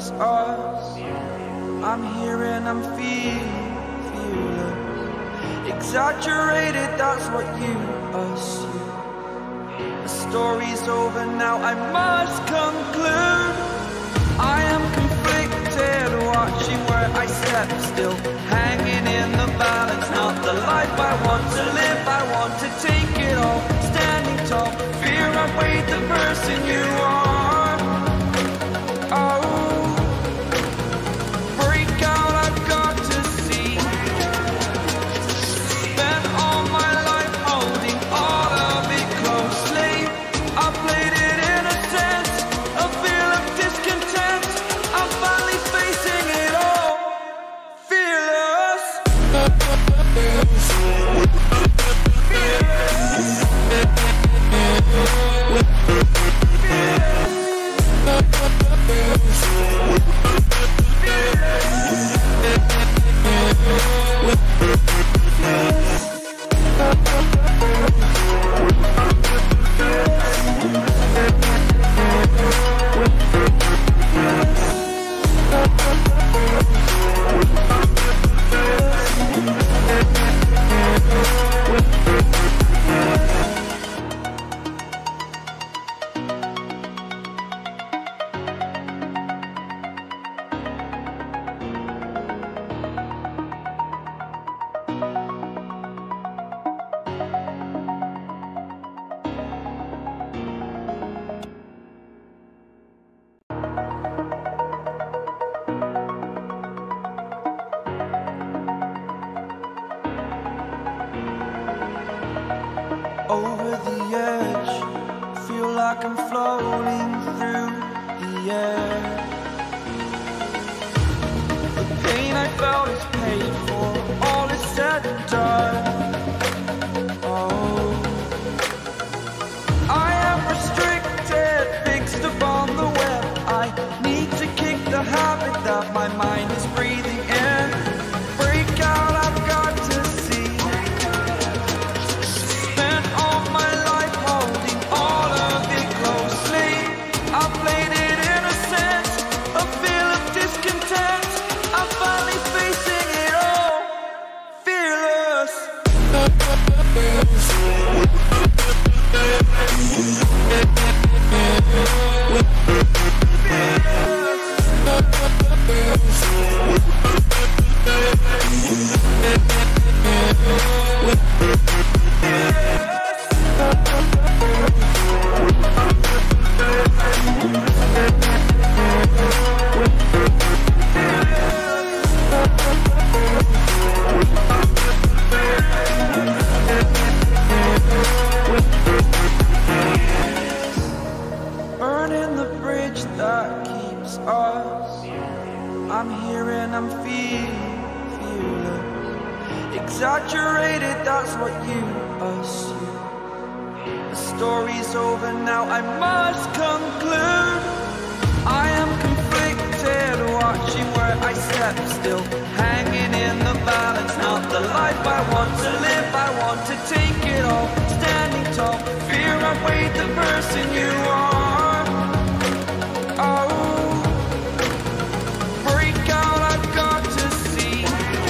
us. I'm here and I'm feeling, feeling exaggerated. That's what you assume. The story's over now. I must conclude. I am conflicted, watching where I step still, hanging in the balance. Not the life I want to live. I want to take it all, standing tall. Fear I weighed the person you are. Oh, break out. I've got to see. Spent all my life holding all of it closely. I played it in a sense, a feel of discontent. I'm finally facing it all, fearless. over the edge. Feel like I'm floating through the air. The pain I felt is paid for. All is said and done. Oh, I am restricted, fixed upon the web. I need to kick the habit that my mind is breathing in. Break out, I've got to see. Spent all my life holding all of it closely. I played it in a sense, a feel of discontent. I'm finally facing it all, fearless. Burning the bridge that keeps us. I'm here and I'm feeling, feeling exaggerated. That's what you assume. The story's over now. I must conclude. I am conflicted, watching where I step still, hanging in the balance. Not the life I want to live. I want to take it all, standing tall. Fear I weighed the person you are. Oh, break out! I've got to see.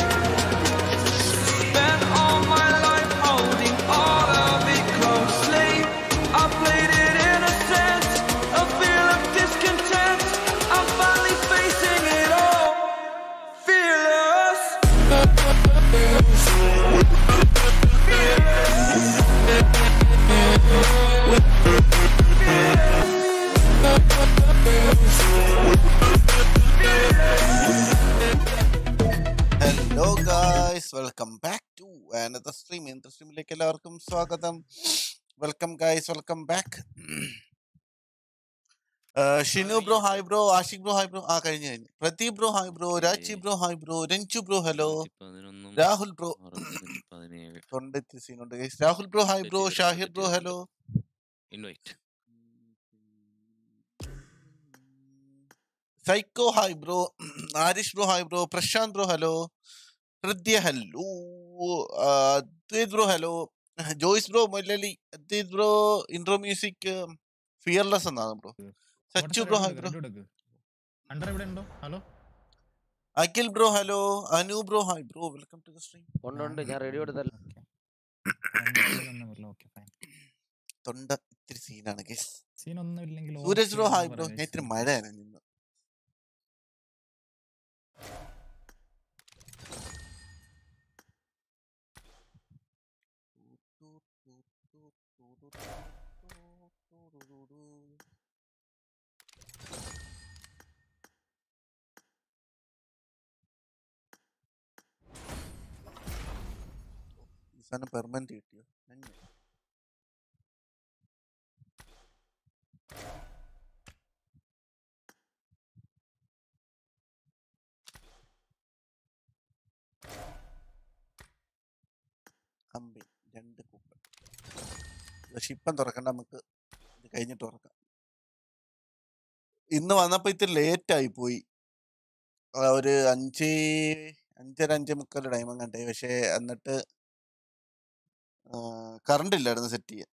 Spent all my life holding all of it closely. I played it in a sense, a feel of discontent. I'm finally facing it all, fearless. Hello guys welcome back to another stream ഇന്നത്തെ സ്ട്രീമിലേക്ക് എല്ലാവർക്കും സ്വാഗതം welcome guys welcome back Shinu bro hi bro Ashiq bro hi bro ആ കഴിഞ്ഞു കഴിഞ്ഞു Pradeep bro hi bro Raji bro hi bro Ranju bro hello പതിനൊന്നും Rahul bro അറുപതിനും പതിനേഴ് തൊണ്ടെത്തി സീനുണ്ട് guys Rahul bro hi bro Shahir bro hello invite psycho hi bro Arish bro hi bro Prashanth bro hello Hridya hello Advaith bro hello Joyce bro മൊല്ലലി Adwaith bro intro music fearless എന്നാണ് bro Sachu bro hi bro അണ്ടർ എവിടെ ഉണ്ടോ hello Akhil bro hello Anu bro hi bro welcome to the stream ഉണ്ട് ഉണ്ട് ഞാൻ ready കൊടുത്തല്ല okay fine തൊണ്ട ഇത്തിരി സീനാണ് ഗസ് സീൻ ഒന്നും ഇല്ലെങ്കിൽ സൂരജ് ബ്രോ ഹായ് ബ്രോ ഞാൻ ഇത്തിരി മഴയാണ് നിന്ന് ഈ സാധനം പെർമനന്റ് കിട്ടിയോ നന്മ. അമ്പി രണ്ട് കൂപ്പൺ പക്ഷെ ഇപ്പം തുറക്കണ്ട നമുക്ക് ഇത് കഴിഞ്ഞിട്ട് തുറക്കാം ഇന്ന് വന്നപ്പോ ഇത്തിരി ലേറ്റ് ആയി പോയി ആ, ഒരു അഞ്ച് അഞ്ചര അഞ്ചേ മുക്കാൽ ടൈം കണ്ടേ പക്ഷെ എന്നിട്ട് കറണ്ട് ഇല്ലായിരുന്നു സെറ്റ് ചെയ്യാൻ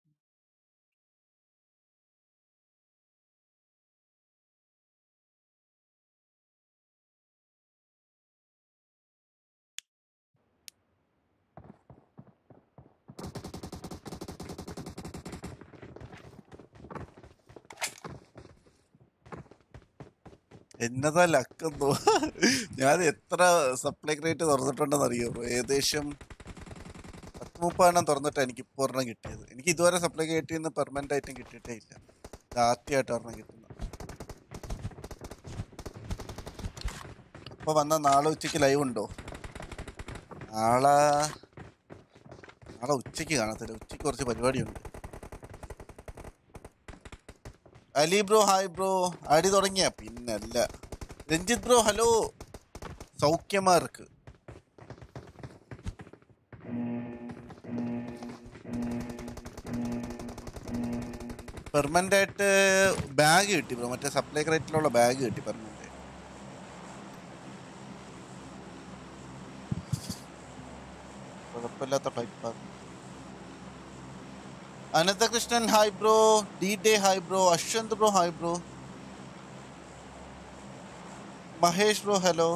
എന്നതാ ലക്കെന്തോ ഞാൻ എത്ര സപ്ലൈ ക്രേറ്റ് തുറന്നിട്ടുണ്ടെന്ന് അറിയോ ഏകദേശം പത്ത് മുപ്പതെണ്ണം തുറന്നിട്ട് എനിക്ക് ഇപ്പോൾ ഒരെണ്ണം കിട്ടിയത് എനിക്ക് ഇതുവരെ സപ്ലൈ ക്രേറ്റിൽ നിന്ന് പെർമനന്റ് ആയിട്ടും കിട്ടിയിട്ടേ ഇല്ല ഇത് ആദ്യമായിട്ട് ഒരെണ്ണം കിട്ടുന്നത് അപ്പൊ വന്ന നാളെ ഉച്ചയ്ക്ക് ലൈവ് ഉണ്ടോ നാളെ നാളെ ഉച്ചയ്ക്ക് കാണത്തില്ല ഉച്ചയ്ക്ക് കുറച്ച് പരിപാടിയുണ്ട് അലി ബ്രോ ഹായ് ബ്രോ അടി തുടങ്ങിയ പിന്നല്ല രഞ്ജിത്ത് ബ്രോ ഹലോ സൗഖ്യമാർക്ക് പെർമനന്റ് ആയിട്ട് ബാഗ് കിട്ടി ബ്രോ മറ്റേ സപ്ലൈ ക്രേറ്റിലുള്ള ബാഗ് കിട്ടി പെർമനന്റ് കുഴപ്പമില്ലാത്ത fight park Ananthakrishnan hi bro D day hi bro Ashwanth bro hi bro Mahesh bro hello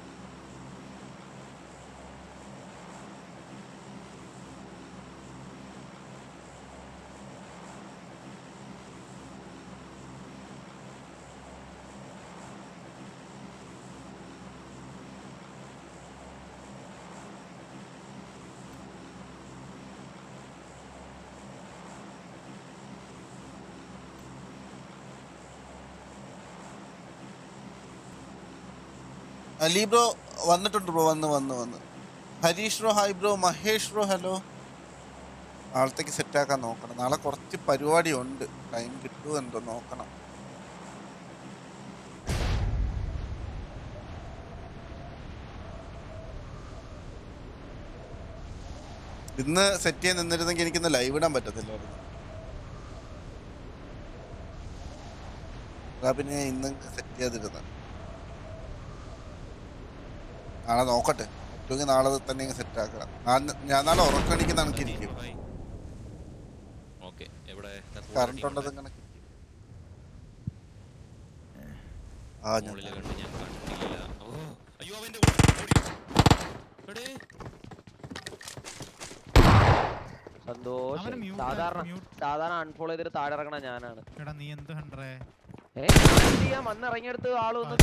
Ali bro വന്നിട്ടുണ്ട് ബ്രോ വന്ന് വന്ന് വന്ന് Harish bro hi bro Mahesh bro hello നാളത്തേക്ക് സെറ്റാക്കാൻ നോക്കണം നാളെ കുറച്ച് പരിപാടി ഉണ്ട് ടൈം കിട്ടുമോ എന്തോ നോക്കണം ഇന്ന് സെറ്റ് ചെയ്യാൻ നിന്നിരുന്നെങ്കിൽ എനിക്കിന്ന് ലൈവ് ഇടാൻ പറ്റത്തില്ലായിരുന്നു അതാ പിന്നെ ഇന്ന് സെറ്റ് ചെയ്യാതിരുന്നത് നാളെ നോക്കട്ടെ പറ്റുമെങ്കിൽ നാളെ തന്നെ സെറ്റ് ആക്കണം നാ- ഞാൻ നാളെ ഉറക്കണിക്ക് കണക്കിരിക്കും ഓക്കെ എവിടെ കറണ്ട് ഉള്ളത് ഇങ്ങനെ ആ ഞാൻ മുകളിൽ കണ്ട് ഞാൻ കണ്ടില്ല ഓ അയ്യോ അവന്റെ ഓടി. എടേ, അവന് സന്തോഷം mute സാധാരണ mute. സാധാരണ അൺഫോളോ ചെയ്തിട്ട് താഴെ ഇറങ്ങണ ഞാനാണ് എടാ നീ എന്ത് ഹൺഡ്രേ ഏ ഞാൻ എന്ത് ചെയ്യാൻ വന്ന് ഇറങ്ങിയെടുത്ത് ആളൊന്നും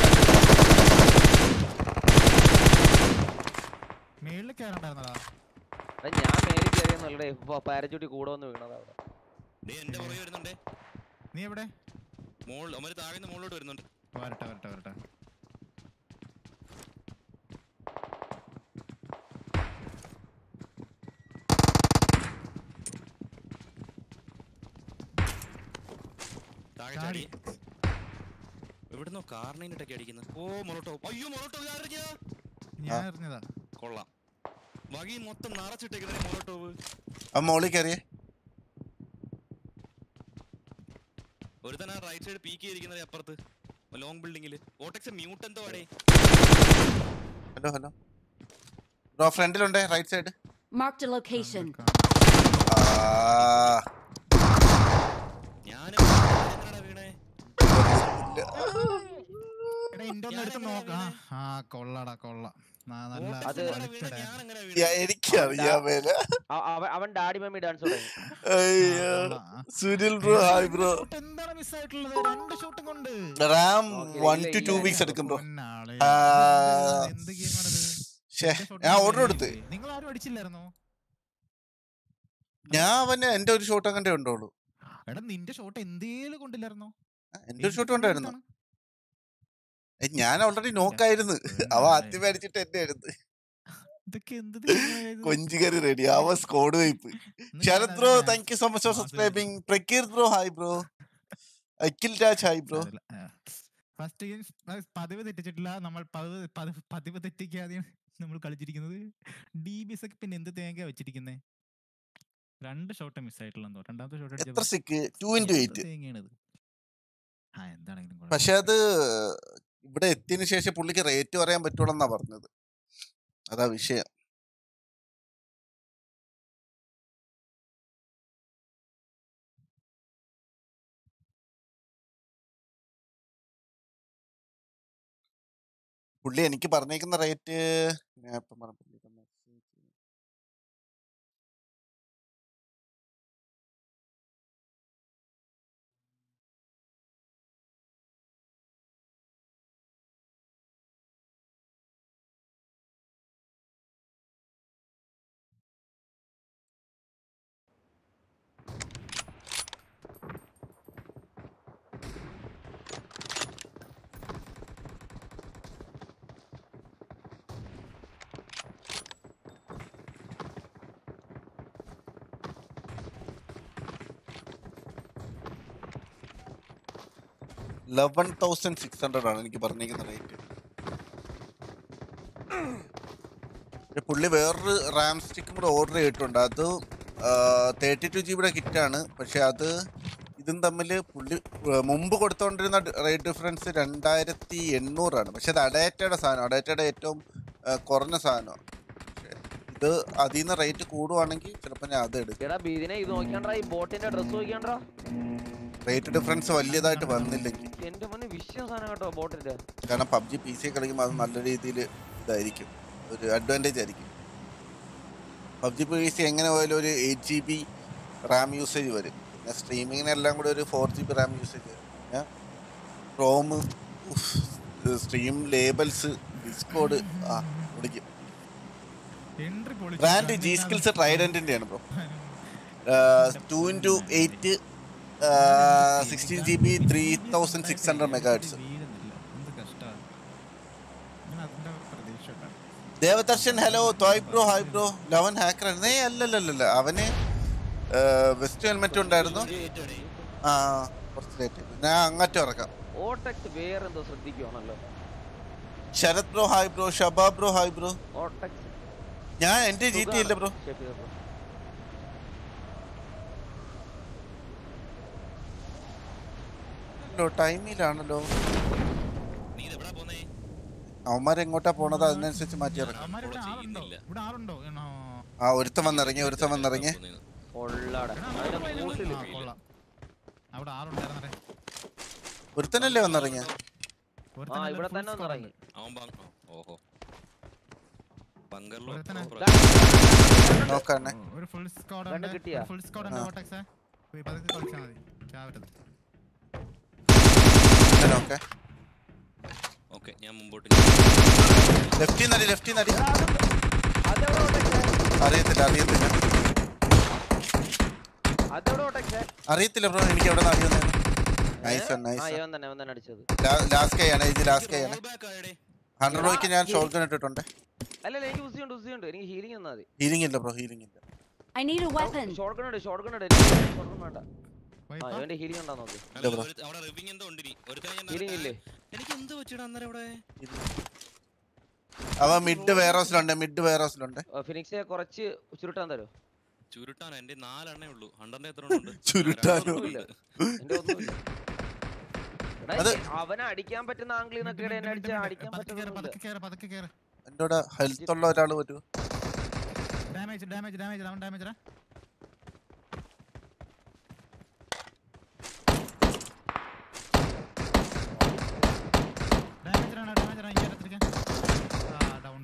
മേളിൽ കയറണ്ടായിരുന്നടാ ഞാൻ മേലിൽ കയറിയെന്നല്ലേ പാരച്ചൂട്ടി കൂടെ വന്ന് വീണത് അവിടെ ദേ എന്റെ പുറകെ വരുന്നുണ്ടേ നീ എവിടെ മോൾ അവര് താഴെ നിന്ന് മുകളിലോട്ട് വരുന്നുണ്ട് വരട്ടെ വരട്ടെ വരട്ടെ താഴെ ചാടി. ചാടി എവിടുന്നോ കാർണിട്ടൊക്കെ അടിക്കുന്നത് ഓ മൊളോട്ടോ അയ്യോ മൊളോട്ടോ ഇതാരൊക്കെയാ ഞാൻ എറിഞ്ഞതാ കൊള്ളാം വകി മൊത്തം നിറച്ചിട്ടേക്കുന്നേ മൊളോട്ടോവ് ആ മോളിൽ കയറിയേ ഒരുത്തൻ ആ റൈറ്റ് സൈഡ് പീക്ക് ചെയ്തിരിക്കുന്നത് അപ്പുറത്ത് ലോങ് ബിൽഡിങ്ങിൽ ഓട്ടക്സ് മ്യൂട്ട് എന്തോ അടേ ഹലോ ഹലോ ബ്രോ ഫ്രണ്ടിലുണ്ടേ right side Marked a location. ആ ഞാൻ വീണേ ഇല്ല. എടാ നിന്റെ ഒന്ന് എടുത്ത് ഞാനെങ്ങനെ നോക്കാം വീണേ? ആ കൊള്ളടാ കൊള്ള ആ, നല്ല അത് വലിച്ചടാ. ഞാൻ അങ്ങനെ യാ, എനിക്കറിയാൻ മേല അ- അവൻ- അവൻ ഡാഡി മമ്മി ഡാൻസ് തുടങ്ങി അയ്യോ കൊള്ളാം. ആ. Sunil bro hi bro shot എന്താണ് മിസ് ആയിട്ടുള്ളത് രണ്ട് ഷോട്ടും കൊണ്ട് റാം Okay, വൺ ഇല്ല, ടു ടു ഇല്ല, വീക്സ് എടുക്കും ബ്രോ പൊന്നാളെ. ആ. ഇതെന്ത് എന്ത് ഗെയിമാണിത് ഷേ ഞാൻ ഓർഡർ കൊടുത്ത് നിങ്ങൾ ആരും അടിച്ചില്ലായിരുന്നോ ഞാൻ അവന് എന്റെ ഒരു ഷോട്ട് അങ്ങനെ ഉണ്ടോളൂ എടാ നിന്റെ ഷോട്ട് എന്തേലും കൊണ്ടില്ലായിരുന്നോ എന്റെ ഒരു ഷോട്ട് ഉണ്ടായിരുന്നു ഏ, ഞാൻ ഓൾറെഡി നോക്കായിരുന്നു അവ ആദ്യം അടിച്ചിട്ട് എന്നെ ആയിരുന്നു ഇതൊക്കെ എന്ത് ദൈവമേ ഇത്? കൊഞ്ചികറി റെഡി അവ സ്കോഡ് വൈപ്പ് ഒന്ന് ശരത് ഞാൻ ബ്രോ അതിനെ thank you so much for ആ, അത് subscribing Prakeer bro hi bro Akhil Raj hi bro അതില്ല. ആ. ഫസ്റ്റ് ഗെയിം പതിവ് തെറ്റിച്ചിട്ടില്ല നമ്മൾ പതിവ് പതിവ് പതിവ് തെറ്റിക്കാതെ നമ്മൾ കളിച്ചിരിക്കുന്നത് ഡി ബി എസ് ഒക്കെ പിന്നെ എന്ത് തേങ്ങ വെച്ചിരിക്കുന്നേ രണ്ട് ഷോട്ട് മിസ് ആയിട്ടുള്ളതോ രണ്ടാമത്തെ ഷോട്ട് എത്ര സിക്ക് ടു ഇൻറ്റു എയ്റ്റ് തേങ്ങയാണിത് ആ എന്താണെങ്കിലും കുഴപ്പമില്ല. പക്ഷെ അത് ഇവിടെ എത്തിയതിനു ശേഷം പുള്ളിക്ക് റേറ്റ് പറയാൻ പറ്റുള്ളൂ പറഞ്ഞത് അതാ വിഷയം പുള്ളി എനിക്ക് പറഞ്ഞേക്കുന്ന റേറ്റ് ഞാൻ ഇപ്പം പറഞ്ഞു പുള്ളിയുടെ message. Eleven thousand six hundred ആണ് എനിക്ക് പറഞ്ഞിരിക്കുന്ന റേറ്റ് പുള്ളി വേറൊരു റാം സ്റ്റിക്കും കൂടെ ഓർഡർ ചെയ്തിട്ടുണ്ട് അത് തേർട്ടി ടു ജി ബിയുടെ കിറ്റാണ് പക്ഷെ അത് ഇതും തമ്മിൽ പുള്ളി ആ, മുമ്പ് കൊടുത്തുകൊണ്ടിരുന്ന റേറ്റ് ഡിഫറൻസ് രണ്ടായിരത്തി എണ്ണൂറാണ് പക്ഷെ അത് അഡേറ്റയുടെ സാധനം അഡേറ്റയുടെ ഏറ്റവും ആ, കുറഞ്ഞ സാധനമാണ് പക്ഷെ ഇത് അതിൽ നിന്ന് റേറ്റ് കൂടുവാണെങ്കിൽ ചിലപ്പോൾ ഞാൻ അത് എടുക്കും എടാ ബീദിനെ ഇത് നോക്കിയാണ്ടാ ഈ ബോട്ടിന്റെ ഡ്രസ് നോക്കിയാണ്ടാ റേറ്റ് ഡിഫറൻസ് വലിയതായിട്ട് വന്നില്ലെങ്കിൽ എന്റെ മുന്നേ വിഷയം സാധനം കേട്ടോ ബോട്ടിന്റെ കാരണം പബ്ജി പി സി കളിക്കുമ്പോൾ അത് നല്ല രീതിയിൽ ഇതായിരിക്കും ഒരു അഡ്വാൻറ്റേജ് ആയിരിക്കും പബ്ജി പി സി എങ്ങനെ പോയാലും ഒരു eight G B RAM usage വരും പിന്നെ സ്ട്രീമിങ്ങിനെല്ലാം കൂടെ ഒരു four G B RAM usage വരും പിന്നെ ക്രോം സ്ട്രീം ലേബൽസ് ഡിസ്കോഡ് ആ വിളിക്കും Entry പൊളിച്ചു. ബ്രാൻഡ് കാരണം ജി ഇതിനകത്ത് സ്കിൽസ് ട്രൈഡൻറ്റിൻ്റെ ആണ് bro two into eight sixteen G B three thousand six hundred megahertz വീഴുന്നില്ല. എന്ത് കഷ്ടാ. ഞാൻ അതിന്റെ പ്രതീക്ഷ ഉണ്ടായിരുന്നു. ദേവദർശൻ ഹലോ തോയ് ബ്രോ ഹായ് ബ്രോ ലവൻ ഹാക്കർ ആയിരുന്നു ഏ അല്ലല്ലല്ല അവന് വെസ്റ്റ് ഹെൽമെറ്റ് ഉണ്ടായിരുന്നു ആ കുറച്ച് ലേറ്റ് ഞാൻ അങ്ങറ്റം ഇറക്കാം ഓട്ടക്സ് വേറെന്തോ ശ്രദ്ധിക്കുവാണല്ലോ Sarath bro hi bro Shaba bro hi bro ഓട്ടക്സ് ഞാൻ എന്റെ ജി ടി ഇല്ല ബ്രോ ടൈമിലാണല്ലോ നീ ഇതെവിടാ പോന്നേ അവന്മാർ എങ്ങോട്ടാ പോണത് അതിനനുസരിച്ച് മാറ്റി ഇറക്കാം അവന്മാര് ഇവിടെ follow ആളുണ്ടോ? ചെയ്യുന്നില്ല. ഇവിടെ ആളുണ്ടോ? ഏണോ? ആ ഒരുത്തൻ വന്നിറങ്ങി ഒരുത്തൻ വന്നിറങ്ങി കൊള്ളാടെ എടാ, അതിന്റെ അവിടെ മൂട്ടില് ആ, കൊള്ളാം. അവിടെ ആളുണ്ടായിരുന്നേ ഒരുത്തനല്ലേ വന്നിറങ്ങിയ ആ ഇവിടെ തന്നെ ഒന്ന് ഇറങ്ങി അവൻ ബങ് ഓഹോ ബങ്കറിലോ ഒരുത്തനെ- നോക്കാണേ ഒരു ഫുൾ സ്ക്വാഡ് രണ്ട് ഉണ്ട് കിട്ടിയാ? ഫുൾ സ്ക്വാഡ് ഉണ്ട് ആ. കോട്ടക്സ് പോയി പതുക്കെ കളിച്ചാൽ മതി ചാവരുത് ഓക്കെ ഓക്കെ ഞാൻ മുമ്പോട്ട് ലെഫ്റ്റിൽ നടി ലെഫ്റ്റിൽ നടി അതെവിടെ ഓട്ടക്സ് അറിയത്തില്ല അറിയത്തില്ല അതെവിടെ ഓട്ടക്സ് അറിയത്തില്ല ബ്രോ എനിക്ക് എവിടെ നിന്ന് അറിയുന്നത് നൈസ് ആ നൈസ് ഇവൻ തന്നെ ഇവൻ തന്നെ അടിച്ചത് ലാസ്റ്റ് കൈ ആണ് ഇത് ലാസ്റ്റ് കൈ ആണ് റോൾ ബാക്ക് ആയടേ ഹൺഡ്രഡ് രൂപയ്ക്ക് ഞാൻ ഷോർട്ട് ഗൺ ഇട്ടിട്ടുണ്ട് അല്ലല്ല എനിക്ക് ഉസി ഉണ്ട് ഉസി ഉണ്ട് എനിക്ക് ഹീലിംഗ് തന്നാ മതി ഹീലിംഗ് ഇല്ല ബ്രോ ഹീലിംഗ് ഇല്ല I need a weapon. Shotgun ഉണ്ട് ഷോർട്ട് ഗൺ ഉണ്ട് ഷോർട്ട് ഗൺ വേണ്ട പോയി ആ പോ. ഇവന്റെ ഹീലിംഗ് ഉണ്ടോ നോക്ക് അല്ല, bro. ഒരു- അവിടെ റിവിങ് എന്തോ ഉണ്ട് ഇനി ഒരുത്തനെ ഞാൻ ഹീലിംഗ് ഇല്ലേ എനിക്ക് എന്ത് പറ്റിയടാ അന്നേരം അവിടെ അവ മിഡ് വെയർ ഹൗസിലുണ്ട് മിഡ് വെയർ ഹൗസിലുണ്ട് ഫിനിക്സിനെ കുറച്ച് ചുരുട്ടാൻ തരോ ചുരുട്ടാൻ എന്റെ നാലെണ്ണേ ഉള്ളൂ ഹൺഡ്രഡിന്റെ എത്ര ഉണ്ട് ചുരുട്ടാനോ? ഒന്നുമില്ല എന്റെ ഒന്നുമില്ല എടാ, അത് അവനെ അടിക്കാൻ പറ്റുന്ന ആംഗിളിൽ മിഡ്, നിന്നൊക്കെ മിഡ്, എന്നെ മിഡ്, അടിച്ചാൽ മിഡ്. അടിക്കാൻ പതുക്കെ കേറ്, പറ്റുന്നില്ല പതുക്കെ കേറ്, പതുക്കെ കേറ്. എൻ്റെ കൂടെ ഹെൽത്ത് ഉള്ള ഒരാൾ വരുമോ ഡാമേജ് ഡാമേജ് ഡാമേജ് അവൻ ഡാമേജ് ഡാമേജ് ആണ്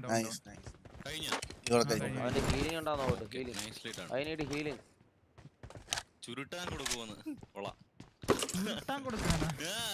ഡൗൺ നൈസ് നൈസ് കഴിഞ്ഞ ഇവിടെ ആ, കഴിഞ്ഞു കഴിഞ്ഞു. അവന്റെ ഹീലിംഗ് ഉണ്ടാന്നോ ഹീലിംഗ് നൈസ് ലൈറ്റ് ആണ് ഐ നീഡ് ഹീലിംഗ് ചുരുട്ടാൻ കൊടുക്കുമെന്ന് കൊള്ളാം കിട്ടാൻ കൊടുക്കാനാ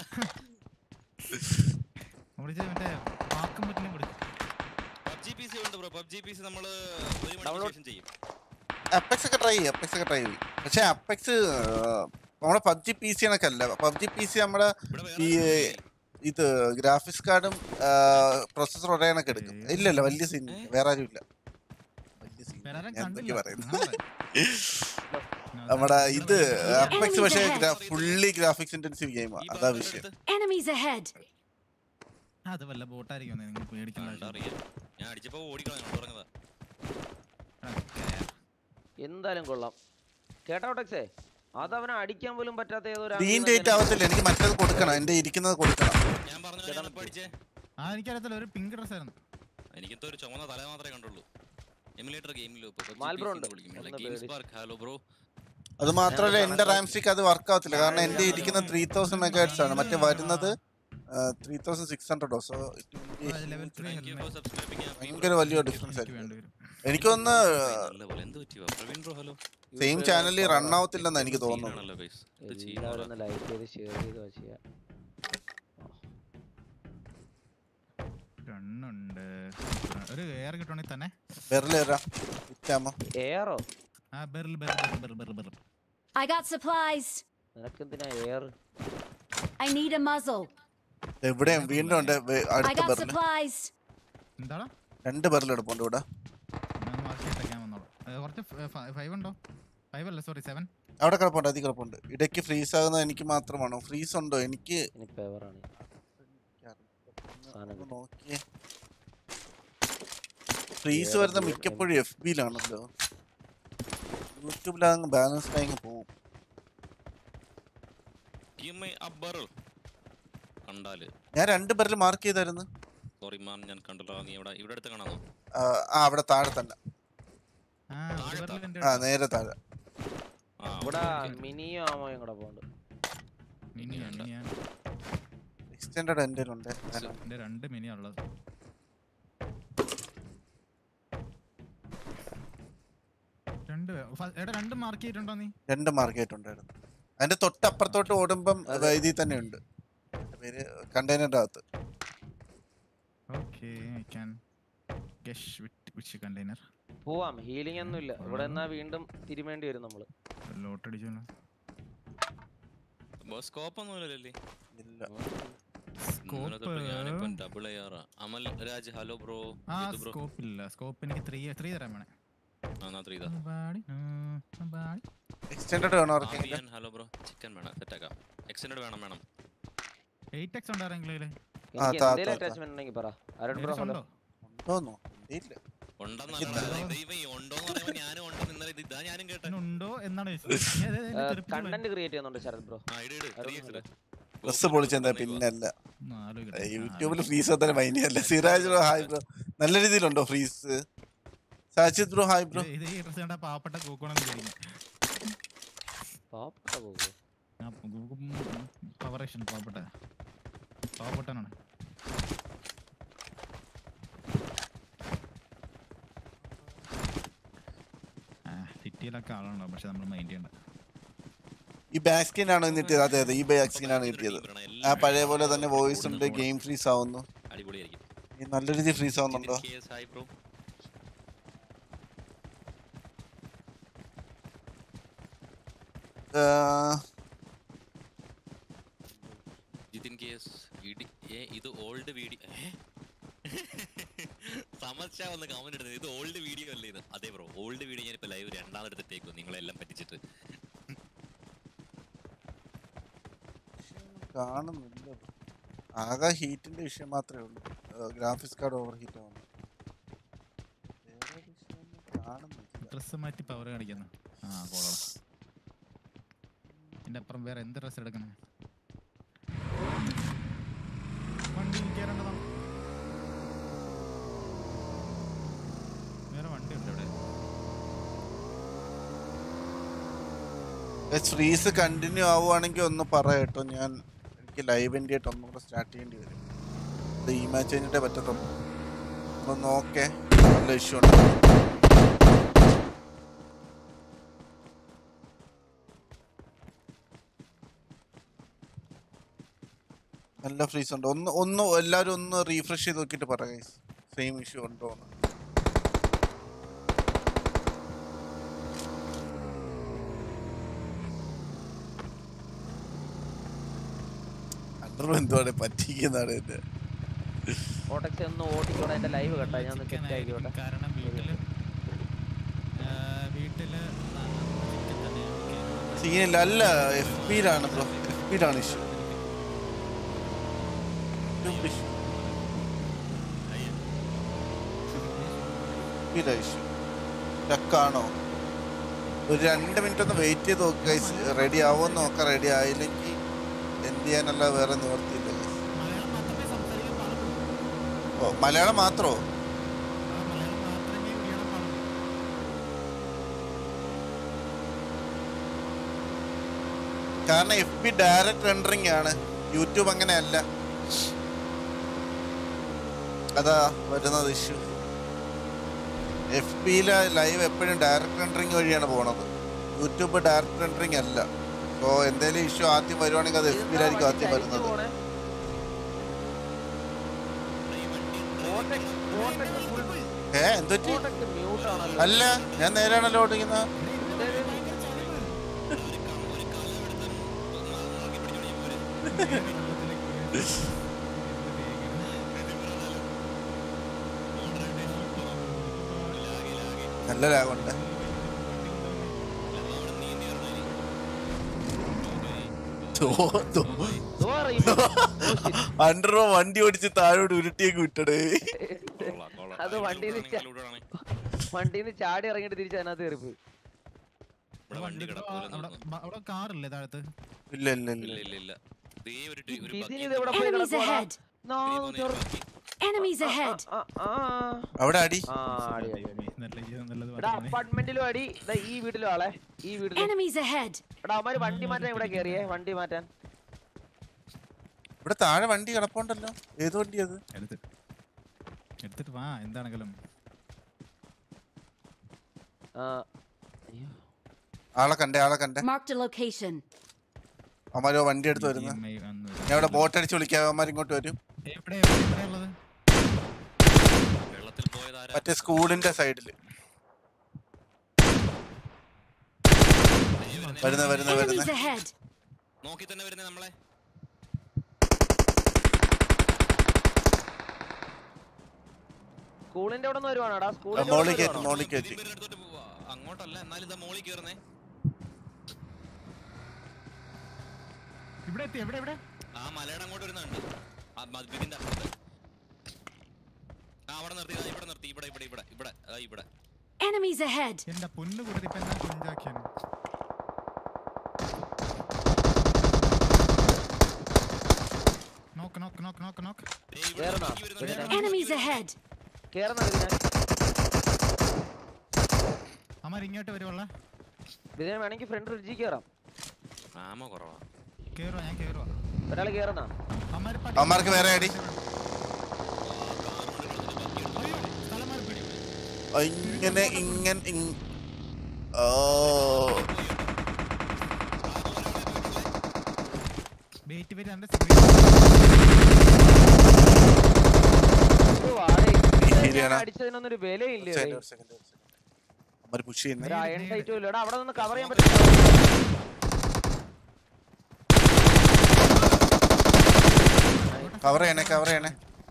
വിളിച്ച മറ്റേ വാക്കും പറ്റില്ല കൊടുക്കും പബ്ജി പി സി ഉണ്ട് ബ്രോ പബ്ജി പി സി നമ്മള് ഒരു മണിക്ക് Download- ശേഷം ചെയ്യും അപ്പെക്സ് ഒക്കെ ട്രൈ ചെയ്യും അപ്പെക്സ് ഒക്കെ ട്രൈ ചെയ്യും പക്ഷെ അപ്പെക്സ് നമ്മുടെ പബ്ജി പി സി കണക്കല്ല പബ്ജി പി സി നമ്മുടെ ഇവിടെ ഈ വേറെ ഇത് ഗ്രാഫിക്സ് കാർഡും പ്രൊസസർ ഒരേ കണക്ക് എടുക്കും ഇല്ല ഇല്ല വലിയ സീൻ ഏ? വേറെ ആരും ഇല്ല വലിയ scene വേറെ ആരും ഞാൻ എന്തൊക്കെ കണ്ടില്ല പറയുന്നു അങ്ങനെ നമ്മുടെ ഇത് പറയാം. അപ്പെക്സ് പക്ഷേ ahead. Fully graphics intensive game ഈ അതാ ഭാഗത്ത് വിഷയം എടുത്ത് Enemies ahead! അത് വല്ല ബോട്ടായിരിക്കും നിങ്ങൾ പേടിക്കേണ്ട കണ്ടാ ആവശ്യമില്ല. അറിയാം ഞാൻ അടിച്ചപ്പോ ഓടിക്കളഞ്ഞു തുടങ്ങുന്നതാ ഓക്കേ. എന്തായാലും കൊള്ളാം കേട്ടോ ടെക്സേ അത് അവനെ അടിക്കാൻ പോലും പറ്റാത്ത ഏതോ ഒരു ഡീൻ angle ഡേറ്റ് തന്നെ ആവത്തില്ല എനിക്ക് മറ്റേത് കൊടുക്കണം എന്റെ ഇരിക്കുന്നത് കൊടുക്കണം ഞാൻ പറഞ്ഞ ചേട്ടാ, ഞാൻ പഠിച്ചേ ആ എനിക്കറിയത്തില്ല ഒരു പിങ്ക് ഡ്രസ് ആയിരുന്നു എനിക്കത്തെ ഒരു ചുവന്ന തല മാത്രമേ കണ്ടുള്ളൂ എമുലേറ്റർ ഗെയിമിൽ Malbro ഉണ്ട്. ഒന്ന് ഗെയിംസ് പേടിച്ച്. പാർക്ക് ഹലോ ബ്രോ അത് മാത്രമല്ല ഞാൻ എന്റെ കാണാൻ റാംസ്റ്റിക്ക് അത് വർക്ക് ആവത്തില്ല കാരണം എന്റെ ഇരിക്കുന്ന ത്രീ തൗസൻഡ് മെഗാറ്റ്സ് ആണ് മറ്റേ വരുന്നത് ത്രീ തൗസൻഡ് സിക്സ് ഹൺഡ്രഡോ so level three thank you for subscribing ഭയങ്കര വലിയ ഡിഫറൻസ് ആയിരിക്കും വേണ്ടിവരും എനിക്കൊന്ന് നല്ലപോലെ എന്ത് പറ്റിയോ പ്രവീൺ ബ്രോ ഹലോ സെയിം യൂട്യൂബിൽ ചാനലിൽ റൺ കാണാം. ആവത്തില്ലെന്ന് എനിക്ക് തോന്നുന്നത് സീനാണല്ലോ ഗൈസ് ഇത് എല്ലാവരും ചെയ്യുന്നതാ ഒന്ന് ലൈക്ക് ചെയ്ത് ഷെയർ ചെയ്ത് വെച്ചാൽ രണ്ണുണ്ട് ഒരു എയർ കിട്ടുവാണെങ്കിൽ തന്നെ ബെറിലേറാ ഇറ്റാമോ എയറോ ആ Beryl Beryl Beryl Beryl Beryl I got supplies! നിനക്കെന്തിനാ air I need a muzzle! എവിടെയും വീണ്ടും ഉണ്ട് വേ- I അടുത്ത got ബെറിൽ supplies! എന്താടാ രണ്ട് ബെറിൽ എടുപ്പുണ്ട് ഇവിടെ ഞാൻ മാർക്ക് ചെയ്തിട്ടൊക്കെ വന്നോളൂ ഏ, കുറച്ച് ഫൈവ് ഉണ്ടോ ഫൈവ് അല്ല സോറി സെവൻ അവിടെ കിടപ്പുണ്ട് അതി കിടപ്പുണ്ട് ഇടയ്ക്ക് ഫ്രീസ് ആകുന്നത് എനിക്ക് മാത്രമാണോ ഫ്രീസ് ഉണ്ടോ എനിക്ക് ഇനി പെവറാണ് സാധനം ഒന്ന് നോക്കിയേ ഫ്രീസ് വരുന്ന മിക്കപ്പോഴും എഫ് ബിയിലാണല്ലോ യൂട്യൂബിലങ്ങ് ബാലൻസ് ആയി പോകും Give me a barrel. കണ്ടാല് ഞാൻ രണ്ട് ബെറിൽ മാർക്ക് ചെയ്തായിരുന്നു സോറി മാം ഞാൻ കണ്ടല്ലോ നീ ഇവിടെ ഇവിടെ അടുത്ത് കാണാമോ ആ ആ, അവിടെ താഴെ തന്നെ ആ ഒരു താഴത്താ? ബെറിൽ എൻ്റെ ആ നേരെ താഴെ ആ ഇവിടെ okay, okay. മിനിയോ ആമോയും കൂടെ പോകുന്നുണ്ട് മിനിയാ മിനിയാ എക്സ്റ്റൻഡ് എൻ്റെ ഉണ്ട് എൻ്റെ രണ്ട് മിനിയാ ഉള്ളത് രണ്ട് ഫ- എടാ രണ്ട് മാർക്ക് ചെയ്തിട്ടുണ്ടോ നീ രണ്ട് മാർക്ക് ആയിട്ടുണ്ടായിരുന്നു അതിന്റെ തൊട്ടപ്പുറത്തോട്ട് ഓടുമ്പം അതെ. ഇതിൽ തന്നെ ഉണ്ട് അതിന്റെ പേര് കണ്ടെയ്നറിന്റെ അകത്ത് okay I can guess which container പോവാം ഹീലിംഗ് ഒന്നും ഇല്ല ഇവിടെ എന്നാ വീണ്ടും തിരുമേണ്ടി വരും നമ്മള് ലോട്ട് അടിച്ചല്ലോ ബോസ് സ്കോപ്പ് ഒന്നുമില്ലല്ലേ ഇല്ല ഇന്നലെ തൊട്ട് ഞാനിപ്പം സ്കോപ്പ് ഡബിൾ എയറാ അമൽ രാജ് ഹലോ ബ്രോ ആ ബ്രോ സ്കോപ്പ് ഇല്ല സ്കോപ്പ് എനിക്ക് ത്രീ ത്രീ തരാൻ വേണേ ആ നാ ത്രീ ഇതാ Somebody, uh, somebody. എക്സ്റ്റൻഡ് വേണോ ആർക്കെങ്കിലും ആവിയൻ ഹലോ ബ്രോ ചിക്കൻ വേണം സെറ്റാക്കാം എക്സ്റ്റൻഡ് വേണം വേണം 8x ഉണ്ടോ ആരെങ്കിലും എനിക്ക് താ, എന്തെങ്കിലും താ, താ. അറ്റാച്ച്മെന്റ് ഉണ്ടെങ്കിൽ പറ അരുൺ ബ്രോ ഹലോ ഉണ്ടോ ഉണ്ടോന്നോ എന്റെ ഇല്ല ഉണ്ടെന്നല്ല ഇത് ഇവ ഉണ്ടോന്ന് പറയുമ്പോ ഞാനും ഉണ്ടെന്ന് ഇന്നലെ ഇത് ഇതാ ഞാനും കേട്ടെ പിന്നെ ഉണ്ടോ എന്നാണ് ചോദിച്ചത്. ഞാൻ ഇത് ഇതിനെ തെറിപ്പിച്ച് കണ്ടന്റ് ക്രിയേറ്റ് ചെയ്യുന്നുണ്ട് ശരത് ബ്രോ ആ ഇട് ഇട് അരുൺ create ഹലോ. ചെയ്ത്. ഡ്രസ് പൊളിച്ചെന്താ പിന്നല്ല ഒന്ന് ആലോചിക്കട്ടെ. യൂട്യൂബിൽ ആലോചിക്കട്ടെ. ഫ്രീസ് തന്നെ മൈനിയല്ല സിറാജ് ബ്രോ ഹായ് ബ്രോ നല്ല രീതിയിലുണ്ടോ freeze Sajid bro hi bro ഇത് ഇത് ഈ ഡ്രസ് കണ്ട പാവപ്പെട്ട കൂക്കണമെന്ന് വിചാരിക്കും പാപ്പ പോകും പവറേഷൻ പാവപ്പെട്ട പാവപ്പെട്ടനാണ് ആ സിറ്റിയിലൊക്കെ ആളുണ്ടാവും പക്ഷെ നമ്മൾ മൈൻഡ് ചെയ്യണ്ട ഈ ബാക്ക് സ്കിൻ ആണോ ഇന്ന് കിട്ടിയത് അതെ അതെ ഈ ബാക്ക് സ്കിൻ ആണ് കിട്ടിയത് ആ പഴയ പോലെ തന്നെ വോയിസ് ഉണ്ട് ഗെയിം ഫ്രീസ് ആവുന്നു അടിപൊളിയായിരിക്കും ഈ നല്ല രീതിയിൽ ഫ്രീസ് ആവുന്നുണ്ടോ ഹായ് ബ്രോ ആ, ജിതിൻ കേസ് വീഡിയോ ഏ ഇത് ഓൾഡ് വീഡിയോ സമസ്യ ഒന്ന് കമന്റ് ഇടുന്നത് ഇത് ഓൾഡ് വീഡിയോ അല്ലേ ഇത് അതെ ബ്രോ ഓൾഡ് വീഡിയോ ഞാനിപ്പോ ലൈവ് രണ്ടാമതെടുത്തേക്കും നിങ്ങളെല്ലാം പറ്റിച്ചിട്ട് കാണുന്നില്ല bro. ആകെ ഹീറ്റിന്റെ വിഷയം മാത്രമേ ഉള്ളൂ ഗ്രാഫിക്സ് കാർഡ് ഓവർ ഹീറ്റ് ആവുന്നു വേറെ വിഷയമൊന്നും കാണുന്നില്ല ഡ്രസ്സ് മാറ്റി പവർ കാണിക്കുന്നു ആ കോളണം എൻ്റെ അപ്പുറം വേറെ എന്ത് ഡ്രസ്സ് എടുക്കണം വണ്ടി കയറേണ്ടതാണ് വേറെ വണ്ടി ഉണ്ട് ഇവിടെ ഫ്രീസ് കണ്ടിന്യൂ ആവുകയാണെങ്കിൽ ഒന്ന് പറ കേട്ടോ ഞാൻ എനിക്ക് ലൈവ് എൻ്റെ ആയിട്ട് ഒന്നും കൂടെ സ്റ്റാർട്ട് ചെയ്യേണ്ടി വരും ഇത് ഈ മാച്ച് കഴിഞ്ഞിട്ടേ പറ്റത്തുള്ളൂ ഒന്ന് ഓക്കെ നല്ല ഇഷ്യൂ ഉണ്ട് നല്ല ഫ്രീസ് ഉണ്ട് ഒന്ന് ഒന്ന് എല്ലാവരും ഒന്ന് റീഫ്രഷ് ചെയ്ത് നോക്കിയിട്ട് പറ സെയിം ഇഷ്യൂ ഉണ്ടോ എന്ന് അണ്ടർ എന്തുവാണ് പറ്റിക്കുന്നതാണ് എന്റെ ഓട്ടക്സ് ഒന്ന് ഓടിക്കോടെ എന്റെ ലൈവ് കേട്ടോ ഞാൻ ഒന്ന് ചെക്ക് ആയിക്കോട്ടെ കാരണം വീട്ടില് ആ, വീട്ടില് ചിക്കൻ തന്നെയാണ് സീനില്ല അല്ല എഫ് പിയിലാണ് ബ്രോ എഫ് പിയിലാണ് ഇഷ്യൂ ഇഷ്യൂ ടക്കാണോ ഒരു രണ്ട് മിനിറ്റ് ഒന്ന് വെയിറ്റ് ചെയ്ത് നോക്കുക റെഡി ആവുമെന്ന് നോക്കാം റെഡി ആയില്ലെങ്കിൽ എന്ത് ചെയ്യാനല്ല വേറെ നിവർത്തിയില്ല guys. മലയാളം മാത്രമേ സംസാരിക്കാൻ പാടുള്ളൂ ഓ മലയാളം മാത്രമോ ആ, മലയാളം മാത്രമേ ഉയരാൻ പാടുള്ളൂ കാരണം എഫ് ബി ഡയറക്റ്റ് റെൻഡറിങ് ആണ് യൂട്യൂബ് അങ്ങനെയല്ല അതാ വരുന്നത് ഇഷ്യൂ എഫ് ബിയിലെ ലൈവ് എപ്പോഴും ഡയറക്റ്റ് റെൻഡറിങ് വഴിയാണ് പോണത് യൂട്യൂബ് ഡയറക്റ്റ് റെൻഡറിങ് അല്ല സോ എന്തെങ്കിലും ഇഷ്യൂ ആദ്യം വരുവാണെങ്കിൽ അത് എഫ് ബിയിലായിരിക്കും ആദ്യം വരുന്നത് ഏ എന്തൊറ്റി മ്യൂട്ട് ആണല്ലോ അല്ല ഞാൻ നേരാണല്ലോ ഓടിക്കുന്നത് നല്ല ലാഗുണ്ട് അണ്ടറോ വണ്ടി ഓടിച്ച് താഴോട്ട് ഉരുട്ടിയൊക്കെ വിട്ടടേ കൊള്ളാം, കൊള്ളാം. അത് ആ, വണ്ടിയിൽ ലൂട്ടാണെങ്കിൽ ച- ലൂട്ടാണേ. വണ്ടിയിൽ നിന്ന് ചാടി ഇറങ്ങിയിട്ട് തിരിച്ച് അതിനകത്ത് കയറിപ്പോയി ഇവിടെ വണ്ടി അവിടെ കിടക്കൂല ബ- അവിടെ കാറില്ലേ താഴത്ത് ഇല്ല ഇല്ല ഇല്ല ഇല്ല ഇല്ല ഇല്ല ദേ ഒരു ടി- ഒരു ഇതിന് ബഗ്ഗി ഇത് എവിടെ പോയി Enemies കിടക്കുവാടാ? ahead. നാ, ദേ പോകുന്ന ചെറു- ഒരു ബഗ്ഗി. Enemies ahead. ആ, ആ, ആ. അവിടെ അടി ആ, അടി, അടി, അടി. നല്ല ഇത് നല്ലത് എടാ പറഞ്ഞേ. അപ്പാർട്ട്മെന്റിലും അടി ദാ ഈ വീട്ടിലും ആളെ ഈ വീട്ടിലും Enemies ahead. എടാ അവന്മാര് വണ്ടി മാറ്റാൻ ഇവിടെ കേറിയേ വണ്ടി മാറ്റാൻ ഇവിടെ താഴെ വണ്ടി കിടപ്പുണ്ടല്ലോ ഏത് വണ്ടി അത് എടുത്ത് എടുത്തിട്ട് വാ എന്താണെങ്കിലും ആ, അയ്യോ. ആളെ കണ്ടേ ആളെ കണ്ടേ Marked a location. അവന്മാരോ വണ്ടി എടുത്ത് വരുന്നു EMI വന്ന് വരും. ഞാൻ ഇവിടെ ബോട്ട് അടിച്ച് വിളിക്കാം അവന്മാർ ഇങ്ങോട്ട് വരും എവിടെ എവിടെ എവിടെ ഉള്ളത് വെള്ളത്തിൽ പോയതാരാ മറ്റേ സ്കൂളിന്റെ സൈഡില് വരുന്ന വരുന്ന വരുന്ന Enemies ahead. നോക്കി തന്നെ വരുന്നേ നമ്മളെ സ്കൂളിന്റെ അവിടെ നിന്ന് വരുവാണോടാ സ്കൂളിന്റെ മോളിൽ അവിടെ കയറ്റി നിന്ന് മോളിൽ കയറ്റി ഇതിന്റെ അടുത്തോട്ട് പോവാ. അങ്ങോട്ടല്ല എന്നാലും ഇതാ മോളിൽ കയറുന്നേ ഇവിടെ എത്തി എവിടെ എവിടെ ആ മലയുടെ അങ്ങോട്ട് വരുന്നുണ്ട് ആ മദ്ബിന്റെ അപ്പുറത്ത് ആ അവിടെ നിർത്തി ദാ ഇവിടെ നിർത്തി ഇവിടെ ഇവിടെ ഇവിടെ ഇവിടെ ദാ ഇവിടെ Enemies ahead. എന്റെ പൊന്നു കൂട്ടത്തിൽ ഇപ്പൊ എന്താ കുഞ്ചാക്കിയാണ് നോക്ക് നോക്ക് നോക്ക് നോക്ക് നോക്ക് ദേ ഇവിടെ കേറുന്നോ? ബഗ്ഗി വരുന്നുണ്ട്. ഇവിടെ ബഗ്ഗി Enemies വരുന്നുണ്ട്. ahead. കേറുന്നത് ഞാൻ അമ്മ ഇങ്ങോട്ട് വരുവള്ള ഇതിനെ വേണമെങ്കിൽ ഫ്രണ്ട് ഫ്രിഡ്ജിൽ കയറാം ആമ കുറവാ കേറുവാ ഞാൻ കേറുവാ ഒരാൾ കേറുന്ന അമ്മാര് പട്ടി- അവന്മാർക്ക് വേറെ അടി അയ്യോ, സ്ഥലം മാറി പിടി. ഇങ്ങനെ ഇങ്ങനെ ഇങ്- ഓ വെയിറ്റ് വെയിറ്റ് എന്റെ ശരിയാണ്. അടിച്ചതിനൊന്നും ഒരു വിലയില്ലേ ഒരു second, ഒരു second, ഒരു second. അവന്മാര് പുഷ് ചെയ്യുന്നേ ഒരു അയൺ സൈറ്റും ഇല്ല എടാ അവിടെ നിന്ന് കവർ ചെയ്യാൻ പറ്റില്ല കവർ ചെയ്യണേ കവർ ചെയ്യണേ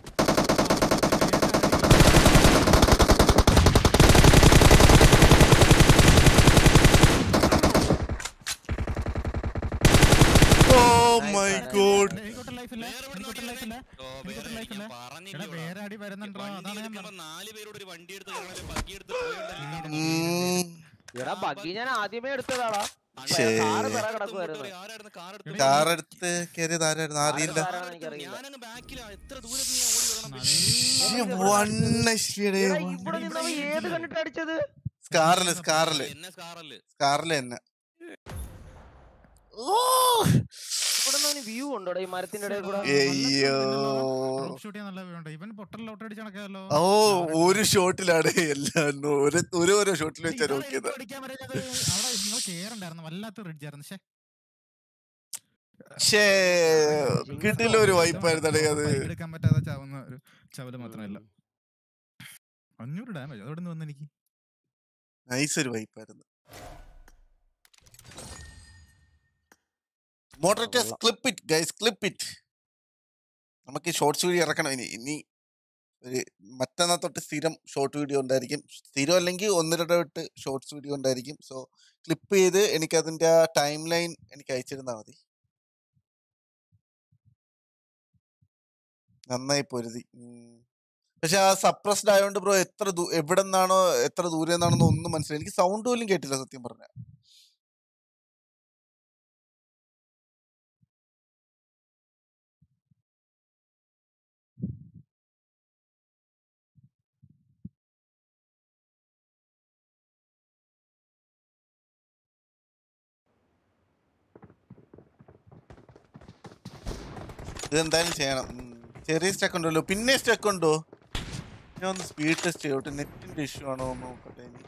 ഓ മൈ ഗോഡ് എനിക്കൊട്ടും ലൈഫ് ഇല്ല വേറെ എവിടുന്നാ എനിക്കൊട്ടും ലൈഫ് ഇല്ല ഓ, എനിക്കൊട്ടും വേറെ ലൈഫ് ഇല്ല ഞാൻ എടാ പറഞ്ഞില്ലേ വേറെ അടി വരുന്നുണ്ടോ വണ്ടി അതാണ് ഞാൻ എടുക്കുമ്പോ പറഞ്ഞത്. നാല് പേരോട് ഒരു വണ്ടി എടുത്ത് കാണാൻ ബഗ്ഗി എടുത്ത് പോയോണ്ടല്ലേ എടാ ബഗ്ഗി ഞാൻ ആദ്യമേ എടുത്തതാടാ ശേ. കാറ് പിറ കിടക്കുവായിരുന്നു ആരായിരുന്നു കാർ എടുത്ത് കാർ എടുത്ത് കയറിയത് ആരായിരുന്നു അറിയില്ല ആരാണെന്ന് എനിക്കറിയില്ല. ഞാനങ്ങ് ബാക്കിലാ എത്ര ദൂരത്ത് ഞാൻ ഓടി വരണം വണ്ണ ശരിയുടെ എടാ, ഇവിടെ നിന്നവ ഏത് കണ്ടിട്ട് അടിച്ചത് സ്കാറില് സ്കാറില് എന്നെ സ്കാറല്ലേ സ്കാറില് തന്നെ ഓ ഇവിടെ നിന്ന് വ്യൂ ഉണ്ടോടാ ഈ മരത്തിന്റെ ഇടയിൽ കൂടെ അയ്യോ ഡ്രോപ്പ് ഷൂട്ട് ചെയ്യാൻ നല്ല വേണ്ട ഇവൻ പൊട്ടൽ ലോട്ട് അടിച്ച് നടക്കാമല്ലോ ഓ ഒരു ഷോട്ടിലാണ് എല്ലാം ഒരു ഒരു ഓരോ ഷോട്ടിൽ വെച്ചാ നോക്കിയത് അവിടെ നിങ്ങൾ കേറുണ്ടായിരുന്നു വല്ലാത്ത റിഡ്ജ് ആയിരുന്നു പക്ഷെ ഷേ കിട്ടില്ല ഒരു വൈപ്പായിരുന്നടേ അത് എടുക്കാൻ പറ്റാതെ ചാവുന്ന ഒരു ചവല് മാത്രമല്ല അഞ്ഞൂറ് ഡാമേജ് അതോടെ നിന്ന് എനിക്ക് നൈസ് ഒരു വൈപ്പായിരുന്നു moderators clip it guys clip it നമുക്ക് ഷോർട്സ് വീഡിയോ ഇറക്കണം ഇനി ഇനി ഒരു മറ്റന്നാ തൊട്ട് സ്ഥിരം ഷോർട്ട് വീഡിയോ ഉണ്ടായിരിക്കും സ്ഥിരം അല്ലെങ്കിൽ ഒന്നിരട വിട്ട് ഷോർട്സ് വീഡിയോ ഉണ്ടായിരിക്കും സോ ക്ലിപ്പ് ചെയ്ത് എനിക്ക് അതിന്റെ ആ ടൈം ലൈൻ എനിക്ക് അയച്ചിരുന്നാൽ മതി നന്നായി പൊരുതി ഉം. പക്ഷെ ആ സപ്രസ്ഡ് ആയതുകൊണ്ട് ബ്രോ എത്ര ദൂ എവിടെ നിന്നാണോ എത്ര ദൂരെ നിന്നാണെന്നോ ഒന്നും മനസ്സിലായി എനിക്ക് സൗണ്ട് പോലും കേട്ടില്ല സത്യം പറഞ്ഞ ഇതെന്തായാലും ചെയ്യണം ഉം. ചെറിയ സ്റ്റക്ക് ഉണ്ടല്ലോ പിന്നെ സ്റ്റക്ക് ഉണ്ടോ ഞാൻ ഒന്ന് സ്പീഡ് ടെസ്റ്റ് ചെയ്യോട്ടെ നെറ്റിന്റെ ഇഷ്യൂ ആണോ എന്ന് നോക്കട്ടെ ഇനി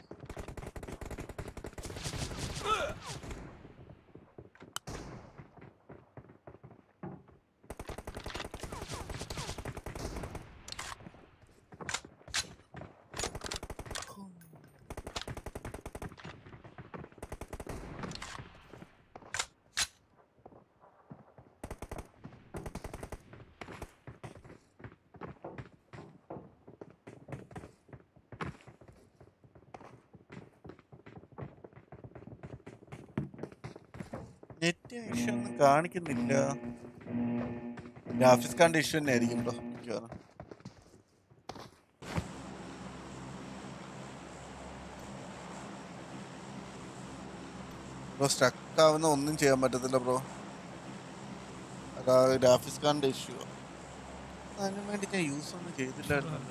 നെറ്റ് ഇഷ്യൂ ഒന്നും കാണിക്കുന്നില്ല ഗ്രാഫിക്സ് കാർഡിന്റെ ഇഷ്യൂ തന്നെ ആയിരിക്കും ബ്രോ മിക്കവാറും ബ്രോ സ്റ്റക്ക് ആവുന്ന ഒന്നും ചെയ്യാൻ പറ്റത്തില്ല ബ്രോ അതാ ഗ്രാഫിക്സ് കാർഡിന്റെ ഇഷ്യൂ അതിന് വേണ്ടി ഞാൻ യൂസ് ഒന്നും ചെയ്തില്ലായിരുന്നല്ലോ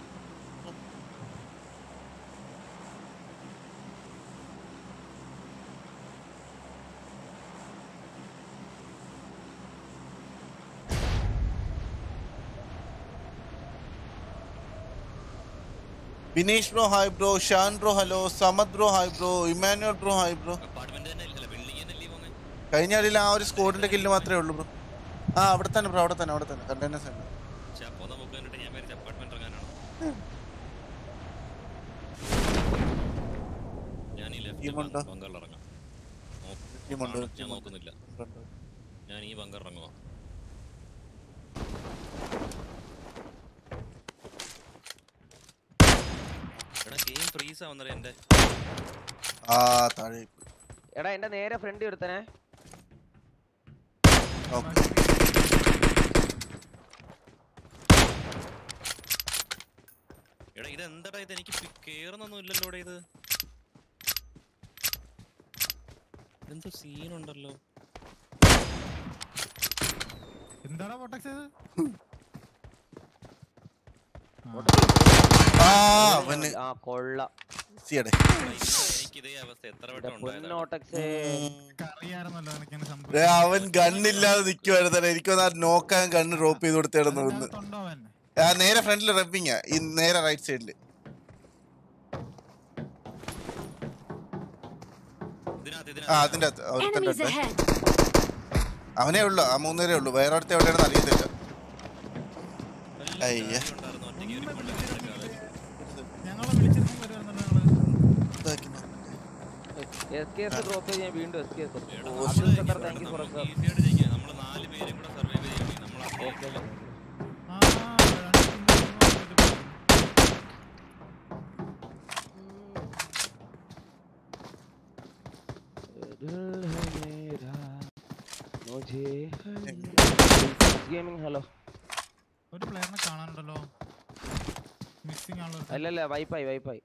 Bineesh bro hi bro Shan bro hello Samad bro hi bro Emmanuel bro hi bro apartment തന്നെ അല്ല ബിൽഡിംഗ് തന്നെ അല്ലേ പോന്നെ കഴിഞ്ഞ കളിയിൽ ആ ഒരു സ്കോഡിന്റെ കില്ല് മാത്രമേ ഉള്ളൂ ബ്രോ ആ അവിടെ തന്നെ ബ്രോ അവിടെ തന്നെ അവിടെ തന്നെ കണ്ടെയ്നേഴ്സ് തന്നെ പക്ഷെ അപ്പൊ നമുക്ക് കണ്ടിട്ട് ഞാൻ വിചാരിച്ച അപ്പാർട്ട്മെന്റ് ഇറങ്ങാനാണ് ഞാൻ ഈ ടീമുണ്ടോ? ലെഫ്റ്റ് ബംഗാളിൽ ഇറങ്ങാം നോക്ക്- ടീമുണ്ട്, കാണും, ഞാൻ ടീമുണ്ട്. നോക്കുന്നില്ല ഉണ്ട്, ഉണ്ട്. ഞാൻ ഈ ബങ്കർ ഇറങ്ങുവാ എടാ ഗെയിം ഫ്രീസ് ആവുന്നറ എന്റെ ആ താഴെ എടാ എന്റെ നേരെ ഫ്രണ്ട് എടുത്തനെ ഓക്കെ എടാ ഇത് എന്താടാ ഇത് എനിക്ക് കേറുന്നൊന്നും ഇല്ലല്ലോ ഇവിടെ ഇത് എന്തോ സീനുണ്ടല്ലോ എന്താടാ പൊട്ടക്സ് ഇത് ആ അവന് ആ കൊള്ള സിയടെ എനിക്ക് ഇതേ അവസ്ഥ എത്ര വട്ടം ഉണ്ടായതാണ് പൊന്നോട്ടക്സേ അറിയാറുന്നല്ലോ നിനക്കിങ്ങനെ സംഭവം ദേ, അവൻ ഗണ്ണില്ലാതെ നിക്കുവായിരുന്നു എനിക്കൊന്ന് ആ നോക്കാൻ ഗണ്ണ് ഡ്രോപ്പ് ചെയ്ത് കൊടുത്തായിരുന്നു ഒന്ന് അതിനകത്തുണ്ടോ അവൻ ആ നേരെ ഫ്രണ്ടിൽ റബ്ബിങ്ങാ ഈ നേരെ റൈറ്റ് സൈഡില് ഇതിനകത്ത് ആ ഇതിനകത്ത് അതിന്റെ അകത്ത് ഒരുത്തൻ്റെ Enemies ഉണ്ട് ahead! അവനേ ഉള്ളു ആ മൂന്നുപേരേ ഉള്ളു വേറെ അടുത്ത് എവിടെയാണെന്ന് അറിയത്തില്ല നല്ല അയ്യ. കാര്യം ഉണ്ടായിരുന്നു ഒറ്റയ്ക്ക് ഒരു മണ്ടയ്ക്ക് കിടക്കാതെ. ഞങ്ങളെ വിളിച്ചിരുന്നു വരുമായിരുന്നല്ലോ ഞങ്ങള് ഇതാക്കി നോക്കട്ടെ. എസ് കെ എസ് ഡ്രോപ്പ് ചെയ്ത് ഞാൻ വീണ്ടും എസ് കെ എസ് എടാ, ഓ, നമ്മള് അബ്ദുൽ ഖത്തർ ഇവിടെ താങ്ക് യു ഫോർ നമുക്ക് easy ആയിട്ട് ജയിക്കാം. നമ്മള് നാല് പേരും കൂടെ survive ചെയ്യണം. നമ്മള് അത്രയും ഓക്കെ ആ രണ്ട് team വന്നിട്ട് പോയി. ഗെയിമിംഗ് ഹലോ ഒരു പ്ലെയറിനെ കാണാനുണ്ടല്ലോ മിസ്സിംഗ് ആണല്ലോ അല്ലല്ല വൈപ്പായി വൈപ്പായി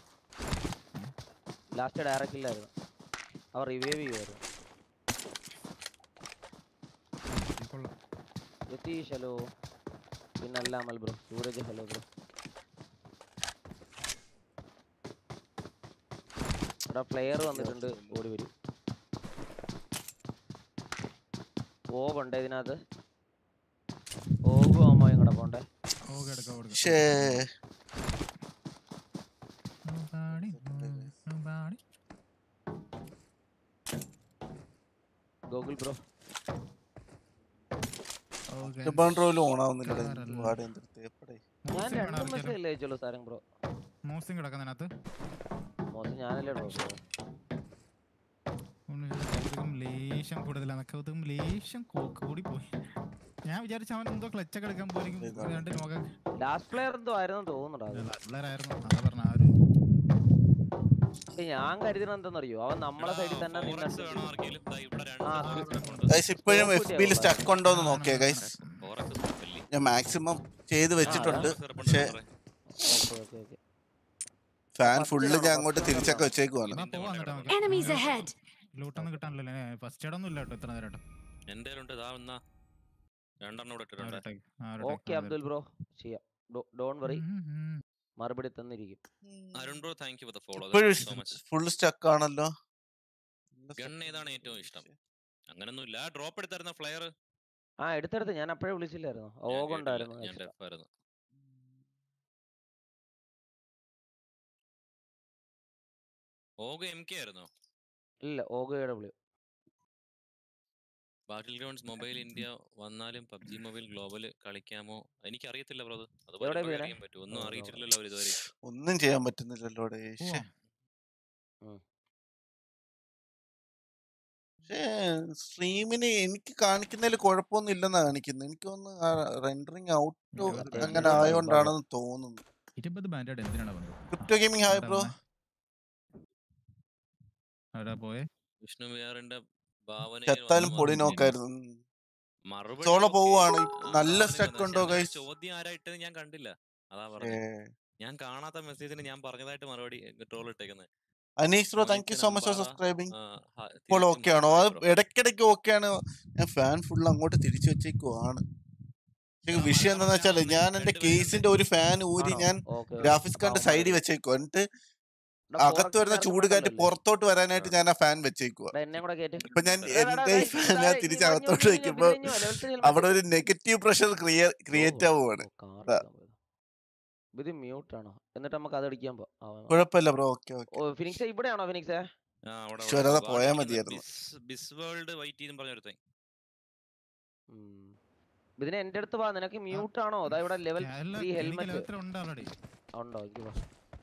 ലാസ്റ്റ് ഡയറക്റ്റ് ഇല്ലായിരുന്നു അവർ റിവൈവ് ചെയ്യുമായിരുന്നു കൊള്ളാം യതീഷ് ഹലോ പിന്നല്ല Amal bro Sooraj hello bro ഇവിടെ പ്ലെയർ വന്നിട്ടുണ്ട് ഓടി വരും ഓവുണ്ട് ഇതിനകത്ത് ഓഗും അമ്മയും കൂടെ പോണ്ടേ ഓക്കെ എടുക്കാം കൊടുക്കാം ഷേ Nobody, nobody. Google bro Okay. ബൺറോയിലും ഓണാവുന്നില്ല കാറല്ല. വാട് എന്തൊരു തേപ്പടേ ഞാൻ മോസിം രണ്ട് വേണം മെസ്സേജ് അല്ലേ അയച്ചുള്ളൂ സാരം ബ്രോ മോസിം കിടക്കുന്നതിനകത്ത് മോശം ഞാനല്ലേ ബ്രോ ഒന്ന് കൗതുകം ലേശം കൂടുതലാണ് കൗതുകം ലേശം കൂ- കൂടിപ്പോയി ഞാൻ വിചാരിച്ച അവൻ എന്തോ ക്ലച്ചൊക്കെ എടുക്കാൻ പോയിരിക്കും ഇതാണ്. രണ്ട് നോക്കാൻ ലാസ്റ്റ് പ്ലെയർ എന്തോ ആയിരുന്നു തോന്നുന്നുണ്ടോ അത് പിള്ളേരായിരുന്നു അതാ പറഞ്ഞ ആ ഒരു പക്ഷെ ഞാൻ കരുതുന്നത് എന്തെന്നറിയോ അവൻ നമ്മളെ സൈഡിൽ തന്നെ ഫോറക്സ് നിന്നിട്ട് വേണോ ആർക്കെങ്കിലും ദാ ഇവിടെ രണ്ട് ആ, ഫോറക്സ് ഉണ്ട് ഗൈസ് ഇപ്പോഴും എഫ് ബിയിൽ സ്റ്റക്ക് ഉണ്ടോ എന്ന് നോക്കിയേ ഗൈസ് ഫോറക്സ് നോക്കല്ലേ ഞാൻ മാക്സിമം ചെയ്ത് വെച്ചിട്ടുണ്ട് ചെറുപ്പം പക്ഷേ okay okay okay fan full ഞാൻ അങ്ങോട്ട് തിരിച്ചൊക്കെ വെച്ചേക്കുവാണ് എന്നാ പോവാം എന്നിട്ട് നമുക്ക്. Enemies അങ്ങനെ ahead. ലൂട്ടൊന്നും കിട്ടാനില്ലല്ലേ ഫസ്റ്റ് എയ്ഡ് ഒന്നും ഇല്ല കേട്ടോ ഇത്ര നേരം കേട്ടോ എന്റെ ഉണ്ട് ഇതാ എന്നാ രണ്ടെണ്ണം ഇവിടെ ആ ഒരു ഇട്ടിട്ടുണ്ട് attack, ആ ഒരു ഓക്കെ attack, ആ ഒരു അബ്ദുൽ ബ്രോ ചെയ്യാം ഡോൺ വറി ഉം, ഉം, ഉം. മറുപടി തന്നിരിക്കും Arun bro thank you for the follow ഇപ്പോഴും സോ മച്ച് ഫുൾ സ്റ്റക്ക് ആണല്ലോ ഗൺ ഏതാണ് ഏറ്റവും ഇഷ്ടം അങ്ങനൊന്നും ഇല്ല ഡ്രോപ്പ് എടുത്തായിരുന്ന ഫ്ലയർ ആ എടുത്തെടുത്ത് ഞാൻ അപ്പോഴേ വിളിച്ചില്ലായിരുന്നു ഓഗുണ്ടായിരുന്നു ഞാൻ ഡെഫ് ആയിരുന്നു ഓഗ് എം കെ ആയിരുന്നോ ഇല്ല ഓഗ ഡബ്ല്യു ബാറ്റിൽ ഗ്രൗണ്ട്സ് മൊബൈൽ ഇന്ത്യ വന്നാലും പബ്ജി മൊബൈൽ ഗ്ലോബൽ കളിക്കാമോ എനിക്കറിയത്തില്ല ബ്രോ അത് അത് എവിടെ വരുമ്പോ വീണേ? അറിയാൻ പറ്റും ഒന്നും ഓ, ഓ. അറിയിച്ചിട്ടില്ലല്ലോ അവർ ഇതുവരെ ഒന്നും ചെയ്യാൻ പറ്റുന്നില്ലല്ലോ അവിടെ പോവാം. പക്ഷേ സ്ട്രീമിന് എനിക്ക് കാണിക്കുന്നതിൽ കുഴപ്പമൊന്നും ഇല്ലെന്നാ കാണിക്കുന്നത് എനിക്ക് തോന്നുന്നു റെൻഡറിങ് ഔട്ട് ഇരുപത് അങ്ങനെ ഇരുപത് ആയോണ്ടാണെന്ന് തോന്നുന്നു ഇരുപത് ബാൻഡേഡ് എന്തിനാണ് വന്നത് ക്രിപ്റ്റോ ഗെയിമിംഗ് ഹായ് ബ്രോ അവിടെ പോയെ വിഷ്ണു വിഹാറിന്റെ ഭാവന ചത്താലും പൊടി നോക്കായിരുന്നു മറുപടി സോളോ okay. പോവുകയാണ്. ആ, നല്ല ഭാവനയ്ക്ക് stuck വന്നു. ഉണ്ടോ പക്ഷെ അങ്ങനെ guys? ചോദ്യം ആരായിട്ടത് ഞാൻ കണ്ടില്ല അതാ ഏ, പറഞ്ഞത് ഞാൻ കാണാത്ത മെസ്സേജിന് ഞാൻ പറഞ്ഞതായിട്ട് മറുപടി ട്രോൾ ഇട്ടേക്കുന്നത് Anees bro thank you so much for subscribing ഇപ്പോൾ ഓക്കെ ആണോ അത് ഇടയ്ക്കിടയ്ക്ക് ഓക്കെ ആണ് ഞാൻ ഫാൻ ഫുൾ അങ്ങോട്ട് തിരിച്ചു വെച്ചേക്കുവാണ് പക്ഷേ ആ, വിഷയം മലയാളം എന്താണെന്ന് വെച്ചാൽ ഞാൻ ഞാൻ എന്റെ രണ്ട് കേസിന്റെ ഒരു ഫാൻ ഊരി ഞാൻ ഗ്രാഫിക്സ് കണ്ട് സൈഡിൽ വെച്ചേക്കുവാ എന്നിട്ട് അകത്ത് വരുന്ന ചൂടുകാറ്റ് പുറത്തോട്ട് വരാനായിട്ട് ഞാൻ ആ ഫാൻ വെച്ചേക്കുവാ എന്നെ കൂടെ കേറ്റ് ഇപ്പൊ ഞാൻ എടാ, എടാ, എന്റെ guys, ഫാൻ ഞാൻ താഴെ തിരിച്ച് ഇനി അകത്തോട്ട് മഞ്ഞ് വെക്കുമ്പോ മഞ്ഞ് മഞ്ഞ് level three helmet. അവിടെ ഒരു നെഗറ്റീവ് പ്രഷർ ക്രിയേറ്റ് ആവുകയാണ് ഓ, car ദാ. എടുക്കാൻ പോയതാ. ഇത് മ്യൂട്ട് ആണോ എന്നിട്ട് നമുക്ക് അത് അടിക്കാൻ പോ ആ, ആ. കുഴപ്പമില്ല ബ്രോ ഓക്കെ ഓക്കെ ഓ ഫിനിക്സ് ഇവിടെയാണോ ഫിനിക്സ് ഈശ്വര, അത് പോയാ മതിയായിരുന്നു. ബിസ് വേൾഡ് വൈറ്റ് ചെയ്തും പറഞ്ഞൊരുത്തൻ ഇതിന് എന്റെ അടുത്ത് വാ നിനക്ക് മ്യൂട്ട് ആണോ അതാ ഇവിടെ ലെവൽ ത്രീ ഹെൽമെറ്റ് എത്ര ഉണ്ട് ഓൾറെഡി ഉണ്ടോ എനിക്ക് വാ.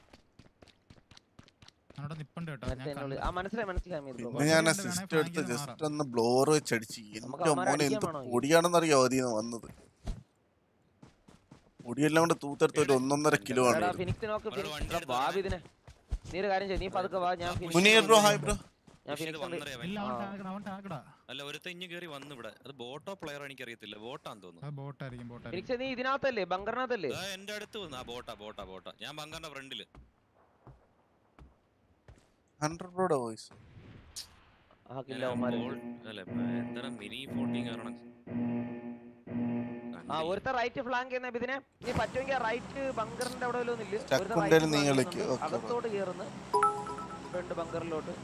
അവിടെ നിപ്പുണ്ട് കേട്ടോ നേരത്തെ ഞാൻ എന്നെ വിളി- കണ്ടു. ആ മനസ്സിലായി മനസ്സിലായി അമീർ ബ്രോ. പിന്നെ ഞാൻ വേണമെങ്കിൽ സിസ്റ്റം എടുത്ത് flank ചെയ്ത് ജസ്റ്റ് ഒന്ന് ബ്ലോർ വെച്ചടിച്ച് നമുക്ക് എന്റെ അവന്മാരെ മോനെ എന്ത് അടിക്കാൻ വേണോ? പൊടിയാണെന്നറിയോ അതിന്ന് വന്നത് പൊടിയെല്ലാം കൊണ്ട് തൂത്തെടുത്ത് ഒരു ഒന്നൊന്നര കിലോ ആണ് എടാ ഇത്. ഫിനിക്സ് നോക്ക് അവരോട് ഫിനിക്സ് വണ്ടി എടാ, എടുത്ത് വാ വരണേ. ഇതിനെ നീ ഒരു കാര്യം ചെയ്യ് നീ പതുക്കെ വാ ഞാൻ Phoenix Muneer bro hi bro ഞാൻ ഫിനിക്സ് ഉണ്ട് ഇല്ല അവൻ ആ. ടാഗടാ അവൻ ടാഗടാ അല്ല ഒരുത്തൻ ഇഞ്ഞ് കയറി വന്നു ഇവിടെ അത് ബോട്ടോ പ്ലെയർ എനിക്ക് അറിയത്തില്ല ബോട്ടാന്ന് തോന്നുന്നു അത് ബോട്ടായിരിക്കും ബോട്ടായിരിക്കും ഫിനിക്സ് നീ ഇതിനകത്തല്ലേ ബങ്കറിനകത്തല്ലേ ദാ എന്റെ അടുത്ത് വന്നു ആ ബോട്ടാ ബോട്ടാ ബോട്ടാ ഞാൻ ബങ്കറിന്റെ ഫ്രണ്ടില് ഹൺഡ്രഡ് ബ്രോയുടെ വോയിസ് ആ കില്ല അവന്മാര് അല്ല എന്താണ് മിനി ഫോർട്ടീൻ കാരണം ആ ഒരുത്ത റൈറ്റ് ഫ്ലാങ്ക് ചെയ്യുന്ന ഇതിനെ നീ പറ്റുമെങ്കിൽ റൈറ്റ് ബങ്കറിന്റെ അവിടെ വല്ലതും ഇല്ല Stuck ഒരുത്തൻ ഉണ്ടേലും right നീ flank കളിക്ക്. ചെയ്യുന്നുണ്ട്. Okay, അകത്തോട്ട് കയറുന്നു ഫ്രണ്ട് ബങ്കറിലോട്ട്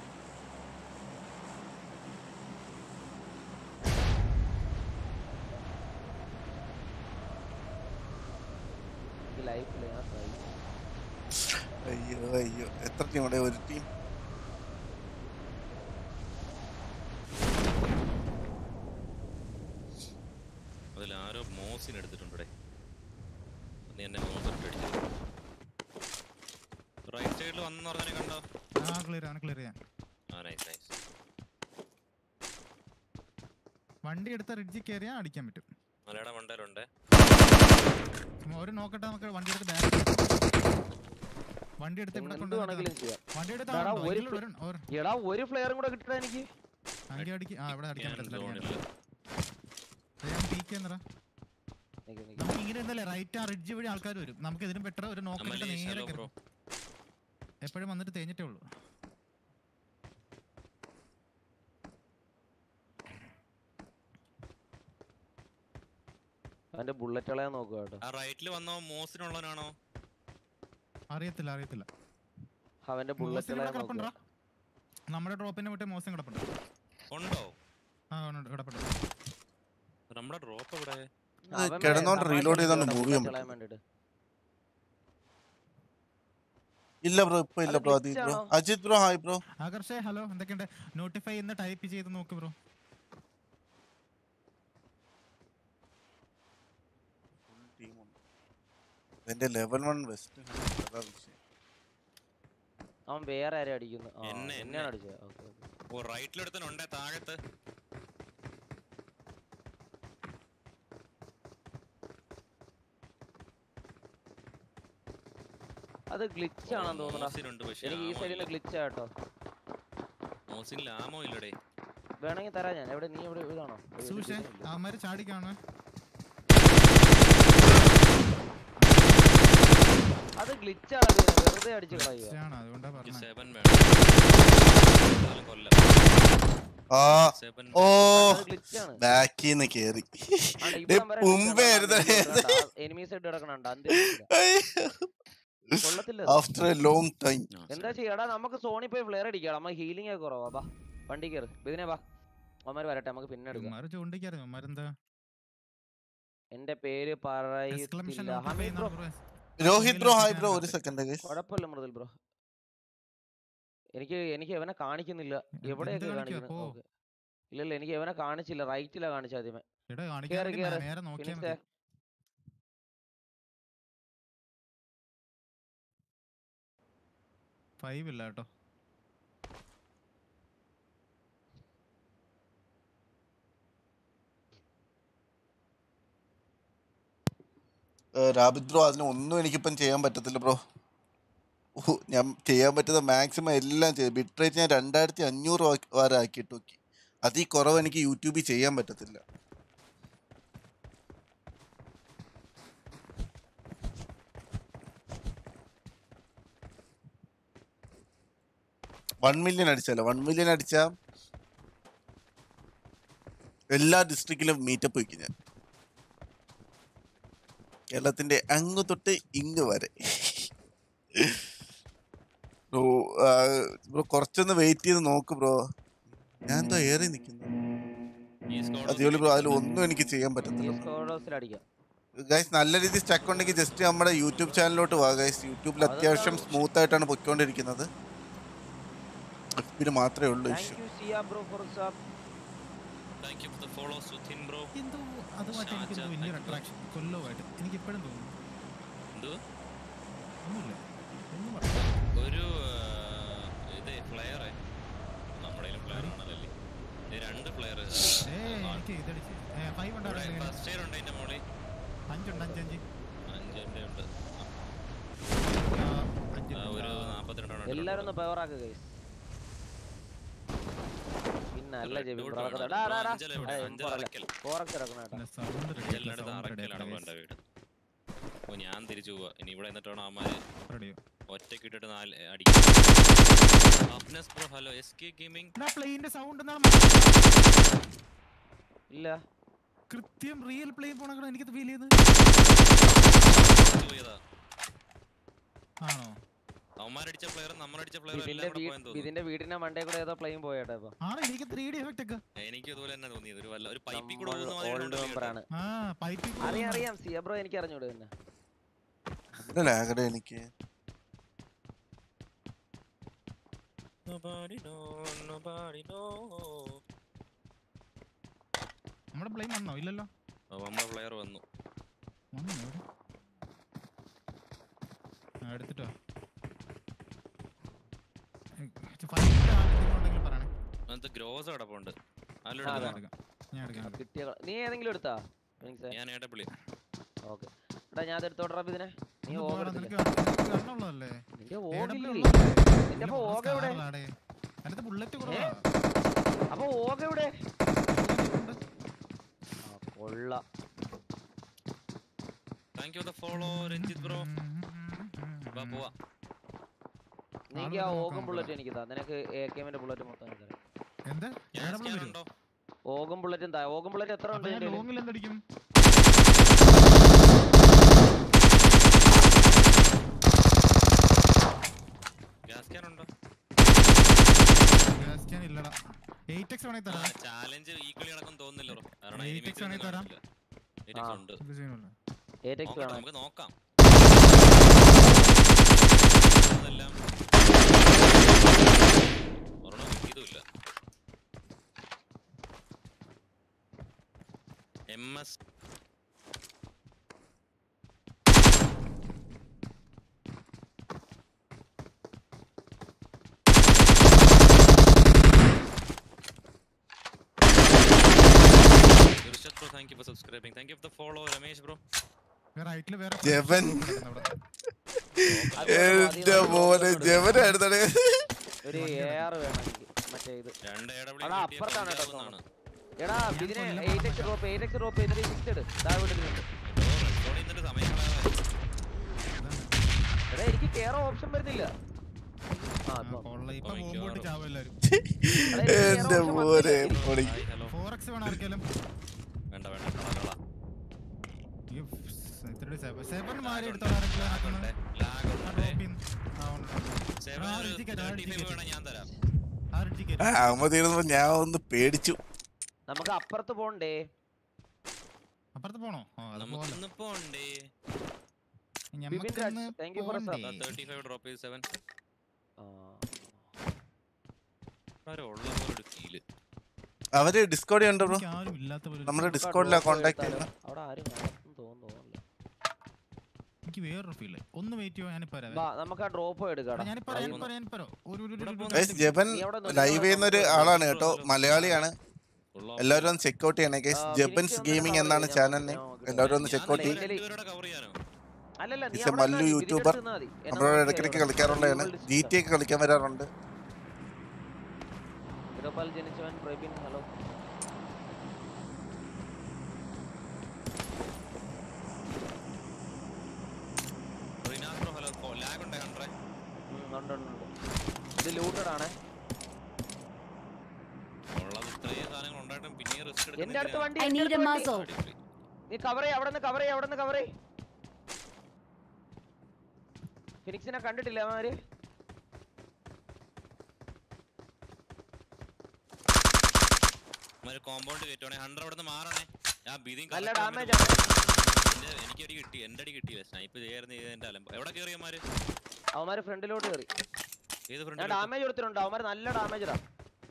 ലൈഫിൽ ഞാൻ try ചെയ്യും. അയ്യോ അയ്യോ എത്ര ടീമുടെ ഒരു ടീം അതിൽ ആരോ മോസിന് എടുത്തിട്ടുണ്ട് ഇവിടെ നീ എന്നെ മോസിന് അടിച്ചത് റൈറ്റ് സൈഡിൽ വന്നെന്ന് പറഞ്ഞാൽ കണ്ടോ ആ ക്ലിയർ ആണ് ക്ലിയർ ചെയ്യാൻ ആ നൈസ് നൈസ് വണ്ടി എടുത്ത റിഡ്ജിൽ കയറിയാൽ അടിക്കാൻ പറ്റും മലയാളം മണ്ടയിലുണ്ട് ഉം, ഒരു നോക്കട്ടെ നമുക്ക് വണ്ടി എടുത്ത് ബാക്ക് വണ്ടി എടുത്ത് ഇവിടെ എന്ത് കൊണ്ടുവന്നിട്ട് വേണമെങ്കിലും ചെയ്യാം വണ്ടി എടുത്ത് എടാ, ആളുണ്ടോ? ഒരു എങ്കിലും ഒരു- ഒരു എടാ ഒരു ഫ്ലെയറും കൂടെ കിട്ടടാ എനിക്ക് അങ്കി അടിക്ക് ആ ഇവിടെ അടിക്കാൻ ഞാൻ പറ്റത്തില്ല സോണില്ല ഞാൻ പീക്ക് എന്നറ നിക്ക് നിക്ക്. നമുക്ക് ഇങ്ങനെ എന്തല്ലേ റൈറ്റ് ആ റിഡ്ജ് വഴി ആൾക്കാർ വരും നമുക്ക് ഇതിനും ബെറ്റർ ഒരു നോക്കിട്ട് നേരെ മലേഷ്യ ബ്രോ കേറും. എപ്പോഴും വന്നിട്ട് തേഞ്ഞിട്ടേ ഉള്ളൂ അവന്റെ ബുള്ളറ്റുകളെ നോക്കുക കേട്ടോ ആ റൈറ്റിൽ വന്നോ മോസിനുള്ളവനാണോ അറിയത്തില്ല അറിയത്തില്ല അവന്റെ മോസിന് ബുള്ളറ്റുകളെ ഇവിടെ നോക്കുക കിടപ്പുണ്ടോ നമ്മുടെ ഡ്രോപ്പിന്റെ വിട്ട് മോശം കിടപ്പുണ്ട് ഉണ്ടോ ആ ഉണ്ട് ഇടപെട്ടു നമ്മുടെ ഡ്രോപ്പ് എവിടെ ഇത് അവൻ കിടന്നോണ്ട് തമാശ reload ചെയ്തോണ്ട് കളിക്കുവാ move ചെയ്യാൻ bullet കളയാൻ വേണ്ടിയിട്ട്. ഇല്ല ബ്രോ ഇപ്പൊ ഇല്ല അത് ബ്രോ അതി ബ്രോ glitch ആണോ? അജിത് ബ്രോ ഹായ് ബ്രോ ആകർഷേ ഹലോ എന്തൊക്കെയുണ്ട് നോട്ടിഫൈ എന്ന് ടൈപ്പ് ചെയ്ത് നോക്ക് ബ്രോ എന്റെ ലെവൽ വൺ വെസ്റ്റ് അതാ വിഷയം അവൻ വേറെ ആരും അടിക്കുന്നു ആ, എന്നെ, എന്നെയാണ് എന്നെ. അടിച്ചത് ഓക്കെ ഓക്കെ ഓ റൈറ്റിലെടുത്തനുണ്ടേ താഴത്ത് അത് ഗ്ലിച്ച് ആണെന്ന് തോന്നുന്നു മോസിനുണ്ട് പക്ഷേ എനിക്ക് ഈ ആമോ സൈഡിൽ ഇല്ല. ഗ്ലിച്ച് ആട്ടോ മോസിനിൽ ആമോ ഇല്ലടേ വേണമെങ്കിൽ തരാം ഞാൻ എവിടെ നീ എവിടെ ഇതാണോ ഇവിടെ സൂക്ഷേ ഇരിക്കുന്നില്ല. അവന്മാര് ചാടിക്കാണ് അത് ഗ്ലിച്ച് ആണ് വെറുതെ അടിച്ച് കളയുക ആണ് അതുകൊണ്ടാ പറഞ്ഞത് സെവൻ വേണം ഏതായാലും കൊല്ലം ആ സെവൻ ഓ അത് ഗ്ലിച്ച് ആണ് ബാക്കിന്ന് കേറി ആണ്ട് ഡേ, ഇവിടം വരെ മുമ്പേ ആയിരുന്നു എനിമീസ് ആയിട്ട് കിടക്കണുണ്ട് ഇത്. കൊള്ളത്തില്ല ആഫ്റ്റർ എ ലോങ് ടൈം എന്താ ചെയ്യടാ നമുക്ക് സോണി പോയി ഫ്ലെയർ അടിക്കാം നമ്മ ഹീലിംഗ് ഒക്കെ കുറവാ ബാ വണ്ടി കയറി ഇതിനെ ബാ അവന്മാര് വരട്ടെ നമുക്ക് പിന്നെ എടുക്കാം ഇവന്മാര് ചൂണ്ടിക്കായിരുന്നു ഇവന്മാരെന്താ എന്റെ പേര് എക്സ്ക്ലമേഷൻ പറയത്തില്ല Hameed bro Rohit bro hi bro ഒരു സെക്കൻഡ് കുഴപ്പമില്ല മൃദുൽ ബ്രോ എനിക്ക് എനിക്ക് എവനെ കാണിക്കുന്നില്ല എവിടെയൊക്കെ കാണിക്കുവാ? കാണിക്കുന്നു പോ. ഓക്കെ ഇല്ല ഇല്ല എനിക്ക് എവനെ കാണിച്ചില്ല റൈറ്റിലാ കാണിച്ച ആദ്യമേ എടാ കാണിക്കാൻ കേറ്, വേണ്ടി കേറ്. നേരെ നോക്കിയാ ഫിനിക്സേ മതി ഫൈവ് ഇല്ല കേട്ടോ രാബിത് ബ്രോ അതിന് ഒന്നും എനിക്കിപ്പം ചെയ്യാൻ പറ്റത്തില്ല ബ്രോ ഞാൻ ചെയ്യാൻ പറ്റുന്ന മാക്സിമം എല്ലാം ചെയ്തു ബിറ്റ് റേറ്റ് ഞാൻ രണ്ടായിരത്തി അഞ്ഞൂറ് വരെ ആക്കിയിട്ട് നോക്കി അതിൽ കുറവ് എനിക്ക് യൂട്യൂബിൽ ചെയ്യാൻ പറ്റത്തില്ല വൺ മില്യൺ അടിച്ചല്ലോ വൺ മില്യൺ അടിച്ച എല്ലാ ഡിസ്ട്രിക്റ്റിലും മീറ്റപ്പ് വയ്ക്കും ഞാൻ കേരളത്തിന്റെ അങ്ങ് തൊട്ട് ഇങ്ങ് വരെ ബ്രോ ബ്രോ കുറച്ചൊന്ന് വെയിറ്റ് ചെയ്ത് നോക്ക് ബ്രോ ഞാൻ എന്താ ഏറി നിൽക്കുന്നു ഈ squad അതുപോലെ ബ്രോ അതിൽ ഒന്നും ഒന്നും എനിക്ക് ചെയ്യാൻ ഈ പറ്റത്തില്ല സ്കോഡോസിൽ അടിക്കാം ഗൈസ് നല്ല രീതിയിൽ സ്റ്റക്ക് ഉണ്ടെങ്കിൽ ജസ്റ്റ് നമ്മുടെ യൂട്യൂബ് ചാനലിലോട്ട് വാ ഗൈസ് യൂട്യൂബിൽ അത്യാവശ്യം സ്മൂത്ത് ആയിട്ടാണ് പൊയ്ക്കൊണ്ടിരിക്കുന്നത് എഫ്ബിന് മാത്രമേ ഉള്ളൂ thank issue you Siya bro for sub Thank you for the follow, Suthin bro. എന്തോ അതുമായിട്ട് എനിക്കൊരു ഷാജ, വലിയൊരു thank you. അട്രാക്ഷൻ കൊല്ലവുമായിട്ട് എനിക്ക് ഇപ്പോഴും തോന്നുന്നു എന്ത്? ഒന്നുമില്ല ഒന്നും പറയാം ഒരു ആ, ഇത് ഫ്ലെയർ നമ്മുടെ ഫ്ലെയർ ആണല്ലേ ഇത് രണ്ട് ഫ്ലെയർ ഏ എനിക്ക് ഇതടിച്ച് ഫൈവ് ഉണ്ടായിരുന്നു ഫസ്റ്റ് ഇയർ ഉണ്ട് അതിന്റെ മോളിൽ അഞ്ചുണ്ട് അഞ്ചഞ്ച് അഞ്ചിന്റെ ഉണ്ട് ആ, ആ, അഞ്ച് ഒരു നാപ്പത്തിരണ്ടെണ്ണം ഉണ്ട് എല്ലാരും ഒന്ന് പവർ ആക്കുക ഗൈസ് പിന്നെ അല്ല Red ജെബി dot ബ്രോ വേണം. ഡാ ഡാ ഡാ അഞ്ചൽ എവിടെ? അഞ്ചൽ അറക്കൽ. ഫോറക്സ് ഇറക്കണം കേട്ടോ സൗണ്ട് അഞ്ചലിനടുത്ത് അറക്കലാണ് വേണ്ട വീട് ഓ ഞാൻ തിരിച്ചു പോവാ ഇനി ഇവിടെ എന്നിട്ട് വേണം അമ്മാര് റെഡിയോ ഒറ്റയ്ക്ക് ഇട്ടിട്ട് നാല് അടിക്കും Afnas bro hello S K gaming പ്ലെയിന്റെ സൗണ്ട് എന്താണ് ഇല്ല കൃത്യം റിയൽ പ്ലെയിൻ പോണക്കണം എനിക്കത് ഫീൽ ചെയ്ത് പോയതാ ആണോ അവന്മാരടിച്ച പ്ലെയർ നമ്മളടിച്ച പ്ലെയർ ഇതിന്റെ എല്ലാം കൂടെ വീ- പോയെന്ന് തോന്നുന്നു ഇതിന്റെ വീടിന്റെ മണ്ടേ കൂടെ ഏതോ പ്ലെയിൻ പോയേട്ടാ ഇപ്പൊ ആണോ എനിക്ക് ത്രീ ഡി എഫക്റ്റ് ഒക്കെ എനിക്ക് ഇതുപോലെ തന്നെ തോന്നിയത് ഒരു വല്ല ഒരു പൈപ്പിൽ കൂടെ നമ്മൾ പോകുന്ന മാതിരി ഓൾഡ് ഉണ്ടല്ലോ മെമ്പർ കേട്ടോ. ആണ് ആ പൈപ്പിൽ അറിയാം അറിയാം സിയ ബ്രോ എനിക്ക് അറിഞ്ഞൂടെ തന്നെ ലാഗടെ എനിക്ക് Nobody know, nobody know. നമ്മുടെ പ്ലെയിൻ വന്നോ ഇല്ലല്ലോ ഓ, നമ്മുടെ പ്ലെയർ വന്നു വന്നോ എവിടെ ആ എടുത്തിട്ടോ ഉണ്ടെങ്കിൽ പറയണേ അതിനകത്ത് ഗ്രോസ് കിടപ്പുണ്ട് ആ, അതിലെടുത്ത് അതാ. ഞാൻ എടുക്കാം ഞാൻ എടുക്കാം ആ, കിട്ടിയ കള- നീ ഏതെങ്കിലും എടുത്താ ഫിനിക്സേ ഞാൻ ഏട്ടപ്പിളി ഓക്കെ എടാ ഞാൻ അത് എടുത്തോട്ടെ ഇതിനെ നീ ഒന്ന് ഓഗ് പോടാ, എടുത്തില്ല നിനക്ക് നിനക്ക് കണ്ണുള്ളതല്ലേ നിന്റെ AW ഓഗില്ലേ ഉള്ളതല്ലേ? നിന്റെ ഇതിന് അപ്പൊ കുറേ ഓഗ് എവിടെ? scar ഉള്ളതാടേ. അതിനകത്ത് ബുള്ളറ്റ് കുറവാ അപ്പൊ ഓഗ് എവിടെ bullet ഉണ്ട്. ആ, കൊള്ള thank you the follow Ranjith bro വാ പോവാ നീക്ക് ആ ആള് ഓഗും നോക്കാം ബുള്ളറ്റ് എനിക്ക് താ നിനക്ക് എ കെമിന്റെ ബുള്ളറ്റ് മൊത്തം എനിക്ക് തരാം. എന്താ ഞാൻ AW സ്കാൻ വരും. ഉണ്ടോ ഓഗും ബുള്ളറ്റും താ ഓഗും ബുള്ളറ്റ് എത്ര ഉണ്ട് അപ്പൊ ഞാൻ നിന്റെ കയ്യില്? ലോങ്ങിൽ എന്തടിക്കും ഗ്യാസ് സ്കാൻ ഉണ്ടോ ഗ്യാസ് can ഇല്ലടാ എയ്റ്റ് എക്സ് വേണമെങ്കിൽ തരാം ചാലഞ്ച് ഈ കളി നടക്കും തോന്നുന്നില്ല ബ്രോ കാരണം Eight enemies X ആണെങ്കിൽ ഒന്നും തരാം. കാണില്ല. Eight X ആ. ഉണ്ട് ഇത് ചെയ്യുന്നില്ല. ഏറ്റെക്സ് നോക്കട്ടെ, വേണം നമുക്ക് നോക്കാം അതെല്ലാം ഒരെണ്ണം കിട്ടിയതുമില്ല M S Irshad bro, thank you for subscribing. Thank you for the follow, Ramesh bro. വേറെ റൈറ്റില് വേറെ ജവൻ. അവിടെ. എന്റെ മോനെ ജവനായിരുന്നേ ഒരു എ ആർ വേണം എനിക്ക് മറ്റേ ഇത് രണ്ട് AW അതാ കിട്ടിയ അപ്പുറത്താണ് കേട്ടോ പഞ്ചാബെന്നാണ്. എടാ ഞാൻ ഇതിനെ കൊല്ലം eight X drop eight X drop ചെയ്തിട്ട് സിക്സ് ഇട് താഴെ വിട്ടിട്ടുണ്ട് ബ്രോ, record ചെയ്യുന്നതിന്റെ സമയം കളയാതെ. എടാ എനിക്ക് കേറോ ഓപ്ഷൻ വരുന്നില്ല ആ ആ, ഇപ്പൊ. കൊള്ള. ഇപ്പൊ ഓ, ബോംബ് മിക്കവാറും. ചാവും എല്ലാരും എടാ, എനിക്ക് എന്റെ കേറോ option മോനെ വന്നില്ല. പൊളി ഹായ്, hello. ഫോർ എക്സ് വേണം ആർക്കെങ്കിലും വേണ്ട വേണ്ട കള, കള. സെവൻ മാറി എടുത്തോളാം ആരെങ്കിലും Lag ആക്കണം. ഉണ്ട്, lag ആ, ഉണ്ട്. drop in. ആ, ഉണ്ട്, ഉണ്ട്. Seven ആ, ഒരു ഒരു ticket, ആ, ഒരു 35 ticket. വേണം ഞാൻ തരാം ആ ഒരു ticket. ആ അമ്മ തീർന്നപ്പോ ഞാൻ ഒന്ന് പേടിച്ചു നമുക്ക് അപ്പുറത്ത് പോണ്ടേ അപ്പുറത്ത് പോണോ ആ, അത് പോലെ. നമുക്കിന്ന് പോണ്ടേ ബിബിൻ രാജ്, ഞമ്മക്കൊന്ന് thank you for a sub. പോണ്ടേ. തേർട്ടി ഫൈവ് ഡ്രോപ്പ് ചെയ്ത് സെവൻ ആ. വളരെ ഉള്ള പോലെ ഒരു ഫീല് അവര് ഡിസ്കോഡ് ഉണ്ട് ബ്രോ എനിക്ക് ആരും ഇല്ലാത്ത പോലെ ഒരു നമ്മള് feel. നമുക്ക് ആ ഡിസ്കോഡിലാ drop കോണ്ടാക്ട് എടുത്താലോ? ചെയ്യുന്നത് അവിടെ ആരും കാണത്തും തോന്നുന്നില്ല എനിക്ക് വേറൊരു ഫീല് ഒന്ന് വെയിറ്റ് ചെയ്യോ ഞാനിപ്പോ വരാവേ. ബാ നമുക്ക് ആ ഡ്രോപ്പ് എടുക്കാം എടാ, ഞാനിപ്പോ വരാം, ഞാനിപ്പോ വരാം, ഞാനിപ്പോ വരാം. ഒരു ഒരു- ഒരു- ഒരു- ഒരു- ഗൈസ് ജപൻ നീ അവിടെ നിന്ന് ലൈവ് ചെയ്യുന്ന ഒരു ആളാണ് കേട്ടോ മലയാളിയാണ് ഉള്ള എല്ലാവരും ഒന്ന് ചെക്കൗട്ട് ചെയ്യണേ ഗൈസ് ആ, ജബൻസ് ഫിനിക്സ് ഗെയിമിംഗ് ഒന്ന് എന്നാണ് cover ചാനലിന് ചെയ്യാം, നമുക്ക് എല്ലാവരും ഒന്ന് ഞാൻ ചെക്കൗട്ട് ചെയ്യും ചെയ്യ്. രണ്ടുപേരുടെ cover ചെയ്യാനോ അല്ലല്ല നീ He's a അവിടെ മല്ലു നിന്നാ മതി, യൂട്യൂബർ. ഇതിന്റെ അടുത്ത് നിന്നാ മതി. എന്നെ നമ്മളോട് നോക്കി ഇടയ്ക്കിടയ്ക്ക് അവിടെ. കളിക്കാറുള്ളതാണ് Global ജി ടി ഒക്കെ കളിക്കാൻ വരാറുണ്ട് തിരുപ്പാൽ ജനിച്ചവൻ Prabin hello Rinas bro hello lag ഉണ്ട് ഹൺഡ്രഡ് ഉം, ഉണ്ട് ഉണ്ട് ഉണ്ട് ഇത് ലൂട്ടഡ് ആണ് ഉള്ളത് ഇത്രയും സാധനങ്ങൾ ഉണ്ടായിട്ടും പിന്നെ റിസ്ക് എന്റെ അടുത്ത് വണ്ടി I എന്റെ need a അടുത്ത് വണ്ടി. muzzle. നീ കവർ ചെയ്യ അവിടെ നിന്ന് കവർ ചെയ്യ അവിടെ നിന്ന് കവർ ചെയ്യ ഫിനിക്സിനെ കണ്ടിട്ടില്ല അവന്മാര് കോമ്പൗണ്ട് കയറ്റുവാണെ ഹൺഡ്രഡ് അവിടെ നിന്ന് മാറണേ ഞാൻ ബീതിയും നല്ല correct ഡാമേജ് ആയിട്ട് ആണ് എന്റെ എനിക്ക് അടി കിട്ടി എന്റെ അടി കിട്ടിയില്ല സ്നൈപ്പ് ചെയ്യായിരുന്നു എന്റെ അലമ്പ് എവിടെ കയറിയമാര് അവന്മാര് ഫ്രണ്ടിലോട്ട് കയറി ഏത് ഞാൻ ഫ്രണ്ട് ഡാമേജ് കൊടുത്തിട്ടുണ്ട് അവന്മാര് നല്ല ഡാമേജ് ഇടാ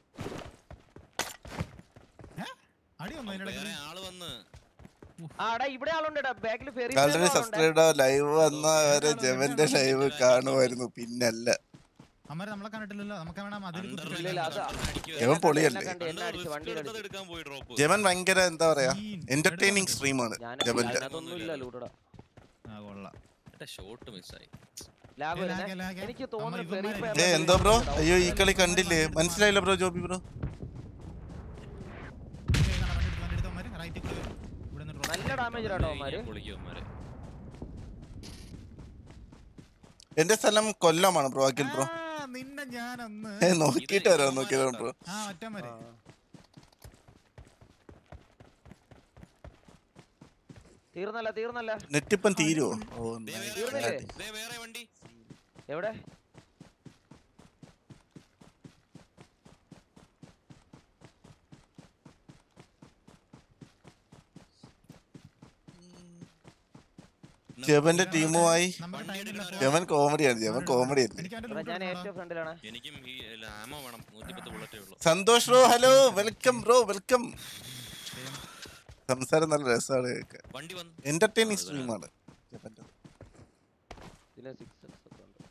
അടി വന്നു അതിനിടയ്ക്ക് വേറെ ആള് വന്ന് ആ എടാ ഇവിടെ ആളുണ്ട് ബാക്കിൽ ഫെറി വളരെ സബ്സ്ക്രൈബ് ലൈവ് വന്ന വരെ ജവന്റെ ലൈവ് കാണുമായിരുന്നു പിന്നല്ല അമ്മ നമ്മളെ കണ്ടിട്ടില്ലല്ലോ നമുക്ക് വേണം അതിൽ Under ഇല്ല, ഇല്ല, അതാ. ഇവൻ പൊളിയല്ലേ? കണ്ട് എന്നെ അടിച്ച് വണ്ടി എടുക്കാൻ പോയി ഡ്രോപ്പ് ജവൻ ഭയങ്കര എന്താ പറയാ എന്റർടൈനിങ് സ്ട്രീമാണ് ഞാൻ ജവന്റെ അതിനകത്തൊന്നും ഇല്ല ലൂട്ടടാ ആ കൊള്ളാം ഷോട്ട് മിസ്സായി ലാബ് ഏ, lag, lag. എനിക്ക് അമ്മ തോന്നുന്നു ഇവന്മാരെ ഫെറി ഏ എന്തോ ബ്രോ അയ്യോ ഈ കളി കണ്ടില്ലേ മനസ്സിലായില്ല ബ്രോ ജോബി ബ്രോ നല്ല ഡാമേജ് ഇടാട്ടോ അവന്മാര് പൊളിക്കുമാര് എന്റെ സ്ഥലം കൊല്ലമാണ് ബ്രോ അഖിൽ ബ്രോ നിന്നെ ഞാനൊന്ന് ഏ നോക്കിട്ട് വരാം നോക്കിട്ട് വരാം ബ്രോ ആ ഒറ്റം വരെ തീർന്നല്ല തീർന്നല്ല നെറ്റ് ഇപ്പം തീരുവോ ഓ ദേ nice. വേറെ തീർന്നില്ലേ? വണ്ടി, ദേ വേറെ വണ്ടി എവിടെ ജവന്റെ ടീമുമായി നമ്മുടെ വണ്ടി ടൈമില്ല എടുക്കണം. ജവൻ കോമഡിയാണ് ജവൻ കോമഡി അല്ലേ എനിക്ക് എടാ, ഞാൻ ഏറ്റവും ഫ്രണ്ടിലാണ് എനിക്കും ഈ ആമോ വേണം നൂറ്റിപ്പത്ത് ബുള്ളറ്റേ ഉള്ളൂ Santhosh bro hello welcome bro welcome സംസാരം നല്ല രസമാണ് കേൾക്കാൻ വണ്ടി വന്നു എന്റർടൈനിങ് സ്ട്രീമാണ് ജവന്റെ ഇതിന് സിക്സ് ഒക്കെ ഉണ്ട്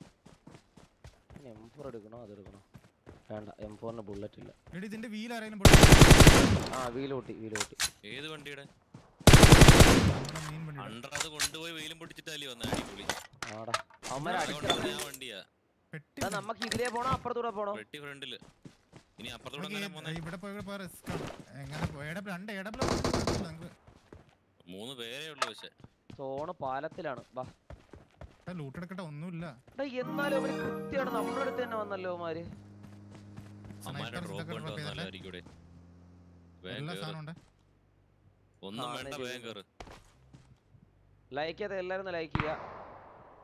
എം ഫോർ എടുക്കണോ അത് എടുക്കണോ വേണ്ട എം ഫോറിന് ബുള്ളറ്റ് ഇല്ല എടി ഇതിന്റെ വീൽ ആരെങ്കിലും ആ വീല് പൊട്ടി വീല് പൊട്ടി ഏത് വണ്ടിയുടെ മെയിൻ വണ്ടി അണ്ടർ അത് കൊണ്ടുപോയി വെയിലും പൊട്ടിച്ചിട്ടല്ലേ വന്ന അടിപൊളി ആടാ അവന്മാരെ അതുകൊണ്ട് അടിക്കണം ആ വണ്ടിയാ പെട്ടി എടാ, നമുക്ക് ഇതിലേ പോണോ അപ്പുറത്തൂടെ പോണോ വെട്ടി ഫ്രണ്ടില് ഇനി അപ്പുറത്തോടെ നമുക്ക് അങ്ങനെ പോന്നെ ഈ- ഇവിടെ പോയി പോയി റിസ്ക് ആണ് എങ്ങനെ പോയി എട രണ്ട് എടപ്പിൾ നമുക്ക് മൂന്ന് പേരേ ഉള്ളൂ പക്ഷെ സോണ് പാലത്തിലാണ് വാ ലൂട്ട് എടുക്കട്ടെ ഒന്നുമില്ല എടാ, എന്നാലും അവര് കൃത്യമാണ് നമ്മുടെ അടുത്ത് തന്നെ വന്നല്ലോ അവന്മാര് അമ്മാരുടെ Snipers ഡ്രോപ്പ് ഇതൊക്കെ കൊണ്ട് drop ചെയ്തല്ലേ? വന്നാലായിരിക്കും ഇവിടെ വേഗം എല്ലാ കേറ്. സാധനം ഉണ്ട് ഒന്നും ആ, വേണ്ട എന്നാ വേഗം ചെയ്തു. കയറ് ലൈക്ക് ചെയ്ത എല്ലാരും ലൈക്ക് ചെയ്യുക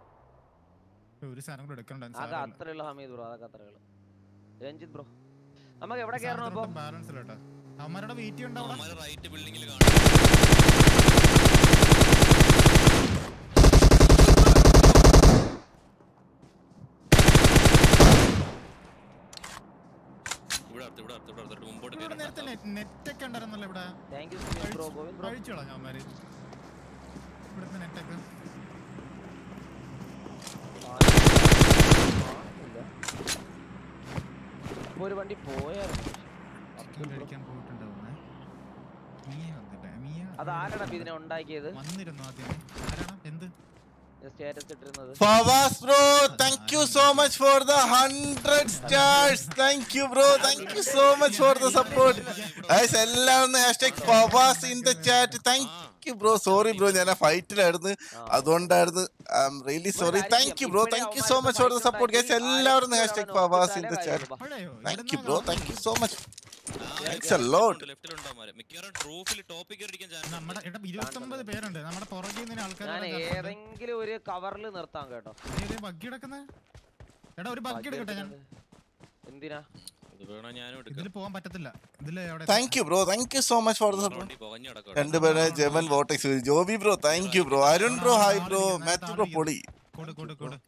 ഒരു സാധനം കൂടെ എടുക്കണ്ട അതൊക്കെ അത്രയുള്ള ഹമീദ് ബ്രോ അതൊക്കെ അത്രയുള്ളൂ രഞ്ജിത്ത് ബ്രോ നമുക്ക് എവിടെ കയറണം അപ്പൊ ബാലൻസ് കേട്ടോ അവന്മാരുടെ വെയിറ്റ് ഉണ്ടാവും അവന്മാര് റൈറ്റ് ബിൽഡിങ്ങിൽ കാണും ഇവിടെ അടുത്ത് ഇവിടെ അടുത്ത് ഇവിടെ അടുത്ത് മുമ്പോട്ട് ഇവിടെ നേരത്തെ കയറി നെറ്റ് ഒക്കെ ഉണ്ടായിരുന്നല്ലോ ഇവിടെ thank you bro Govind bro കഴിച്ചു കളഞ്ഞു അവന്മാര് ഇവിടുത്തെ നെറ്റൊക്കെ അപ്പൊ ഒരു വണ്ടി പോയായിരുന്നു കഴിക്കാൻ പോയിട്ടുണ്ടാവുന്നേ മിയ വന്നില്ല മിയ അത് ആരാണ് അപ്പൊ ഇതിനെ ഉണ്ടാക്കിയത് വന്നിരുന്നു ആദ്യമേ ആരാണ് എന്ത് സ്റ്റാറ്റസ് ഇട്ടിരുന്നത് Fawaz bro thank you so much for the hundred stars thank you bro thank you so much for the support guys എല്ലാവരും hashtag Fawaz in the chat thank you bro sorry bro ഞാൻ ആ ഫൈറ്റിലായിരുന്നു അതുകൊണ്ടായിരുന്നു I'm really sorry thank you bro thank you so much for the support guys എല്ലാവരും hashtag Fawaz in the chat അവിടെയോ thank you bro thank you so much Thanks a lot. ലെഫ്റ്റിലുണ്ടാവും മിക്കവാറും ട്രോഫിൽ topic അടിക്കാൻ ചാൻസ് നമ്മുടെ ഇവിടെ ഇരുപത്തൊമ്പത് പേരുണ്ട് നമ്മുടെ പുറകിൽ നിന്ന് ആൾക്കാർ ഞാൻ ഏതെങ്കിലും ഒരു കവറിൽ നിർത്താം കേട്ടോ ബഗ് കിടക്കുന്ന എടാ ഒരു ബഗ് എടുക്കട്ടെ ഞാൻ എന്തിനാ ഇത് വേണോ ഞാനും എടുക്കാം ഇതിൽ പോകാൻ പറ്റത്തില്ല ഇതിൽ എവിടെ thank you bro thank you so much for the support വണ്ടി പുകഞ്ഞു കിടക്കാം രണ്ടുപേരെ ജമൻ Vortex Joby bro thank you bro Arun bro hi bro Matthew bro പൊളി കൊടു കൊടു കൊടു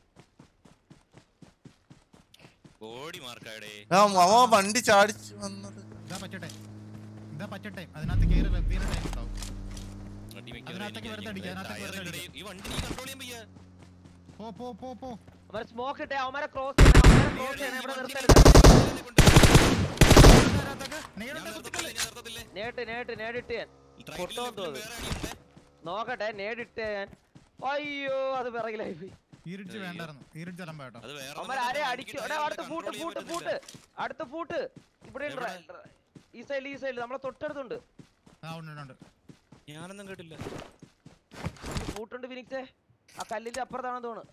ബോഡി മാർക്കാടേ ആ അവ വണ്ടി ചാടിച്ചു വന്നത് ഇതാ പറ്റട്ടെ ഇതാ പറ്റട്ടെ അതിനകത്ത് കയറി ലഭ്യത ടൈം ഉണ്ടാവും വണ്ടി അതിനകത്തേക്ക് വെറുതെ അടിക്കുക, അതിനകത്തേക്ക് വെറുതെ മിക്കവാറും ഈ വണ്ടി നീ കൺട്രോൾ ചെയ്യാൻ വയ്യ പോ പോ പോ പോ അവരെ സ്മോക്ക് ഇട്ടേ അവന്മാരെ ക്രോസ് ചെയ്യണം അവന്മാരെ ക്രോസ് ചെയ്യണം ഇവിടെ നിർത്തരുത് അതിനകത്തേക്ക് നേരിട്ട് ഞാൻ കുത്തിക്കല്ലേ. നിർത്തത്തില്ലേ, ഞാൻ നിർത്തത്തില്ലേ. നേട്ട് നേട്ട് നേടിട്ട് ഞാൻ Right ലും പൊട്ടോന്ന് left ലും തോന്നുന്നു. വേറെ അടിയുണ്ടേ. നോക്കട്ടെ നേടിട്ട് ഞാൻ അയ്യോ അത് പിറകിലായി പോയി ഈ റിഡ്ജ് വേണ്ടായിരുന്നു ഈ റിഡ്ജ് അലമ്പ കേട്ടോ അത് വേറെ അവന്മാർ ഒന്നും ആരെ ഇല്ല, അടിക്കും എനിക്ക് എടാ ടയറിനെ അടുത്ത ഫൂട്ട് control ചെയ്യാൻ ഫൂട്ട് പറ്റുന്നില്ല. ഫൂട്ട് അടുത്ത ഫൂട്ട് ഇവിടെ ഉണ്ട് എവിടെ? ഈ സൈഡിൽ ഈ സൈഡിൽ നമ്മളെ തൊട്ടടുത്തുണ്ട് ആ ഉണ്ട് ഉണ്ട്, ഉണ്ട് ഞാനൊന്നും കേട്ടില്ല ഫൂട്ടുണ്ട് ഫിനിക്സേ ആ കല്ലിന്റെ അപ്പുറത്താണെന്ന് തോന്നുന്നു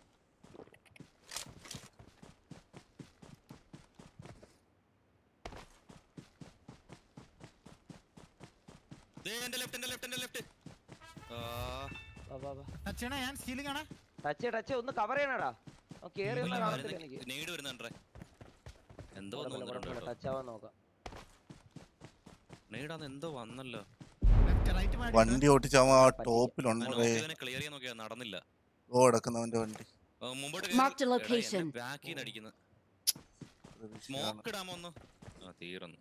ദേ എന്റെ ലെഫ്റ്റ് എന്റെ ലെഫ്റ്റ് എന്റെ ലെഫ്റ്റ് അച്ഛനെ ഞാൻ സ്റ്റീലിംഗ് ആണ് ടച്ച് ടച്ച് ഒന്ന് കവർ ചെയ്യണടാ കേറി ഒന്നും കാണത്തില്ല എനിക്ക് നെയ്ഡ് വരുന്നുണ്ടേ എന്തോ കുഴപ്പമില്ല, കുഴപ്പമില്ല, ടച്ച് ആവാൻ നോക്കാം നെയ്ഡാന്ന് എന്തോ വന്നല്ലോ ലെഫ്റ്റ് റൈറ്റ് മാറ്റി വണ്ടി ഓടിച്ച അവൻ ആ ടോപ്പിലുണ്ട് ക്ലിയർ ചെയ്യാൻ നോക്കിയാ നടന്നില്ല ഓ കിടക്കുന്നവന്റെ വണ്ടി ആ, മുമ്പോട്ട് Marked a location. ബാക്കിൽ നിന്ന് അടിക്കുന്നു അത് വിഷയമാണ്. സ്മോക്ക് ഇടാമോ ഒന്ന് ആ തീർന്നു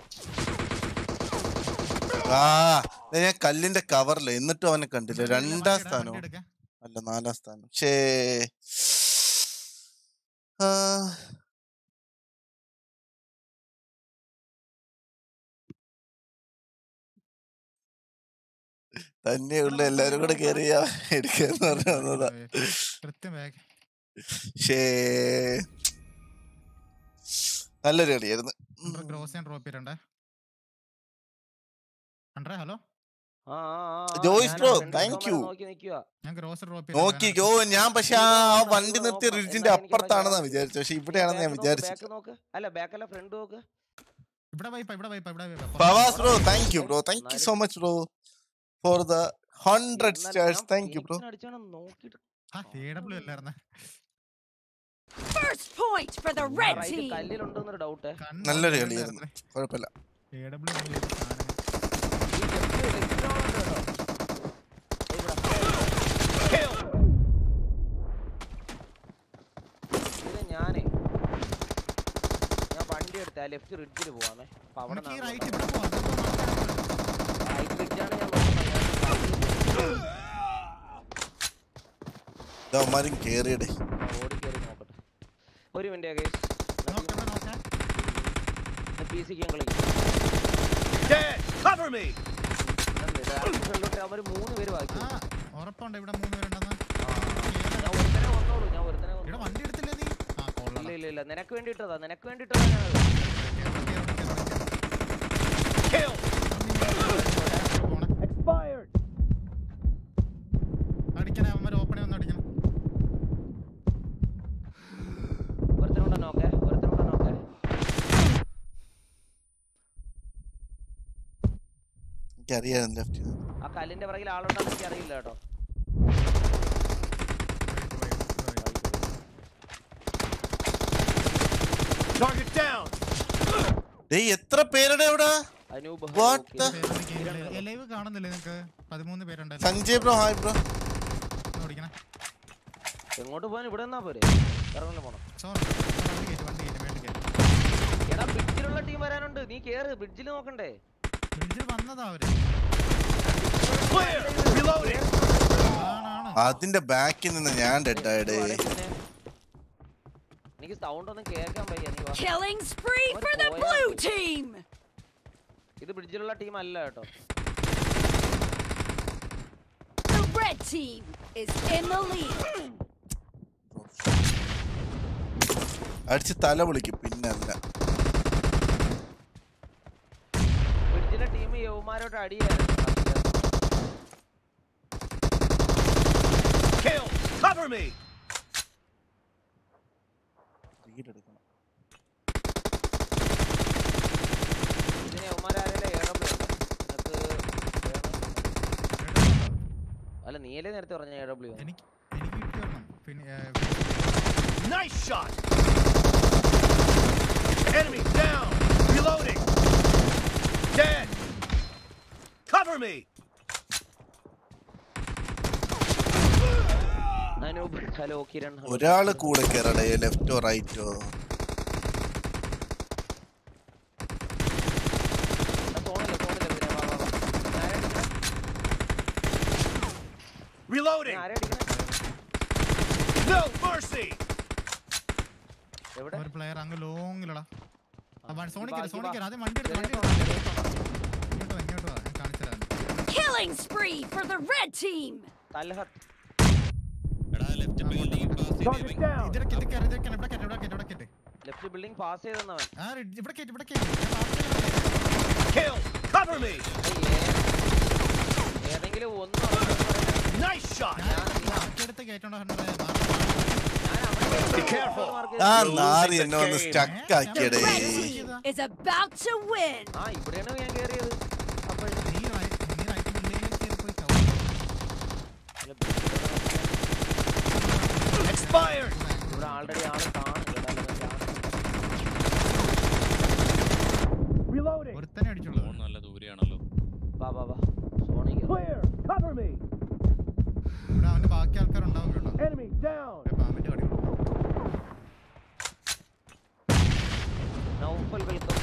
ആ ദേ ഞാൻ കല്ലിന്റെ കവറില് എന്നിട്ടും അവനെ കണ്ടില്ല രണ്ടാം സ്ഥാനവും എടുക്കാം അല്ല നാലാം സ്ഥാനം ഷേ ആ, തന്നെയുള്ള എല്ലാരും കൂടെ കേറിയ എടുക്കാന്ന് പറഞ്ഞു വന്നതാ കൃത്യം ബാഗ് ഷേ നല്ലൊരു കളിയായിരുന്നു ഉം. ഗ്രോസ് ഞാൻ ഡ്രോപ്പ് ചെയ്തിട്ടുണ്ടേ അണ്ടേ ഹലോ ആ, ആ, ആ, ആ, ജോയ്സ് ഞാൻ bro, friend thank അവന്മാരെ you. നോക്കി നിക്കുവാ. ഞാൻ ഗ്രോസ് ഡ്രോപ്പ് നോക്കിക്കോ ഞാൻ പക്ഷെ ആ ആ വണ്ടി നിർത്തിയ റിഡ്ജിന്റെ അപ്പുറത്താണെന്നാ വിചാരിച്ചു പക്ഷെ ഇവിടെയാണെന്ന് ഞാൻ Back നോക്ക്, വിചാരിച്ചു back നോക്ക് അല്ല ബാക്കല്ല ഫ്രണ്ട് നോക്ക് ഇവിടെ വൈപ്പ ഇവിടെ വൈപ്പ ഇവിടെ വൈപ്പ Pavas bro thank you bro thank you so much bro for the hundred എന്നാൽ സ്റ്റാർസ് ഞാൻ താങ്ക് യു ബ്രോ Phoenix നെ അടിച്ചാണ് നോക്കിയിട്ട് ആ എ ഡബ്ല്യു അല്ലായിരുന്നേ First point for the red right team. കല്ലിലുണ്ടെന്നൊരു ഡൗട്ട് നല്ലൊരു കളിയായിരുന്നു കുഴപ്പമില്ല എ ഡബ്ല്യു ഞാനേ ഞാൻ വണ്ടി എടുത്ത ലെഫ്റ്റ് റിഡ്ജിൽ പോവാമേ അപ്പൊ അവിടെ നമുക്ക് ഈ റൈറ്റ് ഇവിടെ പോവാം റൈറ്റ് റിഡ്ജാണ് ഞാൻ നോക്കുന്നത് അവന്മാരും കേറിയടേ ഓടി കയറി നോക്കട്ടെ ഒരു മിനിറ്റ് ഗൈസ് നോക്കാം നോക്കാം പി സിക്ക് ഞങ്ങൾ അവര് മൂന്ന് പേര് ബാക്കി ആ ഉറപ്പുണ്ട് ഇവിടെ മൂന്ന് പേരുണ്ടെന്ന് ഞാൻ ഒരുത്തനെ വന്നോളൂ ഞാൻ ഒരുത്തനെ ഇവിടെ വന്നോളൂ. വണ്ടി എടുത്തില്ലേ നീ ആ കൊള്ളാം ഇല്ല ഇല്ല ഇല്ല നിനക്ക് വേണ്ടിട്ടതാ നിനക്ക് വേണ്ടിട്ടതാ ഞാനത് അടിക്കണേ അവന്മാർ ഓപ്പണേ വന്ന് അടിക്കണം ഒരുത്തനുണ്ടോ നോക്കേ ഒരുത്തനുണ്ടോ നോക്കേ എനിക്കറിയാം ലെഫ്റ്റ് ആ കല്ലിന്റെ പിറകിൽ ആളുണ്ടെന്ന് എനിക്ക് അറിയില്ല കേട്ടോ ഡേയ് എത്ര പേരുടെ അവിടെ Anoop What hello, the- live കാണുന്നില്ലേ നിങ്ങക്ക് പതിമൂന്ന് പേരുണ്ടല്ലോ സഞ്ജയ് ബ്രോ ഹായ് ബ്രോ ഓടിക്കണേ എങ്ങോട്ട് പോകാൻ ഇവിടെ നിന്നാ പോരെ ഇറങ്ങല്ലേ പോണം സോറി വണ്ടി കയറ്റി വണ്ടി കയറ്റി വേണ്ടി കയറ്റി എടാ ബ്രിഡ്ജിലുള്ള ടീം വരാനുണ്ട് നീ കേറ് ബ്രിഡ്ജിൽ നോക്കണ്ടേ ബ്രിഡ്ജിൽ വന്നതാ അവര് Clear! Reloading! ആണാണ് അതിന്റെ ബാക്കിൽ നിന്ന് ഞാൻ ഡെഡായിടേ വാടേ പിന്നെ. എനിക്ക് സൗണ്ട് ഒന്നും കേൾക്കാൻ വയ്യ നീ വാ Killing spree What for the boy, blue Abby? team. ഇത് ബ്രിഡ്ജിലുള്ള ടീം അല്ല കേട്ടോ The red team is in the lead. അടിച്ച് തല വിളിക്കും പിന്നല്ല ബ്രിഡ്ജിലെ ടീം യൗമാരോട്ട് അടിയായിരുന്നു Kill! Cover me! റീലെടുക്കണം ഇതിന് യൗമാരാരല്ലേ ഏഴബ്ലു നിനക്ക് അല്ല നീയല്ലേ നേരത്തെ പറഞ്ഞ ഏഴബ്ലു എനിക്ക് എനിക്ക് കിട്ടി വരണം പിന്നെ ഏ, Nice shot! Enemy down! Reloading! Dead! Cover me! Anoop hello Kiran hello. ഒരാള് കൂടെ കയറടേ ലെഫ്റ്റോ റൈറ്റോ എടാ, സോണില്ല സോണില്ല ഇതിനെ വാ വാ വാ ഞാൻ ആരെയാ അടിക്കണെ? Reloading! ഞാൻ ആരെയാ അടിക്കണെ? No mercy! എവിടെ ഒരു പ്ലെയർ അങ്ങ് ലോങ്ങിലടാ ആ, സോണിക്ക് ബാക്കി സോണിക്ക് വാ. ആദ്യം വണ്ടി എടുത്ത് ചെറിയ വണ്ടി സോണ, എടുത്ത് ചെറിയ സോണ. ഇങ്ങോട്ട് വാ ഇങ്ങോട്ട് വാ ഞാൻ കാണിച്ചു തരാം Killing spree for the red team. Talhath എടാ ലെഫ്റ്റ് ബിൽഡിംഗ് പാസ് Target ചെയ്തേ down! ഇതിടെ കെട്ടി കയറി ഇതിടെ കയറി, ഇവിടെ കയറ്റി ഇവിടെ കയറ്റി ഇവിടെ കയറ്റി ലെഫ്റ്റ് ബിൽഡിംഗ് പാസ് ചെയ്തെന്നവൻ ആ ridge ഇവിടെ കയറ്റി ഇവിടെ കയറ്റി ഞാൻ വാർത്തയിലാണ് Kill! Cover me! ഏതെങ്കിലും ഒന്ന് അവിടെ നിന്ന് Nice shot! ഞാൻ ബാക്കിയെടുത്ത് കയറ്റോണ്ട് വരണ്ടേ, മാർക്ക് ഞാൻ അവിടെ Be careful. മാർക്ക് ആ ചെയ്തു. നാറി എന്നെ ഒന്ന് game. സ്റ്റക്ക് The ആക്കിയടേ red team is about to win. ആ ഇവിടെയാണ് ഞാൻ കേറിയത് അപ്പോൾ നീ റൈ- നീ right building-ലേക്ക് കയറി പോയി cover Expired! ഇവിടെ ആൾറെഡി ആള് കാണും കേട്ടോ, അല്ലെങ്കിൽ ഞാൻ- Reloading! ഒരുത്തനെ അടിച്ചുള്ളൂ ഫോൺ നല്ല ദൂരെയാണല്ലോ വാ വാ വാ സോണി കേറ്. Clear! Cover me! ഇവിടെ അവന്റെ ബാക്കി ആൾക്കാരുണ്ടാവും കേട്ടോ Enemy down! പാമ്പിന്റെ കടി നൗഫൽ വെൽക്കം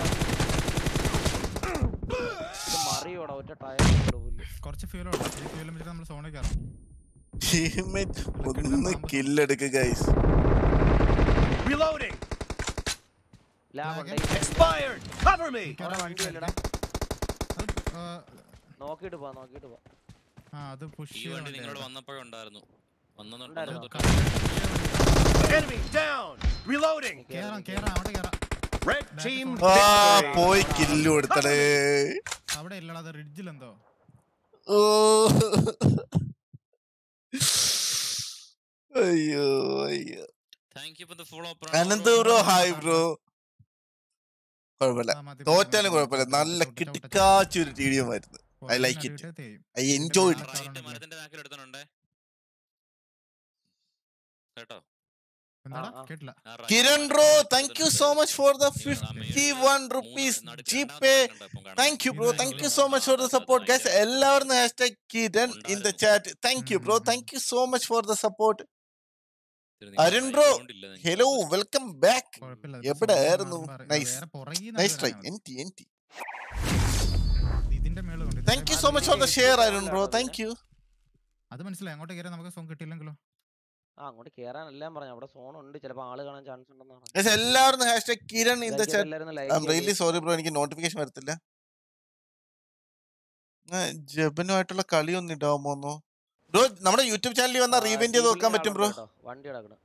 ഇത് മറിയോടാ ഒറ്റ ടയർ കൊണ്ടുപോയില്ല കുറച്ച് ഫ്യൂലുണ്ട് ഈ ഫ്യൂലും വെച്ചിട്ട് നമ്മൾ സോണിൽ കയറാം ടീമേറ്റ് ഒന്ന് കില്ലെടുക്കുക ഗൈസ് Reloading! ലാബ് ആകെ? ഉണ്ട് Expired! Cover me! അവിടെ വണ്ടി അല്ലടാ അത് ആ, നോക്കിട്ട് പോ നോക്കിട്ട് പോ ആ അത് പുഷ് ഈ വണ്ടി നിങ്ങളോട് വന്നപ്പോഴുണ്ടായിരുന്നു വന്നു ഉണ്ടായിരുന്നോ? Enemy down! Reloading! കേറാം കേറാം അവിടെ കേറാം Red team ആ victory! പോയി കില്ല് കൊടുത്തടേ അവിടെ ഇല്ലടാ അത് റിഡ്ജിൽ എന്തോ ഓ അയ്യോ അയ്യോ thank you for the follow Ananth bro hi bro കുഴപ്പമില്ല ആ, മതി, മതി, തോറ്റാലും മതി. കുഴപ്പമില്ല നല്ല ചവിട്ടി, ചവിട്ടി, കിട്ടിക്കാച്ചൊരു ടീഡിയം ആയിരുന്നു ചവിട്ടി. I like it. അടിവിട്ട് തേയും. ഐ എൻജോയ് ആ, റൈറ്റ് മരത്തിന്റെ ബാക്കിൽ എടുത്തോണ്ടേ കേട്ടോ എന്താടാ ആ, ആ. കേട്ടില്ല ആ right കിരൺ മരത്തിന്റെ ബ്രോ ബാക്കിൽ താങ്ക് യു എടുത്തോണ്ട് സോ മച്ച് ഫോർ ദ നിങ്ങൾ ആ ഫിഫ്റ്റി മേളില് വൺ മൂന്ന് റുപ്പീസ് നടുക്ക് ജി രണ്ടാമത്തെ പേ മരം കണ്ടോ ഇപ്പം കാണാം. താങ്ക് യു ബ്രോ ഇത് താങ്ക് യു ഇത് സോ മച്ച് ഫോർ ദ അത് സപ്പോർട്ട് ഗൈസ് ഭയങ്കര- എല്ലാവരും hashtag Kiran in the chat thank you bro ഉം. Thank you so much for the support ഇത് നിങ്ങൾ അരുൺ ബ്രോ background ഇല്ല നിങ്ങൾക്ക്. ഹലോ വെൽക്കം ബാക്ക് കുഴപ്പമില്ല എവിടെ സോണി ആയിരുന്നു? മാറുമ്പോ അറിയാം. Nice. വേറെ പുറകിൽ nice try N T N T ഇതിന്റെ മേളിൽ കൊണ്ട് thank you so much for the share Arun bro thank you അത് മനസ്സിലായി അങ്ങോട്ട് കയറി നമുക്ക് സോങ് കിട്ടിയില്ലെങ്കിലോ ആ അങ്ങോട്ട് കേറാൻ എല്ലാം പറഞ്ഞു അവിടെ സോൺ ഉണ്ട് ചിലപ്പോ ആള് കാണാൻ ചാൻസ് ഉണ്ടെന്നാണ് ഗൈസ് എല്ലാവരും hashtag Kiran in the chat I'm really like sorry bro എനിക്ക് നോട്ടിഫിക്കേഷൻ വരത്തില്ല ആ, ജബനുമായിട്ടുള്ള കളിയൊന്നും ഇടാമോന്നോ ബ്രോ നമ്മുടെ യൂട്യൂബ് ചാനലിൽ വന്നാൽ റീവെന്റ് ചെയ്ത് നോക്കാൻ പറ്റും ബ്രോ വണ്ടി കിടക്കണം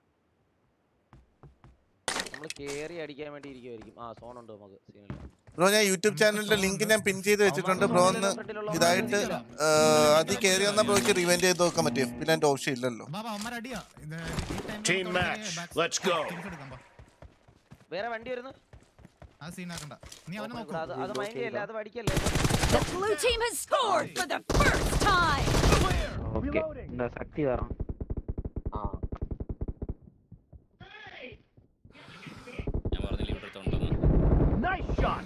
നമ്മൾ കേറി അടിക്കാൻ വേണ്ടി ഇരിക്കുമായിരിക്കും ആ സോൺ ഉണ്ട് നമുക്ക് സീനില്ല ബ്രോ ഞാൻ യൂട്യൂബ് ചാനലിന്റെ ലിങ്ക് ഞാൻ പിൻ ചെയ്ത് വെച്ചിട്ടുണ്ട് ബ്രോ ഒന്ന് ഇതായിട്ട് ആ, അതിൽ കയറി വന്നാൽ ബ്രോയ്ക്ക് റിവെന്റ് ചെയ്ത് നോക്കാൻ പറ്റും പിന്നെ എന്റെ ഓപ്ഷൻ ഇല്ലല്ലോ ബാബാ അമ്മ അടിയാ ഇത് ഈ time ല് Team നമുക്ക് match. back- Let's go. kills എടുക്കാം, ബാ. വേറെ വണ്ടി വരുന്നു അത് സീനാക്കണ്ട നീ അവനെ ഓ, നോക്കൂ അത് അത് മൈൻഡ് ചെയ്യല്ലേ അത് പഠിക്കല്ലേ The blue team has scored for the first time. Clear! Okay Reloading! എന്താ ശക്തി കാരണം ആ ഞാൻ പറഞ്ഞില്ല ഇവിടെ എടുത്തോണ്ടെന്ന് Nice shot!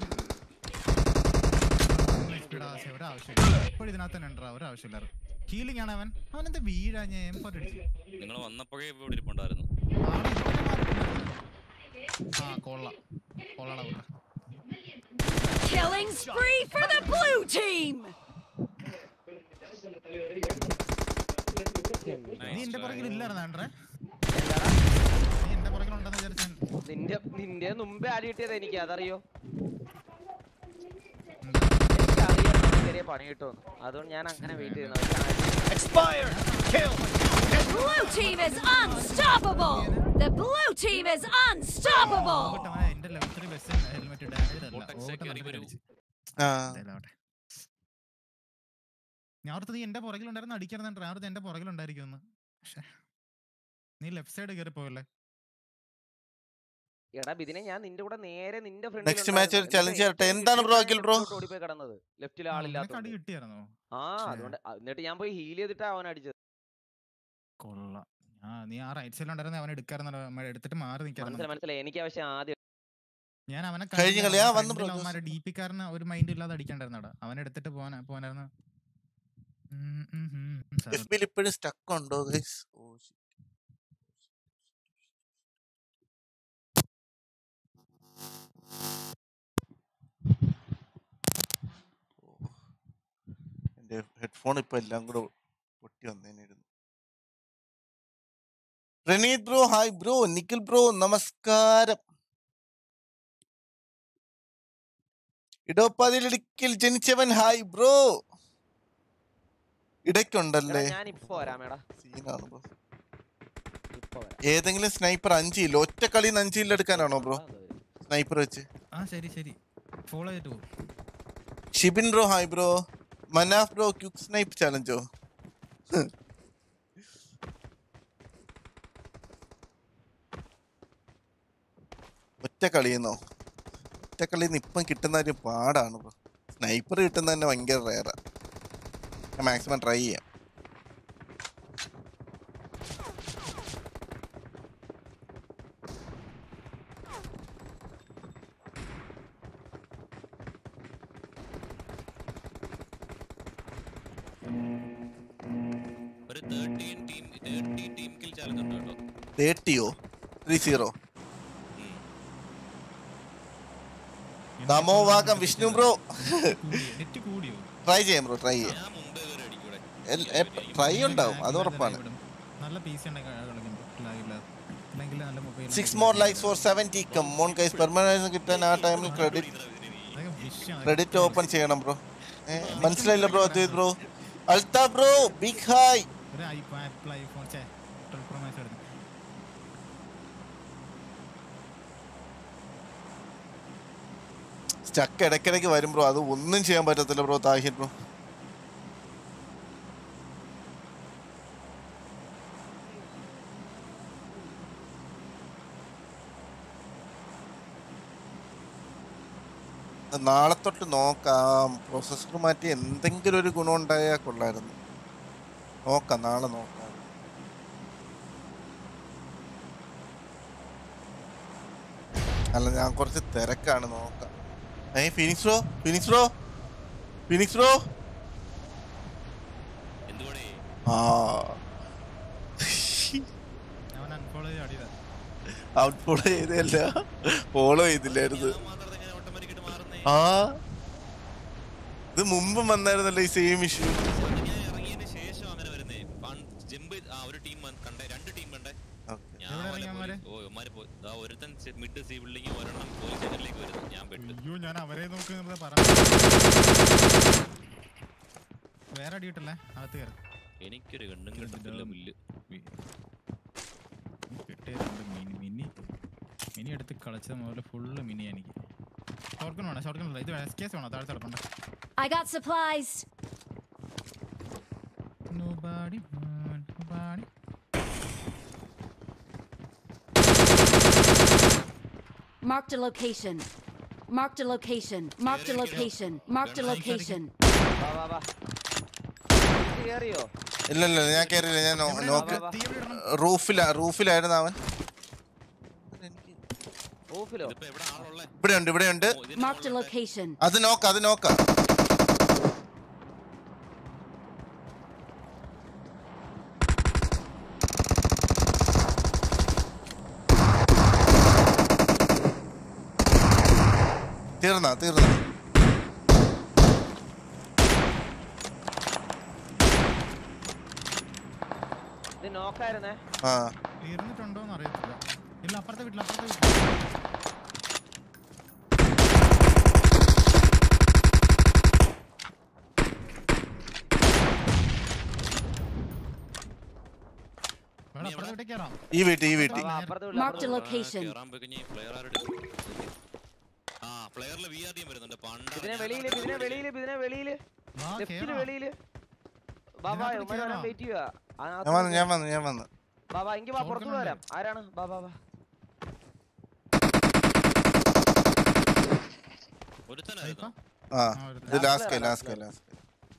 ഒരാവശ്യമില്ല ഇപ്പോഴും ഇതിനകത്ത് തന്നെ ഉണ്ടാ ഒരാവശ്യമില്ല ഹീലിംഗ് ആണ് അവൻ അവൻ എന്താ വീഴാ ഞാൻ എംപോർട്ട് അടിച്ചു നിങ്ങൾ വന്നപ്പോഴേ ഇവിടെ ഇരിപ്പുണ്ടായിരുന്നു ആള് ഇതുവരെ മാറിയിട്ടില്ല. ആ കൊള്ളാം കൊള്ളാം കൂട്ടാ Killing spree for the blue team! നീ എന്റെ പുറകിൽ ഇല്ലായിരുന്നു ആൻഡ്രേ എന്താടാ? നീ എന്റെ പുറകിലുണ്ടെന്ന് വിചാരിച്ചു ഞാൻ. നിന്റെ നിന്റെ മുമ്പേ ആടി കിട്ടിയത് എനിക്ക് അതറിയോ എന്താ? എനിക്കറിയാം നമുക്ക് ചെറിയ പണി കിട്ടുമെന്ന് അതുകൊണ്ട് ഞാൻ അങ്ങനെ വെയിറ്റ് ചെയ്യുന്നു പക്ഷെ ആരും- Expired! Kill! The blue team is unstoppable! The blue team is unstoppable! ഓകട്ടെ, അവനെ എന്റെ ലെവൽ ത്രീ ബസ് ഹെൽമെറ്റ് ഡാമേജ് അല്ല Vortex ഓകട്ടെ കയറി നല്ല വരൂ. അടിച്ച്. ആ എന്തായാലും ആവട്ടെ. ഞാൻ ഓർത്തത് നീ എന്റെ പുറകിലുണ്ടായിരുന്നു അടിക്കാറുണ്ട് ഞാൻ ഓർത്ത് എന്റെ പുറകിലുണ്ടായിരിക്കുമെന്ന് പക്ഷേ നീ ലെഫ്റ്റ് സൈഡ് കയറി പോയല്ലേ എടാ ബിദിനെ ഞാൻ നിന്റെ കൂടെ നേരെ നിന്റെ Next match ഒരു challenge ചെയ്യട്ടെ. എന്താണ് bro അഖിൽ bro? ഓടിപ്പോയി കിടന്നത് ലെഫ്റ്റിൽ ആ, നിനക്ക് അടി ആളില്ലാത്ത കിട്ടിയായിരുന്നോ ആ ശ്ശേ. അതുകൊണ്ട് അ- എന്നിട്ട് ഞാൻ പോയി ഹീൽ ചെയ്തിട്ടാ അവൻ അടിച്ചത് കൊള്ളാം ആ നീ ആ റൈറ്റ് സൈഡിലുണ്ടായിരുന്ന അവൻ എടുക്കാറുണ്ടല്ലോ നമ്മൾ എടുത്തിട്ട് മാറി മനസ്സിലായി നിൽക്കാറുണ്ട് മനസ്സിലായി എനിക്ക് പക്ഷെ ആദ്യം ഞാൻ അവനെ കഴിഞ്ഞ കളി, ആ, വന്നു bro, അവന്മാരെ ഡി പി കാരന് ഒരു മൈൻഡ് ഇല്ലാതെ അടിക്കണ്ടായിരുന്നടാ അവൻ എടുത്തിട്ട് പോവാൻ പോവാനായിരുന്നു ഉം, ഉം, ഉം, ഉം, സാരമില്ല. എഫ് ബിയിൽ ഇപ്പോഴും സ്റ്റക്ക് ഉണ്ടോ ഗൈസ് ഓ shit. ഓ. എന്റെ ഹെഡ്ഫോൺ ഇപ്പൊ എല്ലാം കൂടെ പൊട്ടി വന്നേനായിരുന്നു Praneeth bro hi bro Nikhil bro നമസ്കാരം ഇടോപ്പാതിലിടുക്കിൽ ജനിച്ചവൻ ഹായ് ബ്രോ ഇടയ്ക്കുണ്ടല്ലേ ഞാൻ ഇപ്പൊ വരാമേടാ സീനാണ് ബ്രോ ഇപ്പൊ വരാം ഏതെങ്കിലും സ്നൈപ്പർ അഞ്ച് കിലോ ഒറ്റ കളി അഞ്ച് കിലോ എടുക്കാനാണോ ബ്രോ ആ, അത് വരും. സ്നൈപ്പർ വെച്ച് ആ ശരി ശരി ഫോളോ ചെയ്തിട്ട് പോകും Shibin bro hi bro Manaf bro quick snipe ചാലഞ്ചോ ഒറ്റ കളിയെന്നോ ഒറ്റ കളിന്ന് ഇപ്പം കിട്ടുന്ന ഒരു പാടാണ് ബ്രോ സ്നൈപ്പർ കിട്ടുന്ന തന്നെ ഭയങ്കര റയറാ ഞാൻ മാക്സിമം ട്രൈ ചെയ്യാം ഒരു thirteen team thirteen team kill challenge ഉണ്ട് കേട്ടോ തേർട്ടിയോ ത്രീ സീറോ ഉം. നമോവാകം വിഷ്ണു ബ്രോ നെറ്റ് കൂടിയോ ട്രൈ ചെയ്യാം ബ്രോ ട്രൈ ചെയ്യാം ഞാൻ മുമ്പേ കയറി അടിക്കൂടെ ട്രൈ ഉണ്ടാവും അത് ഉറപ്പാണ് നല്ല പീസ് ഉണ്ടെങ്കിൽ ലാഗില്ലാതെ അല്ലെങ്കിൽ നല്ല mobile six more likes four seventy come on guys permanence കിട്ടാൻ ആ ടൈമിൽ ക്രെഡിറ്റ് ക്രെഡിറ്റ് ഓപ്പൺ ചെയ്യണം ബ്രോ മനസ്സിലായില്ല ബ്രോ അദ്വൈത് ബ്രോ അൽത്ത ബ്രോ ബിഗ് ഹായ് ഒരു ഐഫോൺ ആപ്പിൾ ഐഫോൺ ചേ ട്വൽവ് പ്രോ മാക്സ് എടുത്തു സ്റ്റക്ക് ഇടയ്ക്കിടയ്ക്ക് വരും ബ്രോ അത് ഒന്നും ചെയ്യാൻ പറ്റത്തില്ല ബ്രോ താഹിർ ബ്രോ നാളെ തൊട്ട് നോക്കാം പ്രോസസ്സർ മാറ്റി എന്തെങ്കിലും ഒരു ഗുണം ഉണ്ടായാൽ കൊള്ളായിരുന്നു നോക്കാം നാളെ നോക്കാം അല്ല ഞാൻ കുറച്ച് തിരക്കാണ് നോക്കാം ഏ Phoenix bro Phoenix bro Phoenix bro എന്തുകൂടെ ആ അവൻ അൺഫോളോ ചെയ്ത് അടിയതാ ഔട്ട് ഫോളോ ചെയ്തല്ല ഫോളോ ചെയ്തില്ലായിരുന്നു മാത്രം എങ്ങനെ ഓട്ടോമാറ്റിക്കായിട്ട് മാറുന്നേ ആ ഇത് മുമ്പ് വന്നായിരുന്നല്ലോ ഈ സെയിം ഇഷ്യൂ അത് ഞാൻ ഇറങ്ങിയതിന് ശേഷം അങ്ങനെ വരുന്നേ ജമ്പ് ആ ഒരു ടീം കണ്ടേ രണ്ട് ടീം കണ്ടേ ഞാൻ എവിടെ വല ഇറങ്ങി അവന്മാര്? പോയി- ഓ ഇവന്മാര് പോയി ദാ ഒരുത്തൻ മിഡ് സി ബിൽഡിംഗ് ഒരെണ്ണം പോലീസ് സ്റ്റേഷനിലേക്ക് വരുന്നു ഞാൻ പെട്ട് അയ്യോ ഞാൻ അവരെ നോക്കുന്നത് പറ വേറെ അടി കിട്ടല്ലേ അകത്ത് കയറി എനിക്കൊരു കണ്ണും കിട്ടത്തില്ല പുല്ല് കിട്ടിയ രണ്ട് മിനി മിനി മിനി എടുത്ത് കളിച്ചത് മുതൽ ഫുള്ള് മിനി എനിക്ക് ഷോർട്ട് വേണം ഷോർട്ട് അല്ല ഇത് എസ് കേസ് വേണോ താഴെ കിടക്കണ്ട I got supplies. Nobody, nobody. Marked a location. Marked a location. Marked a location. Marked a location. വാ വാ വാ ഇത് കേറിയോ ഇല്ല ഇല്ല ഞാൻ കയറിയില്ല ഞാൻ നോ- നോക്ക് വാ, വാ. തീ എവിടെ ഇടണം? റൂഫിലാ റൂഫിലായിരുന്നു അവൻ റൂഫിലോ ഇതിപ്പോ എവിടെ ആളുള്ളേ ഇവിടെ ഉണ്ട് ഇവിടെ ഉണ്ട് ഓ, ഇതിന്റെ Marked a മുകളിലുണ്ട്. location. അത് നോക്ക അത് നോക്ക തീർന്നാ തീർന്നാ ഇത് നോക്കായിരുന്നേ ആ തീർന്നിട്ടുണ്ടോന്ന് അറിയത്തില്ല ഇല്ല അപ്പുറത്തെ വീട്ടിൽ അപ്പുറത്തെ വീട്ടിൽ വേണം, നീ അപ്പുറത്തെ എവിടെ? വീട്ടിൽ കയറാം ഈ വീട്ടിൽ ഈ വീട്ടിൽ വാ, അപ്പുറത്തെ വീട്ടിൽ, Marked അപ്പുറത്തെ a വീട്ടിൽ. location. കേറാൻ പോയി കഴിഞ്ഞാൽ ഫ്ലെയർ ആരുടെ ആ ഫ്ലെയറിൽ വി ആർ ഡിയും വരുന്നുണ്ട് പണ്ട് ഇതിനെ വെളിയില് ഇതിനെ വെളിയില് ഇതിനെ വെളിയില് വാ ലെഫ്റ്റില് കേറാം വെളിയില് ബാ ബാ ഇതിനകത്ത് ഉമ്മ വരാൻ കേറാം. വെയിറ്റ് ചെയ്യുക ഞാൻ വന്നു ഞാൻ വന്നു ഞാൻ വന്നു ബാ ബാ എങ്കിൽ ബാ പുറത്തു ചോർക്കുന്നുണ്ട്. വരാം ആരാണ് ബാ ബാ ബാ ഒരുത്തനായിരുന്നു ആ ആ, ഒരു ഇത് Last ലാസ്റ്റ് കൈ player, ലാസ്റ്റ് last കൈ ലാസ്റ്റ് കൈ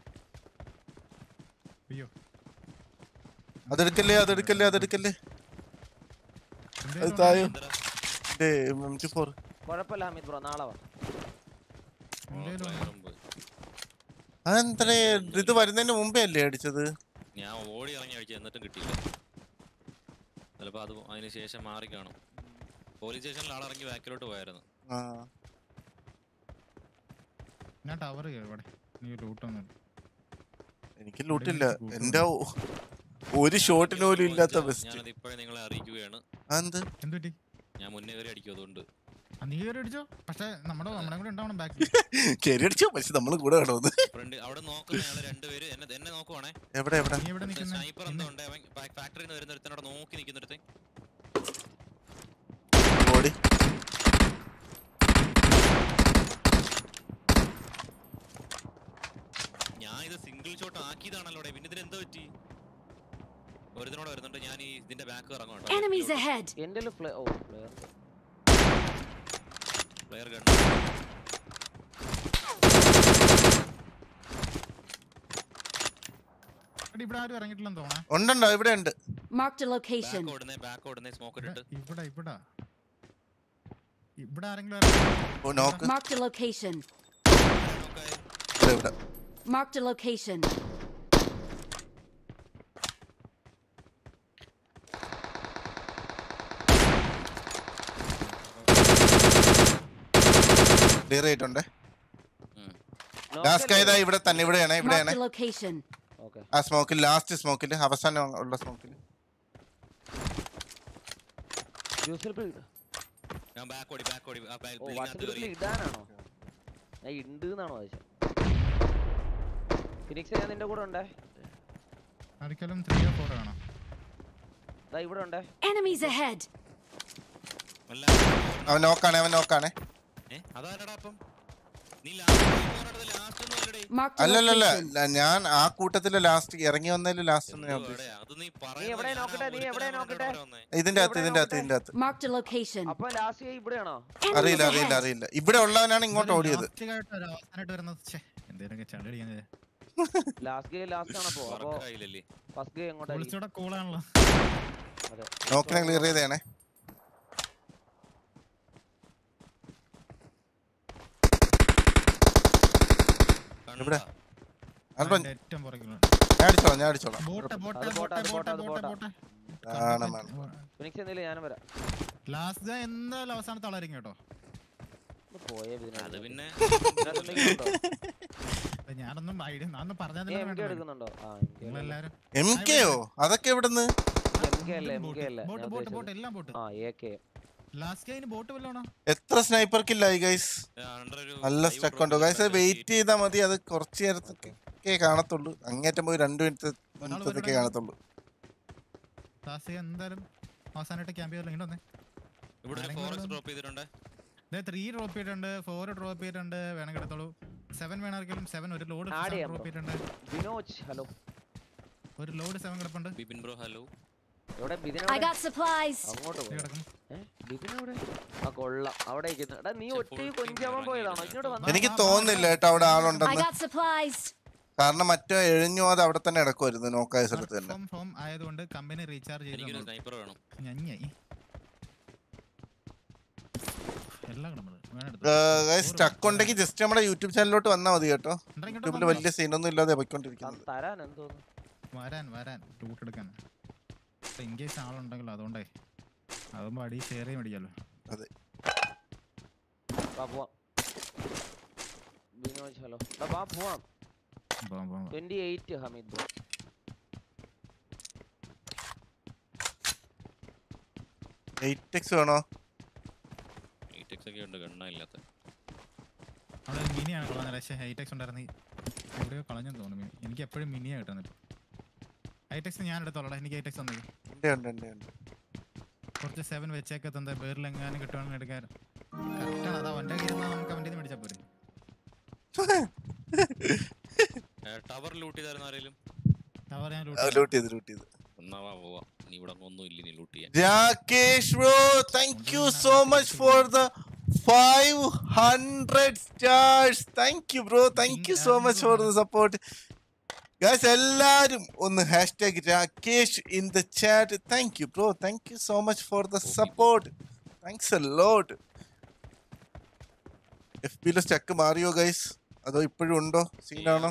അയ്യോ അതെടുക്കല്ലേ അതെടുക്കല്ലേ അതെടുക്കല്ലേ എന്തേലും അത് തായോ എന്തരാ? എം ടി ഫോർ കുഴപ്പമില്ല ഹമീദ് ബ്രോ നാളെ വാ ഓ, എന്തേലും player ഉം പോയി. അതെന്തരേ ഇത് വരുന്നതിന് മുമ്പേ അല്ലേ അടിച്ചത് ഞാൻ ഓടി ഇറങ്ങി അടിച്ചു എന്നിട്ടും കിട്ടിയില്ല ചിലപ്പോ അത് അതിന് ശേഷം മാറി കാണും പോലീസ് സ്റ്റേഷനിൽ ആളിറങ്ങി ബാക്കിലോട്ട് പോയായിരുന്നു ആ ഞാൻ ടവർ കയറി ഇവിടെ നീ ലൂട്ടൊന്നും എനിക്ക് ലൂട്ടില്ല എന്റെ ഒ- ഒരു ഷോട്ടിന് പോലും ഇല്ലാത്ത ബെസ്റ്റ് ഞാനത് ഇപ്പോഴേ നിങ്ങളെ അറിയിക്കുകയാണ് അതെന്ത് എന്ത് പറ്റി ഞാൻ മുന്നേ കയറി അടിക്കും അതുകൊണ്ട് ആ, നീ കയറി അടിച്ചോ പക്ഷെ നമ്മുടെ നമ്മുടെ കൂടെ ഉണ്ടാവണം ബാക്കിൽ കയറി അടിച്ചോ പക്ഷെ നമ്മള് കൂടെ വേണമെന്ന് ഫ്രണ്ട് അവിടെ നോക്കുന്ന ആള് രണ്ടുപേര് എന്നെ എന്നെ നോക്കുവാണേ എവിടെ എവിടെ നീ എവിടെ നിൽക്കുന്നത് സ്നൈപ്പർ എന്തോ ഉണ്ട് അവൻ ഫാക്ടറിയിൽ നിന്ന് വരുന്ന ഒരുത്തനോട് നോക്കി നിൽക്കുന്നിടത്ത് ഓടി ഞാൻ ഇത് സിംഗിൾ ഷോട്ട് ആക്കിയതാണല്ലോ പിന്നെ ഇതിന് എന്തോ പറ്റി ഒരുത്തനോട് വരുന്നുണ്ട് ഞാൻ ഈ ഇതിന്റെ ബാക്ക് ഇറങ്ങും Enemies ahead! എന്റെ ഫ്ലേ ഓ പ്ലെയർ പ്ലെയർ ഗൺ എടി, ഇവിടെ ആരും ഇറങ്ങിയിട്ടില്ലെന്ന് തോന്നേ ഉണ്ടോ ഇവിടെ ഉണ്ട് Marked a location. ബാക്ക് ഓടുന്നേ ബാക്ക് ഓടുന്നേ സ്മോക്ക് ഇവിടെ ഇട്ടിട്ട് ഇവിടെ ഇവിടെ ഇവിടെ ആരെങ്കിലും ഇറങ്ങി- ഓ നോക്ക് Marked a location. നോക്കായി ഇവിടെ ഇവിടെ Marked a location. ക്ലിയർ ആയിട്ടുണ്ട് ഉം. ലാസ്റ്റ് കൈതാ ഇവിടെ തന്നെ ഇവിടെയാണ് ഇവിടെയാണ് Marked a location. ഓക്കെ ആ സ്മോക്കിൽ ലാസ്റ്റ് സ്മോക്കിൽ അവസാനം ഉള്ള സ്മോക്കിൽ യൂസർ ബിൽഡ് ഞാൻ ബാക്ക് ഓടി ബാക്ക് ഓടി ആ ഓ ബിൽഡിംഗിനകത്ത് വാട്സപ്പിൽ കയറി ഇടാനാണോ ഞാൻ ഉണ്ട് എന്നാണോ ചോദിച്ചത് ഫിനിക്സ് ഞാൻ നിന്റെ കൂടെ ഉണ്ടേ ആർക്കെങ്കിലും ത്രീ ഓ ഫോർ ആണോ ദാ ഇവിടെ ഉണ്ടേ Enemies ahead! അല്ല അവൻ നോക്കാണേ അവൻ നോക്കാണേ ഏ അതാരടാ അപ്പം നീ ലാസ്റ്റ് ലാസ്റ്റ് ഒന്നും അല്ലടേ Marked a അല്ലല്ലല്ല location. ല- ഞാൻ ആ കൂട്ടത്തില് ലാസ്റ്റ് ഇറങ്ങി വന്നതില് ലാസ്റ്റ് ഞാൻ എന്തുവാടെ? ഉദ്ദേശിച്ചത് അത് നീ നീ എവിടെ നോക്കട്ടെ, നീ എവിടെ നോക്കട്ടെ? ഇതിന്റെ അകത്ത് ഇതിന്റെ അകത്ത് ഇതിന്റെ അകത്ത് Marked a location. അപ്പൊ ലാസ്റ്റ് ഇവിടെയാണോ Enemies അറിയില്ല അറിയില്ല ahead! അറിയില്ല ഇവിടെ ഉള്ളവനാണ് ഇങ്ങോട്ട് ഓടിയത് ലാസ്റ്റിലായിട്ട് ഒരു അവസാനമായിട്ട് വരുന്നത് ഛെ, എന്തേലൊക്കെ ചണ്ടടിക്കാൻ ലാസ്റ്റ് ഗെയിം ലാസ്റ്റ് ആണ് അപ്പോ അപ്പൊ വർക്കായില്ലല്ലേ ഫസ്റ്റ് ഗെയിം എങ്ങോട്ടായിരിക്കും പൊളിച്ചൂടെ കൂളാണല്ലോ അതെ നോക്കിനെ ക്ലിയർ ചെയ്തേണേ എവിടെ? അല്പം അതിന്റെ ഏറ്റവും പുറകിലുള്ള ഞാൻ അടിച്ചോളാം ഞാൻ അടിച്ചോളാം ബോട്ടെ ബോട്ടെ അത് ബോട്ടാ, ബോട്ടെ അത് ബോട്ടെ ബോട്ടാ, ബോട്ടെ അത് ബോട്ടെ കാണാം, കാണാം. ഫിനിക്സ് എന്തെങ്കിലും ഞാനും വരാം ലാസ്റ്റ് എന്തായാലും അവസാനത്തെ ആളായിരിക്കും കേട്ടോ ഒന്ന് പോയേ ഇതിനെ അത് പിന്നെ ഇതിനകത്ത് എന്തെങ്കിലും ഉണ്ടോ? അപ്പൊ ഞാനൊന്നും ഐഡിയ ഞാനൊന്നും പറഞ്ഞാൽ നീ എം കെ എടുക്കുന്നുണ്ടോ ആ എം കെ നിങ്ങളെല്ലാരും എം കെയോ അതൊക്കെ എവിടുന്ന് എം കെ അല്ലേ എം കെ അല്ലേ ബോട്ട് ഞാൻ ബോട്ട് ബോട്ട് ഉദ്ദേശിച്ചത്. എല്ലാം ബോട്ട് ആ എ കെ ലാസ്റ്റ് കൈന് ബോട്ട് വല്ലോണോ എത്ര സ്നൈപ്പർ കില്ലായി ഗൈസ് under ഒരു നല്ല live സ്റ്റക്ക് drop ഉണ്ടോ ഗൈസ് ചെയ്തിട്ട് വെയിറ്റ് ചെയ്താൽ മതി അത് കുറച്ച് നേരത്തൊക്കെ കാണത്തുള്ളൂ അങ്ങേറ്റം പോയി രണ്ട് മിനിറ്റ് മിനിറ്റത്തൊക്കെ കാണത്തുള്ളൂ ലാസ്റ്റ് എന്തായാലും അവസാനമായിട്ട് ക്യാമ്പ് ചെയ്തല്ലോ ഇങ്ങോട്ട് വന്നേ ഇവിടെ ആരെങ്കിലും ഫോറക്സ് ഉണ്ടോ? ഡ്രോപ്പ് ചെയ്തിട്ടുണ്ട് ഇതേ ത്രീ ഡ്രോപ്പ് ചെയ്തിട്ടുണ്ട് ഫോർ ഡ്രോപ്പ് ചെയ്തിട്ടുണ്ട് വേണമെങ്കിൽ എടുത്തോളൂ സെവൻ വേണമെങ്കിലും സെവൻ ഒരു ലോഡ് Add ചെയ്യാം ഡ്രോപ്പ് bro. ചെയ്തിട്ടുണ്ട് വിനോജ് ഹലോ ഒരു ലോഡ് സെവൻ കിടപ്പുണ്ട് ബിപിൻ ബ്രോ ഹലോ എവിടെ ബിദിൻ I എവിടെ? got supplies. അങ്ങോട്ട് ഇത് പോയി കിടക്കും ബിദിൻ എവിടെ ആ കൊള്ളാം അവിടെ ഇരിക്കുന്നു എടാ നീ പക്ഷെ ഒറ്റ full കൊഞ്ചാവാൻ team പോയതാണോ ഇറങ്ങിയില്ല ഇങ്ങോട്ട് കേട്ടോ. വന്നാ എനിക്ക് തോന്നുന്നില്ല കേട്ടോ അവിടെ I ആളുണ്ടെന്ന് got supplies. കാരണം മറ്റോ എഴിഞ്ഞു അത് അവിടെ തന്നെ കിടക്കുമായിരുന്നു നോക്കായ സ്ഥലത്ത് തന്നെ ഫ്രം ഹോം ആയതുകൊണ്ട് കമ്പനി റീചാർജ് എനിക്കൊരു ചെയ്തു സ്നൈപ്പർ വേണം ഞഞ്ഞായി എല്ലാം കിടന്നത് സ്റ്റക്ക് ഉണ്ടെങ്കിൽ ജസ്റ്റ് നമ്മുടെ യൂട്യൂബ് ചാനലിലോട്ട് വന്നാൽ മതി കേട്ടോ യൂട്യൂബിൽ വലിയ സീനൊന്നും ഇല്ലാതെ പോയിക്കൊണ്ടിരിക്കുന്നത് തരാൻ എന്തോന്നു വരാൻ വരാൻ ലൂട്ട് എടുക്കാൻ ഇൻ കേസ് ആളുണ്ടെങ്കിലോ അതുകൊണ്ടേ അതാകുമ്പോ അടി ഷെയർ ചെയ്യാൻ മേടിക്കാലോ അതെ വാ പോവാം ബിനോജ് ഹലോ എടാ വാ പോവാം പോവാം, പോവാം. Twenty eight Hameed bro eight X വേണോ എയ്റ്റ് ഒക്കെ ഉണ്ട് ഗണ്ണ ഇല്ലാത്ത അവിടെ ഒരു മിനിയാണ് കളഞ്ഞത് പക്ഷേ ഹൈടെക്സ് ഉണ്ടായിരുന്നു എവിടെയോ കളഞ്ഞെന്ന് തോന്നുന്നു മിനി എനിക്ക് എപ്പോഴും മിനിയാ കിട്ടുന്നത് ഹൈടെക്സ് ഞാൻ എടുത്തോളാം എനിക്ക് ഹൈടെക്സ് തന്നത് ഉണ്ട് ഉണ്ട് ഉണ്ട് ഉണ്ട് കുറച്ച് സെവൻ വെച്ചേക്കെ തന്നെ വേറിലെങ്ങാനും കിട്ടുവാണെങ്കിൽ എടുക്കാൻ കറക്റ്റാണ് അതാ അവൻ്റെ കയ്യിൽ നിന്ന് നമുക്ക് അവൻ്റെ മേടിച്ചാൽ പോരെ ടവർ ലൂട്ട് ചെയ്തായിരുന്നു ആരെങ്കിലും ടവർ ഞാൻ ലൂട്ട് ചെയ്ത് ലൂട്ട് ചെയ്ത് ഒന്നാവാ പോവാ ഇനി ഇവിടെ ഒന്നും ഇല്ല ഇനി ലൂട്ട് ചെയ്യാൻ Rakesh bro thank you so much for the five hundred stars thank you bro thank you so much for the support guys എല്ലാരും ഒന്ന് hashtag Rakesh in the chat thank you bro thank you so much for the support thanks a lot F ബിയിലെ stuck മാറിയോ guys അതോ ഇപ്പോഴും ഉണ്ടോ സീനാണോ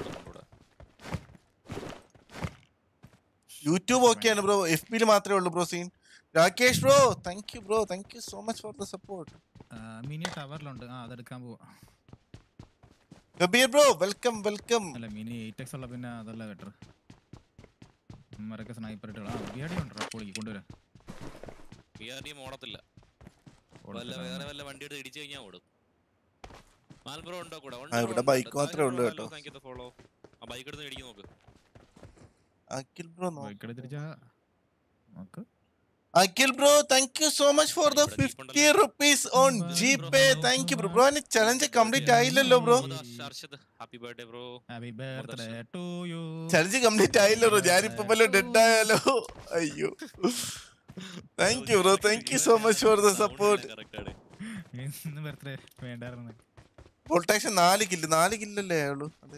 YouTube ഓക്കെയാണ് bro F ബിയിൽ മാത്രമേ ഉള്ളൂ bro scene Rakesh bro thank you bro thank you so much for the support mini ടവറിലുണ്ട് ആ അതെടുക്കാൻ പോവാ കബീർ ബ്രോ വെൽക്കം വെൽക്കം അല്ല മിനി എയ്റ്റ് എക്സ് ഉള്ള പിന്നെ അതല്ല ബെറ്റർ ഉമ്മരൊക്കെ സ്നൈപ്പർ ഇട്ട് ആ ബിയാടി ഉണ്ടോ പൊളിക്ക് കൊണ്ടുവരാം പി ആർ ഡി ഓടത്തില്ല വല്ല വേറെ വല്ല വണ്ടി എടുത്ത് ഇടിച്ചു കഴിഞ്ഞാൽ ഓടും മാൽബ്രോ ഉണ്ടോ കൂടെ ആ, ഇവിടെ bike മാത്രമേ ഉള്ളൂ കേട്ടോ. ഫോളോ ആ ബൈക്ക് എടുത്ത് ഇടിക്കും നോക്ക് അഖിൽ ബ്രോ ബൈക്ക് എടുത്തിരിച്ചാ നോക്ക് Akhil bro thank you so much for the ഇവിടെ jeep fifty rupees on G pay thank you bro bro അതിന് ചലഞ്ച് കംപ്ലീറ്റ് ആയില്ലല്ലോ bro Arshad happy birthday bro happy birthday to you challenge complete ആയില്ലോ bro ഞാനിപ്പോ വല്ല dead ആയാലോ അയ്യോ thank you bro thank you so much for the support ഇന്ന് birthday വേണ്ടായിരുന്നു വോൾട്ടാക്ഷൻ നാല് കില്ല് നാല് കില്ലല്ലേ ആയുള്ളൂ അതെ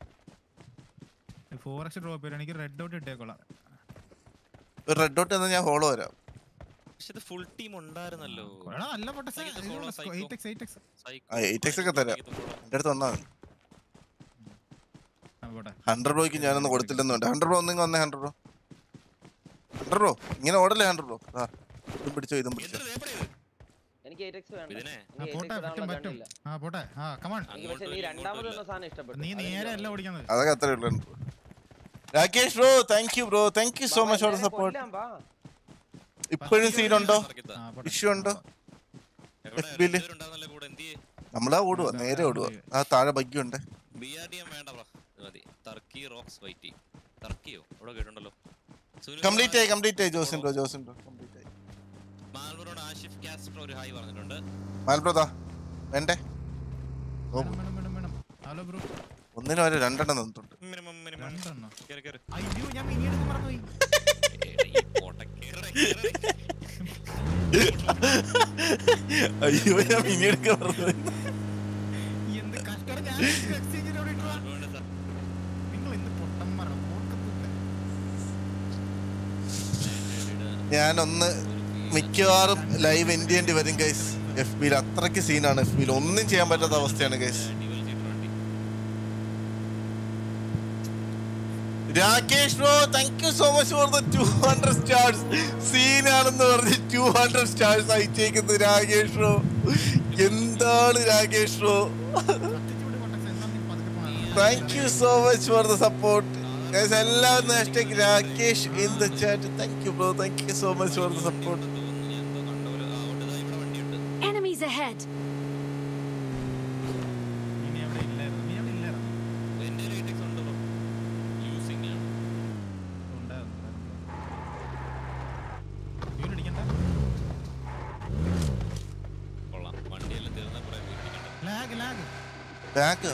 ഫോർ എക്സ് ഡ്രോപ്പ് ചെയ്യും എനിക്ക് റെഡ് ഔട്ട് ഇട്ടേക്കോളാം ഒരു റെഡ് ഡോട്ട് എന്നാൽ ഞാൻ ഹോളോ വരാം പക്ഷെ ഇത് ഫുൾ ടീം ഉണ്ടായിരുന്നല്ലോ എടാ, നല്ല പൊട്ട Thank you for follow, Psycho. Eight X eight X ആ, 8x ഒക്കെ തരാം. എൻ്റെ അടുത്ത് വന്നാൽ മതി പോട്ടെ ഹൺഡ്രഡ് ബ്രോയ്ക്ക് ഞാനൊന്ന് കൊടുത്തില്ലെന്നുണ്ട് ഹൺഡ്രഡ് ബ്രോ ഒന്നെങ്കിൽ വന്നേ ഹൺഡ്രഡ് ബ്രോ ഹൺഡ്രഡ് ബ്രോ ഇങ്ങനെ ഓടല്ലേ ഹൺഡ്രഡ് ബ്രോ ആ ഇതും പിടിച്ചോ ഇതും പിടിച്ചോ എനിക്ക് എയ്റ്റ് എക്സ് വേണ്ട ഇതിനെ ആ എനിക്ക് പോട്ടെ 8x പറ്റും ഇടാനുള്ള പറ്റും ഗണ്ണില്ല. ആ പോട്ടെ ആ കമാൺ എനിക്ക് പക്ഷെ നീ രണ്ടാമത് വന്ന സാധനം ഇഷ്ടപ്പെട്ടു നീ അതെനിക്ക് നേരെ വേണം. അല്ല ഓടിക്കുന്നത് അതൊക്കെ അത്രേ ഉള്ളൂ Rakesh bro thank you bro thank you so ബാബാ, മച്ച് ഫോർ എല്ലാവരെയും സപ്പോർട്ട് കൊല്ലാൻ വാ. ഇപ്പോഴും സീൻ ഉണ്ടോ ആ പോട്ടെ ഇഷ്യൂ ഉണ്ടോ FB ല്? കൂടെ എന്ത് നമ്മളാ ഓടുക നേരെ ഓടുക ആ താഴെ ബഗ്ഗുണ്ട് ബി ആർ ഡി എം വേണ്ട ബ്രോ ഇത് മതി ടർക്കി റോക്സ് വൈറ്റി ടർക്കിയോ ഇവിടെ കേട്ടിട്ടുണ്ടല്ലോ കംപ്ലീറ്റ് ആയി കംപ്ലീറ്റ് ആയി Josin bro Josin bro complete ആയി മാൽബറോട് ആഷിഫ് കാസ്ട്രോ ഒരു ഹായ് പറഞ്ഞിട്ടുണ്ട് മാൽബ്രോ താ വേണ്ടേ ഓ, വേണം വേണം വേണം വേണം ഹലോ ബ്രോ ഒന്നിനും വരെ രണ്ടെണ്ണം തന്നിട്ടുണ്ട് മിനിമം മിനിമം രണ്ടെണ്ണോ കേറി കേറി അയ്യോ ഞാൻ മിനി എടുക്കാൻ മറന്നുപോയി എടാ, ഈ പോട്ടെ, കേറടാ, കേറടാ. അയ്യോ ഞാൻ മിനി എടുക്കാൻ മറന്നുപോയി എന്ത് കഷ്ടം ഞാൻ എക്സ്ചേഞ്ചിന് അവിടെ ഇട്ടതാ. അതുകൊണ്ട് സ- നിങ്ങൾ എന്ത് പൊട്ടന്മാരാണ് ഓർക്കത്തില്ല ഞാനൊന്ന് മിക്കവാറും ലൈവ് എൻഡ് ചെയ്യേണ്ടി വരും ഗൈസ് എഫ് ബിയിൽ അത്രയ്ക്ക് സീനാണ് എഫ് ബിയിൽ ഒന്നും ചെയ്യാൻ പറ്റാത്ത അവസ്ഥയാണ് ഗൈസ് ഡ്യുവൽ സീറ്റർ വണ്ടി. Rakesh bro thank you so much for the two hundred stars സീനാണെന്ന് പറഞ്ഞ് ടു ഹൺഡ്രഡ് സ്റ്റാർസ് അയച്ചേക്കുന്നത് രാകേഷ് ബ്രോ എന്താണ് രാകേഷ് ബ്രോ കത്തിച്ചുവിട് കോട്ടക്സ് എന്നാ നീ പതുക്കെ പോണത് thank you so much for the support guys എല്ലാവരും hashtag Rakesh in the chat thank you bro thank you so much for the support തോന്നുന്നു ഞാൻ എന്തോ കണ്ട പോലെ. ആ, ഉണ്ട്, ദാ ഇവിടെ വണ്ടിയുണ്ട്. Enemies ahead! മിനി അവിടെ ഇല്ലായിരുന്നു മിനി അവിടെ ഇല്ലായിരുന്നു എൻ്റെ കയ്യിൽ ATX ഉണ്ട് ബ്രോ. Using ആണ്. ഉണ്ടായിരുന്നു ഇവൻ അടിക്കണ്ട കൊള്ളാം. വണ്ടിയെല്ലാം തീർന്നാ കുറേ പേര് ഇരിക്കണ്ട. ലാഗ് ലാഗ് ബാക്ക്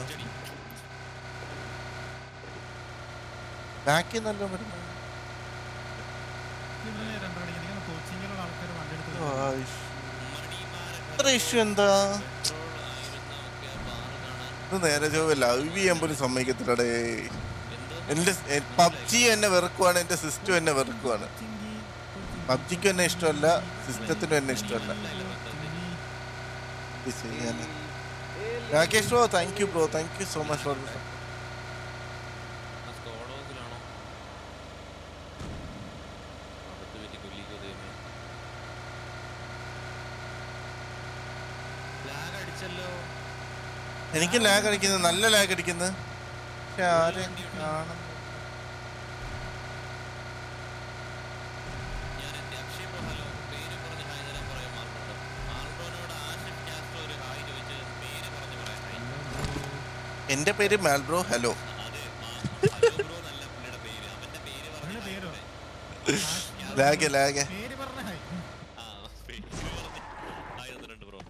ബാക്കിൽ നല്ല വരുന്നു ഇതിന് രണ്ടര അടിക്കാൻ കോച്ചിങ്ങിലുള്ള ആൾക്കാർ വണ്ടി എടുത്ത് മണിമാരെ ഇത്ര ഇഷ്യൂ എന്താ പെട്രോൾ ആയിരുന്നൊക്കെ ബാറ് കാണാൻ ഇത് നേരെ ചൊവ്വ ലവ് ചെയ്യാൻ പോലും സമ്മതിക്കത്തില്ലടേ എന്തോ എന്റെ പബ്ജി എന്നെ വെറുക്കുവാണ് എന്റെ സിസ്റ്റം എന്നെ വെറുക്കുവാണ് പബ്ജിക്കും എന്നെ ഇഷ്ടമല്ല സിസ്റ്റത്തിനും എന്നെ ഇഷ്ടമല്ല എന്ത് ചെയ്യാന് Rakesh bro thank you bro thank you so much for ആ സ്കോഡോസിലാണോ അകത്ത് പറ്റി കൊല്ലിക്കോ ദൈവമേ ലാഗ് അടിച്ചല്ലോ എനിക്ക് ലാഗ് അടിക്കുന്നത് നല്ല ലാഗ് അടിക്കുന്നത് പക്ഷെ ആരെയും കാണുന്നു ഞാൻ എന്റെ അക്ഷയ് ബ്രോ ഹലോ പേര് പറഞ്ഞ് ഹായ് തരാൻ പറയാൻ മാർക്കുണ്ട് മാർക്കോനോട് ആഷിഫ് കാസ്റ്റർ ഒരു ഹായ് ചോദിച്ച് പേര് പറഞ്ഞ് പറയാൻ ഹായ് എന്റെ പേര് മാൽബ്രോ ഹലോ അതെ മാ- ഹലോ ബ്രോ നല്ല പുള്ളിയുടെ പേര് അവന്റെ പേര് പറഞ്ഞ് പുള്ളിയുടെ ഹായ് പേരോ? പറയ്. ലാഗ് ലാഗ് പേര് പറഞ്ഞ ഹായ് ആ പേര് പറഞ്ഞ് ഹായ് തന്നിട്ടുണ്ട് ബ്രോ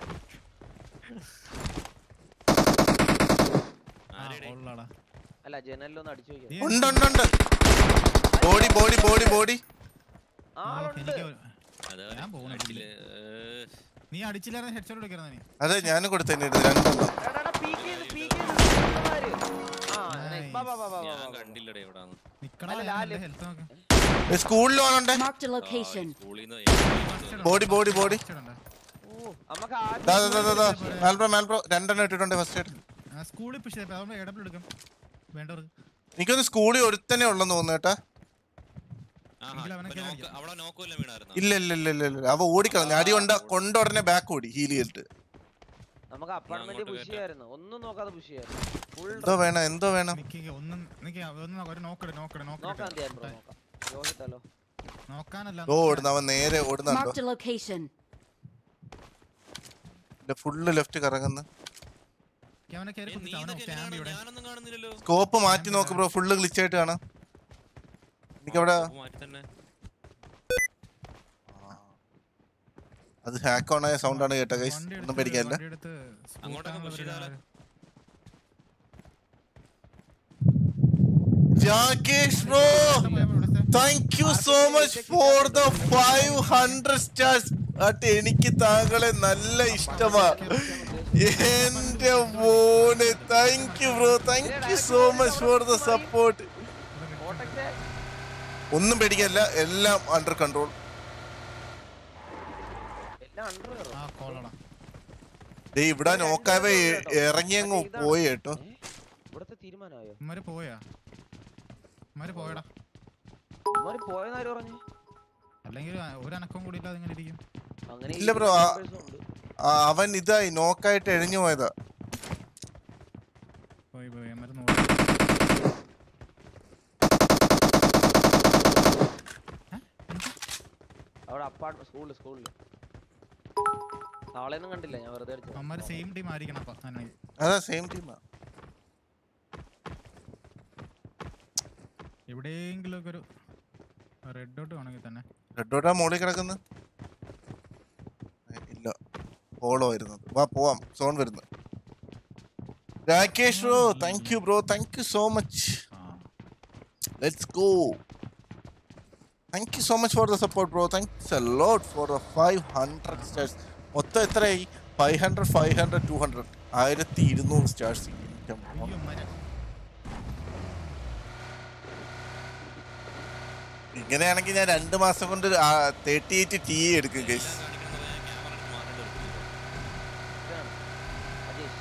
ആ ആരെടെ ഉള്ളടാ അല്ല ജനലിലൊന്ന് അടിച്ചു നീ നോക്കിയാ ഉണ്ട് ഉണ്ട് ഉണ്ട് ബോഡി ബോഡി ബോഡി ബോഡി ആളുണ്ട് എനിക്ക് അതാ ഞാൻ പോണു അടിച്ചില്ല ഏ, നീ അടിച്ചില്ലായിരുന്നു ഹെഡ്ഷോട്ട് എടുക്കണം നീ അതെ ഞാനും കൊടുത്തന്നെ രണ്ടെണ്ണം എടാ, എടാ, peek ചെയ്ത്, peek ചെയ്ത് ഇവന്മാര്. ആ, nice. ബാ, ബാ, ബാ, ബാ, ബാ, ഞാൻ ബാ, ബാ. കണ്ടില്ലടേ എവിടാന്ന് നിക്കണ അല്ല, ലാല്. ഹെൽത്ത് നോക്ക് സ്കൂളിൽ ഓണുണ്ട് Marked a location. സ്കൂളിൽ നിന്ന് ബോഡി ബോഡി ബോഡി ഓ, നമുക്ക് ആദ്യം ദാ ദാ ദാ, ദാ ദാ മാൽബ്രോ മാൽബ്രോ രണ്ടെണ്ണം ഇട്ടിട്ടുണ്ട് ഫസ്റ്റ് ആയിട്ട് സ്കൂളിൽ പുഷ് ചെയ്തപ്പോ അതുകൊണ്ട് ഇടപെടൽ എടുക്കാം വേണ്ടവർക്ക് എനിക്കൊന്ന് സ്കൂളിൽ ഒരുത്തന്നെ ഉള്ളെന്ന് തോന്നുന്നു കേട്ടാ എങ്കിലും അവനെ കേറി അടിക്കാം. അവിടെ നോക്കുമല്ലോ വീണായിരുന്നു ഇല്ല ഇല്ല ഇല്ല ഇല്ല ഇല്ല അവ ഓടിക്കളഞ്ഞു അടി കൊണ്ട കൊണ്ട ഉടനെ ബാക്ക് ഓടി ഹീൽ ചെയ്തിട്ട് നമുക്ക് അപ്പാർട്ട്മെന്റ് അങ്ങോട്ട് പുഷ് ചെയ്യായിരുന്നു ഒന്നും നോക്കാതെ പുഷ് ചെയ്യായിരുന്നു ഫുൾ എന്തോ വേണം എന്തോ വേണം നിക്ക് ഒന്നും നിക്ക് ഒന്ന് നോക്ക്, ഒരു നോക്കട് നോക്കട് നോക്കാൻ നോക്കട് ചെയ്യാൻ ബ്രോ നോക്കാം യോഹിത്തല്ലോ നോക്കാനല്ല ഓ ഓടുന്നു അവൻ നേരെ ഓടുന്നുണ്ടോ Marked a location. Full left കറങ്ങുന്നു അവനെ കയറി ഏ, നീ കുത്തിട്ട് അവനെ ഇതൊക്കെ സ്റ്റാൻഡ് എങ്ങനെയാണ്? ഇവിടെ ഞാനൊന്നും കാണുന്നില്ലല്ലോ സ്കോപ്പ് മാറ്റി നോക്ക് ബ്രോ ഫുള്ള് ഗ്ലിച്ച് ആയിട്ട് കാണാം എനിക്കവിടെ ഓ, മാറ്റി തന്നെ അത് ഹാക്ക് ഓൺ ആയ സൗണ്ട് ആണ് കേട്ടോ ഗൈസ് വണ്ടി ഒന്നും എടുത്ത് പേടിക്കാനില്ല വണ്ടി എടുത്ത് അങ്ങോട്ടൊക്കെ push ചെയ്താലോ? Jakesh bro thank you so much for the five hundred stars അട്ട് എനിക്ക് താങ്കളെ നല്ല ഇഷ്ടമാ എന്റെ മോനെ thank you bro thank you so much for the support കോട്ടക്സേ ഒന്നും പേടിക്കാനില്ല എല്ലാം അണ്ടർ കൺട്രോൾ എല്ലാം അണ്ടർ കയറും ആ കോളടാ ദേ ഇവിടെ നോക്കാവേ ഇറങ്ങി അങ്ങ് പോയി കേട്ടോ ഇവിടുത്തെ തീരുമാനമായോ ഇമ്മര് പോയാ ഇമ്മര് പോയടാ ഇവന്മാര് പോയെന്ന് ആര് പറഞ്ഞു അല്ലെങ്കിൽ ഒരു- ഒരു അനക്കം കൂടി ഇല്ലാതെ ഇങ്ങനെ ഇരിക്കും അങ്ങനെ ഇല്ല ബ്രോ, ആ- members ഉണ്ട്. ആ, അവൻ ഇതായി നോക്കായിട്ട് എഴിഞ്ഞു പോയതാ പോയി പോയി ഇമ്മര് നോക്കി അവിടെ അപ്പാർട്ട് സ്കൂളിൽ സ്കൂളിൽ നാളെയൊന്നും കണ്ടില്ല ഞാൻ വെറുതെ അടിച്ചു അമ്മമാര് സെയിം ടീം ആയിരിക്കണം അപ്പൊ അങ്ങനെ അതാ സെയിം ടീമാ എവിടെയെങ്കിലും ഒക്കെ ഒരു റെഡ് ഡോട്ട് വേണമെങ്കിൽ തന്നെ റെഡ് ഡോട്ടാ മോളിൽ കിടക്കുന്നു ഏ, ഇല്ല ഫോളോ വരുന്നത് വാ പോവാം സോൺ വരുന്നു Rakesh bro thank you bro thank you so much ആ let's go thank you so much for the support bro thanks a lot for the five hundred stars മൊത്തം എത്രയായി five hundred five hundred two hundred ആയിരത്തി ഇരുന്നൂറ് stars അയ്യോ ഇമ്മര് ഇങ്ങനെയാണെങ്കിൽ ഞാൻ രണ്ട് മാസം കൊണ്ട് തേർട്ടി എയ്റ്റ് ടി എടുക്കും ഗൈസ് ഇതാണ്. അജേഷ്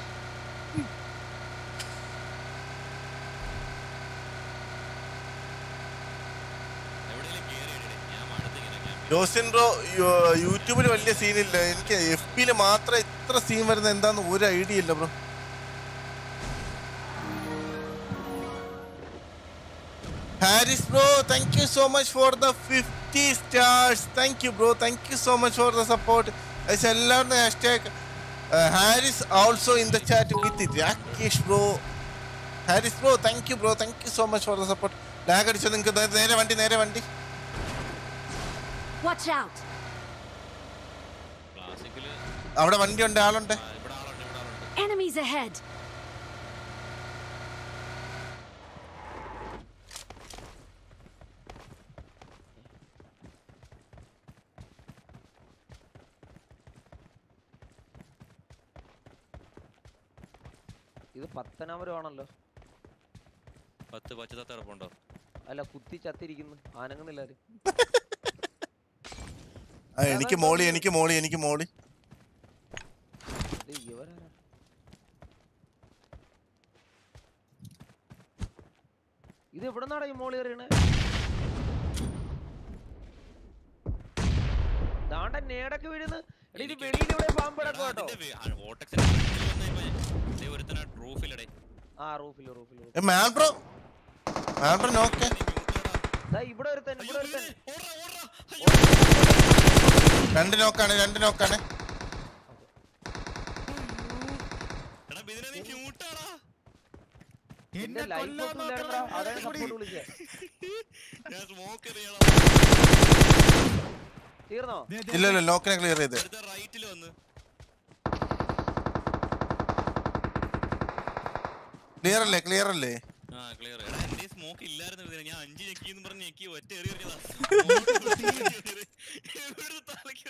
ജോസിൻ ബ്രോ യൂട്യൂബിൽ വലിയ സീനില്ല എനിക്ക് എഫ് പിയിൽ മാത്രം ഇത്ര സീൻ വരുന്ന എന്താന്ന് ഒരു ഐഡിയ ഇല്ല bro Haris bro thank you so much for the fifty stars thank you bro thank you so much for the support എല്ലാവരും hashtag Haris also in the chat with Rakesh bro Haris bro thank you bro thank you so much for the support lag അടിച്ചോ നിങ്ങൾക്ക് നേരെ വണ്ടി നേരെ വണ്ടി Watch out! Classical അവിടെ വണ്ടി ഉണ്ട് ആളുണ്ട് ഇവിടെ ആളുണ്ട് ഇവിടെ ആളുണ്ട് Enemies ahead! ഇത് പത്തനാപുരമാണല്ലോ പത്ത് പച്ചത്തത്ത കിടപ്പുണ്ടോ അല്ല കുത്തി ചത്തിരിക്കുന്നു ആനങ്ങുന്നില്ല ആരും ആ, എനിക്ക് മോളി എനിക്ക് മോളി എനിക്ക് മോളി ഇത് ഇവരാരാ ഇത് എവിടെ നിന്നാടാ ഈ മോളി എറിയണേ ദാണ്ട നേടൊക്കെ വീഴുന്നു എടാ ഇത് വെളിയിൽ ഇവിടെ പാമ്പ് കിടക്കും കേട്ടോ ഓട്ടക്സിന്റെ ഒരുത്തന റൂഫിലടേ ആ റൂഫില് റൂഫില് ഏ മാൻ ബ്രോ മാൻ ബ്രോ നോക്കേ ദാ ഇവിടെ ഒരുത്തൻ ഇവിടെ ഒരുത്തൻ രണ്ട് നോക്കാണ് രണ്ട് നോക്കാണ് എടാ ബിദിനെ നീ ക്യൂട്ടാടാ എന്റെ എന്നെ ലൈഫ് കൊല്ലാൻ ഒന്നും ഇല്ലായിരുന്നെടാ. നോക്കണ്ട. അതാണ് കൂടി. സപ്പോർട്ട് വിളിച്ചേ ഞാൻ സ്മോക്ക് എറിയണം തീർന്നോ ദേ, ദേ, ഇല്ല ഇല്ല നോക്കിനെ ക്ലിയർ ചെയ്ത് അടുത്ത റൈറ്റിൽ വന്ന് ക്ലിയർ അല്ലേ ക്ലിയർ അല്ലേ ആ ക്ലിയർ എടാ എന്റെ സ്മോക്ക് ഇല്ലായിരുന്നു ബിദിനെ ഞാൻ അഞ്ച് ഞെക്കിന്ന് പറഞ്ഞ് ഞെക്കി ഒറ്റ എറി എറിഞ്ഞതാ എവിടെ തലയ്ക്ക്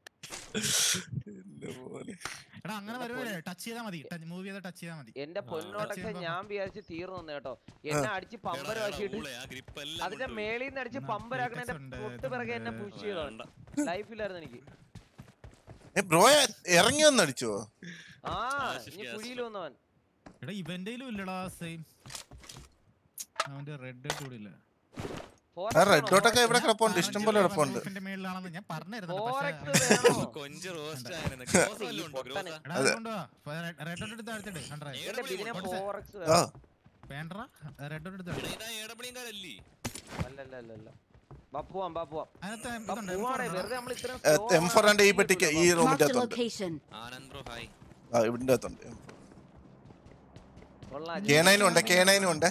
എടാ അങ്ങനെ വരുവേ ടച്ച് ചെയ്താൽ മതി മൂവ് ചെയ്താൽ ടച്ച് ചെയ്താൽ മതി എന്റെ ആ, പൊന്നോട്ടൊക്കെ ചെയ്യുമ്പോ- ഞാൻ വിചാരിച്ച് തീർന്നു കേട്ടോ എന്നെ അടിച്ച് പമ്പരമാക്കിയിട്ട് ആ ഗ്രിപ്പ് എല്ലാം അതിന്റെ കൊണ്ടുപോയി. മേളിൽ നിന്ന് അടിച്ച് ആ, പമ്പരാക്കണ എന്റെ ഉണ്ട്, തൊട്ട് പിറകെ എന്നെ ഇതുണ്ട്. പുഷ് ചെയ്തോ വേണ്ട. ലൈഫില്ലായിരുന്നു എനിക്ക് ഏ ബ്രോ ഇറങ്ങി വന്നടിച്ചോ ആ ആശിഷ് ഇനി ഗ്യാസ്. കുഴിയിൽ വന്നവൻ എടാ ഇവന്റെയിലും ഇല്ലടാ സെയിം അവന്റെ റെഡ് കൂടി ഇല്ല ആ റെഡ് ഡോട്ടൊക്കെ ഇവിടെ കിടപ്പുണ്ട് ഇഷ്ടം പോലെ കിടപ്പുണ്ട് റൂഫിന്റെ മേളിലാണെന്ന് ഞാൻ പറഞ്ഞിരുന്നു ഫോറക്സ് പക്ഷേ വേണോ കൊഞ്ച് റോസ്റ്റ് ആയിരുന്നു ഗ്രോസ് വല്ലതും ഉണ്ടോ പൊട്ടനെ. ഗ്രോസ് എടാ അത് കൊണ്ടുവാ റെഡ് ഡോട്ട് എടുത്ത് അടുത്തിട്ട് കണ്ടേ എന്റെ ബിദിനെ കൊടുത്തേ. ഫോറക്സ് ആ വേണം വേണ്ടടാ റെഡ് ഡോട്ട് എടുത്ത് എടാ, ഇതാ ഏടപ്പള്ളിക്കാരല്ലേ അല്ല അല്ല അല്ല അല്ല ബാ പോവാം ബാ പോവാം അതിനകത്ത് ബാ ഇതുണ്ട് പോവാണേ M4 വെറുതെ നമ്മൾ ഇത്രയും എം ഫോർ രണ്ട് ഈ പെട്ടിക്ക് ഈ റൂമിന്റെ Marked a അകത്തുണ്ട് location. ആനന്ദ് ബ്രോ ഹായ് ആ ഇവിടെ അകത്തുണ്ട് കെ നൈനും ഉണ്ട് കെ നൈനും ഉണ്ട്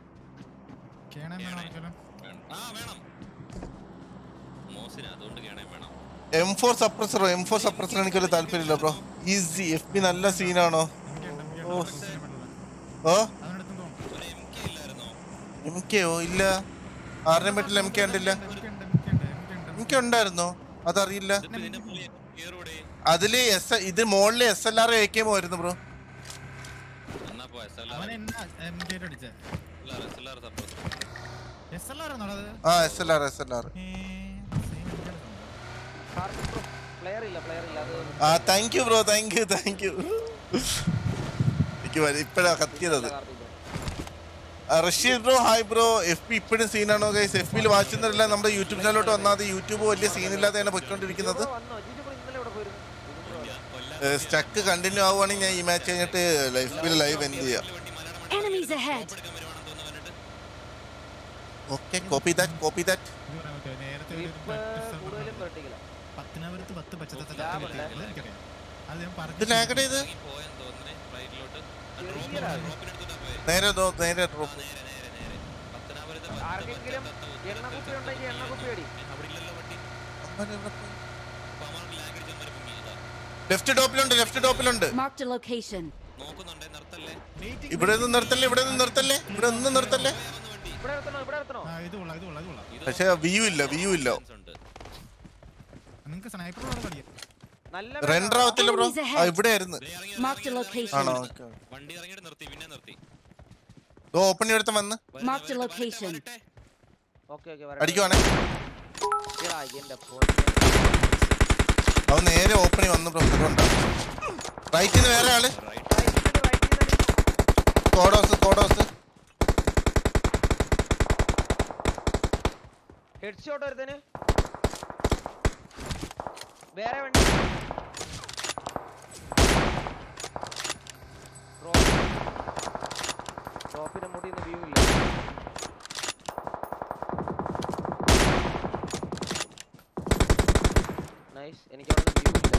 കേണൻ വേണോ ആർക്കെങ്കിലും? വേണം. ആ വേണം മോസിന് അതുകൊണ്ട് കേണേ വേണം എം ഫോർ സപ്രസറോ എം ഫോർ സപ്രസർ എനിക്കൊരു താല്പര്യമില്ല ബ്രോ ഈസി എഫ് പി നല്ല സീനാണോ എനിക്കുണ്ട്, എനിക്കുണ്ട്. ഓ. പക്ഷേ ഓ അതിനടുത്തും തോന്നും. ഒരു എം കെ ഇല്ലായിരുന്നോ എം കെയോ ഇല്ല ആരുടെയും വീട്ടിൽ എം കെ ഉണ്ടില്ല എനിക്കുണ്ട്, എനിക്കുണ്ട്, എനിക്കുണ്ട്. എം കെ ഉണ്ടായിരുന്നോ അതറിയില്ല ഇതിപ്പോ ഇതിന്റെ പുള്ളി കേറൂടെ അതില് എസ് ഇത് മോളില് S L R A K വരുന്നു ബ്രോ എന്നാ പോ എസ് എൽ അവൻ ആർ എന്നാ എം കെ അടിച്ചേ S L R support S L R ആണോ അത് ആ S L R S L R ഏ, same MK എടുത്തോ. പ്ലെയർ ഇല്ല പ്ലെയർ ഇല്ല അത് ആ thank you bro thank you thank you എനിക്ക് വര- ഇപ്പഴാ കത്തിയത് Karthik bro. Rasheed bro hi bro F P ഇപ്പോഴും സീനാണോ ഗൈസ് എഫ് പിയിൽ വായിച്ചെന്നില്ല നമ്മുടെ യൂട്യൂബ് ചാനലോട്ട് വന്നാൽ യൂട്യൂബ് വലിയ സീനില്ലാതെയാണ് പൊയ്ക്കൊണ്ടിരിക്കുന്നത് ജിജു bro വന്നോ ജിജു ബ്രോ ഇന്നലെ ഇവിടെ പോയിരുന്നു ജിജു bro വന്നോ? കൊല്ലം സ്റ്റക്ക് കണ്ടിന്യൂ ആവുകയാണെങ്കിൽ ഞാൻ ഈ മാച്ച് കഴിഞ്ഞിട്ട് ലൈഫ് ലൈവ് എൻഡ് ചെയ്യാം വണ്ടി മലയാളം Enemies ahead. എടുക്കാൻ വരുവാണെന്ന് തോന്നുന്നു പറഞ്ഞിട്ട് okay copy that copy that ഇത് പറയാൻ പറ്റുമോ? നേരത്തെ ഒരു ഇപ്പൊ practice server കൂടുതലും വെർട്ടിക്കല പത്തിനകത്ത് പത്ത് പച്ചത്തെ ലാഭം തട്ടി ഉണ്ട്. കിട്ടിയത് എനിക്കറിയാം. അത് ഞാൻ ഇത് പറഞ്ഞു ലാഗഡ് ചെയ്ത് ഇറങ്ങി പോയെന്ന് തോന്നുന്നേ റൈറ്റിലോട്ട് ചെറിയ lag. ഡ്രോപ്പിനടുത്തോട്ടാ പോയെ നേരെ ദോ- നേരെ ആ, ഡ്രോപ്പ് നേരെ നേരെ നേരെ പത്തനാപുരത്ത് പത്ത് ആർക്കെങ്കിലും പത്ത് പത്ത് എണ്ണ കുപ്പി ഉണ്ടെങ്കിൽ എണ്ണ കുപ്പി അടി അവിടെ ഇല്ലല്ലോ വണ്ടി അപ്പൊ അവർക്ക് ലാഗ് അടിച്ച് അമ്മ പൊങ്ങിയതാ ലെഫ്റ്റ് ടോപ്പിലുണ്ട് ലെഫ്റ്റ് ടോപ്പിലുണ്ട് Marked a location. നോക്കുന്നുണ്ടേ നിർത്തല്ലേ ഇവിടെ ഒന്നും നിർത്തല്ലേ ഇവിടെ ഒന്നും നിർത്തല്ലേ ഇവിടെ ഒന്നും നിർത്തല്ലേ വന്ന് വണ്ടി ഇവിടെ നിർത്തണോ ഇവിടെ നിർത്തണോ ആ ഇത് കൊള്ളാം ഇത് കൊള്ളാം ഇത് കൊള്ളാം ഇത് പക്ഷെ വ്യൂ ഇല്ല വ്യൂ ഇല്ല ഉണ്ട് നിങ്ങൾക്ക് സ്നൈപ്പറോട് കളിയാം നല്ല റെൻഡർ ആവത്തില്ല ബ്രോ Enemies ahead. ആ ഇവിടെ ആയിരുന്നു ദേ ഇറങ്ങി, Marked a ഇറങ്ങി, location. ആണോ ഇറങ്ങി. ഓക്കെ വണ്ടി ഇറങ്ങിയിട്ട് നിർത്തി പിന്നെ നിർത്തി ഓപ്പൺ എടുത്ത് വന്ന് വരട്ടെ, Marked a വരട്ടെ, location. വരട്ടെ. ഓക്കെ ഓക്കെ അടിക്കുവാണേ എടാ എന്റെ പൊന്നെ അവൻ നേരെ ഓപ്പണിൽ വന്ന് ബ്രോ അതുകൊണ്ട് റൈറ്റിൽ നിന്ന് വേറെ ആള് Right. Right right kudos kudos head shot ഒരുത്തന് വേറെ വണ്ടി ഡ്രോപ്പിന്റെ മുടി വ്യൂ ഇല്ല നൈസ് എനിക്ക് അവിടെ വ്യൂ ഇല്ല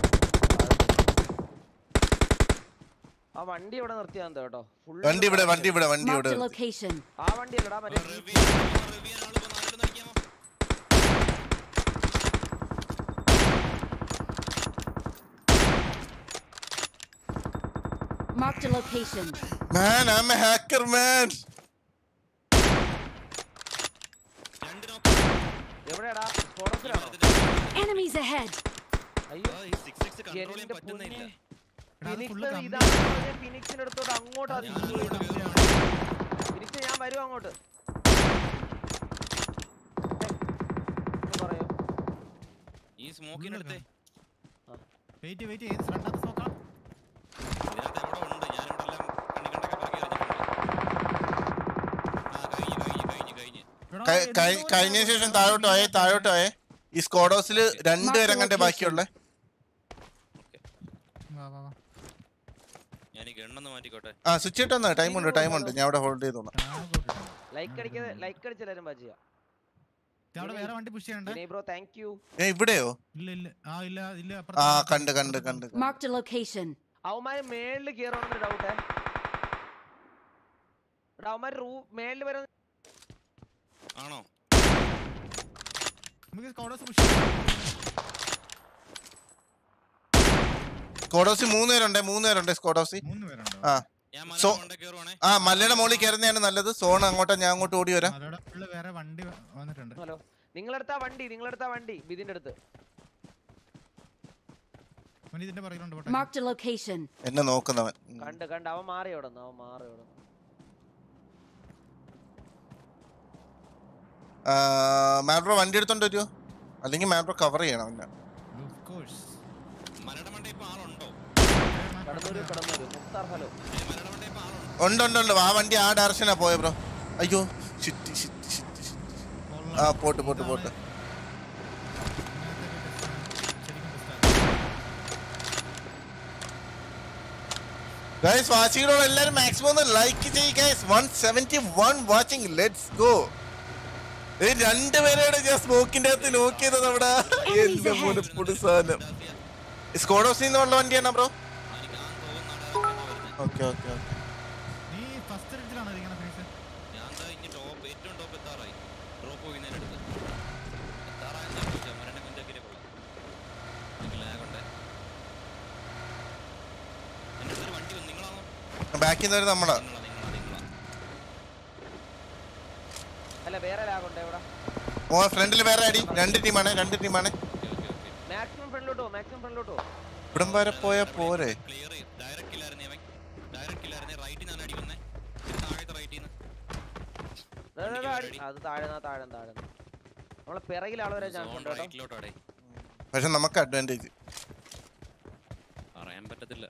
ആ വണ്ടി ഇവിടെ നിർത്തിയാ കേട്ടോ ഫുൾ വണ്ടി ഇവിടെ വണ്ടി ഇവിടെ വണ്ടി Marked ഇവിടെ a location. ആ വണ്ടി അല്ലടാ മറ്റേ Review ചെയ്യാൻ- review ചെയ്യാൻ ആള് വന്ന് ആരോട് നയിക്കാമോ? Marked a location. Man I'm a hacker man രണ്ട് knock. എവിടെയാടാ സ്പോണസിലാണോ Enemies ahead. അയ്യോ ആ, ഈ 6x control ചെയ്യാൻ എന്റെ പറ്റുന്നില്ല. പൊന്നേ. എടാ, അത് full ഫിനിക്സ് കമ്പി- ഇതാണ് ഫിനിക്സിന്റെ അടുത്തോട്ട് അങ്ങോട്ട് അത് ഞാൻ full അങ്ങോട്ട് കമ്പിയാണ്. ഫിനിക്സ് ഞാൻ വരും അങ്ങോട്ട് ഒന്ന് പറയോ ഈ സ്മോക്കിനടുത്ത് വെയിറ്റ് വെയിറ്റ് ചെയ്ത് രണ്ടാമത്തെ നോക്കാം ഇതിനകത്ത് എവിടെ ഉണ്ട് ഞാനിവിടെ എല്ലാം കണ്ണി കണ്ടൊക്കെ പറക്കി എറിഞ്ഞിട്ടുണ്ട് ആ കഴിഞ്ഞു കഴിഞ്ഞു കഴിഞ്ഞു കഴിഞ്ഞു എടാ, കഴി- കഴി- എന്തോ കഴിഞ്ഞ ഒരു ശേഷം താഴോട്ട് പോയേ താഴോട്ട് പോയേ ഈ സ്കോഡോസിൽ രണ്ട് പേരങ്ങാണ്ട് ബാക്കിയുള്ള ഓക്കെ വാ, വാ, വാ. ഞാൻ എനിക്ക് എണ്ണൊന്ന് മാറ്റിക്കോട്ടെ ആ സ്വിച്ച് ഇട്ടെന്നാ ടൈം ഉണ്ട് ടൈം ഉണ്ട് ഞാൻ അവിടെ ഹോൾഡ് ചെയ്തോളാം ലൈക്ക് അടിക്കാതെ ലൈക്ക് അടിച്ചെല്ലാരും ബാജിയ അവിടെ വേറെ വണ്ടി പുഷ് ചെയ്യണ്ട വിനയ് ബ്രോ താങ്ക് യു ഏ ഇവിടെയോ ഇല്ല ഇല്ല ആ ഇല്ല ഇല്ല ആ അപ്പുറത്ത് കണ്ട് കണ്ട് കണ്ട് കണ്ട്. Marked a location. അവന്മാര് മേളില് കേറണമെന്ന് ഡൗട്ടേ എടാ അവന്മാര് റൂ മേളില് വരുന്ന ആണോ നമുക്ക് സ്കോഡോസ് പുഷ് ചെയ്യാം സ്കോഡോസി മൂന്ന് പേരുണ്ട് മൂന്ന് പേരുണ്ട് സ്കോഡോസി മൂന്ന് പേരുണ്ടോ ആ ഞാൻ സോ- മല കൊണ്ടേ കേറുവാണേ ആ മലയുടെ മുകളിൽ കയറുന്നതാണ് നല്ലത് സോൺ അങ്ങോട്ടാ ഞാൻ അങ്ങോട്ട് ഓടി വരാം അതോടെ ഉള്ള വേറെ വണ്ടി വ- വന്നിട്ടുണ്ട് ഹലോ നിങ്ങളെടുത്താ വണ്ടി നിങ്ങളെടുത്താ വണ്ടി ബിദിന്റെ അടുത്ത് അവൻ ഇതിന്റെ പുറകിലുണ്ട് പോട്ടെ Marked a location. എന്നെ നോക്കുന്നവൻ ഉം. കണ്ട് കണ്ട് അവൻ മാറി അവിടെ നിന്ന് അവൻ മാറി അവിടെ ആ, മാബ്രോ വണ്ടി എടുത്തോണ്ട് വരുമോ അല്ലെങ്കിൽ മാബ്രോ കവർ ചെയ്യണം എന്നെ Of course. മലയുടെ മണ്ട ഇപ്പൊ ആളുണ്ടോ കടന്നൂര് കടന്നൂര് മുക്താർ ഹലോ ഏ, മലയുടെ മണ്ട ഇപ്പൊ ആളുണ്ടോ ഉണ്ട് ഉണ്ട് ഉണ്ട് ആ വണ്ടി ആ ഡയറക്ഷനാ പോയ ബ്രോ അയ്യോ ഷിറ്റ് ഷിറ്റ് ഷിറ്റ് ഷിറ്റ് കൊള്ളാം. ആ പോട്ട് പോട്ട് ഇതാണ് പോട്ട് ഗൈസ് വാച്ചികളോട് എല്ലാരും മാക്സിമം ഒന്ന് ലൈക്ക് ചെയ്യുക guys one seventy one watching let's go രണ്ടുപേരോട് ഞാൻ സ്മോക്കിന്റെ അകത്ത് നോക്കിയത് അവിടെ എന്റെ മുനപ്പൊടി സാധനം സ്കോഡോസിൽ നിന്നുള്ള വണ്ടിയാണോ ബ്രോ എനിക്ക് ആ തോന്നുന്നാണ് ഓക്കെ ഓക്കെ ഓക്കെ നീ ഫസ്റ്റ് റേഞ്ചിലാണോ ഇരിക്കണ ഫേസ് ഞാൻ ദാ ഇനി ടോപ്പ് ഏറ്റവും ടോപ്പ് എത്താറായി ഡ്രോപ്പ് ചെയ്യുന്നതിന് അടുത്ത് എത്താറായെന്നാ ചോദിച്ചാൽ മരണ്ട കുഞ്ചാക്കിലെ കൊള്ളാം എനിക്ക് ലാഗ് ഉണ്ട് എൻ്റെ അടുത്തൊരു വണ്ടി വന്നു നിങ്ങളാണോ ബാക്കിൽ നിന്ന് നമ്മളാ നിങ്ങളാ നിങ്ങളാ നിങ്ങളാ അല്ല വേറെ ലാഗുണ്ട് എവിടെ ഓ ഫ്രണ്ടിൽ വേറെ അടി രണ്ട് ടീമാണ് രണ്ട് ടീമാണ് ഓക്കെ ഓക്കെ ഓക്കെ മാക്സിമം ഫ്രണ്ടിലോട്ടോ മാക്സിമം ഫ്രണ്ടിലോട്ടോ ഇവിടം വരെ പോയാ പോരെ ക്ലിയർ ഡയറക്റ്റ് ഇല്ലായിരുന്നേ അവൻ ഡയറക്റ്റ് ഇല്ലായിരുന്നേ റൈറ്റിൽ നിന്നാണ് അടി വന്നേ താഴത്തെ റൈറ്റിൽ നിന്ന് ദാ, ദാ, ദാ, അടി. അത് താഴെ താഴെ താഴെ നമ്മളെ പിറകിൽ ആള് വരാൻ ചാൻസ് ഉണ്ട് കേട്ടോ റൈറ്റിലോട്ടാടേ പക്ഷെ നമുക്ക് അഡ്വാൻറ്റേജ് പറയാൻ പറ്റത്തില്ല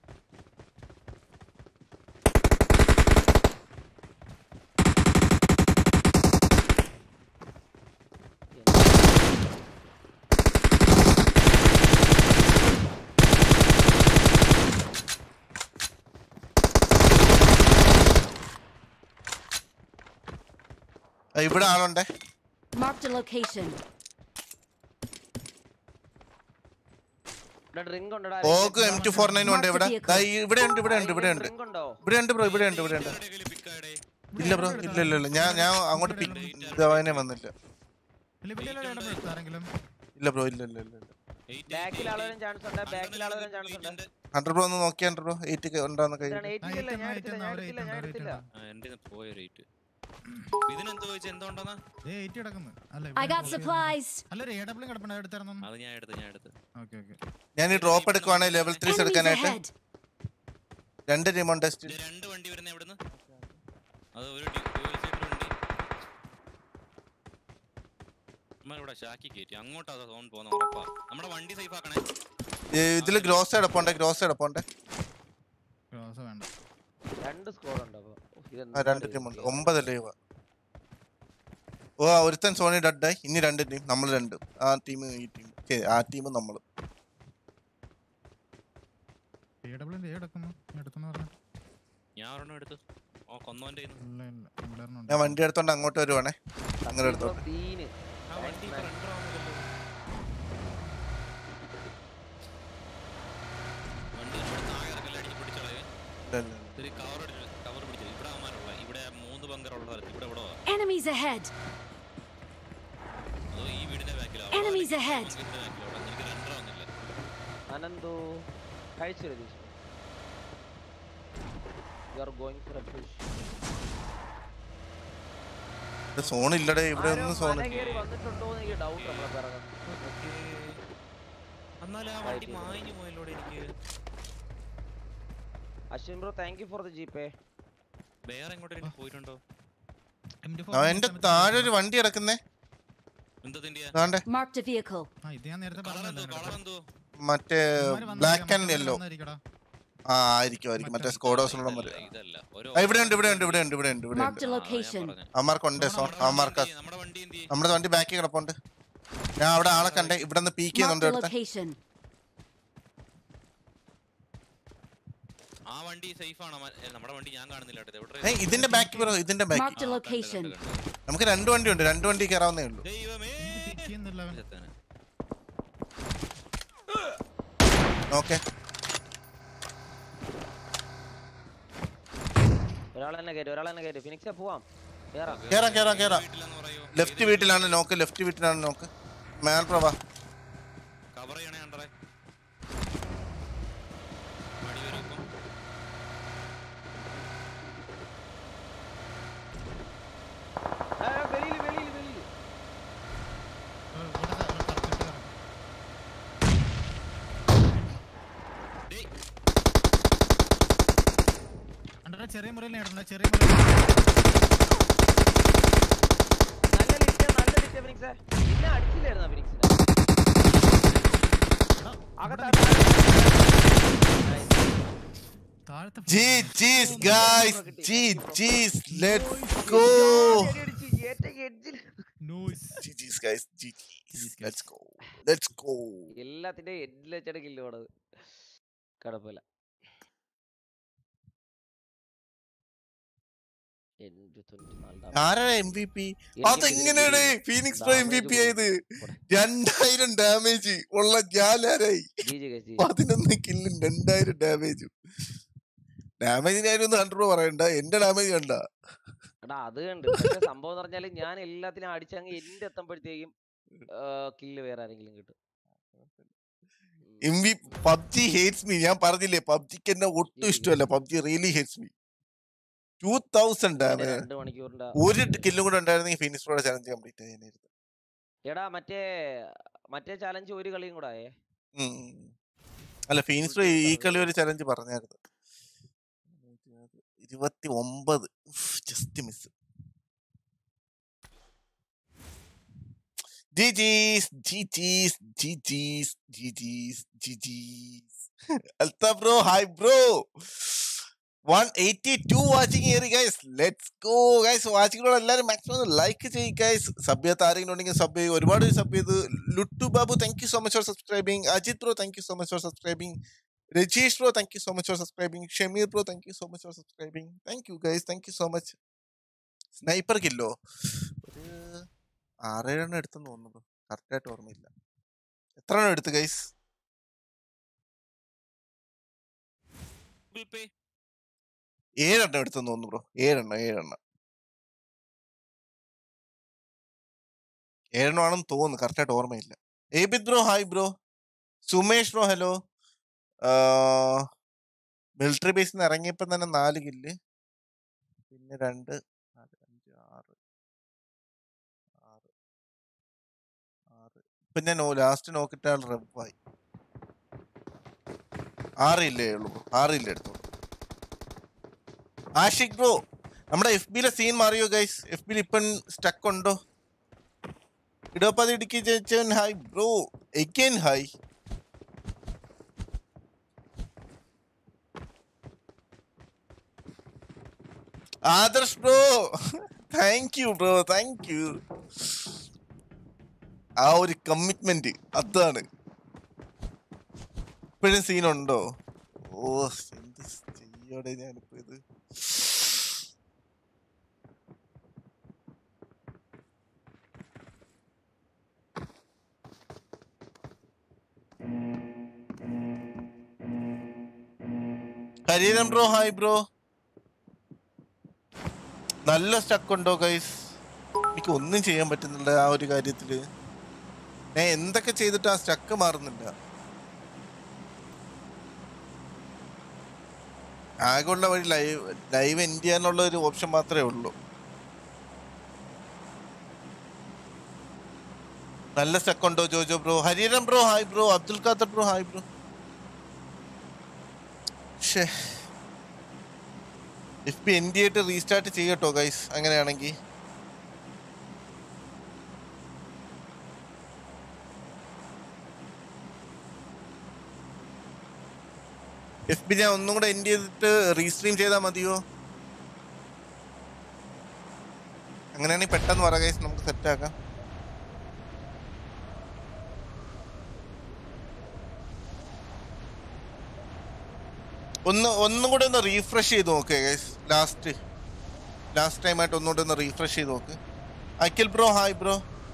ഇവിടെ ആളുണ്ടേ Marked a location. ഡ്രിങ്ക് ഉണ്ടടാ ഓഗ് എം ടു ഫോർ നയൻ ഉണ്ട് ഇവിടെ ദാ ഈ- ഇവിടെ ഉണ്ട് ഇവിടെ ഉണ്ട് ഇവിടെ ഉണ്ട് ഡ്രിങ്ക് ഉണ്ടോ ഇവിടെ ഉണ്ട് ബ്രോ ഇവിടെ ഉണ്ട് ഇവിടെ ഉണ്ട് കയ്യിൽ പിക്കാടേ ഇല്ല ബ്രോ ഇല്ല ഇല്ല ഇല്ല ഞാൻ ഞാൻ അങ്ങോട്ട് പിക്ക് ഇതാവാനേ വന്നില്ല ഇല്ല ഇവിടെ ഇടപെടുത്ത ആരെങ്കിലും ഇല്ല ബ്രോ ഇല്ല ഇല്ല ഇല്ല ഇല്ല ബാക്കിൽ ആള് വരാൻ ചാൻസ് ഉണ്ട് ബാക്കിൽ ആള് വരാൻ ചാൻസ് ഉണ്ട് ഹൺഡ്രഡ് ബ്രോ ഒന്ന് നോക്കിയാ ബ്രോ എയ്റ്റ് ഉണ്ടാവുന്ന കൈ ഇതാണ് എയ്റ്റിൽ ഇല്ല ഞാൻ എടുത്തില്ല ഞാൻ എടുത്തില്ല ഞാൻ എടുത്തില്ല എന്റെ പോയ റേറ്റ് ഇതിനെന്ത് ചോദിച്ചാൽ എന്തുകൊണ്ടെന്നാ ഏ ഏറ്റി കിടക്കുന്നു അല്ല I ഇവിടെ got drop supplies. അല്ല ഒരു എഡബ്ല്യൂ കിടപ്പുണ്ട് എടുത്തിരുന്നു അത് ഞാൻ എടുത്ത് ഞാൻ എടുത്ത് ഓക്കെ ഓക്കെ ഞാൻ ഈ ഡ്രോപ്പ് എടുക്കുവാണെങ്കിൽ ലെവൽ ത്രീസ് Enemies എടുക്കാനായിട്ട് ahead. രണ്ട് ടീമുണ്ട് ഇത് രണ്ട് വണ്ടി വരുന്ന എവിടുന്ന് അത് ഒരു ഡി- dual seater വണ്ടി നമ്മളിവിടെ ഷാക്കി കയറ്റി അങ്ങോട്ടാ സോൺ പോകുന്ന ഉറപ്പാ നമ്മുടെ വണ്ടി സേഫ് ആക്കണേ ഇതിൽ ഗ്രോസ് എടുപ്പുണ്ട് ഗ്രോസ് എടുപ്പുണ്ട് ക്രോസ് വേണ്ട രണ്ട് സ്കോർ ഉണ്ട് അപ്പൊ ഓ, ഇതെന്താ ആ രണ്ട് ഇത്? ടീമുണ്ട് ഒമ്പതല്ലേ ഇവ ഓ ആ, ഒരുത്തൻ സോണി ഡഡായി ഇനി രണ്ട് ടീം നമ്മൾ രണ്ട് ആ ടീം ഈ ടീം ആ ടീമും നമ്മൾ എഡബ്ല്യൂ ഏ കിടക്കുന്നു എടുത്തെന്ന് പറഞ്ഞു ഞാൻ ഒരെണ്ണം എടുത്തു ഓ കൊന്നോന്റെ കയ്യിന്ന്. ഇല്ല ഇല്ല ഇവിടെ ഒരെണ്ണം ഉണ്ട്. ഞാൻ വണ്ടി എടുത്തോണ്ട് അങ്ങോട്ട് വരുവാണേ അങ്ങനെ എടുത്തോണ്ട് ബീന് ആ വണ്ടി ഇപ്പൊ render ആവുന്നില്ലല്ലോ. വണ്ടി നമ്മുടെ താഴെ ഇറക്കല്ലേ അടിച്ച് പിടിച്ചളയേ ഇല്ല, ഇല്ല, ഇല്ല. ഒരു കവർ കവർ പിടിച്ചത് ഇവിടെ അവന്മാരുള്ള ഇവിടെ മൂന്ന് ബങ്കർ ഉള്ള സ്ഥലത്ത് ഇവിടെ ഇവിടെ വാ. Enemies ahead. അതോ ഈ വീടിന്റെ ബാക്കിലോ Enemies ahead. എനിക്ക് render ആവുന്നില്ല അനന്തു കഴിച്ചു Ratheesh you are going for a push ഇവിടെ സോൺ ഇല്ലടേ ഇവിടെ ഒന്നും സോൺ മല കയറി വന്നിട്ടുണ്ടോ എന്ന് എനിക്ക് ഡൗട്ട് നമ്മളെ പിറകെ എന്നാലും ആ വണ്ടി മാഞ്ഞു പോയല്ലോടെ എനിക്ക് Ashwin bro thank you for the G pay വേറെ എങ്ങോട്ടെങ്കിലും പോയിട്ടുണ്ടോ M24 ആ, എന്റെ സമയത്ത് താഴെ ഒരു വണ്ടി കിടക്കുന്നേ എന്തതിന്റെ അതാണ്ടേ Marked a vehicle. ആ ഇത് ഞാൻ നേരത്തെ കളർ എന്തോ പറഞ്ഞല്ലോ കളർ എന്തോ മറ്റേ ബ്ലാക്ക് ആൻഡ് യെല്ലോ വന്നിരിക്കടാ ആ ആയിരിക്കും ആയിരിക്കും മറ്റേ സ്കോഡോസിലുള്ള മതി ഇതല്ല, ഇതല്ല ഒരു ആ, ഇവിടെ ഉണ്ട് ഇവിടെ ഉണ്ട് ഇവിടെ ഉണ്ട് ഇവിടെ ഉണ്ട് ഇവിടെ ഉണ്ട് Marked a location. അമ്മാർക്കുണ്ട് സോൺ അമ്മാർക്ക് നമ്മുടെ വണ്ടി എന്ത് ചെയ്യും നമ്മുടെ വണ്ടി ബാക്കിൽ കിടപ്പുണ്ട് ഞാൻ അവിടെ ആളെ കണ്ടേ ഇവിടെ നിന്ന് പീക്ക് Marked ചെയ്യുന്നുണ്ട് a അടുത്ത location. ആ ആ വണ്ടി സേഫ് ആണോ മ- ഏ, നമ്മുടെ വണ്ടി ഞാൻ കാണുന്നില്ല കേട്ടോ. ഇത് എവിടെ ഏയ് ഇതിന്റെ ബാക്ക് ബ്രോ ഇതിന്റെ ബാക്ക് Marked a ആ, കണ്ട്, location. കണ്ട്, കണ്ട്. നമുക്ക് രണ്ട് വണ്ടി ഉണ്ട് രണ്ട് വണ്ടി കയറാവുന്നേ ഉള്ളൂ ദൈവമേ തെറ്റിയെന്നുള്ള അവൻ. ചെത്തനെ. ഓക്കെ ഒരാൾ തന്നെ കയറ്റി ഒരാൾ തന്നെ കയറ്റി ഫിനിക്സേ പോവാം കേറാം കേറാം കേറാം കേറാം വീട്ടിലാന്ന് പറയോ? ലെഫ്റ്റ് വീട്ടിലാണ് നോക്ക് ലെഫ്റ്റ് വീട്ടിലാണ് നോക്ക് മേൽ പ്രഭ കവർ ചെയ്യണേ അണ്ടറേ വടി വരും ഇപ്പം ആ, ആ, വെളിയില് വെളിയില് വെളിയില് ഓ, ഇവിടെ ദാ, ഇവിടെ കറക്റ്റ് കറക്റ്റ്. ഡേയ് അണ്ടറെ ചെറിയ മുറിയിൽ നേടണ്ട ചെറിയ മുറിയിൽ നല്ല ലിറ്റ് നല്ല ലിറ്റ് ഫിനിക്സേ പിന്നെ അടിച്ചില്ലായിരുന്നോ ഫിനിക്സിനെ അകത്താ താഴത്തെ G Gs guys G Gs let's go noise G Gs guys G Gs let's go let's go എല്ലാത്തിന്റെ എഡിൽ വെച്ചാണ് കില്ല് പോണത് കുഴപ്പമില്ല എന്റെ തൊണ്ണൂറ്റിനാല് damage. ആരാ എം വി പി എനിക്ക് അതെങ്ങനെയാണ് ഇതിന് Phoenix pro M V damage P ആയത് പോടെ. രണ്ടായിരം ഡാമേജ് ഉള്ള ഞാനാരായി GG guys, GG. പതിനൊന്ന് കില്ലും രണ്ടായിരം ഡാമേജും ഡാമേജിന്റെ കാര്യം ഒന്ന് കൺട്രോൾ പറയണ്ട എന്റെ ഡാമേജ് കണ്ട എടാ അത് കണ്ട് പക്ഷെ സംഭവം എന്ന് പറഞ്ഞാല് ഞാൻ എല്ലാത്തിനും അടിച്ചങ്ങ് എന്റെ എത്തുമ്പോഴത്തേക്കും കില്ല് വേറെ ആരെങ്കിലും കിട്ടും ഉം. M V PUBG hates me ഞാൻ പറഞ്ഞില്ലേ പബ്ജിക്ക് എന്നെ ഒട്ടും ശരി, ഇഷ്ടമല്ല PUBG really hates me two thousand പിന്നെ ഡാമേജ് രണ്ട് മണിക്കൂറിന്റെ ഒരു കില്ലും കൂടെ ഉണ്ടായിരുന്നെങ്കിൽ ഫിനിക്സ് പ്രോയുടെ ചലഞ്ച് കംപ്ലീറ്റ് ചെയ്യാനായിരുന്നു എടാ മറ്റേ മറ്റേ ചാലഞ്ച് ഒരു കളിയും കൂടെ ആയേ ഉം. അല്ല ഫീനിക്സ് പ്രോ ഈ കളി ഒരു ചലഞ്ച് പറഞ്ഞായിരുന്നു ഇരുപത്തി ഒമ്പത് just miss GGs GGs GGs GGs GGs അൽത്ത bro hi bro one eighty two watching ഏറി ഗൈസ് ലെറ്റ്സ് ഗോ ഗൈസ് വാച്ചിങ്ങിലൂടെ എല്ലാവരും മാക്സിമം ലൈക്ക് ചെയ്യും ഗൈസ് സബ് ചെയ്യാത്ത ആരെങ്കിലും ഉണ്ടെങ്കിൽ സബ് ചെയ്യും ഒരുപാട് സബ് ചെയ്ത് Luttu Babu thank you so much for subscribing Ajith bro thank you so much for subscribing Rajeesh bro thank you so much for subscribing Shameer bro thank you so much for subscribing thank you guys thank you so much sniper കില്ലോ ഒരു ആറേഴെണ്ണം എടുത്തെന്ന് തോന്നുന്നു കറക്റ്റായിട്ട് ഓർമ്മയില്ല എത്ര എണ്ണം എടുത്ത് ഗൈസ് ഗൂഗിൾ പേ ഏഴെണ്ണം എടുത്തെന്ന് തോന്നുന്നു ബ്രോ ഏഴെണ്ണം ഏഴെണ്ണം ഏഴെണ്ണം ആണെന്ന് തോന്നുന്നു കറക്റ്റായിട്ട് ഓർമ്മയില്ല Abith bro hi bro Sumesh bro hello military ബേസിൽ നിന്ന് ഇറങ്ങിയപ്പോൾ തന്നെ നാല് കില്ല് പിന്നെ രണ്ട് നാല് അഞ്ച് ആറ് ആറ് ആറ് ഇപ്പൊ ഞാൻ ലാസ്റ്റ് നോക്കിയിട്ട് ആൾ റബ്ബായി ആറില്ലേ ഉള്ളൂ ആറില്ല എടുത്തോളൂ ആഷിക് ബ്രോ നമ്മുടെ എഫ് ബിയിലെ സീൻ മാറിയോ ഗൈസ് എഫ് ബിയിൽ ഇപ്പം സ്റ്റക്ക് ഉണ്ടോ ഇടപ്പതി ഇടുക്കി ചേച്ചൻ hi bro again hi Adarsh bro thank you bro thank you ആ ഒരു കമ്മിറ്റ്മെന്റ് അതാണ് ഇപ്പോഴും സീനുണ്ടോ ഓ എന്ത് ചെയ്യോടെ ഞാനിപ്പോ ഇത് ഹരിഹരൻ ബ്രോ ഹായ് ബ്രോ നല്ല സ്റ്റക്ക് ഉണ്ടോ ഗൈസ് എനിക്ക് ഒന്നും ചെയ്യാൻ പറ്റുന്നില്ല ആ ഒരു കാര്യത്തില് ഞാൻ എന്തൊക്കെ ചെയ്തിട്ട് ആ സ്റ്റക്ക് മാറുന്നില്ല ആകെയുള്ള വഴി ലൈവ് ലൈവ് എൻഡ് ചെയ്യാനുള്ള ഒരു ഓപ്ഷൻ മാത്രമേ ഉള്ളൂ നല്ല സ്റ്റക്ക് ഉണ്ടോ Jojo bro Hariharan bro hi bro Abdul Khader bro hi bro ഷേ എഫ് പി എൻഡ് ചെയ്തിട്ട് റീസ്റ്റാർട്ട് ചെയ്യട്ടോ ഗൈസ് അങ്ങനെയാണെങ്കിൽ എഫ് ബി ഞാൻ ഒന്നും കൂടെ എൻഡ് ചെയ്തിട്ട് റീസ്ട്രീം ചെയ്താൽ മതിയോ അങ്ങനെയാണെങ്കിൽ പെട്ടെന്ന് പറ ഗൈസ് നമുക്ക് സെറ്റ് ആക്കാം ഒന്ന് ഒന്നും കൂടെ ഒന്ന് റീഫ്രഷ് ചെയ്ത് നോക്ക് ലാസ്റ്റ് ലാസ്റ്റ് ടൈം ആയിട്ട് ഒന്നുകൂടെ ഒന്ന് റീഫ്രഷ് ചെയ്ത് നോക്ക് Akhil bro hi bro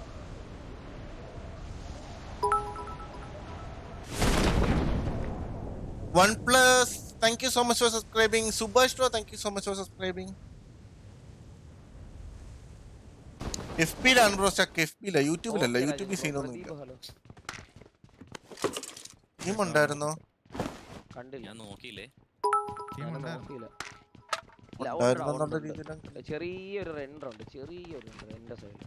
one plus thank you so much for subscribing Subhash bro thank you so much for subscribing F പിയിലാണ് ബ്രോ സ്റ്റക്ക് എഫ് പിയില യൂട്യൂബിലല്ല Okay, യൂട്യൂബിൽ രാജീവ്. സീനൊന്നുമില്ല പ്രദീപ്, hello. ടീം ഉണ്ടായിരുന്നോ കണ്ടില്ല ഞാൻ നോക്കിയില്ലേ ടീം ഞാൻ ഉണ്ടായിരുന്നു നോക്കിയില്ല ഇല്ല, ഉണ്ടെടാ, ഉണ്ടായിരുന്നോ എന്നുള്ള ഉണ്ട്, ഉണ്ട്. രീതിയിലാണ് ചെറിയൊരു റെൻഡർ ഉണ്ട് ചെറിയൊരു റെൻഡർ എന്റെ സൈഡിൽ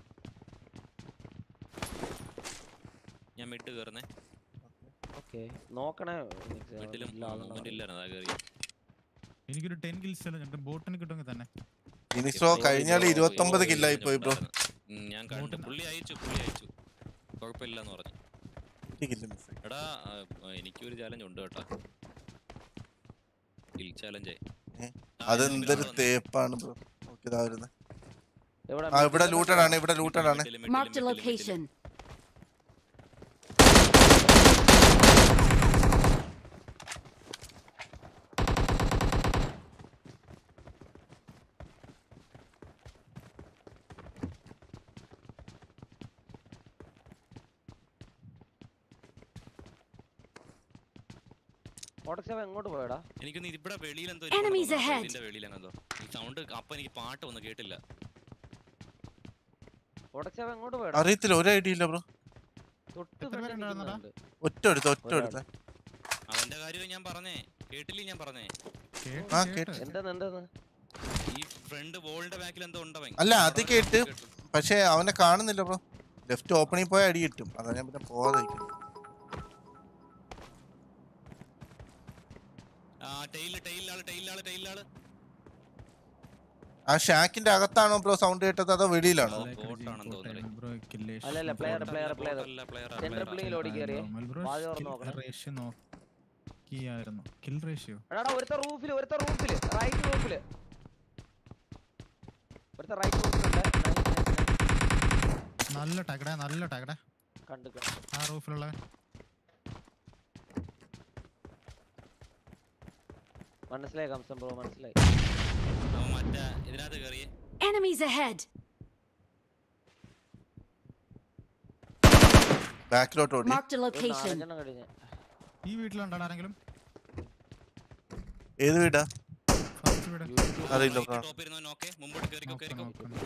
ഞാൻ മിഡ് കയറുന്നേ ഓക്കെ നോക്കണേ നിക്ക് മിഡിലും ഇല്ല, ആളുണ്ടോ മൂവ്മെന്റ് എന്ന് ഇല്ലായിരുന്നു അതാ കയറി എനിക്കൊരു ടെൻ കിൽസ് ഞങ്ങൾക്ക് ബോട്ടിന് കിട്ടുമെങ്കിൽ തന്നെ ഇനിസോ കഴിഞ്ഞാൽ ഇരുപത്തൊമ്പത് കില്ലായി പോയി ബ്രോ ഉം, ഞാൻ കണ്ടു ബോട്ടിന്- പുള്ളി അയച്ചു പുള്ളി അയച്ചു കുഴപ്പമില്ലെന്ന് പറഞ്ഞു കില്ല് മിസ് എടാ ആ, ആ, എനിക്കൊരു ചാലഞ്ച് ഉണ്ട് കേട്ടാ കിൽ ചാലഞ്ച് ഏ? അതെന്തൊരു തേപ്പാണ് ബ്രോ നോക്കിയതാ വരുന്നത് എവിടെ ആ ഇവിടെ മിഡിൽ ലൂട്ടഡ് ആണ് ഇവിടെ ലൂട്ടഡ് ആണ് Marked a location. ഓട്ടക്സവ എങ്ങോട്ട് പോയടാ എനിക്കൊന്ന് ഇവിടെ വെളിയിൽ എന്തോ Enemies ahead. ഇതിന്റെ വെളിയിൽ എന്തോ ഈ സൗണ്ട് അപ്പൊ എനിക്ക് പാട്ട് ഒന്നും കേട്ടില്ല ഓട്ടക്സവ എങ്ങോട്ട് പോയടാ അറിയത്തില്ല ഒരു ഐഡിയ ഇല്ല ബ്രോ തൊട്ട് എത്ര ഫ്രണ്ടിൽ പേരുണ്ടായിരുന്നെടാ? നിൽക്കുന്നുണ്ട്. ഒറ്റ എടുത്ത ഒറ്റ ഒരാൾ. എടുത്ത അവന്റെ കാര്യം ഞാൻ പറഞ്ഞേ കേട്ടില്ലേ ഞാൻ പറഞ്ഞേ കേട്ട് ആ, കേട്ട്. കേട്ട്. എന്തെന്ന് എന്തെന്ന് ഈ ഫ്രണ്ട് വോളിന്റെ ബാക്കിൽ എന്തോ ഉണ്ടവൻ അല്ല, അത് കേട്ട്. പക്ഷെ അവനെ കാണുന്നില്ല ബ്രോ ലെഫ്റ്റ് ഓപ്പണിൽ പോയ അടി കിട്ടും അതാ ഞാൻ പിന്നെ പോവാതെ ഇരിക്കുന്നത്. ആ ടൈലില് ടൈലിലാള് ടൈലിലാള് ടൈലിലാള് ആ ഷാക്കിന്റെ അകത്താണോ ബ്രോ സൗണ്ട് കേട്ടത് അതോ വെളിയിലാണോ Like ബോട്ട് regime ആണെന്ന് bot തോന്നുന്നു. ആണ് bro, killation അല്ലല്ല, bot player, ആണ്. player, player. അല്ല പ്ലെയർ Center building ൽ ഓടി കയറിയേ. Normal bro, വാതിൽ തുറന്ന് kill നോക്കണം. ratio നോക്കിയായിരുന്നു കിൽ റേഷ്യോ എടാ ഒരുത്ത റൂഫില് ഒരുത്ത റൂഫില് റൈറ്റ് റൂഫില് ഒരുത്ത റൈറ്റ് റൂഫിലുണ്ട് നല്ല ടാക്കട നല്ല ടാക്കട കണ്ടു കണ്ടു ആ റൂഫിലുള്ള മനസ്സിലായി കംസം ബ്രോ മനസ്സിലായി അവൻ മറ്റേ ഇതിനകത്ത് കയറിയേ Enemies ahead! ബാക്കിലോട്ട് ഓടി Marked a ഒരു location. നാലഞ്ചെണ്ണം കഴിഞ്ഞ് ഈ വീട്ടിലുണ്ടോ ആരെങ്കിലും ഏത് വീടാ ഫസ്റ്റ് വീട് അറിയില്ല ബ്രോ ടോപ്പ് ഇരുന്നവൻ ഓക്കെ മുമ്പോട്ട് കയറിക്കോ നോക്കണം, കയറിക്കോ നോക്കണം.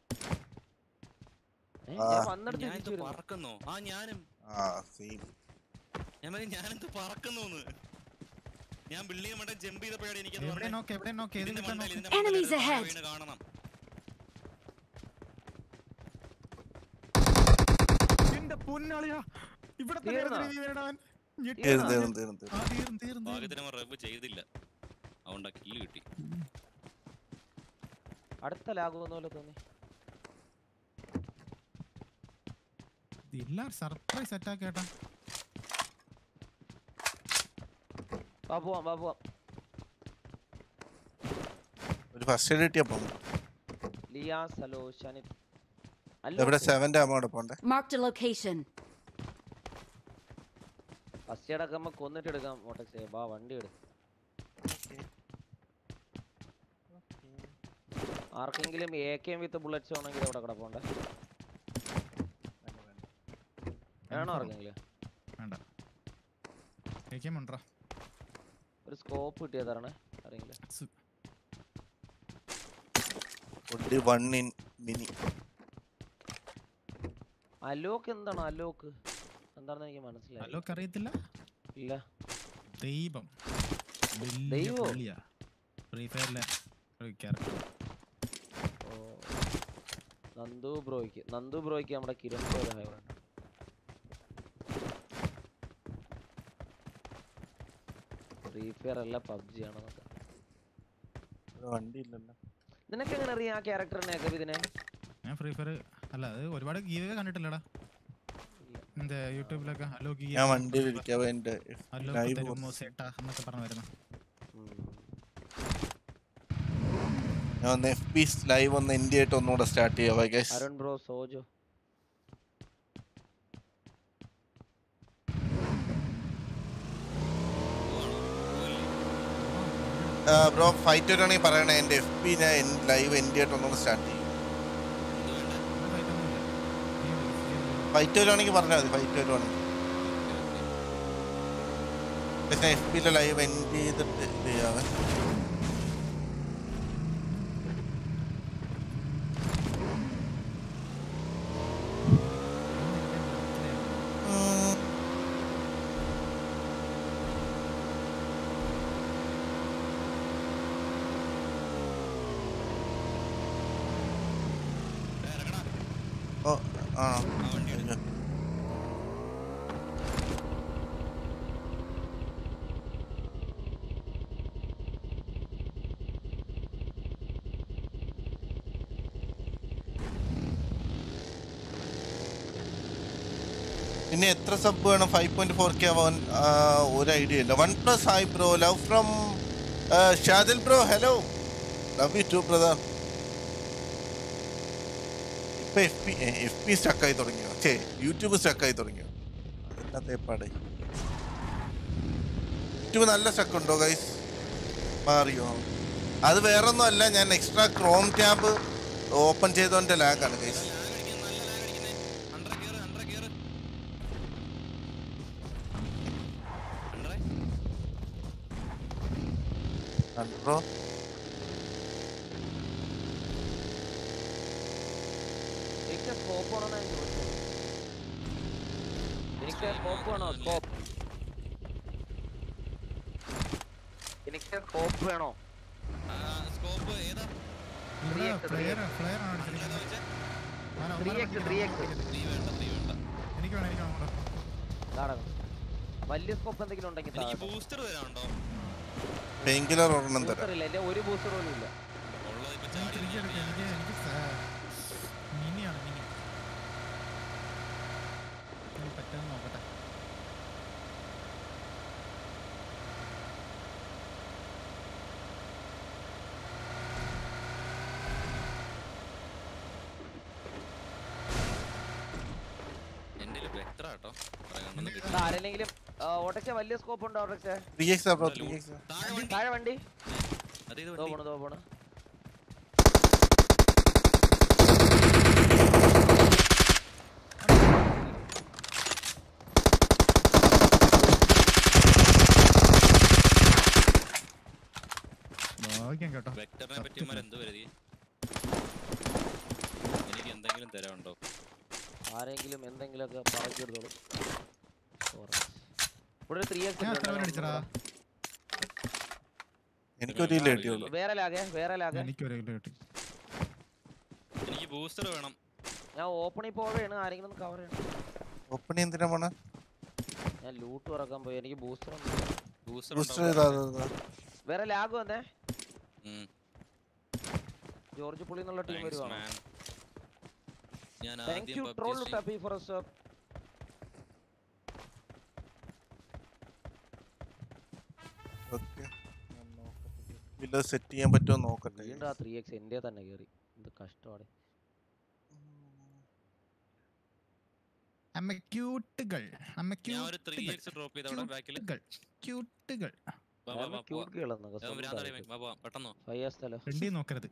ഏ, ആ. ഞാൻ വന്നിടത്ത് ഞാൻ തിരിച്ചു എന്തോ വരുന്നു പറക്കുന്നോ ആ ഞാനും ആ സെയിം ഞാൻ പറഞ്ഞു ഞാനെന്തോ പറക്കുന്നോന്ന് ഞാൻ ബിൽഡിംഗ് മണ്ടം ജമ്പ് ചെയ്തപ്പോഴാണ് എനിക്കത് എവിടെ പറഞ്ഞത് നോക്ക് എവിടെ നോക്ക് ഏത് ഇതിന്റെ വീട്ടിലാ മണ്ടയിൽ നോക്ക് ഇതിന്റെ മണ്ടയിൽ Enemies ഒരു താഴെ ahead. വീണ് കാണണം എന്റെ പൊന്നാളിയാ ഇവിടെ തീർന്നോ? തീർന്നു തീർന്നു തീർന്നു തീർന്നു തീർന്നു തീർന്നു ഭാഗ്യത്തിന് അവൻ റബ്ബ് ചെയ്തില്ല അതുകൊണ്ട് ആ കില്ല് കിട്ടി അടുത്ത ലാഗുന്ന പോലെ തോന്നി എല്ലാരും സർപ്രൈസ് അറ്റാക്ക് ഏട്ടാ വാ പോവാം വാ പോവാം ഒരു ഫസ്റ്റ് എയ്ഡ് കിട്ടിയപ്പോ ലിയാസ് ഹലോ ഷനിത് എവിടെ സെവന്റെ അമ്മോടെ പോണ്ടേ Marked a location. First aid ഒക്കെ നമ്മ കൊന്നിട്ട് എടുക്കാം മോട്ടക്സേ വാ വണ്ടി എടു ആർക്കെങ്കിലും എ കെ വിത്ത് ബുള്ളറ്റ്സ് വേണമെങ്കിൽ അവിടെ കിടപ്പുണ്ട് വേണോ ആർക്കെങ്കിലും വേണ്ട കേൾക്കുമുണ്ടോ ഒരു സ്കോപ്പ് കിട്ടിയ തരണേ ആരെങ്കിലും ഒണ്ടി വൺ ഇൻ മിനി അലോക്ക് എന്താണ് അലോക്ക് എന്താണെന്ന് എനിക്ക് മനസ്സിലായി അലോക്ക് അറിയത്തില്ല ഇല്ല ദൈവം വലിയ ദൈവോ? പുള്ളിയാ ഫ്രീ ഫയറിലെ ഒരു ക്യാരക്ടർ ഓ നന്ദു ബ്രോയ്ക്ക് നന്ദു ബ്രോയ്ക്ക് നമ്മുടെ കിരൺ ബ്രോ ഒരു ഹായ് പറയണം ഫ്രീ ഫയർ അല്ല പബ്ജി ആണെന്നൊക്കെ വണ്ടി ഇല്ലല്ലോ നിനക്ക് എങ്ങനെ അറിയാം ആ ക്യാരക്ടറിനെ ഒക്കെ ഇതിനെ ഞാൻ ഫ്രീ ഫയർ അല്ല അത് ഒരുപാട് ഗീവൊക്കെ കണ്ടിട്ടില്ലടാ എന്താ യൂട്യൂബിലൊക്കെ ഹലോ ഗീ ഞാൻ വണ്ടിയിൽ ഇരിക്കാവോ എന്റെ ഹലോ live തരുമോ was- സേട്ടാ എന്നൊക്കെ പറഞ്ഞു വരുന്നു ഞാൻ ഒന്ന് എഫ് പി ലൈവ് ഒന്ന് എൻഡ് ആയിട്ട് ഒന്നുകൂടെ സ്റ്റാർട്ട് ചെയ്യാം guys Arun bro Sojo bro fight വരുവാണെങ്കിൽ പറയണേ എൻ്റെ എഫ് പി ഞാൻ ലൈവ് എൻ്റെ ആയിട്ട് ഒന്നുകൂടെ സ്റ്റാർട്ട് ചെയ്യും ഫൈറ്റ് വരുവാണെങ്കിൽ പറഞ്ഞാൽ മതി ഫൈറ്റ് വരുവാണെങ്കിൽ പക്ഷേ എഫ് പിയിലെ ലൈവ് എൻഡ് ചെയ്തിട്ട് ഇത് ചെയ്യാവേ ഉം. ഓ ആണോ അയ്യോ. പിന്നെ എത്ര സബ് വേണം ഫൈവ് പോയിന്റ് ഫോർ കെ ആവാൻ ആ, ഒരു ഐഡിയ ഇല്ല one plus hi bro love from Shadil bro hello love you too brother ഇപ്പൊ എഫ് പി എഫ് പി സ്റ്റക്കായി തുടങ്ങിയോ ചേ യൂട്യൂബ് സ്റ്റക്കായി തുടങ്ങിയോ അതെല്ലാം തേപ്പാടെ യൂട്യൂബ് നല്ല സ്റ്റക്ക് ഉണ്ടോ ഗൈസ് മാറിയോ അത് വേറൊന്നും അല്ല ഞാൻ എക്സ്ട്രാ ക്രോം ടാബ് ഓപ്പൺ ചെയ്തോന്റെ ലാഗാണ് ഗൈസ് അണ്ടറ കേറ് അണ്ടറ കേറ് അണ്ടറേ കണ്ടോ എനിക്ക് സ്കോപ്പ് വേണോ ഞാൻ ചോദിച്ചത് എനിക്ക് സ്കോപ്പ് വേണോ സ്കോപ്പ് എനിക്ക് സ്കോപ്പ് വേണോ സ്കോപ്പ് ഏതാ പ്ലെയർ പ്ലെയർ ആണ് ഏതാ അടിച്ചിരിക്കുന്നത്. വെച്ചേ അവൻ ത്രീ അവന്മാരെ എക്സ് ത്രീ എക്സ് നീ വേണ്ട നീ വേണ്ട എനിക്ക് വേണം എനിക്ക് വേണം അങ്ങോട്ട്. കാണാം വലിയ സ്കോപ്പ് എന്തെങ്കിലും ഉണ്ടെങ്കിൽ എനിക്ക് താഴെ ബൂസ്റ്റർ തരാനുണ്ടോ പെയിൻ കില്ലർ ഒരെണ്ണം ബൂസ്റ്റർ തരാം ഇല്ല എന്റെ ഒരു ബൂസ്റ്റർ പോലും ഇല്ല ഉള്ളത് ഇപ്പൊ എനിക്ക് ചാടി എനിക്ക് എടുക്കാം. എനിക്ക് എനിക്ക് സ- മിനിയാണ് മിനി എനിക്ക് പറ്റാന്ന് നോക്കട്ടെ എന്റെ വെക്ടർ കേട്ടോ പറയാനൊന്നും ഇത് ആരെങ്കിലും ഓട്ടക്സ വലിയ സ്കോപ്പ് ഉണ്ടോ ഓട്ടക്സ three X bro three X താഴെ വണ്ടി താഴെ വണ്ടി അത് ഇത് ദോ വണ്ടി പോണു ദോ പോണു ഭാഗ്യം കേട്ടോ വെക്ടറിനെ പറ്റി ഇമാർ എന്ത് കരുതി എനിക്ക് എന്തെങ്കിലും തരാനുണ്ടോ ആരെങ്കിലും എന്തെങ്കിലുമൊക്കെ പറഞ്ഞെടുത്തോളൂ ഇവിടെ ഒരു ത്രീ ഞാൻ എത്ര പേര് അടിച്ചടാ എനിക്കൊരു ഇല്ല കിട്ടിയുള്ളൂ വേറെ ലാഗേ വേറെ ലാഗേ എനിക്ക് ഒരു കിലോ കിട്ടി എനിക്ക് ബൂസ്റ്റർ വേണം ഞാൻ ഓപ്പണിൽ പോവുകയാണ് ആരെങ്കിലും ഒന്ന് കവർ ചെയ്യണം ഒപ്പണി എന്തിനാ പോണ ഞാൻ ലൂട്ട് തുറക്കാൻ പോയി എനിക്ക് ബൂസ്റ്റർ ബൂസ്റ്റർ ബൂസ്റ്റർ ചെയ്താ വേറെ ലാഗ് വന്നേ ഉം. ജോർജ് പുള്ളി എന്നുള്ള ടീം Thanks, വരുവാണ് man. ഞാൻ താങ്ക് ആദ്യം യു PUBG ട്രോൾ stream- ടാപ്പി ഫോർ എസ് ഓക്കെ വില്ല സെറ്റ് ചെയ്യാൻ പറ്റുമോ നോക്കട്ടെ വീണ്ടും ആ ത്രീ എക്സ് എൻ്റെ തന്നെ കയറി എന്ത് കഷ്ടമാണ് അമ്മ ക്യൂട്ടുകൾ അമ്മ ഞാൻ ഒരു ത്രീ എക്സ് ഡ്രോപ്പ് ചെയ്ത് അവിടെ ബാക്കിൽ ക്യൂട്ടുകൾ ക്യൂട്ടുകൾ വാ വാ വാ ക്യൂട്ട് കേളെന്നൊക്കെ വാ വാ പെട്ടെന്ന് ഫൈവ് സ്ഥലം ഫ്രണ്ടി നോക്കരുത്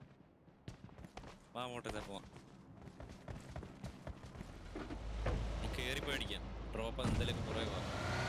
വാ അങ്ങോട്ട് ഇതാ പോവാം കേറി പേടിക്കാം ഡ്രോപ്പ് എന്തെങ്കിലും കുറേ വാ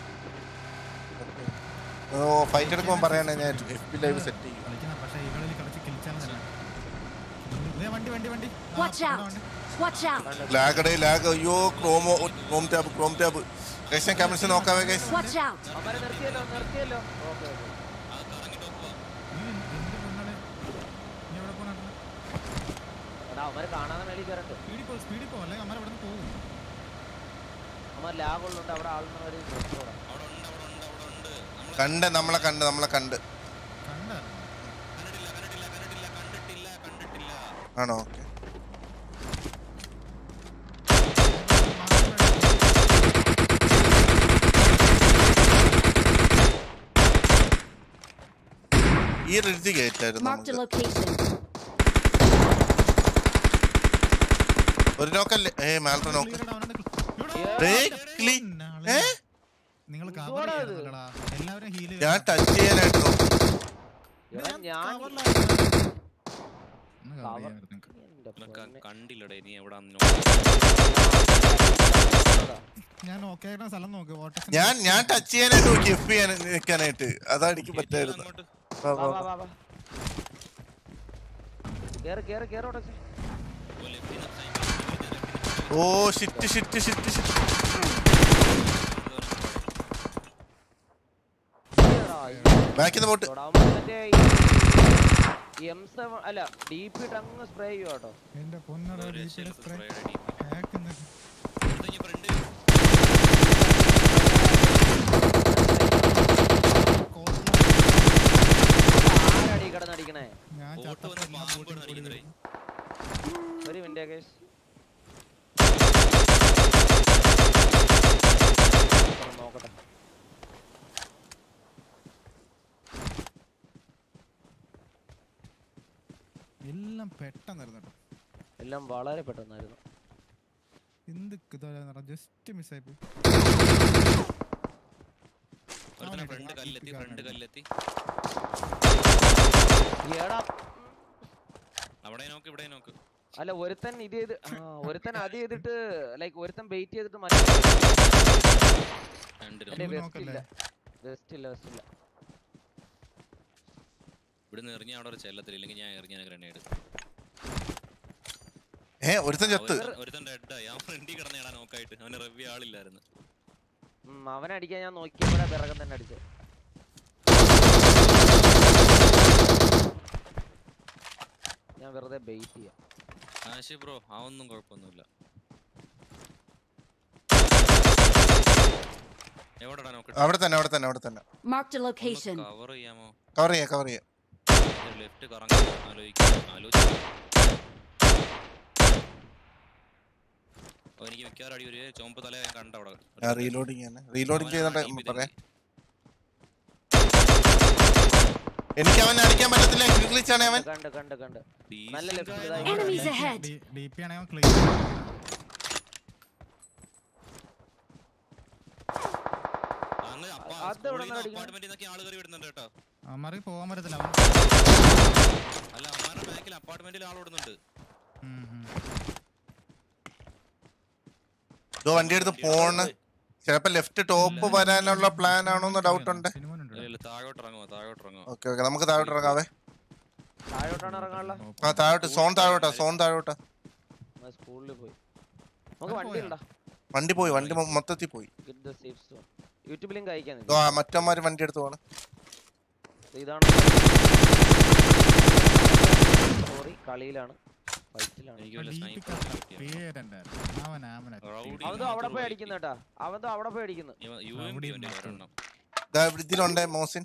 ഓ ഫൈറ്റ് എടുക്കുമ്പോൾ പറയണേ ഞാൻ എഫ് ബി ലൈവ് സെറ്റ് ചെയ്യും കളിക്കണം പക്ഷേ ഈ കളിയിൽ കളിച്ച് കിളിച്ചാൽ തന്നെ ദേ വണ്ടി വണ്ടി വണ്ടി ആ, Watch ഇവിടെ out. വണ്ടി. Watch out! ലാഗടേ ലാഗ് അയ്യോ ക്രോമോ Chrome tab Chrome tab guys ഞാൻ ക്യാമറസ് നോക്കാവേ ഗൈസ് Watch out! അവന്മാരെ നിർത്തിയല്ലോ നിർത്തിയല്ലോ ഓക്കെ ഓക്കെ അത് കറങ്ങിട്ട് പോവാ നീ എന്ത് എന്ത് കൊണ്ടാണ് നീ എവിടെ പോകണം എടാ അവന്മാരെ കാണാതെ മേളിൽ കയറണ്ട് സ്പീഡിൽ പോ സ്പീഡിൽ പോ അല്ലെങ്കിൽ അമ്മ അവിടെ നിന്ന് പോകും അവന്മാർ ലാഗ് ഉള്ളുണ്ട് അവിടെ ആളുന്നവര് നിർത്തോടാ അവിടെ ഉണ്ട് അവിടെ ഉണ്ട് അവിടെ ഉണ്ട് നമ്മളെ കണ്ട് നമ്മളെ കണ്ട് നമ്മളെ കണ്ട് കണ്ട കണ്ടിട്ടില്ല കണ്ടിട്ടില്ല കണ്ടിട്ടില്ല കണ്ടിട്ടില്ല കണ്ടിട്ടില്ല ആണോ ഓക്കെ ഈ റിഡ്ജ് കയറ്റായിരുന്നു Marked a നമുക്ക് location. ഒരു നോക്കല്ലേ ഏ മാൽട്ട നോക്ക് ഏ നിങ്ങൾ എന്തുവാടാ ഇത്? എല്ലാവരും ഹീല് ഞാൻ ടച്ച് ചെയ്യാനായിട്ട് നോക്കും എടാ ഞാൻ ഒന്ന് cover Cover. ചെയ്യാമായിരുന്നു നിങ്ങക്ക്. എന്റെ നിനക്ക് പൊന്നെ. കണ്ടില്ലടേ നീ എവിടെ അതാ. ഞാൻ ഓക്കെ ആയിരുന്ന സ്ഥലം നോക്ക് ഓട്ടത്തിന് ഞാൻ ഞാൻ ടച്ച് ചെയ്യാനായിട്ട് നോക്കി എഫ് ചെയ്യാൻ നിൽക്കാനായിട്ട് അതാ എനിക്ക് പറ്റായിരുന്നു അങ്ങോട്ട് വാ, വാ, വാ, വാ, വാ. വാ, വാ. കേറ് കേറ് കേറ് ഓടക്സ് ഓ, left ന്ന് sniper. ഓ ഷിറ്റ് ഷിറ്റ് ഷിറ്റ് ഷിറ്റ് ബാക്കിൽ നിന്ന് പോട്ട് എം സെവൻ അല്ല ഡി പി ടങ് സ്പ്രേ ചെയ്യും കേട്ടോ എന്റെ പൊന്നട ഒരു ഡീപ്പിയുടെ രക്ഷയില്ലാത്ത സ്പ്രേ spray അടി. ഹാക്കുന്ന അടുത്ത ഇനി front. ആരടി കിടന്നടിക്കണേ ഞാൻ ബോട്ട് ചത്തപ്പോ വന്ന് എല്ലാം പാമ്പ് ബോട്ടിൽ കിടന്ന് കൂടി അടിക്കുന്നതേ. വരും. ഒരു മിനിറ്റ് കേസ് നോക്കട്ടെ എല്ലാം പെട്ടെന്നായിരുന്നു കേട്ടോ എല്ലാം വളരെ പെട്ടെന്നായിരുന്നു എന്ത് ഇതാ ജസ്റ്റ് മിസ്സായി പോയി ഒരുത്തനെ അവനെ front ഇടാം. കല്ലെത്തി ഈ ഫ്രണ്ട് കാണുന്നത്. കല്ലെത്തി എടാ അവിടെ നോക്ക് ഇവിടെ നോക്ക് അല്ല ഒരുത്തൻ ഇത് ചെയ്ത് ആ, ഒരുത്തൻ അത് ചെയ്തിട്ട് ലൈക്ക് ഒരുത്തൻ വെയിറ്റ് ചെയ്തിട്ട് മറ്റേ രണ്ടിനും അല്ലേ ഇങ്ങ് വെസ്റ്റ് ഇല്ല നോക്കല്ലേ? വെസ്റ്റ് ഇല്ല വെസ്റ്റ് ഇല്ല ഇവിടുന്ന് എറിഞ്ഞ അവിടെ ഒരു ചെല്ലത്തില്ല ഇല്ലെങ്കിൽ ഞാൻ എറിഞ്ഞ ഗ്രനേഡ് ഏ ഒരുത്തൻ ചത്ത് ഒരുത്തൻ ഡെഡായി ആ ഫ്രണ്ടിൽ കിടന്നേടാ നോക്കായിട്ട് അവന് റവ്യ ആളില്ലായിരുന്നു ഉം, അവനെ അടിക്കാൻ ഞാൻ നോക്കിയപ്പോഴാ പിറകം തന്നെ അടിച്ചത് ഞാൻ വെറുതെ ബെയിറ്റ് ചെയ്യാം ആശി ബ്രോ ആ ഒന്നും കുഴപ്പമൊന്നുമില്ല എവിടെടാ നോക്കട്ടെ അവിടെ തന്നെ അവിടെ തന്നെ അവിടെ തന്നെ Marked a location. കവർ ചെയ്യാമോ കവർ ചെയ്യാം കവർ ചെയ്യാം ലെഫ്റ്റ് കറങ്ങി ആലോചിക്കാം ആലോചിക്കാം ഓ, എനിക്ക് മിക്കവാറും അടി ഒരു ചുമപ്പ് തല ഞാൻ കണ്ട അവിടെ ഞാൻ റീലോഡിങ് ആണ് റീലോഡിങ് ചെയ്തോണ്ട് പറയാം എനിക്ക് അവനെ അടിക്കാൻ പറ്റത്തില്ല ഗ്ലിച്ചാണ് അവൻ കണ്ട് കണ്ട് കണ്ട് നല്ല left side ആയി. Enemies ahead. ഡി പി ആണെങ്കിൽ ക്ലിയർ അത് എവിടെ നിന്നാ അടിക്കണെ? അപ്പാർട്ട്മെന്റിൽ നിന്നൊക്കെ ആള് കയറി വിടുന്നുണ്ട് കേട്ടോ അമ്മമാർക്ക് പോകാൻ പറ്റത്തില്ല അവൻ അല്ല അമ്മാരുടെ ബാക്കിൽ അപ്പാർട്ട്മെന്റിൽ ആൾ വിടുന്നുണ്ട് ഉം, ഉം. ഇതോ വണ്ടി എടുത്ത് പോണ് ചിലപ്പോ ലെഫ്റ്റ് ടോപ്പ് വരാനുള്ള പ്ലാൻ ആണോന്ന് ഡൗട്ട് ഉണ്ട് സിനിമനുണ്ട് ഇല്ല, ഇല്ല താഴോട്ട് ഇറങ്ങുമോ താഴോട്ട് ഇറങ്ങുമോ ഓക്കെ ഓക്കെ നമുക്ക് താഴോട്ട് ഇറങ്ങാവേ താഴോട്ടാണ് ഇറങ്ങാനുള്ള ആ താഴോട്ട് സോൺ താഴോട്ടാ സോൺ താഴോട്ടാ സ്കൂളിൽ പോയി നമുക്ക് വണ്ടി പോയാ? ഉണ്ടാ വണ്ടി പോയി വണ്ടി മൊ- മൊത്തത്തിൽ പോയി get the safe zone YouTube link അയക്കാൻ ഇതോ ആ മറ്റന്മാര് വണ്ടി എടുത്ത് പോണ് ഇതാണ് സോറി കളിയിലാണ് ഫൈറ്റിലാണ് എനിക്ക് ആ വല്ല DP സ്നൈപ്പർ കണ്ട കിട്ടിയാ പേരെന്തായിരുന്നു അവൻ ആമന റൗഡി അവന്തോ അവിടെ പോയി അടിക്കുന്ന കേട്ടാ അവന്തോ അവിടെ പോയി അടിക്കുന്നു യു എം റൗഡി പി ഉണ്ട് മാത്രം. ഒരെണ്ണം ഇതാ ഇവിടെ ഇതിലുണ്ട് Mosin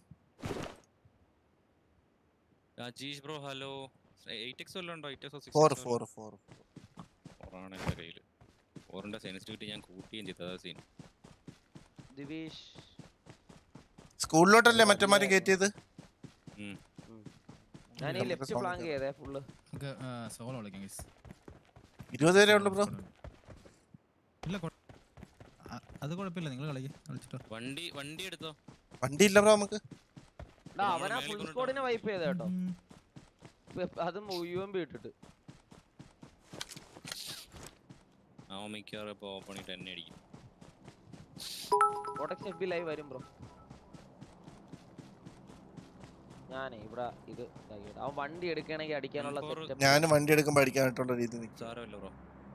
Rajeesh bro hello eight X വല്ലതും ഉണ്ടോ eight X four four four ഫോറാണ് എൻ്റെ കയ്യിൽ ഫോറിൻ്റെ സെൻസിറ്റിവിറ്റി ഞാൻ കൂട്ടുകയും ചെയ്തു അതാ സീൻ ദിവേഷ് സ്കൂളിലോട്ടല്ലേ മറ്റന്മാര് കയറ്റിയത് ഞാൻ ഈ നമുക്ക് ലെഫ്റ്റ് song ഫ്ലാങ്ക് കേൾക്കാം. ചെയ്തേ ഫുള്ള് നമുക്ക് സോളോ കളിക്കാം guys. ഇരുപത് വരെ ഉള്ളു ബ്രോ ഇല്ല കൊ- അ- അത് കുഴപ്പമില്ല നിങ്ങൾ കളിക്ക് കളിച്ചിട്ടോ വണ്ടി വണ്ടി എടുത്തോ വണ്ടി ഇല്ല ബ്രോ നമുക്ക് എടാ നമ്മള് അവനാ മേളിൽ ഫുൾ കൊണ്ടിട്ടോ. സ്കോഡിനെ വൈപ്പ് ചെയ്ത കേട്ടോ ഉം. ഇപ്പൊ അതും യു എം ബി ഇട്ടിട്ട് അവൻ മിക്കവാറും ഇപ്പോൾ ഓപ്പണിട്ട് തന്നെ അടിക്കും കോട്ടക്സ് എഫ് ബി ലൈവ് വരും ബ്രോ ഞാനേ ഇവിടെ ഇത് ഇതാക്കിയിട്ട്. അവൻ വണ്ടി എടുക്കണമെങ്കിൽ അടിക്കാനുള്ള M4 സെറ്റപ്പ് ഞാനും വണ്ടി എടുക്കുമ്പോ അടിക്കാനായിട്ടുള്ള രീതി നിൽക്കും സാരമല്ല ബ്രോ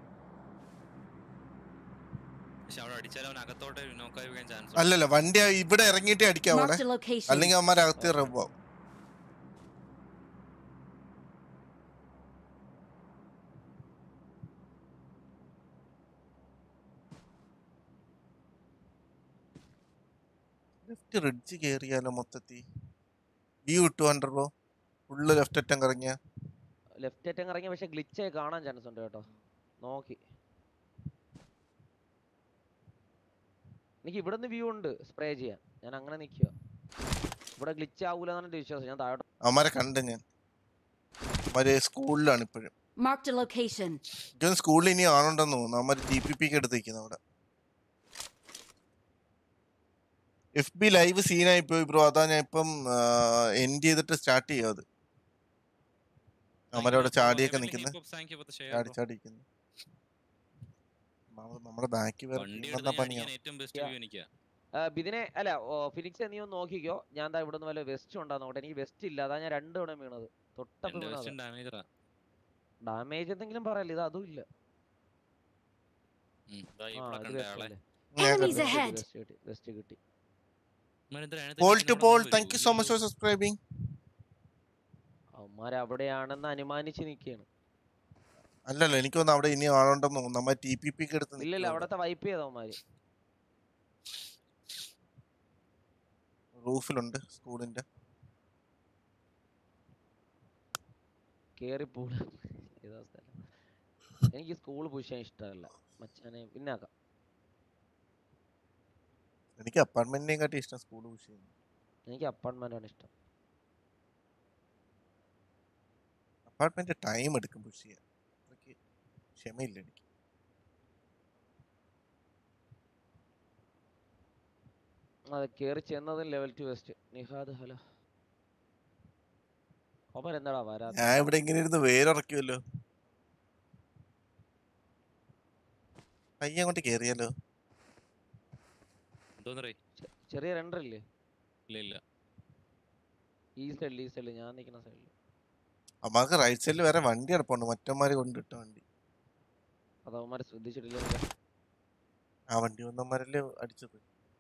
പക്ഷെ അവിടെ അടിച്ചാൽ അവൻ അകത്തോട്ട് നോക്കായി വീഴാൻ ചാൻസ് അല്ലല്ല വണ്ടി ഇവിടെ ഇറങ്ങിയിട്ടേ അടിക്കാം അവിടെ Marked a location. അല്ലെങ്കിൽ അവന്മാർ അകത്ത് റബ്ബാവും ലെഫ്റ്റ് റിഡ്ജ് കേറിയാലോ മൊത്തത്തിൽ വ്യൂ കിട്ടുവാണ്ടോ ബ്രോ ഫുള്ള് ലെഫ്റ്റ് അറ്റം കറങ്ങിയ ലെഫ്റ്റ് അറ്റം ഇറങ്ങി പക്ഷെ ഗ്ലിച്ച് കാണാൻ ചാൻസ് ഉണ്ട് കേട്ടോ നോക്കി എനിക്ക് ഇവിടെ നിന്ന് വ്യൂ ഉണ്ട് സ്പ്രേ ചെയ്യാൻ ഞാൻ അങ്ങനെ നിൽക്കുക ഇവിടെ ഗ്ലിച്ച് ആവൂലെന്നാണ് എൻ്റെ വിശ്വാസം ഞാൻ താഴോട്ട് അവന്മാരെ കണ്ട് ഞാൻ അവന്മാര് സ്കൂളിലാണ് ഇപ്പോഴും Marked a location. എനിക്ക് സ്കൂളിൽ ഇനി ആളുണ്ടെന്ന് തോന്നുന്നു അവന്മാര് ജി പി പിക്ക് എടുത്ത് നിൽക്കുന്നു അവിടെ എഫ് ബി ലൈവ് സീനായി പോയി ബ്രോ അതാ ഞാൻ ഇപ്പം എൻഡ് ചെയ്തിട്ട് സ്റ്റാർട്ട് ചെയ്യാം അത് അവന്മാരവിടെ ചാടിയൊക്കെ നിൽക്കുന്നത് ചാടി ചാടി നിൽക്കുന്നു നമ്മുടെ ബാക്കി വേറെ വണ്ടി team എടുത്ത് വന്നാ ഞാൻ പണിയാ അടിക്കാൻ ഏറ്റവും ബെസ്റ്റ് Yeah. വ്യൂ എനിക്കാ ആ, ബിദിനെ അല്ല ഓ, ഫിനിക്സ് നീ ഒന്ന് നോക്കിക്കോ ഞാൻ ദാ ഇവിടെ നിന്ന് വല്ല വെസ്റ്റ് ഉണ്ടാ നോക്കട്ടെ എനിക്ക് വെസ്റ്റ് ഇല്ല അതാ ഞാൻ രണ്ട് തവണ വീണത് തൊട്ടപ്പ് എന്റെ വീണത് വെസ്റ്റ് ഡാമേജറാ ഡാമേജ് എന്തെങ്കിലും പറയല്ലേ ഇത് അതും ഇല്ല ഇതാ ആ ഇവിടെ ഇത് കണ്ട വെസ്റ്റ് ആളെ അല്ലേ ഞാൻ Enemies കണ്ടു. ahead. വെസ്റ്റ് കിട്ടി വെസ്റ്റ് കിട്ടി ഇവന്മാരെന്തിനാ അതിനകത്ത് പോൾ ഇരിക്കുന്ന ടു ഇവിടെ പോൾ വന്ന് thank you so much for subscribing അവന്മാർ അവിടെയാണെന്ന് അനുമാനിച്ച് നിൽക്കുകയാണ് അല്ലല്ലോ എനിക്ക് തോന്നുന്നു അവിടെ ഇനി ആളുണ്ടെന്ന് തോന്നുന്നു നമ്മ ടി പി പിക്ക് എടുത്ത് ഇല്ലില്ല നിൽക്കുവാ അവിടത്തെ വൈപ്പ് ചെയ്തവന്മാര് റൂഫിലുണ്ട് സ്കൂളിന്റെ കേറി പൂട ഏതാ സ്ഥലം എനിക്ക് സ്കൂൾ പുഷ് ചെയ്യാൻ ഇഷ്ടമല്ല മച്ചാനെ പിന്നാക്കാം എനിക്ക് അപ്പാർട്ട്മെന്റിനെയും കാട്ടി ഇഷ്ടം സ്കൂൾ പുഷ് ചെയ്യുന്നു എനിക്ക് അപ്പാർട്ട്മെന്റ് ആണ് ഇഷ്ടം അപ്പാർട്ട്മെന്റ് ടൈം എടുക്കും പുഷ് ചെയ്യാൻ അത്രയ്ക്ക് ക്ഷമയില്ല എനിക്ക് അതെ കേറി ചെന്നതും level two vest Nihad hello അവൻ എന്താടാ വരാ ഞാൻ ഇവിടെ ഇങ്ങനെ ഇരുന്ന് വേരിറക്കുമല്ലോ പയ്യെ അങ്ങോട്ട് കേറിയാലോ എന്തോന്നറേ ചെറിയ രണ്ടർ ഇല്ലേ ഇല്ല ഇല്ല ഈ സൈഡിൽ ഈ സൈഡിൽ ഞാൻ നിൽക്കുന്ന സൈഡിൽ അമ്മക്ക് റൈറ്റ് സൈഡിൽ വേറെ വണ്ടി കിടപ്പുണ്ട് മറ്റന്മാര് കൊണ്ടിട്ട വണ്ടി അത് അവന്മാര് ശ്രദ്ധിച്ചിട്ടില്ല ആ വണ്ടി വന്നമാരല്ലേ അടിച്ചത്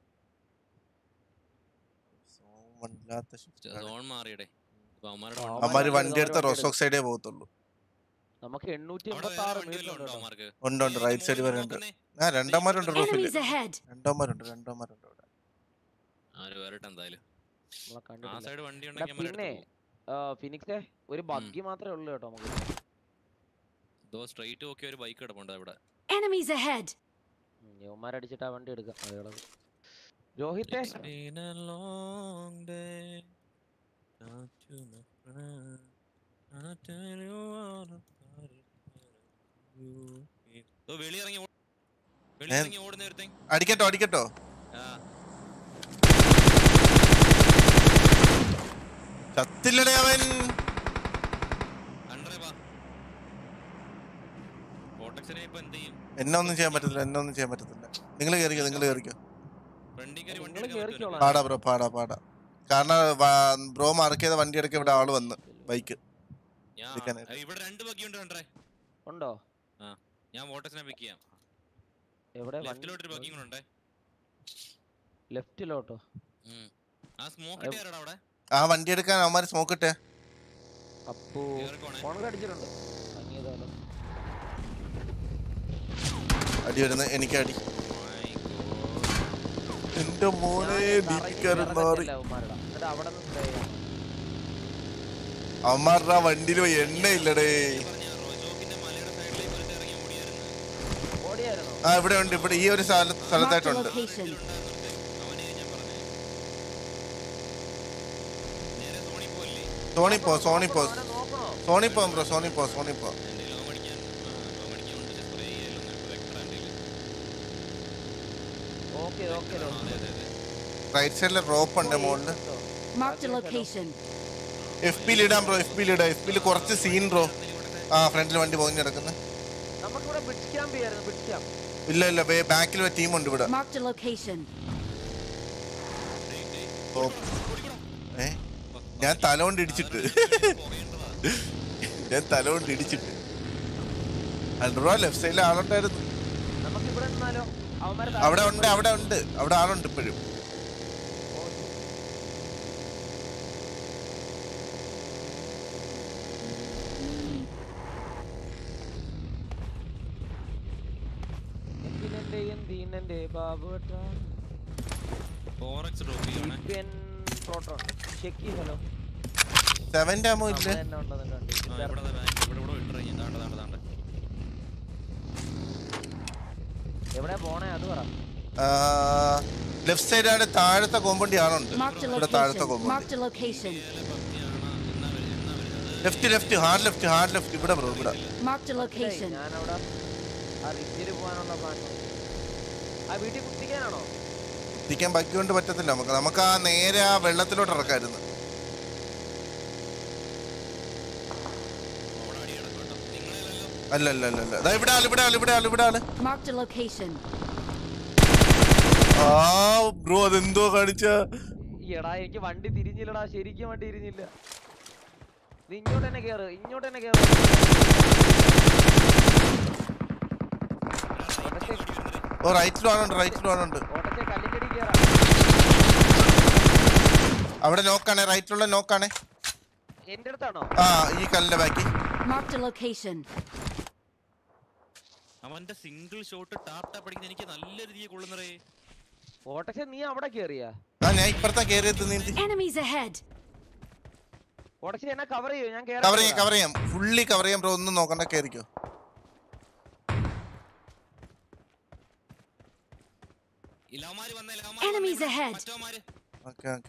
സോ- വല്ലാത്ത shift ആണ്. സോൺ മാറിയടേ അപ്പൊ അവന്മാരുടെ ആ, വണ്ടി- അവന്മാര് അവന്മാര് വണ്ടി എടുത്ത അവന്മാര് റോസോക്ക് സൈഡേ പോകത്തുള്ളൂ നമുക്ക് എണ്ണൂറ്റി അവിടെ എൺപത്തി വേറെ ആറ് വണ്ടി മീറ്റർ വല്ലതും ഉണ്ട് ഉണ്ടോ കേട്ടോ. അവന്മാർക്ക്? ഉണ്ട് ഉണ്ട് ഏയ് റൈറ്റ് സൈഡ് മുകളിൽ വരെ ഉണ്ട് നോക്കുന്നേ. ആ രണ്ടന്മാരുണ്ട് റൂഫില് Enemies ahead. രണ്ടന്മാരുണ്ട് രണ്ടന്മാരുണ്ട് അവിടെ ആര് വരട്ടെ എന്തായാലും നമ്മളെ ആ കണ്ടിട്ടില്ല സൈഡ് വണ്ടി എടാ, ഉണ്ടെങ്കിൽ പിന്നെ ആ, ഫിനിക്സേ ഒരു ബഗ്ഗി മാത്രമേ ഉള്ളൂ കേട്ടോ നമുക്ക് ഇതോ സ്ട്രൈറ്റ് നോക്കിയ ഒരു ബൈക്ക് കിടപ്പുണ്ട് അവിടെ Enemies ahead. ഉം, യവന്മാരടിച്ചിട്ട് ആ വണ്ടി എടുക്കാം അതുകളത് രോഹിത്തെ It's been a long day without you, my friend. And I tell you all about it when you feel- ഓ, വെളിയിറങ്ങി ഓ- വെളിയിറങ്ങി ഓടുന്ന ഒരുത്തൻ അടിക്കട്ടോ അടിക്കട്ടോ ആ ചത്തില്ലടേ അവൻ അണ്ടറേ വാ കോട്ടക്സിനെ ഇപ്പൊ എന്ത് ചെയ്യും എന്നെ ഒന്നും ചെയ്യാൻ പറ്റത്തില്ല എന്നെ ഒന്നും ചെയ്യാൻ പറ്റത്തില്ല നിങ്ങൾ കയറിക്കോ നിങ്ങൾ കയറിക്കോ ഫ്രണ്ടിൽ കയറി വണ്ടി നിങ്ങള് എടുക്കാൻ പറ്റുമോ കേറിക്കോളാം. പാടാ ബ്രോ പാടാ പാടാ കാരണം ബ്രോ മാർക്ക് ചെയ്ത വണ്ടി എടുക്കാൻ ഇവിടെ ആള് വന്ന് ബൈക്ക് ഞാൻ എടുക്കാനായിട്ട്. ആ, ഇവിടെ രണ്ട് ബഗ്ഗിയുണ്ട് കണ്ടേ ഉണ്ടോ ഞാൻ വോട്ടക്സിനെ പിക്ക് ചെയ്യാം എവിടെ ലെഫ്റ്റിലോട്ടൊരു ബഗ്ഗിയും കൂടെ ഉണ്ടേ ലെഫ്റ്റിലോട്ടോ ഉം. ആ സ്മോക്ക് ഇട്ടാരാടാ അവിടെ ആ വണ്ടി എടുക്കാൻ അവന്മാര് സ്മോക്ക് ഇട്ടേ അപ്പോ കേറിക്കോണേ ഫോൺ അടിച്ചിട്ടുണ്ട് ഭംഗിയതാലോ അടി വരുന്ന എനിക്ക് അടി My God. എന്റെ മോനെ ഡിക്കാരൻ മാറി എന്നിട്ട് അവിടെ നിന്ന് സ്പ്രേ ചെയ്യാം അവന്മാരുടെ വണ്ടിയിൽ എണ്ണയില്ലടേ ഈ പറഞ്ഞ റോജോക്കിന്റെ മലയുടെ സൈഡിലേക്ക് ഒരുത്തൻ ഇറങ്ങി ഓടിയായിരുന്നു ഓടിയായിരുന്നോ ആ ഇവിടെ ഉണ്ട് ഇവിടെ ഈ ഒരു സ്ഥല- Marked a സ്ഥലത്തായിട്ടുണ്ട് location. അവനെ ഞാൻ പറഞ്ഞേ നേരെ സോണി പോയില്ലേ സോണി പോ സോണി പോ അവനെ നോക്കണോ സോണി പോ ബ്രോ സോണി പോ സോണി പോ എന്റെ ലോ അടിക്കാൻ ലോ അടിക്കാൻ കൊണ്ട് സ്പ്രേ ചെയ്യലൊന്നും വെക്ടർ എൻ്റെ ഓക്കെ ഓക്കെ അതെ അതെ അതെ റൈറ്റ് സൈഡിലെ റോപ്പ് ഉണ്ട് മുകളില് Marked a location. എഫ് പിയിൽ ഇടാം ബ്രോ എഫ് പിയിൽ ഇടാം എഫ് പിയിൽ കുറച്ച് സീൻ ബ്രോ ആ ഫ്രണ്ടിൽ വണ്ടി പോയി കിടക്കുന്നത് നമുക്കിവിടെ ബിറ്റ് ക്യാമ്പ് ചെയ്യായിരുന്നു ബിറ്റ് ക്യാമ്പ് ഇല്ല ഇല്ല ബാക്കിൽ ഒരു ടീമുണ്ട് ഇവിടെ Marked a location. ഓ, ഏ ഞാൻ തല കൊണ്ട് ഇടിച്ചിട്ട് ഞാൻ തല കൊണ്ട് ഇടിച്ചിട്ട് അൽറോ ലെഫ്റ്റ് സൈഡിൽ ആളുണ്ടായിരുന്നു നമുക്ക് ഇവിടെ നിന്നാലോ അവന്മാരെ അവിടെ ഉണ്ട് അവിടെ ഉണ്ട് അവിടെ ആളുണ്ട് ഇപ്പോഴും എന്തിനെന്റെ എന്തിനെന്റെ ബാബുട്ട ഫോർ എക്സ് ഡ്രോപ്പ് ചെയ്യണേ പെൻ പ്രോട്ടോൺ ചെക്ക് ഹലോ സെവന്റെ ആമോ ഇല്ലേ തന്നെ ഉണ്ടെന്ന് ആ ഇവിടെ ദാ back, ഇവിടെ ഇവിടെ ഇട്ടിറങ്ങി താണ്ട താണ്ട താണ്ട എവിടെ പോണേ അത് പറ ലെഫ്റ്റ് സൈഡാണ് താഴത്തെ കോമ്പൗണ്ടി ആളുണ്ട് Marked a ഇവിടെ താഴത്തെ location. കോമ്പൗണ്ടി Marked a location. എന്നാ വരും എന്നാ വരുന്നത് left left hard left hard left ഇവിടെ ബ്രോ ഇവിടെ Marked a location. ഞാൻ അവിടെ ആ റിച്ചിൽ പോകാനുള്ള പ്ലാൻ ആ വീട്ടിൽ കുത്തിക്കാനാണോ എത്തിക്കാൻ ബാക്കി കൊണ്ട് പറ്റത്തില്ല നമുക്ക് നമുക്ക് ആ നേരെ ആ വെള്ളത്തിലോട്ട് ഇറക്കായിരുന്നു അവിടെ അടി കിടക്കുന്നുണ്ടോ നിങ്ങളെയല്ലോ അല്ല അല്ല അല്ല അല്ല ദാ ഇവിടെ ആള് ഇവിടെ ആള് ഇവിടെ ആള് ഇവിടെ ആള് Marked a location. ആ ബ്രോ അതെന്തോ കാണിച്ച ഈ എടാ എനിക്ക് വണ്ടി തിരിഞ്ഞില്ലടാ ശരിക്കും വണ്ടി തിരിഞ്ഞില്ല നീ ഇങ്ങോട്ട് തന്നെ കേറ് ഇങ്ങോട്ട് തന്നെ കേറ് ഓട്ടത്തെ ഓ റൈറ്റിലും ആണുണ്ട് റൈറ്റിലും ആണുണ്ട് ഓട്ടത്തെ കല്ലിന്റെ അടി കേറാ അവിടെ നോക്കാണേ റൈറ്റിലുള്ള നോക്കാണേ എന്റെ അടുത്താണോ ആ ഈ കല്ലിന്റെ ബാക്കി Marked a location. അവന്റെ സിംഗിൾ ഷോട്ട് ടാപ്പ് ടാപ്പ് അടിക്കുന്ന എനിക്ക് നല്ല രീതിയിൽ കൊള്ളുന്നറേ ഓട്ടത്തെ നീ അവിടെ കേറിയാ ആ ഞാൻ ഇപ്പഴത്തെ കേറിയത് നീന്തി Enemies ahead. ഓട്ടത്തെ എന്നെ കവർ ചെയ്യോ ഞാൻ കേറാൻ കവർ ചെയ്യാം പോവാ. കവർ ചെയ്യാം ഫുള്ളി കവർ ചെയ്യാം ബ്രോ ഒന്നും നോക്കണ്ട കേറിക്കോ ഇലവന്മാര് വന്നേ Enemies ahead. മറ്റവന്മാര് ഓക്കെ ഓക്കെ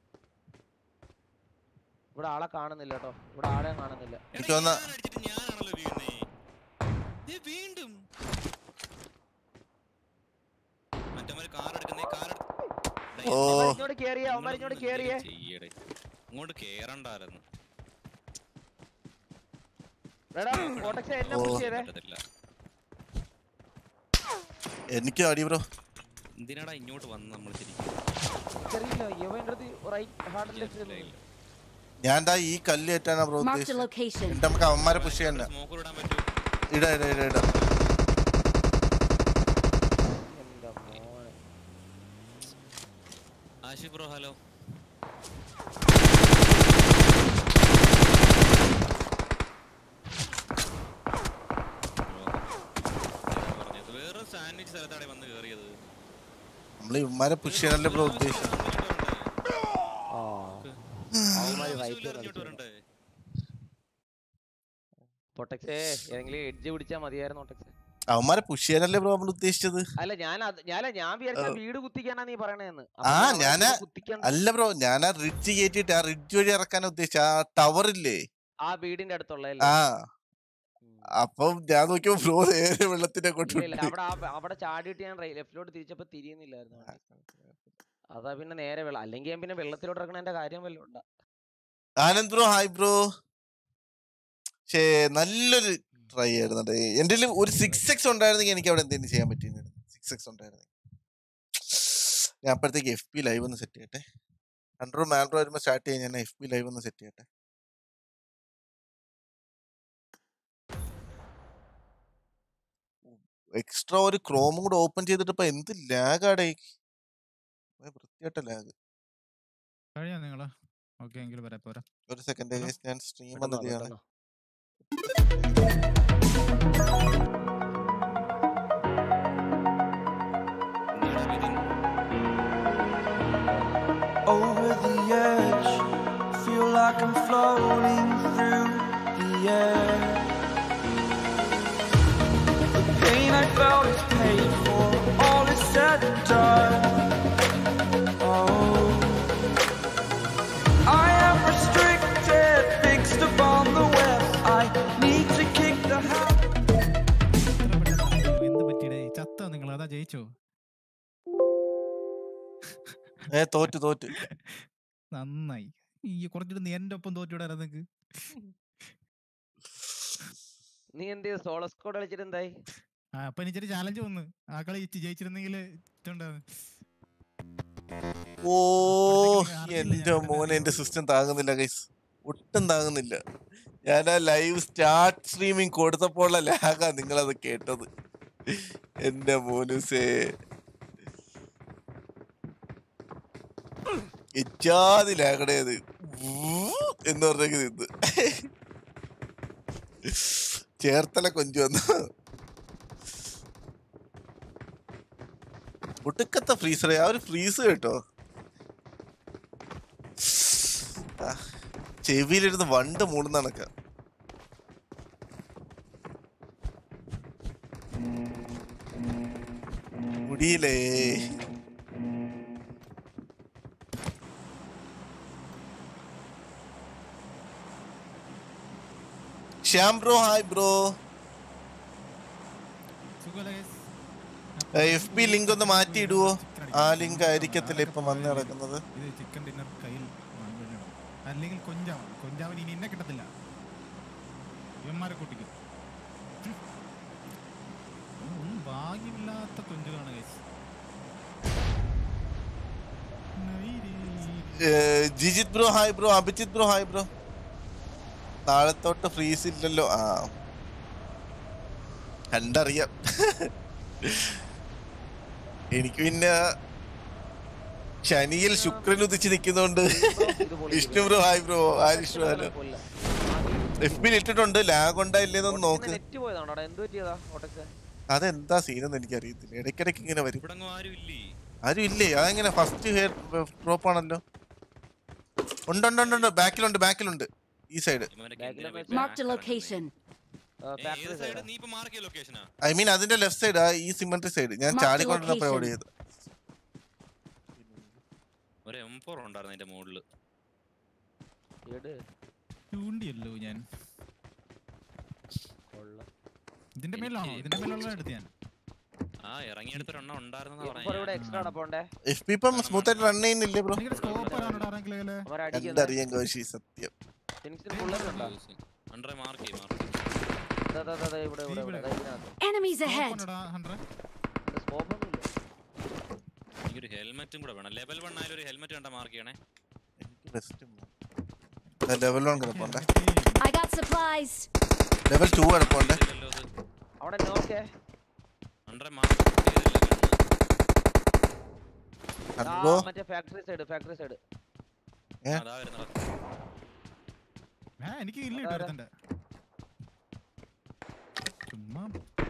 ഇവിടെ ആളെ കാണുന്നില്ല കേട്ടോ ഇവിടെ ആളെ കാണുന്നില്ല എനിക്ക് തോന്നുന്ന ഞാൻ അടിച്ചിട്ട് ഞാനാണല്ലോ വീഴുന്നേ ദേ വീണ്ടും മറ്റവന്മാര് കാർ എടുക്കുന്നേ കാർ ഓ അവന്മാര് ഇങ്ങോട്ട് കേറിയേ അവന്മാര് ഇങ്ങോട്ട് കേറിയേ ചെയ്യടേ അങ്ങോട്ട് കേറണ്ടായിരുന്നു എടാ ഓട്ടത്തെ എന്നെ ഓ. പുഷ് ചെയ്തേ പറ്റത്തില്ല എനിക്ക് അടി ബ്രോ എന്തിനാടാ ഇങ്ങോട്ട് വന്ന് നമ്മൾ ശരിക്കും എനിക്കറിയില്ല ഇവന്റെ അടുത്ത് റൈറ്റ് ഹാർഡ് ലെഫ്റ്റ് മനസ്സിലായില്ല. ഞാൻ ദാ ഈ കല്ല് ഏറ്റാണ് ബ്രോ Marked a ഉദ്ദേശിച്ചത് location. എന്നിട്ട് നമുക്ക് അവന്മാരെ പുഷ് ചെയ്യണ്ട സ്മോക്കർ ഇടാൻ പറ്റൂ ഇടാ ഇടാ ഇടാ ഇടാ എന്റെ മോനെ ആഷിഫ് ബ്രോ ഹലോ വേറെ സാൻഡ്വിച്ച് സ്ഥലത്താണ് വന്ന് കേറിയത് നമ്മൾ ഇവന്മാരെ പുഷ് ചെയ്യാനല്ലേ ബ്രോ ഉദ്ദേശിച്ചത് ആ അവന്മാര് right ഇങ്ങോട്ട് കളിച്ചു. വരണ്ടേ പൊട്ടക്സേ ഏതെങ്കിലും എഡ്ജ് പിടിച്ചാ മതിയായിരുന്നു പൊട്ടക്സേ അവന്മാരെ പുഷ് ചെയ്യാനല്ലേ ബ്രോ നമ്മൾ ഉദ്ദേശിച്ചത് അല്ല ഞാൻ അത് ഞാൻ ഞാൻ വിചാരിച്ച വീട് കുത്തിക്കാനാ നീ പറയണേന്ന് ആ, അപ്പൊ ഞാൻ ഞാന് അവിടെ കുത്തിക്കണ്ട അല്ല ബ്രോ ഞാൻ ആ റിഡ്ജ് കയറ്റിട്ട് ആ റിഡ്ജ് വഴി ഇറക്കാനാ ഉദ്ദേശിച്ചത് ആ ടവർ ഇല്ലേ ആ വീടിന്റെ അടുത്തുള്ള ആ അപ്പം ഞാൻ നോക്കിയപ്പോ ബ്രോ നേരെ വെള്ളത്തിന്റെ ഇല്ല കൊണ്ടുണ്ട് അവിടെ ആ- അവിടെ ചാടിയിട്ട് ഞാൻ ലെഫ്റ്റിലോട്ട് തിരിച്ചപ്പോ തിരിയുന്നില്ലായിരുന്നു വണ്ടി. അതാ പിന്നെ നേരെ വെള്ളം അല്ലെങ്കിൽ ഞാൻ പിന്നെ വെള്ളത്തിലോട്ട് ഇറക്കണ കാര്യം വല്ലതും ഉണ്ടാ ആനന്ദ് ബ്രോ ഹായ് ബ്രോ പക്ഷേ നല്ലൊരു ട്രൈ ആയിരുന്നു കേട്ടോ. എന്റെ കയ്യില് ഒരു സിക്സ് എക്സ് ഉണ്ടായിരുന്നെങ്കിൽ എനിക്ക് അവിടെ എന്തെങ്കിലും ചെയ്യാൻ പറ്റിയിരുന്നു സിക്സ് എക്സ് ഉണ്ടായിരുന്നു ഞാൻ അപ്പോഴത്തേക്ക് എഫ് പി ലൈവ് ഒന്ന് സെറ്റ് ചെയ്യട്ടെ ഹൺഡ്രഡ് മാൻഡ്രോ വരുമ്പോൾ സ്റ്റാർട്ട് ചെയ്യാൻ ഞാൻ എഫ് പി ലൈവ് ഒന്ന് സെറ്റ് ചെയ്യട്ടെ എക്സ്ട്രാ ഒരു ക്രോമും കൂടെ ഓപ്പൺ ചെയ്തിട്ട് ഇപ്പൊ എന്ത് ലാഗാടേ വൃത്തിയായിട്ട ലാഗ് കഴിയാ നിങ്ങള് ഓക്കെ എങ്കിൽ വരാം പോരാ ഒരു സെക്കൻഡ് ഹലോ? ഞാൻ സ്ട്രീം പെട്ടെന്ന് വാ, ഒന്ന് ചെയ്യാണ് പെട്ടെന്ന് വാ. over the edge. Feel like I'm floating through the air. The pain I felt is paid for, all is said and done. Oh, I am restricted, fixed upon the web. I need to kick the habit. എന്ത് പറ്റിയടേ ചത്തോ നിങ്ങൾ അതാ ജയിച്ചോ ഏ തോറ്റ് തോറ്റ് നന്നായി ഈ കുറച്ചിട്ട് നീ എന്റെ ഒപ്പം തോറ്റുവിടാ നിങ്ങക്ക് നീ എന്ത് ചെയ്തു സോളോ സ്കോഡ് കളിച്ചിട്ട് എന്തായി ആ അപ്പൊ എനിക്കൊരു ചാലഞ്ച് വന്ന് ആ കളി ജയിച്ച് ജയിച്ചിരുന്നെങ്കിൽ ഇതുണ്ടാവും ഓ അറിയില്ല എന്റെ ഞാൻ മോനെ എന്റെ സിസ്റ്റം താങ്ങുന്നില്ല ഗൈസ് ഒട്ടും താങ്ങുന്നില്ല ഞാൻ ആ ലൈവ് സ്റ്റാർട്ട് സ്ട്രീമിംഗ് കൊടുത്തപ്പോഴുള്ള ലാഗാ നിങ്ങളത് കേട്ടത് എന്റെ മോനുസേ ഇജാതി ലാഗടേത് എന്ന് പറഞ്ഞെങ്കിൽ നിന്ന് ചേർത്തല കൊഞ്ചു വന്നു ഒടുക്കത്തെ ഫ്രീസറെ ആ ഒരു ഫ്രീസ് കേട്ടോ ആ, ചെവിയിലിരുന്ന് വണ്ട് മൂടുന്ന കണക്ക മുടിയിലേ ശ്യാം ബ്രോ ഹായ് ബ്രോ സുഖമല്ലേ guys? എഫ് ബി ലിങ്ക് ഒന്ന് മാറ്റി ഇടുവോ ചിക്കൻ ആ ലിങ്ക് ആയിരിക്കത്തില്ല ഇപ്പം വന്ന് കിടക്കുന്നത് ഇത് ചിക്കൻ ഡിന്നർ കയ്യിൽ വീഴണം. അല്ലെങ്കിൽ കൊഞ്ചാവൻ കൊഞ്ചാവൻ ഇനി എന്നെ കിട്ടത്തില്ല ഇവന്മാരെ കൂട്ടിക്കും ഹും. ഒന്നും ഭാഗ്യമില്ലാത്ത കൊഞ്ചുകളാണ് guys. നൈരി. ഏഹ്, Jijith bro hi bro Abhijith bro hi bro താഴത്തോട്ട് ഫ്രീസ് ഇല്ലല്ലോ ആ കണ്ടറിയാം എനിക്ക് പിന്നെ ശനിയിൽ ശുക്രൻ ഉദിച്ച് നിൽക്കുന്നോണ്ട് Vishnu bro hi bro Arish hello F ബിയിൽ ഇട്ടിട്ടുണ്ട് ലാഗ് ഉണ്ടായില്ലേന്നൊന്ന് നോക്ക് നെറ്റ് പോയതാണോടാ എന്ത് പറ്റിയതാ ഓട്ടക്സ് അതെന്താ സീനെന്ന് എനിക്കറിയത്തില്ല ഇടയ്ക്കിടയ്ക്ക് ഇങ്ങനെ വരും ഇവിടെ ആരും ഇല്ലേ ആരും ഇല്ലേ അതെങ്ങനെ ഫസ്റ്റ് ഹെയർ ഡ്രോപ്പ് ആണല്ലോ ഉണ്ട് ഉണ്ട് ഉണ്ട് ഉണ്ട് ബാക്കിലുണ്ട് ബാക്കിലുണ്ട് ഈ സൈഡ് ഇവനൊക്കെ Back എന്തിനാ ല് പോയി Marked a back location. ഇറങ്ങുന്നേ? ഏ, ഏത് സൈഡ് നീ ഇപ്പൊ മാർക്കിയ ലൊക്കേഷനാ ഐ മീൻ അതിന്റെ ലെഫ്റ്റ് സൈഡ് ആ ഈ സിമെന്ററി സൈഡ് ഞാൻ Mark the ചാടിക്കൊണ്ടിരുന്നപ്പോ location. ഓടിയത് ഒരു എം ഫോർ ഉണ്ടായിരുന്നു അതിന്റെ മുകളില് ചൂണ്ടിയല്ലോ ഞാൻ ഇതിന്റെ എനിക്ക് മേലാണോ ഇതിന്റെ മേലുള്ള എടുത്ത് ഞാൻ ആ ഇറങ്ങിയെടുത്തൊരെണ്ണം ഉണ്ടായിരുന്നെന്ന് ഇവിടെ പറഞ്ഞു എക്സ്ട്രാ അടപ്പോണ്ടേ എഫ് പി ഇപ്പം സ്മൂത്ത് ആയിട്ട് റൺ ചെയ്യുന്നില്ലേ ബ്രോ ഭയങ്കര സ്കോപ്പ് ആണോടാ ആരെങ്കിലും അവരടിക്കുന്നത് എന്തറിയാം കോശി സത്യം ഫിനിക്സിന് പുള്ളറുണ്ടോ അണ്ടറെ മാർക്ക് ചെയ്യും മാർക്ക് ദാ, ദാ, ദാ, ദാ, ഇവിടെ ഇവിടെ ഇവിടെ ദാ ഇതിനകത്ത് Enemies ahead! സ്കോപ്പ് ഒന്നുമില്ല എനിക്കൊരു ഹെൽമെറ്റും കൂടെ വേണം ലെവൽ വൺ ആയാലും ഒരു ഹെൽമെറ്റ് കണ്ട മാർക്ക് ചെയ്യണേ എനിക്ക് ബെസ്റ്റ് ലെവൽ വൺ കിടപ്പുണ്ട് I got supplies! Level two കിടപ്പുണ്ട് ഇല്ലല്ലോ അത് അവിടെ നോക്കേ അണ്ടറെ മാർക്ക് ചെയ്തില്ല ആ ബ്രോ മറ്റേ ഫാക്ടറി സൈഡ് ഫാക്ടറി സൈഡ് ഏ? അതാ വരുന്നടാ ആ എനിക്ക് ഇല്ല അതാരാ? എടുത്തണ്ട് ചുമ്മാ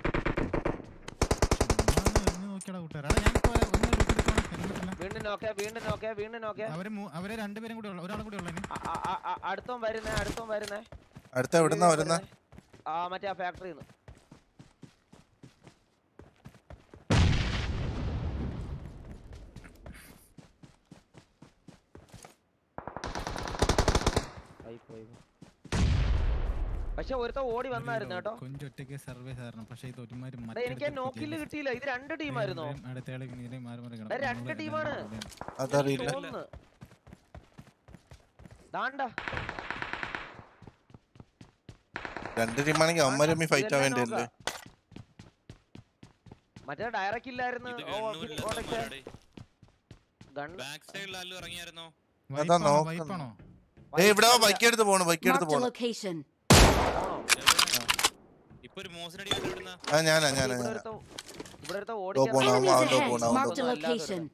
ചുമ്മാ നോക്കിയടാ കൂട്ടുകാരാ ഞാൻ ഇപ്പൊ ഒരു- ഒന്ന് look എടുത്തോളാം, എന്നിട്ടില്ല. വീണ്ടും നോക്കേ വീണ്ടും നോക്കേ വീണ്ടും നോക്കേ അവര് മൂ- അവരെ രണ്ടുപേരും കൂടി ഉള്ള ഒരാളും കൂടി ഉള്ളതിന് അ- അ- അ- അ- അടുത്തോൻ വരുന്നേ അടുത്തോൻ വരുന്നേ അടുത്ത എവിടുന്നാ വരുന്ന ആ മറ്റേ ആ ഫാക്ടറിന്ന് പക്ഷെ ഒരുത്ത ഓടി വന്നായിരുന്നു കേട്ടോ കൊഞ്ചൊറ്റയ്ക്ക് സർവേ സാരണം പക്ഷേ ഇത് ഒരുമാതിരി എടാ, എനിക്ക് നോക്കില്ല കിട്ടിയില്ല ഇത് രണ്ട് ടീമായിരുന്നോ അടുത്തയാളെ ഇങ്ങനെ മാറി മാറി എടാ, രണ്ട് ടീമാണ്. അതറിയില്ല തോന്നുന്നു ദാണ്ട രണ്ട് ടീമാണെങ്കിൽ അമ്മരമ്മി ഫൈറ്റ് ആവേണ്ടി വരില്ലേ മറ്റേ ഡയറക്റ്റ് ഇല്ലായിരുന്നു ഇത് ഓ, ഗണ്ണൂരില്ല ഓടൊക്കെ. ഗൺ ബാക്ക് സൈഡിൽ ആരും ഇറങ്ങിയായിരുന്നോ അതാ നോക്കുന്നു. വൈപ്പാണോ ഏ ഇവിടെ ബൈക്ക് എടുത്ത് പോണു ബൈക്ക് എടുത്ത് Marked a പോണു location. ആണോ? ഇപ്പൊ ഒരു മോശനടി ഇവിടുന്ന ആ ഞാനാ ഞാനാ ഇവിടെ ഞാനാ ഒരുത്ത- ഇവിടെ ഒരുത്ത ദോ ഓടിക്കാൻ പോണം, Enemies അവൻ ദോ ahead! പോണം, അവൻ Marked a ദോ location.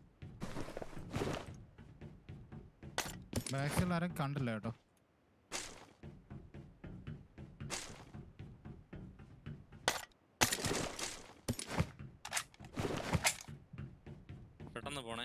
ബാക്സിൽ ആരും കണ്ടില്ല കേട്ടോ പെട്ടെന്ന് പോണേ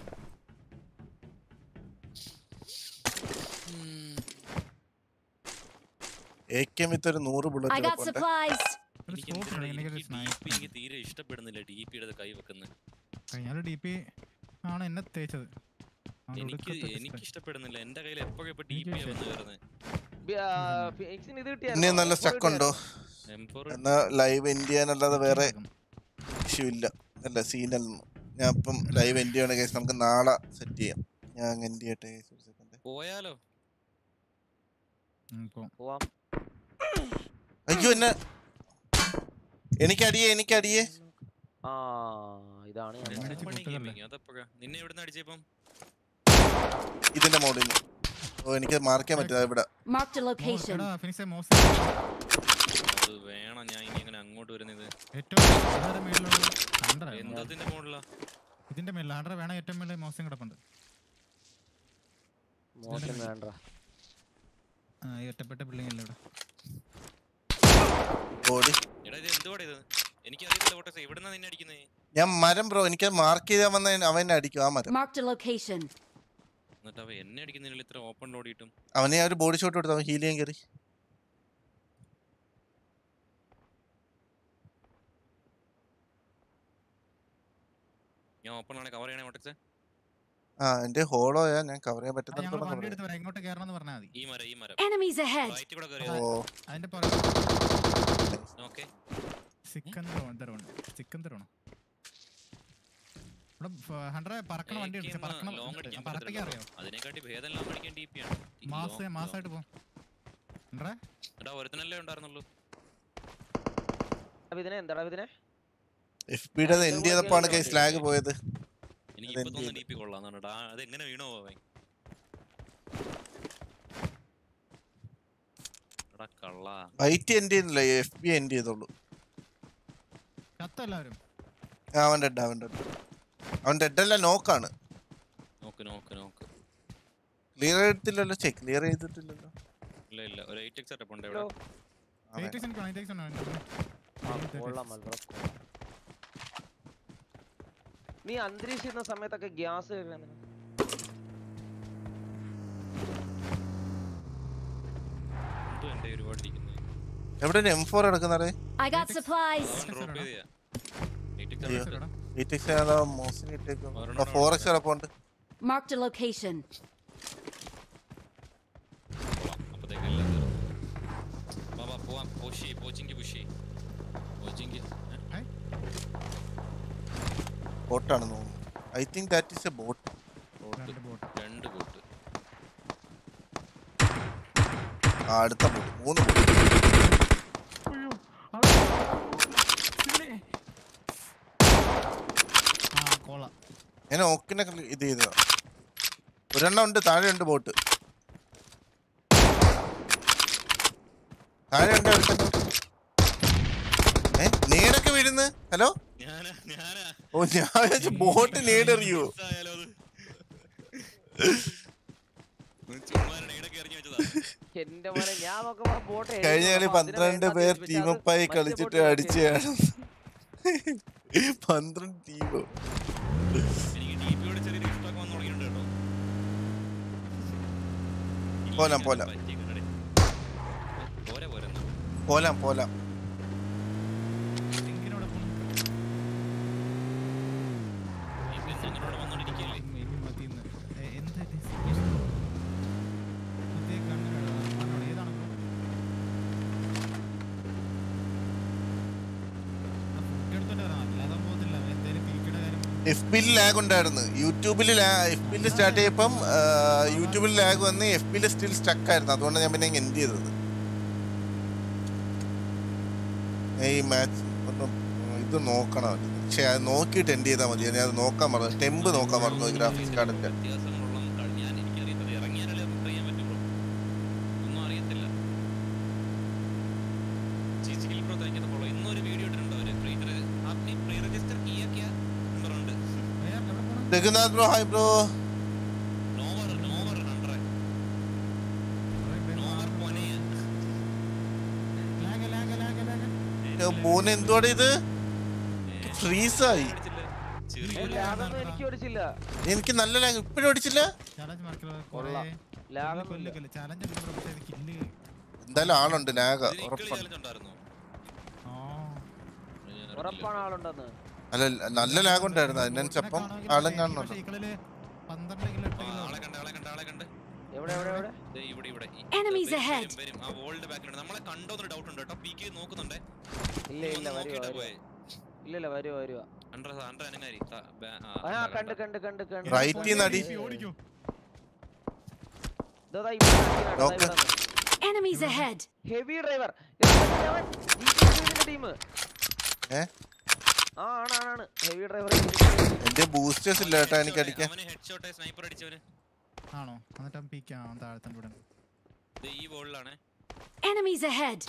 എ കെ വിത്ത് ഒരു നൂറ് I ബുള്ളറ്റ് got കിടപ്പുണ്ട് supplies! ഒരു എനിക്ക് സ്കോപ്പ് എന്തിനാണ് എനിക്കൊരു എനിക്ക് DP സ്നൈപ്പ് എനിക്ക് തീരെ ഇഷ്ടപ്പെടുന്നില്ല ഡി പിയുടെ കൈ വെക്കുന്നത് കഴിഞ്ഞാൽ ഡി പി ആണ് എന്നെ തേച്ചത് അതുകൊണ്ട് എനിക്ക് ഒടുക്കത്തെ എനിക്ക് display. ഇഷ്ടപ്പെടുന്നില്ല എന്റെ കയ്യിൽ എപ്പോഴും ഇപ്പൊ ഡി എനിക്ക് പി ഇഷ്ടം. വന്ന് കയറുന്നത് ഫിനിക്സിന് ഇത് ഇനി കിട്ടിയായിരുന്നോ? നല്ല F4 സ്റ്റക്ക് ഉണ്ടോ എം ഫോർ എന്നാ ലൈവ് എൻഡ് ചെയ്യാനല്ലാതെ വേറെ കിടക്കും. ഇഷ്യൂ ഇല്ല അല്ല സീനൊന്നും ഞാൻ ഇപ്പം ലൈവ് എൻഡ് ചെയ്യണ കേസ് നമുക്ക് നാളെ സെറ്റ് ചെയ്യാം ഞാൻ എൻഡ് ചെയ്യട്ടെ guys, ഒരു second. പോയാലോ ഉം, പോവാം. പോവാം അയ്യോ എന്നെ എനിക്കടിയേ എനിക്കടിയേ ആ ഇതാണ് ഞാൻ ഇടിച്ച് പറഞ്ഞത്. പണി പൊട്ടുകല്ലേ? ഗെയിമിങ് അതപ്പോഴാ നിന്നെ എവിടുന്ന് അടിച്ചപ്പം ഇതിന്റെ മോഡിൽ നിന്ന് ഓ എനിക്ക് മാർക്ക് ചെയ്യാൻ പറ്റില്ല ഇവിടെ Marked a മോ- location. എടാ, ഫിനിക്സേ, മോസ് അത് വേണം ഞാൻ ഇനി ഇങ്ങനെ അങ്ങോട്ട് വരുന്നത് ഏറ്റവും ഇതാരുടെ മേളിലുള്ള ഹണ്ടർ ആയിരുന്നു. എന്തതിന്റെ മുകളിലാ ഇതിന്റെ മേളിൽ ഹണ്ടർ വേണം ഏറ്റവും മേളിൽ മോശം കിടപ്പുണ്ട് മോശം വേണ്ട ആ ഈ ഒറ്റപ്പെട്ട ബിൽഡിംഗ് അല്ലേ ഇവിടെ ബോഡി എടാ ഇത് എന്തുവാടാ ഇത് എനിക്ക് അറിയത്തില്ല ഓട്ടെ എവിടുന്നാ നിന്നെ അടിക്കുന്നേ ഞാൻ മരം ബ്രോ എനിക്ക് മാർക്ക് ചെയ്താൽ വന്ന അവൻ എന്നെ അടിക്കും ആ മരം Marked a location. എന്നിട്ട് അവ എന്നെ അടിക്കുന്നതിൽ ഇത്ര ഓപ്പൺ ഓടിയിട്ടും അവനെ ആ ഒരു ബോഡി ഷോട്ട് കൊടുത്തു അവൻ ഹീൽ ചെയ്യാൻ കയറി ഞാൻ ഓപ്പൺ ആണെ കവർ ചെയ്യണേ ഓട്ടക്സെ ആ എന്റെ ഹോളോയാ ഞാൻ കവർ ചെയ്യാൻ ആ, ഞങ്ങൾ വണ്ടി പറ്റുന്ന എടുത്ത് വരാം ഇങ്ങോട്ട് കയറണം എന്ന് പറഞ്ഞാൽ മതി ഈ മരം ഈ മരം Enemies ahead! റൈറ്റ് കൂടെ ഓ കയറിയോ അതിന്റെ പുറകെ ഓക്കെ സിക്കന്തർ തരമാണ് സിക്കന്തറാണോ ഇവിടെ ഹൺഡ്രഡ് പറക്കണ വണ്ടി ഉണ്ട് പറക്കണ ലോങ് അടിക്കാൻ പറപ്പിക്കാൻ പറ്റത്തില്ല അറിയോ അതിനെക്കാട്ടി ഭേദം ലോങ് അടിക്കാൻ ഡി പി ആണ് ഈ മാസ long- മാസമായിട്ട് പോ ഹൺഡ്രഡ് എടാ ഒരുത്തനല്ലേ ഉണ്ടായിരുന്നുള്ളൂ ഇതിനെ എന്താടാ ഇതിനെ എഫ് പിയുടെ എൻഡ് ചെയ്തപ്പോഴാണ് കൈ സ്ലാഗ് പോയത് എനിക്ക് അതെന്ത് ഇപ്പൊ തോന്നുന്നു ചെയ്തു? ഡി പി കൊള്ളാന്നാണ് ടാ അത് എങ്ങനെ വീണോ അവൻ എടാ കള്ളാ വൈറ്റ് എൻഡ് ചെയ്യുന്നില്ല എഫ് ബി എൻഡ് ചെയ്തോളൂ ചത്ത എല്ലാവരും ആ, അവൻ ഡെഡ് അവൻ ഡെഡ് അവൻ ഡെഡ് അല്ല നോക്കാണ് നോക്ക് നോക്ക് നോക്ക് ക്ലിയർ ചെയ്തിട്ടില്ലല്ലോ ചെ ക്ലിയർ ചെയ്തിട്ടില്ലല്ലോ ഇല്ല ഇല്ല ഒരു എയ്റ്റ് എക്സ് സെറ്റപ്പ് ഉണ്ട് ഇവിടെ അവൻ എയ്റ്റ് എനിക്ക് എയ്റ്റ് എക്സ് ഉണ്ടോ ആ, കൊള്ളാം മൽബ്രോ നീ അന്തരീക്ഷിക്കുന്ന സമയത്തൊക്കെ ഗ്യാസ് എന്തോ എന്റെ ഒരുപാട് ഇരിക്കുന്നത് എവിടെ എം ഫോർ എടുക്കുന്നേ I got supplies. അവൻ ഡ്രോപ്പ് ചെയ്തയാ എയ്റ്റ് അയ്യോ. എക്സ് എയ്റ്റ് എക്സ് ഏതാ മോസിന് ഇട്ടേക്കും ഒരെണ്ണം ഫോർ അവിടെ എക്സ് കിടപ്പുണ്ട് Marked a location. അപ്പത്തേക്ക് എല്ലാം തീർന്നു വാ വാ പോവാം പോഷി പോച്ചിങ് പുഷി പോച്ചിങ് ബോട്ടാണെന്ന് തോന്നുന്നു I think that is a bot bot bot രണ്ട് ബോട്ട് ആ അടുത്ത ബോട്ട് മൂന്ന് ബോട്ട് ആ കോള ഞാൻ ഓക്കിനെ ഇത് ചെയ്തതാ ഒരെണ്ണം ഉണ്ട് താഴെ ഉണ്ട് ബോട്ട് താഴെ ഉണ്ട് അടുത്ത ഏ നേരൊക്കെ വീഴുന്നു ഹലോ ഞാനാ ഞാനാ ഓ ഞാൻ വിചാരിച്ചു ബോട്ട് നേടറിയോ മിസ്സായാലോ അത് ചുമ്മാ നേടൊക്കെ എറിഞ്ഞു വെച്ചതാ എന്റെ മോനെ ഞാൻ നോക്കുമ്പോ ബോട്ട് കഴിഞ്ഞ കളി പന്ത്രണ്ട് പേർ ടീമപ്പായി കളിച്ചിട്ട് അടിച്ചതാണ് പന്ത്രണ്ട് ടീമോ എനിക്ക് ഡി പിയോട് ചെറിയൊരു ഇഷ്ടമൊക്കെ വന്നു തുടങ്ങിയിട്ടുണ്ട് കേട്ടോ പോലാം, ഇല്ല, പോലാം. പറ്റിയേക്കുന്നെടേ. പോരെ പോരെ എന്നാ. പോലാം പോലാം ലിങ്കിനോട് ഈ പിന്നെ ഞങ്ങളോട് വന്നോണ്ടിരിക്കുകയല്ലേ മതിന്ന് എന്താ ഇത് situation? പുതിയ ഗണ്ണ് മണ്ണോട് ഏതാണ് bro? ആ food എടുത്തോണ്ട് വരാം. അല്ലാതെ പോകത്തില്ല. എന്തേലും പീക്കിയുടെ കാര്യം എഫ് ബിയിൽ ലാഗ് ഉണ്ടായിരുന്നു യൂട്യൂബിൽ എഫ് ബിയിൽ സ്റ്റാർട്ട് ചെയ്യപ്പം യൂട്യൂബിൽ ലാഗ് വന്ന് എഫ് ബിയിൽ സ്റ്റിൽ സ്റ്റക്ക് ആയിരുന്നു അതുകൊണ്ട് ഞാൻ പിന്നെ എൻഡ് ചെയ്തത് ഈ മാച്ച് ഒന്ന് ഇത് നോക്കണം പക്ഷെ അത് നോക്കിയിട്ട് എൻഡ് ചെയ്താൽ മതി ഞാൻ അത് നോക്കാൻ മറന്നു ടെമ്പ് നോക്കാൻ മറന്നു ഗ്രാഫിക്സ് കാർഡിന്റെ വ്യത്യാസങ്ങളുള്ള കളി ഞാൻ എനിക്കറിയത്തില്ല ഇറങ്ങിയാലല്ലേ നമുക്ക് അറിയാൻ പറ്റുള്ളൂ ഒന്നും അറിയത്തില്ല ചിച്ചിൽ പ്രോ തനിക്കത് കൊള്ളാം ഇന്നൊരു വീഡിയോ ഇട്ടിട്ടുണ്ട് അവര് പ്രീ आपने प्री रजिस्टर किया क्या പറഞ്ഞിട്ടുണ്ട് ഏ, എവിടെ പോണം? രഘുനാഥ് ബ്രോ ഹായ് ബ്രോ നോവർ നോവർ ഹൺഡ്രഡ് കുറേ പേര് നോവർ പോനെ lag, lag, lag, lag. മോന് എന്തുവാടെ ഇത് ഫ്രീസായി ചെറിയൊരു ലാഗൊന്നും എനിക്ക് ഓടിച്ചില്ല എനിക്ക് നല്ല ലാഗ് ഇപ്പോഴും അടിച്ചില്ല Challenge mark ല് കുറേ കൊള്ളാം. കൊല്ല് ലാഗൊന്നും കൊല്ല് കൊല്ല്. Challenge ഉണ്ട് bro, പക്ഷേ ഇത് kill എന്തായാലും ആളുണ്ട് ലാഗ് ഇതിന് ഇക്കളി ഉറപ്പാണ് ചാലഞ്ച് ഉണ്ടായിരുന്നു ആ. ഉറപ്പാണ് ആളുണ്ടെന്ന് അല്ല നല്ല ലാഗ് ഉണ്ടായിരുന്നു അതിനനുസരിച്ചപ്പം കാണുമെങ്കിൽ ആളും പക്ഷേ കാണുന്നുണ്ട് ഈ കളിയില് പന്ത്രണ്ട് കിലോ എട്ട് കിലോ ആളെ കണ്ട് ആളെ കണ്ട് ആളെ കണ്ട് എവിടെ എവിടെ എവിടെ ദേ ഇവിടെ ഇവിടെ ഈ- Enemies വരും, ahead. വരും, വരും. ആ വോളിന്റെ ബാക്കിലുണ്ട് നമ്മളെ കണ്ടോന്നൊരു ഡൗട്ട് ഉണ്ട് കേട്ടോ പി കെ നോക്കുന്നുണ്ടേ ഇല്ല ഇല്ല വരുവാ വരുവാ ഇല്ല ഇല്ല വരുവാ വരുവാ അണ്ടർ അണ്ടർ അനങ്ങാരി ത- ബ- ആ, ആ കണ്ടാ, കണ്ട് കണ്ടാ. കണ്ട് കണ്ട് കണ്ട് Right ൽ നിന്ന് അടി. ഓടിക്കോ നോക്ക്. Enemies ahead. Heavy driver team ഏ ആ ആണ് ആണ്, ആണ് ഹെവി ഡ്രൈവർ എന്റെ ബൂസ്റ്റേഴ്സ് ഇല്ല കേട്ടോ എനിക്ക് അടിക്കാൻ അവന് ഹെഡ്ഷോട്ട് സ്നൈപ്പർ അടിച്ചവന് ആണോ എന്നിട്ട് അവൻ പീക്കാം അവൻ താഴത്തെ ഇവിടെ ദേ ഈ വോളിലാണ് Enemies ahead.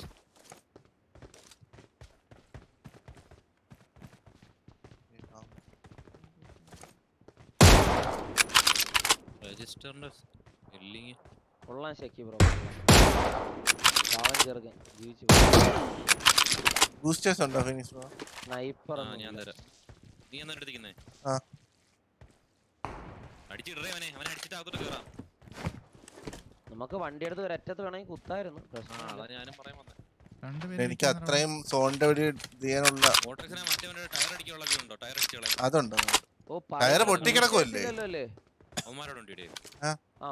രജിസ്റ്ററിന്റെ ഇല്ലെങ്കിൽ കൊള്ളാൻ ശക്കി ബ്രോ പാവം ചെറുക്കൻ ജീവിച്ചു ബൂസ്റ്റേഴ്സ് ഉണ്ടോ ഫിനിക്സ് ബ്രോ സ്നൈപ്പർ ആ ഞാൻ തരാം നീ എന്നാ എടുത്തിരിക്കുന്നേ ആ. അടിച്ചിടറേ അവനെ അവനെ അടിച്ചിട്ട് അകത്തോട്ട് കേറാം നമുക്ക് വണ്ടി എടുത്ത് ഒരറ്റത്ത് വേണമെങ്കിൽ കുത്തായിരുന്നു ആ പ്രശ്നമില്ല അതാ ഞാനും പറയാൻ വന്നേ രണ്ടുപേരും എനിക്ക് അത്രയും സോണിന്റെ വഴി ഇത് ചെയ്യാനുള്ള വോട്ടക്സിനെ മറ്റവന്റെ ടയർ അടിക്കാനുള്ള വ്യൂ ഉണ്ടോ ടയർ അടിച്ചോളെ അതുണ്ടോ ഓ ടയറ് പൊട്ടിക്കിടക്കുവല്ലേ? അല്ലേ അവന്മാരോടുണ്ട് ഇടയിൽ ആ നല്ല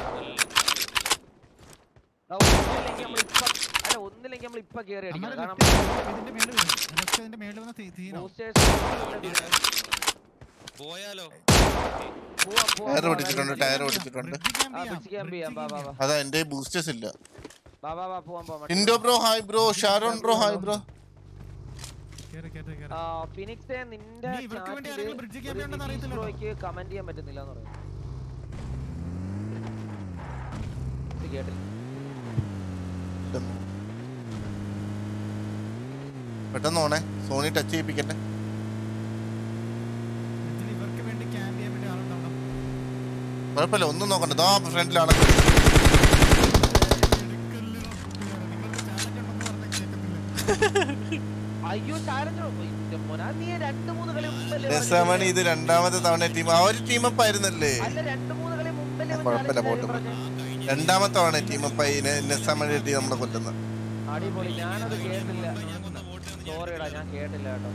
ആ, ഒന്നില്ലെങ്കിൽ നമ്മൾ ഇപ്പൊ അല്ല ഒന്നില്ലെങ്കിൽ നമ്മൾ ഇപ്പൊ കേറി അടിക്കണം കാരണം ഇതിന്റെ മേളിൽ വരും ഇതിന്റെ മേളിൽ വന്ന തീ- തീനോ boosters പോയാലോ പോവാം പോവാം ടയർ പോവാം, ഓടിച്ചിട്ടുണ്ട് വരാം. ടയർ ഓടിച്ചിട്ടുണ്ട് ആ ബ്രിഡ്ജ് ക്യാമ്പ് ചെയ്യാം ബാ ബാ ബാ അതാ എന്റെ ബൂസ്റ്റേഴ്സ് ഇല്ല ബാ ബാ ബാ പോവാം പോവാം ഇൻഡോ bro hi bro Sharon bro hi bro കേറ് കേറ് കേറ് ആ ഫിനിക്സേ നിന്റെ നീ ഇവർക്ക് വേണ്ടി ആരെങ്കിലും bridge camp ഉണ്ടെന്ന് അറിയത്തില്ല കേട്ടോ. ബ്രോയ്ക്ക് കമന്റ് ചെയ്യാൻ പറ്റുന്നില്ല എന്ന് പറയുന്നു ഇത് കേട്ടില്ല പെട്ടെന്ന് പോണേ സോണി ടച്ച് ചെയ്യിപ്പിക്കട്ടെ ഇതിൽ ഇവർക്ക് വേണ്ടി ക്യാമ്പ് ചെയ്യാൻ വേണ്ടി ആളുണ്ടാവണം കുഴപ്പമില്ല ഒന്നും നോക്കണ്ട ഇതാ ഫ്രണ്ടിലാണ് അയ്യോ ചാലഞ്ചോ മോനാ നീ രണ്ട് മൂന്ന് കളി മുമ്പല്ലേ രസമണി ഇത് രണ്ടാമത്തെ തവണ ടീം ആ ഒരു ടീം അപ്പ് ആയിരുന്നല്ലേ അല്ല രണ്ട് മൂന്ന് കളി മുമ്പല്ലേ ആ, കുഴപ്പമില്ല, പോട്ടെ, പോട്ടെ. രണ്ടാമത്തെ തവണ ടീം അപ്പ് ആയി നെസമണി ടീം നമ്മളെ കൊല്ലുന്നത് അടിപൊളി ഞാനത് കേട്ടില്ല സോറിടാ ഞാൻ കേട്ടില്ല കേട്ടോ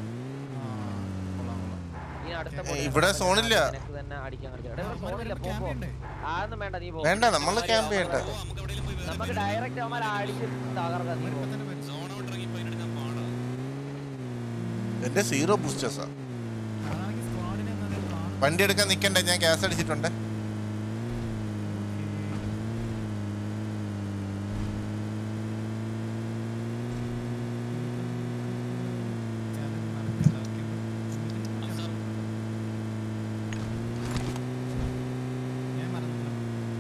ഇനി അടുത്ത ഏ, പൊടി ഇവിടെ നടക്കുന്ന സോണില്ല. നിനക്ക് തന്നെ അടിക്കാൻ കളിക്കാം എടാ, ഇവിടെ സോണില്ല പോ പോ ആന്നും വേണ്ട നീ പോ വേണ്ട നമ്മള് ക്യാമ്പ് ചെയ്യണ്ട നമുക്ക് ഡയറക്റ്റ് അവന്മാരെ അടിച്ച് തകർക്കാം നീ പോ സോൺ ഔട്ട് ഇറങ്ങിയപ്പോ അതിനെടുക്കാൻ പാടാ എന്റെ സീറോ ബൂസ്റ്റേഴ്സാ വണ്ടി എടുക്കാൻ നിക്കണ്ട ഞാൻ ഗ്യാസ് അടിച്ചിട്ടുണ്ട് ഞാൻ മറന്നില്ല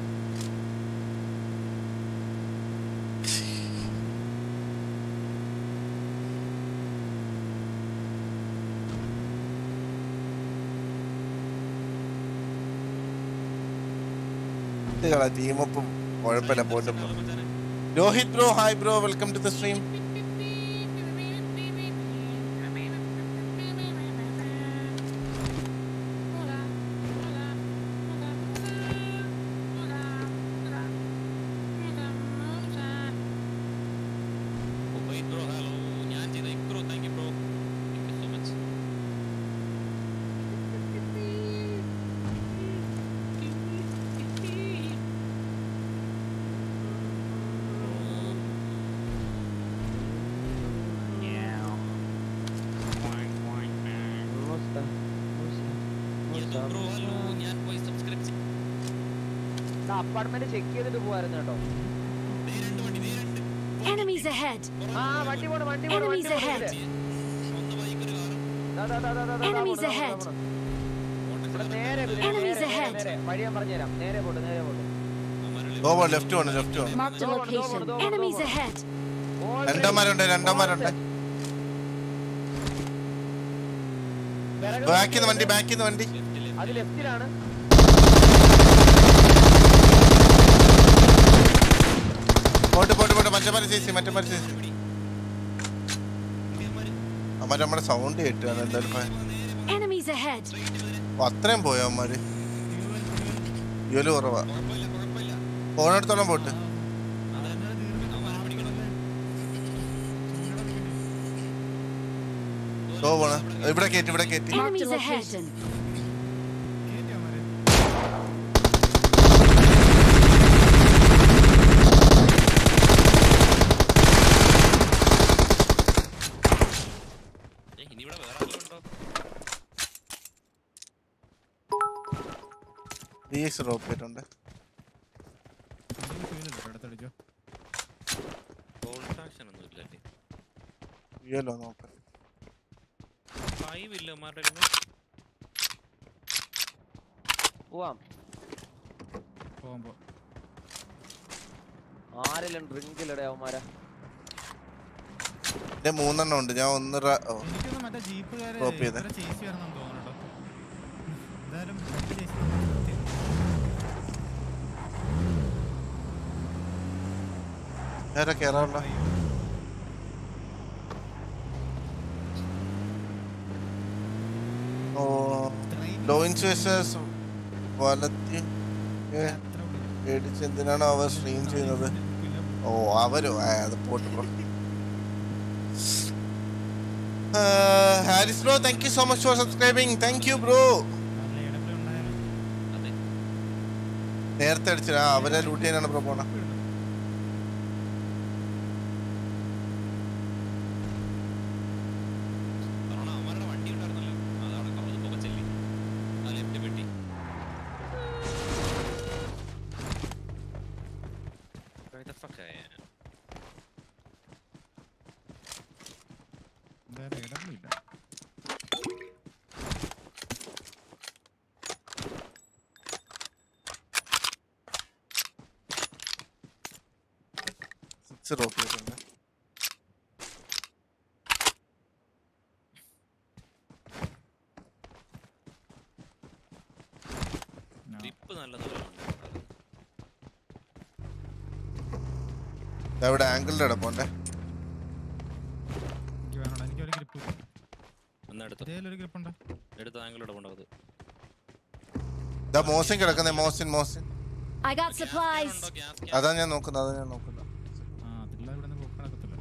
ടീം അപ്പം കുഴപ്പമില്ല പോട്ട് bro Rohit bro hi bro welcome to the stream bro hello ഞാൻ ചെയ്ത bro thank you bro thank you so much bro hello ഞാൻ പോയി സബ്സ്ക്രൈബ് ചെയ്തു അപ്പാർട്ട്മെന്റ് ചെക്ക് ചെയ്തിട്ട് പോവായിരുന്നു കേട്ടോ ദേ രണ്ട് വണ്ടി ദേ രണ്ട് Enemies ahead! ആ വണ്ടി പോണ് വണ്ടി പോണ് വണ്ടി Enemies ahead! ഒന്ന് ബൈക്ക് ഒരു കാറും ദാ, ദാ, ദാ, ദാ, ദാ, ദാ, Enemies പോണ്, ദാ, ahead. പോണ്, പോണ്. ഇവിടെ നേരെ നേരെ, Enemies നേരെ, ahead. നേരെ വഴി ഞാൻ പറഞ്ഞുതരാം നേരെ പോട്ട് നേരെ പോട്ട് ഗോവ ലെഫ്റ്റ് വേണം ലെഫ്റ്റ് വേണം Marked a Door, door, location. door, Enemies door. ahead! രണ്ടന്മാരുണ്ട് രണ്ടന്മാരുണ്ട് ബാക്കിൽ നിന്ന് വണ്ടി ബാക്കിൽ നിന്ന് വണ്ടി അത് ലെഫ്റ്റിലാണ് പോട്ട് പോട്ട് പോട്ട് മറ്റന്മാരെ ചേച്ചി മറ്റന്മാരെ ചേച്ചി അമ്മ നമ്മുടെ സൗണ്ട് കേട്ടാണ് എന്തായാലും ഭയ- Enemies ahead! ഓ, അത്രയും പോയോ അമ്മമാര് യോല് കുറവാ പോണെടുത്തോളം പോട്ട് ഗോ പോണ ഇവിടെ കയറ്റി ഇവിടെ കയറ്റി Marked a location. ഏയ്, ഇനി ഇവിടെ വേറെ ആരെങ്കിലും ഉണ്ടോ ഡി എക്സ് ഡ്രോപ്പ് ചെയ്തിട്ടുണ്ട് അടുത്തടിച്ചോ ഗോൾ ട്രാക്ഷൻ ഒന്നും ഇല്ലല്ലേ യോലോ നോക്കാം ഫൈവ് ഇല്ല മാരുടെ പോവാം പോകുമ്പോ ആരെല്ലാം ഡ്രിങ്കിലിടെ അവന്മാരെ എന്റെ മൂന്നെണ്ണം ഉണ്ട് ഞാൻ ഒന്ന് റ- ഓ, എനിക്കൊന്നും മറ്റേ ജീപ്പുകാരെ Drop ചെയ്തേ. ചേച്ചി വരണം തോന്നുന്നു കേട്ടോ എന്തായാലും ചേച്ചി നേരെ കേറാനുള്ള ഓ ലോയിൻസ് വേഴ്സസ് വലത്തി ഏ, പേടിച്ച് എന്തിനാണ് അവർ സ്ട്രീം ചെയ്യുന്നത് ഓ അവരോ ആ, അത് പോട്ട് bro Haris bro thank you so much for subscribing thank you bro അതെ നേരത്തെ അടിച്ചില്ല ആ, അവരെ ലൂട്ട് ചെയ്യാനാണ് ബ്രോ പോണ കാരണം അവന്മാരുടെ വണ്ടി ഉണ്ടായിരുന്നല്ലോ അതവിടെ കവത് പുകച്ചെല്ലി മെഡിക്സ് ഡ്രോപ്പ് ചെയ്തിട്ടുണ്ട് ഗ്രിപ്പ് നല്ല നല്ലതാണ് ദാ ഇവിടെ ആംഗിളിന്റെ ഇടപ്പോണ്ടേ എനിക്ക് വേണോടാ എനിക്ക് ഒരു ഗ്രിപ്പ് എന്നാ എടുത്തു ഇതേലൊരു ഗ്രിപ്പ് ഉണ്ട് എടുത്ത ആംഗിൾ ഇടപെടത് ഇതാ Mohsin കിടക്കുന്നേ Mohsin Mohsin I got supplies. അതാ ഞാൻ നോക്കുന്നത് അതാ ഞാൻ നോക്കുന്നത് ആ അതില്ല ഇവിടെ നിന്ന് പോക്ക് നടക്കത്തില്ല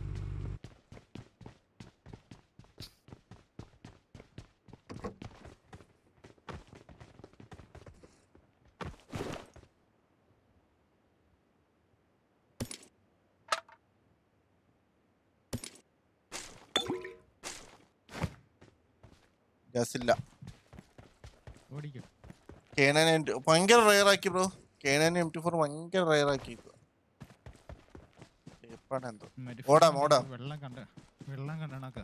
ജസില്ല ഓടിക്കും കേണൻ എം ഭയങ്കര റയർ ആക്കി ബ്രോ കേണൻ എം ടി ഫോർ ഭയങ്കര റയർ ആക്കി എന്തോ മറ്റേ ഓടാം, phone ഓടാം. വെള്ളം കണ്ട വെള്ളം കണ്ടണക്ക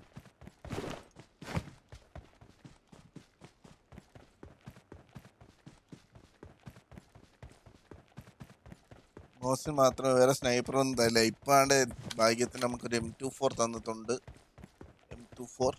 മോസിൻ മാത്രമേ വേറെ സ്നൈപ്പർ ഒന്നും തരില്ല ഇപ്പാണ്ട് ഭാഗ്യത്തിന് നമുക്കൊരു എം ടു ഫോർ തന്നിട്ടുണ്ട് M two four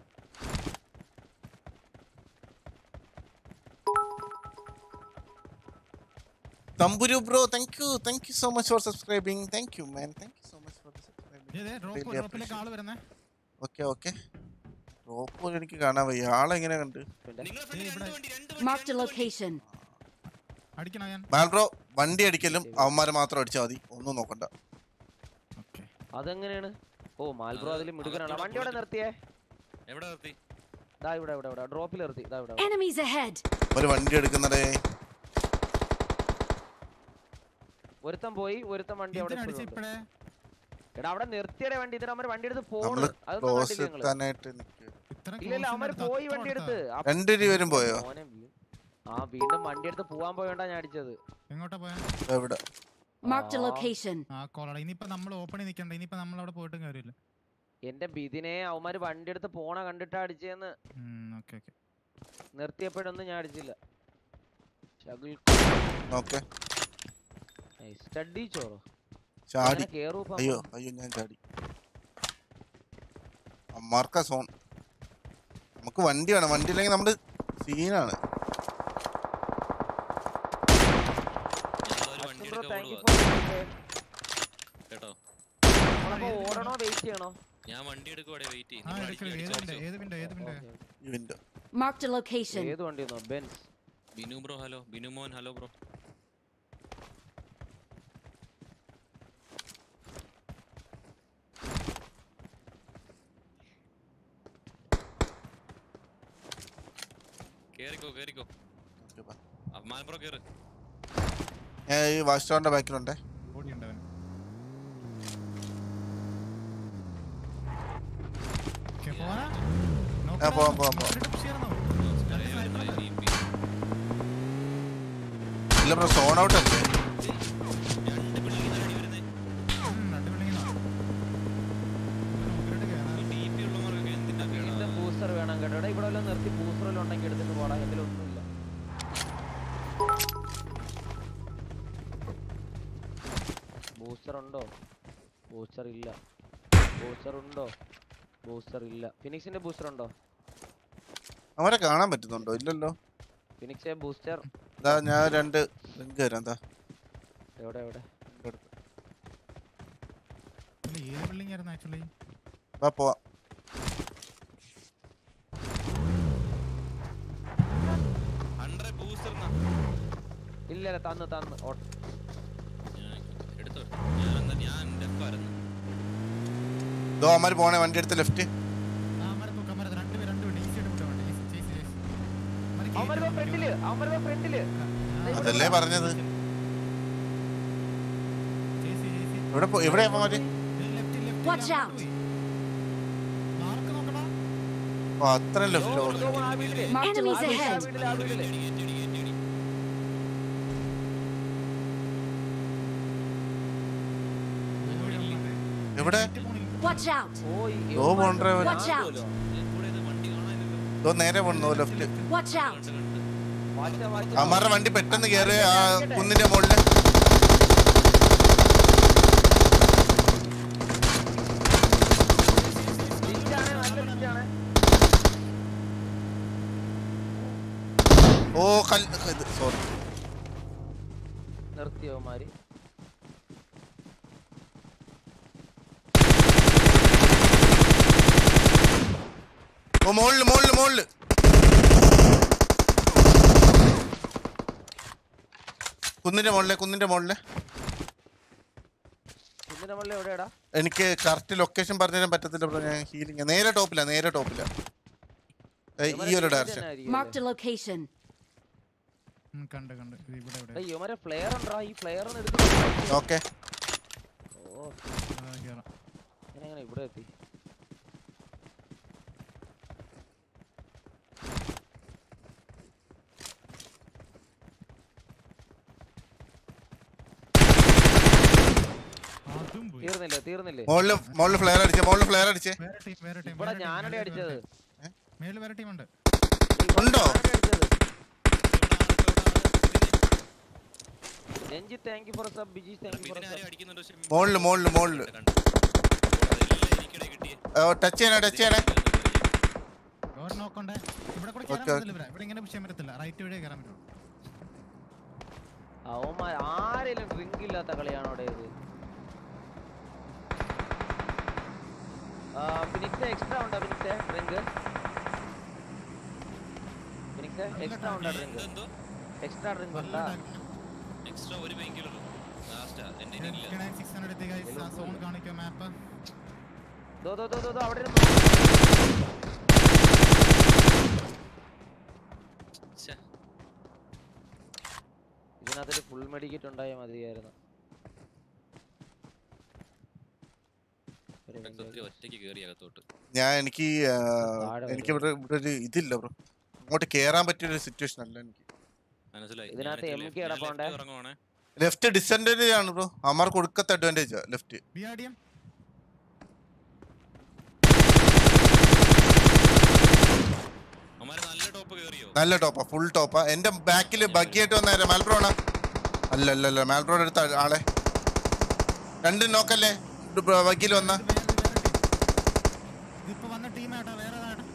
Thamburu bro thank you thank you so much for subscribing thank you man thank you so much for subscribing drop Really ഡ്രോപ്പിലേക്ക് ആള് വരുന്നേ ഓക്കെ ഓക്കെ ഡ്രോപ്പ് എനിക്ക് കാണാൻ വയ്യ ആളെങ്ങനെ കണ്ട് നിങ്ങളെ ഫ്രണ്ടിൽ ഇവിടെ- രണ്ട് വണ്ടി രണ്ട് വണ്ടി Marked a രണ്ട് വണ്ടി. location. അടിക്കണോ ഞാൻ മാൽബ്രോ വണ്ടി അടിക്കലും അവന്മാരെ മാത്രം അടിച്ചാൽ മതി ഒന്നും നോക്കണ്ട ഓക്കെ അതെങ്ങനെയാണ് ഓ മാൽബ്രോ അത് അതിൽ മിടുക്കനാണ് അകത്തൂടെ വണ്ടി ഇവിടെ പോയിട്ട് നിർത്തിയേ എവിടെ നിർത്തി ദാ ഇവിടെ ഇവിടെ ഇവിടെ ഡ്രോപ്പിൽ നിർത്തി ദാ ഇവിടെ ഇവിടെ. Enemies ahead. ഒരു വണ്ടി എടുക്കുന്നതേ ഒരുത്തൻ പോയി ഒരുത്തൻ വണ്ടി അവിടെ അടിച്ച ഇപ്പോഴും ഉണ്ട്. ഇപ്പഴേ എടാ അവിടെ നിർത്തിയുടെ വണ്ടി ഇതിന് അവന്മാർ വണ്ടി എടുത്ത് പോണ് നമ്മള് അതൊന്നും ക്ലോസ് കണ്ടില്ല നിങ്ങള് എത്താനായിട്ട് നിൽക്കുക ഇത്ര ഇല്ല ഇല്ല അവന്മാർ പോയി വണ്ടി എടുത്ത് ആ രണ്ടുപേരും പോയോ മോനെ വീ- ആ വീണ്ടും വണ്ടി എടുത്ത് പോവാൻ പോയോണ്ടാ ഞാൻ അടിച്ചത് എങ്ങോട്ടാ പോയാ എവിടെ Marked a ആ. location. ആ കോളട ഇനിയിപ്പോ നമ്മൾ ഓപ്പണിൽ നിൽക്കണ്ട ഇനിയിപ്പോ നമ്മൾ അവിടെ പോയിട്ടും കാര്യമില്ല എന്റെ ബിദിനെ അവന്മാര് വണ്ടി എടുത്ത് പോണ കണ്ടിട്ടാ അടിച്ചേന്ന് ഓക്കെ ഓക്കെ നിർത്തിയപ്പോഴൊന്നും ഞാൻ അടിച്ചില്ല ഷഗിൾ ഓക്കെ സ്റ്റഡി ചോറോ ചാടി കേറൂ അയ്യോ അയ്യോ ഞാൻ ചാടി അമ്മാർക്ക സോൺ നമുക്ക് വണ്ടി വേണം വണ്ടി ഇല്ലെങ്കിൽ നമ്മുടെ സീനാണ് ഞങ്ങളൊരു വണ്ടി എടുക്കാൻ താങ്ക് യു ഓടുവാ ഫോർ കേട്ടോ നമ്മളപ്പോ ഓടണോ വെയിറ്റ് ചെയ്യണോ ഞാൻ വണ്ടി എടുക്കുവാടെ വെയിറ്റ് ആ എടുക്കല് ഏത് വിൻഡോ ഏത് വിൻഡോ ഏത് വിൻഡോ ഓക്കേ, ഓക്കേ. ഈ വിൻഡോ Marked a location. ഏത് വണ്ടിയെന്നോ Benz Binu bro hello Binu മോൻ ഹലോ ബ്രോ കേറിക്കോ കേറിക്കോ മാൻ ബ്രോ കേറ് ഞാൻ ഈ വാഷ് ടവറിന്റെ ബാക്കിലുണ്ടേ ഓടിയുണ്ട് അവൻ ഓക്കേ, പോവാനാ? നോക്കടാ, പോവാം, പോവാം, നോക്കിയിട്ട് push ചെയ്യണം. സ്റ്റേ വരുന്ന DP. ഇല്ല ബ്രോ സോൺ ഔട്ട് അല്ലേ രണ്ട് പിള്ളേര് അടി വരുന്നേ ഉം, രണ്ട് building ആ. നോക്കിയിട്ട് കേറാം. ഈ DP ഉള്ളവന്മാർക്കൊക്കെ എന്തിനാ വീണ്ടും കേടാ ബൂസ്റ്റർ വേണം കേട്ടോ എടാ ഇവിടെ വല്ലതും നിർത്തി ബൂസ്റ്റർ വല്ലതും ഉണ്ടെങ്കിൽ എടുത്തിട്ട് പോടാ എന്റെ ഒന്നുമില്ല ബൂസ്റ്റർ ഉണ്ടോ ബൂസ്റ്റർ ഇല്ല ബൂസ്റ്റർ ഉണ്ടോ ബൂസ്റ്റർ ഇല്ല ഫിനിക്സിന്റെ ബൂസ്റ്റർ ഉണ്ടോ അവരെ കാണാൻ പറ്റുന്നുണ്ടോ ഇല്ലല്ലോ ഫിനിക്സെ ബൂസ്റ്റർ ഇതാ ഞാൻ രണ്ട് ലിങ്ക് തരാം എന്താ എവിടെ എവിടെ അല്ല, ഏത് building ആയിരുന്നു actually? വാ പോവാം ഹൺഡ്രഡ് ബൂസ്റ്റർ ഇല്ല ഇല്ല തന്നു തന്നു ഓ, ഞാൻ എടുത്തോ ഞാൻ എന്നാ ഞാൻ ഡെഫായിരുന്നു ഇതോ അവന്മാര് പോണേ വണ്ടി എടുത്ത് ലെഫ്റ്റ് ആ, അവന്മാരെ തൂക്ക്, അവന്മാരെ രണ്ട് പേര്, രണ്ട് പേര്. easy ആയിട്ട് വിട്ടോ വണ്ടി. Easy, chase, chase. അവന്മാര് അവന്മാര് കേറ്റി ഫ്രണ്ടില് അവന്മാര് ഫ്രണ്ടില് ആ, അതല്ലേ പറഞ്ഞത് chase, chase. ഇവിടെ പോ- എവിടെയാ അവന്മാര് ഇത് left, left, Watch ഇല്ല, out. അങ്ങോട്ട് പോയി. Mark നോക്കടാ. ഓ അത്രയും ലെഫ്റ്റ് ഓ, ഇതോ ആ വീട്ടില് Enemies ആ വീട്ടില്, ആ ahead. വീട്ടില്, ആ വീട്ടില്. എവിടെ Right പോണില്ല. Watch out. ഓ, ഈ ഓ, പോണ്ടേ അവൻ. Watch out. വണ്ടി കാണാനില്ലല്ലോ ഇതോ നേരെ പോണു ലെഫ്റ്റ് Watch out. കണ്ട് കണ്ട് വാച്ച, വാച്ച. അവന്മാരുടെ വണ്ടി പെട്ടെന്ന് കയറി ആ കുന്നിന്റെ മുകളില് സോറി നിർത്തിയവന്മാര് ഓ മോളില് മോളില് മോളില് കുന്നിന്റെ മുകളിലെ കുന്നിന്റെ മുകളിലെ കുന്നിന്റെ മുകളിൽ എവിടെയാടാ എനിക്ക് കറക്റ്റ് ലൊക്കേഷൻ പറഞ്ഞു തരാൻ പറ്റത്തില്ല ബ്രോ ഞാൻ ഹീലിംഗ് നേരെ ടോപ്പില്ല നേരെ ടോപ്പില്ല ഈ ഒരു ഡയറക്ഷൻ Marked a location. ഉം, കണ്ട് കണ്ട് ഇത് ഇവിടെ ഇവിടെ യുവമരെ ഫ്ലെയർ ഉണ്ടാ ഈ ഫ്ലെയർ ഒന്ന് എടുത്ത് ഓക്കെ ഓ അതാ കേറാം ഞാൻ എങ്ങനെ ഇവിടെ എത്തി അതും പോയി തീർന്നില്ലേ തീർന്നില്ലേ മുകളില് മുകളില് ഫ്ലെയർ അടിച്ചേ മുകളില് ഫ്ലെയർ അടിച്ചേ വേറെ ടീം വേറെ ടീം ഇവിടെ ഞാനടി അടിച്ചത് മേളിൽ വേറെ ടീം ഉണ്ട് ഉണ്ടോ? ഞാനടി അടിച്ചത് Ranjith thank you for sub ബിജി താങ്ക് യു ഫോർ ഇതിനാരും അടിക്കുന്നുണ്ട് പക്ഷെ മോളില് മോളില് മോളില് കണ്ടു. അതെല്ലാം എനിക്കിടെ കിട്ടിയേ. ടച്ച് ചെയ്യണേ ടച്ച് ചെയ്യണേ ഓർ നോക്കണ്ടേ ഇവിടെ കൂടെ ഓക്കേ, കയറാൻ പറ്റില്ല ഇവിടെ ഇവിടെ ഇങ്ങനെ പുഷ് ചെയ്യാൻ പറ്റത്തില്ല റൈറ്റ് വഴിയേ കയറാൻ പറ്റുള്ളൂ അവന്മാർ ആരെങ്കിലും ഡ്രിങ്ക് ഇല്ലാത്ത കളിയാണോ അവിടെ ഇത് ഫിനിക്സ് എക്സ്ട്രാ ഉണ്ടോ ഫിനിക്സ് ഡ്രിങ്ക് ഫിനിക്സ് എക്സ്ട്രാ ഉണ്ടോ ഡ്രിങ്ക് എന്തോ എക്സ്ട്രാ ഡ്രിങ്ക് ഉണ്ടാ എക്സ്ട്രാ ഒരു പെയിൻ ലാസ്റ്റാ എന്റെ ഇല്ല സിക്സ് ഹൺഡ്രഡ് എത്തി ഗൈസ് ആ സോൺ കാണിക്കോ മാപ്പ് ദോ ദോ ദോ ദോ ദോ അവിടെ ഇരുന്ന് ശ്ശെ. ഇതിനകത്തൊരു ഫുൾ മെഡിക്കറ്റ് ഉണ്ടായാൽ മതിയായിരുന്നു ഒരു ഇതൊക്കെ ഒത്തിരി ഒറ്റയ്ക്ക് കേറി അകത്തോട്ട് ഞാൻ എനിക്ക് ആ, താഴെ എനിക്ക് ഇവിടെ ഇവിടെ ഒരു ഇതില്ല ബ്രോ അങ്ങോട്ട് കേറാൻ പറ്റിയ ഒരു സിറ്റുവേഷൻ അല്ല എനിക്ക് മനസ്സിലായി ഇതിനകത്ത് ഞാൻ MK left- ഞാൻ കിടപ്പുണ്ടേ? left ഇറങ്ങുവാണേ ലെഫ്റ്റ് ഡിസഡ്വാൻറ്റേജ് ആണ് ബ്രോ അമാർ കൊടുക്കത്ത advantage left B R D M അവന്മാര് നല്ല ടോപ്പ് കേറിയോ നല്ല ടോപ്പാ ഫുൾ ടോപ്പാ എന്റെ ബാക്കിൽ ബഗ്ഗിയായിട്ട് വന്നേരം മാൽബ്രോണ അല്ല അല്ല അല്ല മാൽബ്രോൺ എടുത്ത ആള്- ആളെ രണ്ട് നോക്കല്ലേ ബഗ്ഗിൽ വന്ന ഇതിപ്പോ വന്ന ടീം ആയിട്ടാ വേറെ ഏതാ?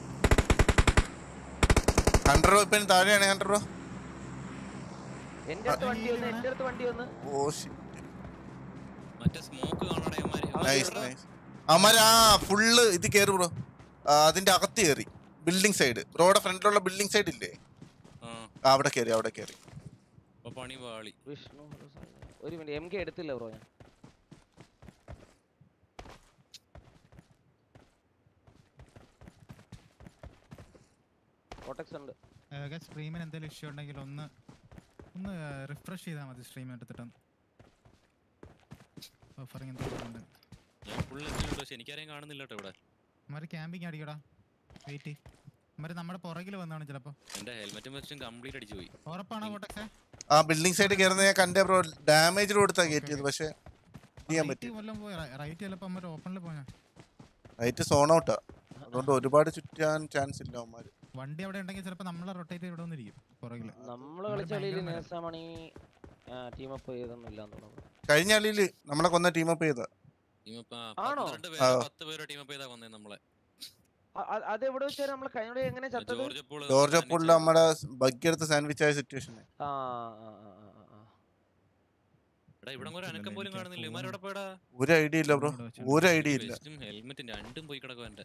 ഹൺഡ്രഡ് ഇപ്പൊ ഇനി താഴെയാണ് ഹൺഡ്രഡ് ബ്രോ എന്റെ അടുത്ത് വണ്ടി വന്ന് എന്റെ അടുത്ത് വണ്ടി വന്ന് ഓ മറ്റേ സ്മോക്ക് കാണണേ അവന്മാര് നൈസ് നൈസ് അമര ആ ഫുള്ള് ഇത് കയറി ബ്രോ അതിന്റെ അകത്ത് കയറി ബിൽഡിംഗ് സൈഡ് ബ്രോയുടെ ഫ്രണ്ടിലുള്ള ബിൽഡിംഗ് സൈഡ് ഇല്ലേ ആ ആ, അവിടെ കയറി അവിടെ കയറി അപ്പൊ പണി പാളി വിഷ്ണു ഒരു മിനിറ്റ് എം കെ എടുത്തില്ല ബ്രോ ഞാൻ കോട്ടക്സ് ഉണ്ട് സ്ട്രീമിന് എന്തെങ്കിലും ഇഷ്യൂ ഉണ്ടെങ്കിൽ ഒന്ന് ഒന്ന് റിഫ്രഷ് ചെയ്താൽ മതി സ്ട്രീം എടുത്തിട്ടൊന്ന് ഓഫറിങ് എന്തെങ്കിലും ഞാൻ ഫുൾ എത്തിയിട്ടുണ്ട് പക്ഷെ എനിക്കാരെയും കാണുന്നില്ല കേട്ടോ ഇവിടെ അമ്മര് ക്യാമ്പിങ് അടിക്കടാ വെയിറ്റ് അമ്മര് നമ്മുടെ പുറകിൽ വന്നാണ് ചിലപ്പോ എന്റെ ഹെൽമെറ്റും വെച്ചും കംപ്ലീറ്റ് അടിച്ചു പോയി ഉറപ്പാണോ കോട്ടക്സേ ആ ബിൽഡിംഗ് സൈഡ് കയറുന്ന ഞാൻ കണ്ടേ ബ്രോ ഡാമേജ് കൊടുത്താ കയറ്റിയത് പക്ഷെ ചെയ്യാൻ പറ്റി വല്ലതും പോയി റൈറ്റ് ചിലപ്പോ അമ്മര് ഓപ്പണിൽ പോയാ റൈറ്റ് സോൺ ഔട്ടാ അതുകൊണ്ട് ഒരുപാട് ചുറ്റാൻ ചാൻസ് ഇല്ല അവന്മാര് വണ്ടി അവിടെ ഉണ്ടെങ്കിൽ ചിലപ്പോ നമ്മളെ റൊട്ടേറ്റ് ഇവിടെ വന്നിരിക്കും പുറകില് നമ്മൾ നമ്മള് കളിച്ച കളിയിൽ ഭയങ്കര മരം. നേഴ്സാമണി ടീം അപ്പ് ചെയ്തൊന്നും ഇല്ലാന്ന് തോന്നുന്നു കഴിഞ്ഞ കളിയില് നമ്മളെ കൊന്ന ടീം അപ്പ് ചെയ്ത ടീം അപ്പ് ആണോ? പന്ത്രണ്ട് ആ. പേര് പത്ത് പേര് ടീം അപ്പ് ചെയ്താ വന്നേ നമ്മളെ അ- അ- അത് എവിടെ വെച്ചാൽ നമ്മൾ കഴിഞ്ഞ കളി എങ്ങനെ ചത്തത് ജോർജ് പോള് ജോർജ് പുള്ള നമ്മുടെ ബഗ്ഗി എടുത്ത് സാൻഡ്വിച്ച് ആയ സിറ്റുവേഷൻ ആ ആ, ആ, ആ, ആ, ആ. എടാ ഇവിടെ ഒരു അനക്കം എനിക്ക് പോലും കാണുന്നില്ല തോന്നുന്നു. ഇമാരെവിടെ പോയടാ ഒരു ഐഡിയ ഇല്ല ബ്രോ ഇവിടെ വെച്ചിട്ടുണ്ട്. ഒരു ഐഡിയ ഇല്ല വെസ്റ്റും ഹെൽമെറ്റും രണ്ടും പോയി കിടക്കും എന്റെ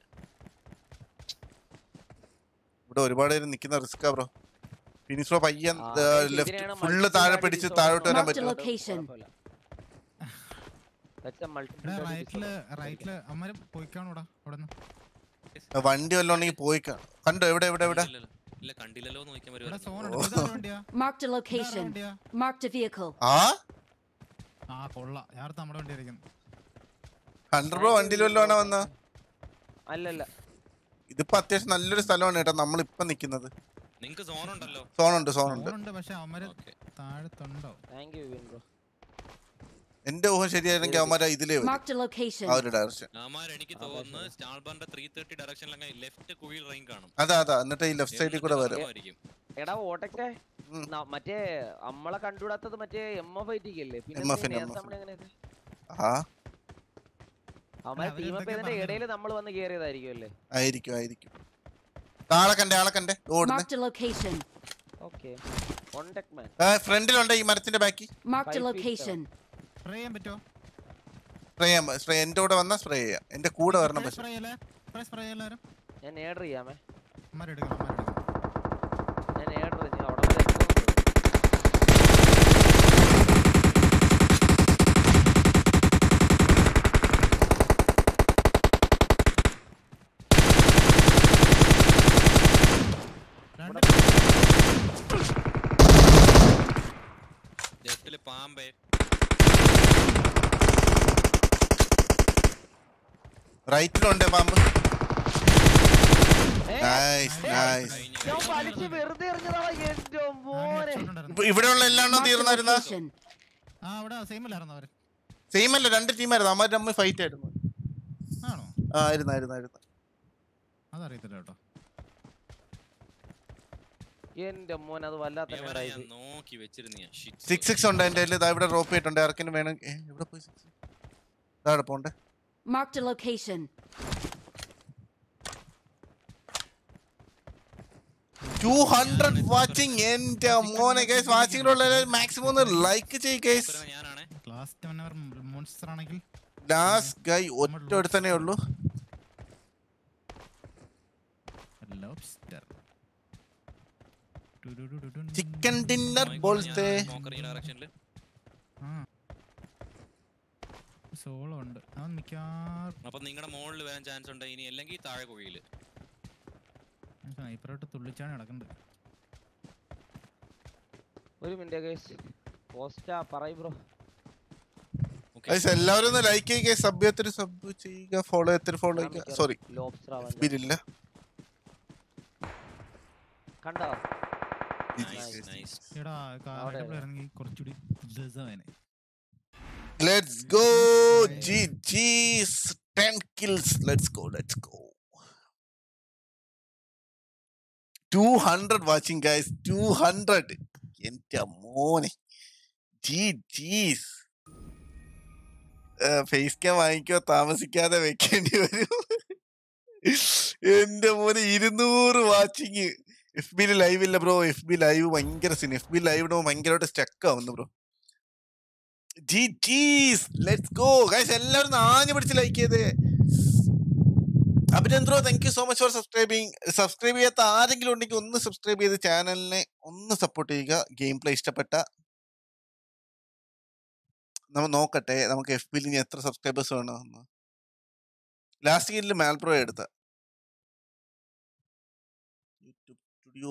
ഇവിടെ ഒരുപാട് പേര് നിക്കുന്ന റിസ്കാ ബ്രോ ഫിനിഷ് ബ്രോ പയ്യൻ ആ, ലെഫ്റ്റ് ഇതിനെയാണ് ഫുള്ള് multiple താഴെ ആയിട്ട് പിടിച്ച് disorder താഴോട്ട് വരാൻ Marked പറ്റും location. കുഴപ്പമില്ല. That's a multiple ഇവിടെ ആയിട്ട് റൈറ്റില് disorder. റൈറ്റില് അമ്മര് പോയിക്കാണോടാ അവിടെ നിന്ന് വണ്ടി വല്ലതും ഉണ്ടെങ്കിൽ പോയി കാ- കണ്ടോ എവിടെ എവിടെ എവിടെ ഇല്ലല്ലോ. ഇല്ല കണ്ടില്ലല്ലോ എന്ന് നോക്കാൻ ഇവിടെ സോൺ വരുവായിരുന്നു. ഉണ്ട് ഇതാരുടെ വണ്ടിയാ Marked a ഇതാരുടെ location. വണ്ടിയാ Marked a vehicle. ആ ആ കൊള്ള ഞാൻ നമ്മുടെ വണ്ടി ആയിരിക്കും ഹൺഡ്രഡ് ബ്രോ വണ്ടിയിൽ വല്ലതും ആണോ വന്ന അല്ലല്ല ഇതിപ്പോ അത്യാവശ്യം നല്ലൊരു സ്ഥലമാണ് കേട്ടോ നമ്മളിപ്പൊ നിക്കുന്നത് നിങ്ങക്ക് സോൺ ഉണ്ടല്ലോ സോണുണ്ട് സോണുണ്ട് സോണുണ്ട് പക്ഷെ അവന്മാര് ഓക്കെ താഴത്തുണ്ടോ താങ്ക് യു വിൻ ബ്രോ എന്റെ ഊഹം ശരിയായിരുന്നെങ്കിൽ അവന്മാരെ ഇതിലേ വരും Marked a location. ആ ഒരു ഡയറക്ഷൻ അമാർ എനിക്ക് ആ, തോന്നുന്നു പക്ഷേ- സ്റ്റാൾ ബാറിന്റെ ത്രീ തേർട്ടി ഡയറക്ഷനിലങ്ങ ലെഫ്റ്റ് കുഴിയിൽ റേഞ്ച് കാണും അതാ അതാ എന്നിട്ട് ഈ ലെഫ്റ്റ് സൈഡിൽ കൂടെ വരും ആയിരിക്കും എടാ ഓട്ടൊക്കെ ഉം. മറ്റേ നമ്മളെ കണ്ടുവിടാത്തത് മറ്റേ എം എഫ് ഐ ടി അല്ലേ പിന്നെ MF എന്തിനാ MF. നേഴ്സാമണി അങ്ങനെ ഇത്? ആ അവന്മാരെ അവര് ടീം അപ്പ് എന്തൊക്കെ ചെയ്തതിന്റെ പറഞ്ഞത്? ഇടയിൽ നമ്മൾ വന്ന് കേറിയതായിരിക്കും അല്ലേ ആയിരിക്കും ആയിരിക്കും ആളെ കണ്ടേ ആളെ കണ്ടേ ഓടുന്നേ Marked a location. Okay contact man ഫ്രണ്ടിലുണ്ട് ഈ മരത്തിന്റെ ബാക്കി Marked a Five feet location. Spray ചെയ്യാൻ പറ്റുമോ സ്പ്രേ ചെയ്യാം സ്പ്രേ എന്റെ കൂടെ വന്നാൽ സ്പ്രേ ചെയ്യാം എന്റെ കൂടെ വരണം പക്ഷെ സ്പ്രേ ചെയ്യല്ലേ സ്പ്രേ സ്പ്രേ എല്ലാരും ഞാൻ ഏഡർ ചെയ്യാമേ അമ്മരെടുക്കണം അമ്മരെടുക്കണം ഞാൻ ഏഡർ നീ അവിടെ വരെ എത്തുമെന്ന് രണ്ട് ലെഫ്റ്റില് പാമ്പേ റൈറ്റിലുണ്ട് പാമ്പ് ഏ, നൈസ് നൈസ് കഴിഞ്ഞു ഞാൻ വലിച്ച് വെറുതെ എറിഞ്ഞതാ എന്റെ മോനെ ഇവിടെയുള്ള എല്ലാം Marked a തീർന്നായിരുന്ന location. ആ അവിടെ സെയിമിലായിരുന്നു അവര് സെയിം അല്ല രണ്ട് ടീമായിരുന്നു അമ്മ തമ്മിൽ ഫൈറ്റ് ആയിരുന്നു ആണോ ആ ആയിരുന്നു ആയിരുന്നു ആയിരുന്നു അതറിയത്തില്ല കേട്ടോ എന്റെ മോൻ അത് വല്ലാത്ത ഇവരെ നേരായി ഞാൻ നോക്കി വെച്ചിരുന്ന സിക്സ് സിക്സ് ഉണ്ട് എന്റെ ഇതാ ഇവിടെ ഡ്രോപ്പ് ചെയ്തിട്ടുണ്ട് ആർക്കിനും വേണം ഏ, എവിടെ പോയി സിക്സ് ഇതാടെ പോണ്ടേ Marked a location. Two hundred watching എന്റെ മോനെ ഗൈസ് വാച്ചിങ്ങിലുള്ള മാക്സിമം ഒന്ന് ലൈക്ക് ചെയ്യ് ഗൈസ് ഞാനാണേ ലാസ്റ്റ് വൺ അവർ മോൺസ്റ്റർ ആണെങ്കിൽ ലാസ്റ്റ് ഗൈ ഒറ്റ തന്നെ ഉള്ളൂ ലോബ്സ്റ്റർ ചിക്കൻ ഡിന്നർ പോലത്തെ സ്മോക്കർ ഈ ഡയറക്ഷനില് സോളോ ഉണ്ട് അവൻ മിക്കവാറും അപ്പൊ നിങ്ങളുടെ മുകളിൽ വരാൻ ചാൻസ് ഉണ്ട് ഇനി അല്ലെങ്കിൽ താഴെ കുഴിയില് സ്നൈപ്പറായിട്ട് തുള്ളിച്ചാണ് കിടക്കുന്നുണ്ട് ഒരു മിനിറ്റ് ഗൈസ് പോസ്റ്റാ പറയ് ബ്രോ Okay. ഗൈസ് എല്ലാവരും ഒന്ന് ലൈക്ക് ചെയ്യുക സബ് ചെയ്യത്തിന് സബ് ചെയ്യുക ഫോളോ ചെയ്യത്തിന് ഫോളോ ചെയ്യുക സോറി ലോബ്സ്റ്റർ ആവാൻ ബില്ലില്ല കണ്ടോ നൈസ് നൈസ് എടാ അവിടെ. കാറാണെങ്കിൽ കുറച്ചുകൂടി രസമാനെ let's go G Gs 10 kills let's go let's go 200 watching guys 200 എന്റെ മോനെ ജി ജീസ് ഫേസ് ക്യാം വാങ്ങിക്കോ താമസിക്കാതെ വെക്കേണ്ടി വരും എന്റെ മോനെ ഇരുന്നൂറ് വാച്ചിങ് എഫ് ബിയിൽ ലൈവ് ഇല്ല ബ്രോ എഫ് ബി ലൈവ് ഭയങ്കര സിൻ എഫ് ബി ലൈവ് ഇടുമ്പോൾ ഭയങ്കരമായിട്ട് സ്റ്റക്ക് ആവുന്നു bro G Gs let's go guys എല്ലാവരും ഒന്ന് ആഞ്ഞു പിടിച്ച് ലൈക്ക് ചെയ്തേ അഭിനന്ദ്രോ thank you so much for subscribing subscribe ചെയ്യാത്ത ആരെങ്കിലും ഉണ്ടെങ്കിൽ ഒന്ന് സബ്സ്ക്രൈബ് ചെയ്ത് ചാനലിനെ ഒന്ന് സപ്പോർട്ട് ചെയ്യുക ഗെയിം പ്ലേ ഇഷ്ടപ്പെട്ട നമ്മൾ നോക്കട്ടെ നമുക്ക് എഫ് ബിയിൽ ഇനി എത്ര സബ്സ്ക്രൈബേഴ്സ് വേണമെന്ന് ലാസ്റ്റ് ഗെയിമിൽ മാൽപ്രോ എടുത്ത യൂട്യൂബ് സ്റ്റുഡിയോ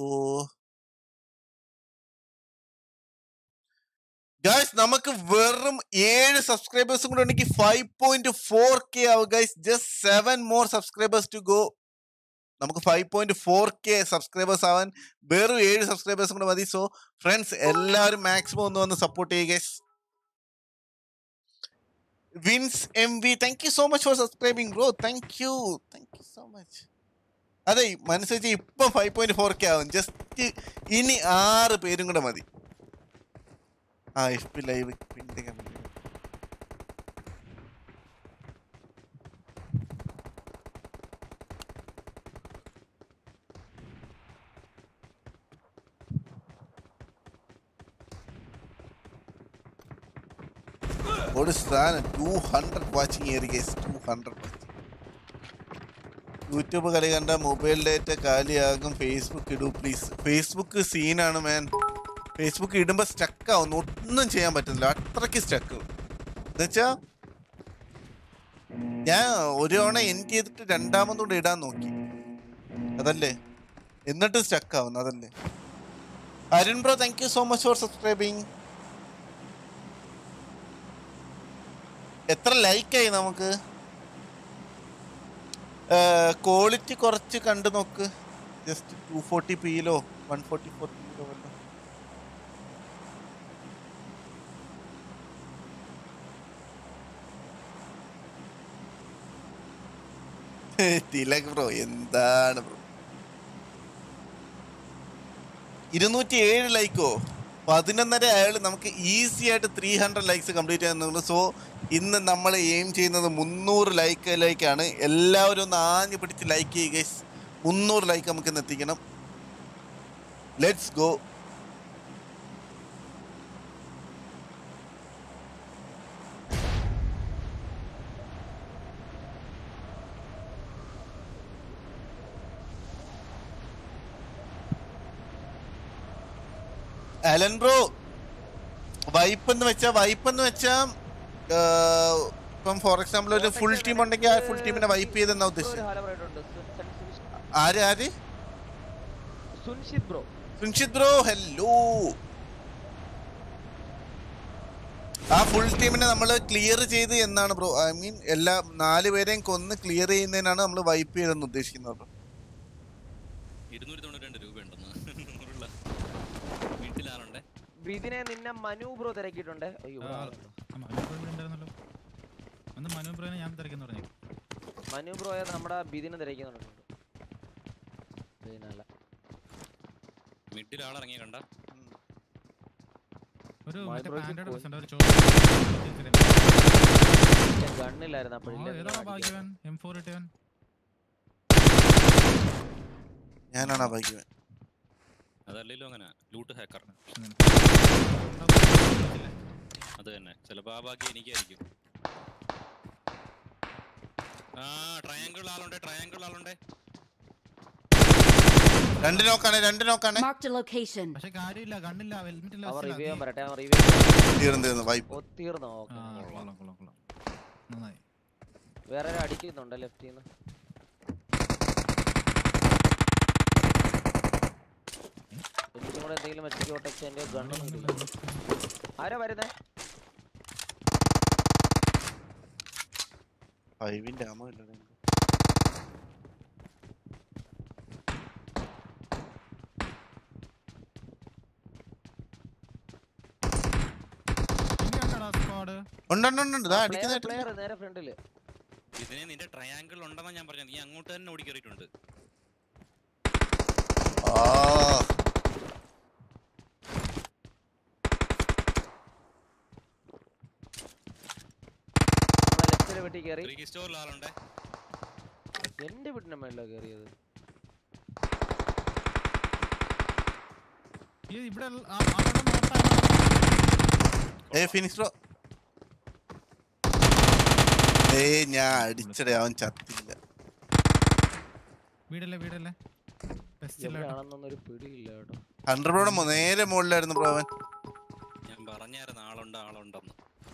ഗൈസ് നമുക്ക് വെറും ഏഴ് സബ്സ്ക്രൈബേഴ്സും കൂടെ ഉണ്ടെങ്കിൽ ഫൈവ് പോയിന്റ് ഫോർ കെ ആവും guys just seven more subscribers to go നമുക്ക് five point four K subscribers ആവാൻ വെറും ഏഴ് സബ്സ്ക്രൈബേഴ്സും കൂടെ മതി സോ ഫ്രണ്ട്സ് എല്ലാവരും മാക്സിമം ഒന്ന് വന്ന് സപ്പോർട്ട് ചെയ്യുക guys Vince M V thank you so much for subscribing bro thank you thank you so much അതെ മനസ്സിച്ച് ഇപ്പം ഫൈവ് പോയിന്റ് ഫോർ കെ ആവും ജസ്റ്റ് ഇനി ആറ് പേരും കൂടെ മതി ആ എഫ് പി ലൈവ് പിന്നെ കമ്പനി ഒരു സാധനം ടു ഹൺഡ്രഡ് വാച്ചിങ് ഏറി guys two hundred watching YouTube കളി കണ്ട മൊബൈൽ ഡേറ്റ കാലിയാകും ഫേസ്ബുക്ക് ഇടൂ പ്ലീസ് ഫേസ്ബുക്ക് സീനാണ് മാൻ ഫേസ്ബുക്ക് ഇടുമ്പോൾ സ്റ്റക്ക് ആവുന്നു ഒന്നും ചെയ്യാൻ പറ്റുന്നില്ല അത്രയ്ക്ക് സ്റ്റക്ക് എന്നുവെച്ചാ ഞാൻ ഒരു തവണ എൻഡ് ചെയ്തിട്ട് രണ്ടാമതുകൂടെ ഇടാൻ നോക്കി അതല്ലേ എന്നിട്ട് സ്റ്റക്ക് ആവുന്നു അതല്ലേ Arun bro thank you so much for subscribing എത്ര ലൈക്കായി നമുക്ക് ക്വാളിറ്റി കുറച്ച് കണ്ടു നോക്ക് ജസ്റ്റ് ടു ഫോർട്ടി പിയിലോ വൺ ഫോർട്ടി ഫോർ പിയിലോ വല്ലോ തിലക് ബ്രോ എന്താണ് ബ്രോ ഇരുന്നൂറ്റി ഏഴ് ലൈക്കോ പതിനൊന്നര അയാൾ നമുക്ക് ഈസി ആയിട്ട് ത്രീ ഹൺഡ്രഡ് ലൈക്സ് കംപ്ലീറ്റ് ചെയ്യാന്നുള്ളൂ സോ ഇന്ന് നമ്മൾ എയിം ചെയ്യുന്നത് മുന്നൂറ് ലൈക്കിലേക്കാണ് എല്ലാവരും ഒന്ന് ആഞ്ഞു പിടിച്ച് ലൈക്ക് ചെയ്യുക മുന്നൂറ് ലൈക്ക് നമുക്ക് ഇന്ന് എത്തിക്കണം let's go Alan bro wipe എന്ന് വെച്ചാ വൈപ്പ് എന്ന് വെച്ചാ ആ, ഇപ്പം ഫോർ എക്സാമ്പിൾ ഒരു ഫുൾ ടീം ഉണ്ടെങ്കിൽ ആ ഫുൾ ടീമിനെ വൈപ്പ് ചെയ്തെന്നാ ഒരു ഉദ്ദേശിച്ചത് ഹാലബ്രൈഡ് ഉണ്ട് സുൻ- സൺ- സുൻ- ആര് ആര് Sunshith bro Sunshith bro hello ആ ഫുൾ ടീമിനെ നമ്മൾ ക്ലിയർ ചെയ്ത് എന്നാണ് ബ്രോ ഐ മീൻ എല്ലാ നാല് പേരെയും കൊന്ന് ക്ലിയർ ചെയ്യുന്നതിനാണ് നമ്മൾ വൈപ്പ് ചെയ്തെന്ന് ഉദ്ദേശിക്കുന്നത് bro. ഇരുന്നൂറ്റി തൊണ്ണൂറ്റി രണ്ട് രൂപ ഉണ്ടെന്ന് നൂറുള്ള വീട്ടിലാറുണ്ടേ ഇതിനെ നിന്നെ മനു ബ്രോ തിരക്കിയിട്ടുണ്ട് അയ്യോ ഇവിടെ ആ, ആളുണ്ടോ? ആ, മനു ബ്രോ ഇവിടെ ഉണ്ടായിരുന്നല്ലോ അന്ന് മനു ബ്രോനെ ഞാൻ തിരക്കെന്ന് പറഞ്ഞു മനു ബ്രോയെ നമ്മുടെ ബിദിനെ തിരക്കുന്നുണ്ട് ബിദിനല്ല മിഡിൽ ആളിറങ്ങിയ കണ്ട ഒരു മൈ മറ്റേ ബ്രോയ്ക്ക് പാൻറ്റയുടെ പോയി. ഡ്രസ് ഉണ്ട് ഒരു ചോപ്പ് ഗണ്ണില്ലായിരുന്നു അപ്പോഴില്ല ഏതാ ഭാഗ്യവാൻ എം ഫോർ ഇട്ടവൻ ഞാനാണ് ആ ഭാഗ്യവൻ അതല്ലല്ലോ അങ്ങനെ ലൂട്ട് ഹാക്കർ അത് തന്നെ ചിലപ്പോ ആ ഭാഗ്യം എനിക്കായിരിക്കും ആ ട്രയാങ്കിൾ ആളുണ്ട് ട്രയാങ്കിൾ ആളുണ്ട് രണ്ട് നോക്കാണ് രണ്ട് നോക്കാണ് Marked a location. പക്ഷെ കാര്യമില്ല കണ്ണില്ല ഹെൽമെറ്റ് ഇല്ല അവർ vest ഇല്ല. റിവ്യൂ ചെയ്യാൻ നീ- പറയട്ടെ അവർ റിവ്യൂ ചെയ്യാൻ തീർന്നു തീർന്നു വൈപ്പ് ഓ തീർന്നോ ഓക്കെ ആ കൊള്ളാം കൊള്ളാം കൊള്ളാം നന്നായി വേറെ ആരും അടിക്കുന്നുണ്ട് ലെഫ്റ്റിൽ നിന്ന് എനിക്കും കൂടെ എന്തെങ്കിലും വെച്ചോട്ടെ എന്റെ ഗണ്ണൊന്നും കിട്ടില്ല ആരാ വരുന്നേ ഫൈവിന്റെ ആമോ ഇല്ല ഇനി കണ്ടടാ സ്ക്വാഡ് ഉണ്ട് ഉണ്ട് ഉണ്ട് ഇതാ അടിക്കുന്നതായിട്ട് പ്ലെയർ നേരെ ഫ്രണ്ടില് ഇതിനെ നിന്റെ ട്രയാങ്കിൾ ഉണ്ടെന്നാ ഞാൻ പറഞ്ഞത് നീ അങ്ങോട്ട് തന്നെ ഓടിക്കേറിയിട്ടുണ്ട് ആ ലെഫ്റ്റിലെ വെട്ടി കയറി ഗ്രീക്ക് സ്റ്റോറിൽ ആളുണ്ട് എന്റെ വീട്ടിന്റെ മേളിലോ കയറിയത് ഈ ഇവിടെ ഉള്ള- ആ- അവിടെ നോട്ടാ ഏ ഫിനിക്സ് ബ്രോ ഏ ഞാൻ അടിച്ചടേ അവൻ ചത്തില്ല വീടല്ലേ വീടല്ലേ ബെസ്റ്റ് എവിടെയാണെന്നൊന്നും ഒരു പിടിയില്ല കേട്ടോ ഹൺഡ്രഡ് ബ്രോയുടെ മു- നേരെ മുകളിലായിരുന്നു ബ്രോ അവൻ ഞാൻ പറഞ്ഞായിരുന്നു ആളുണ്ട് ആളുണ്ടെന്ന്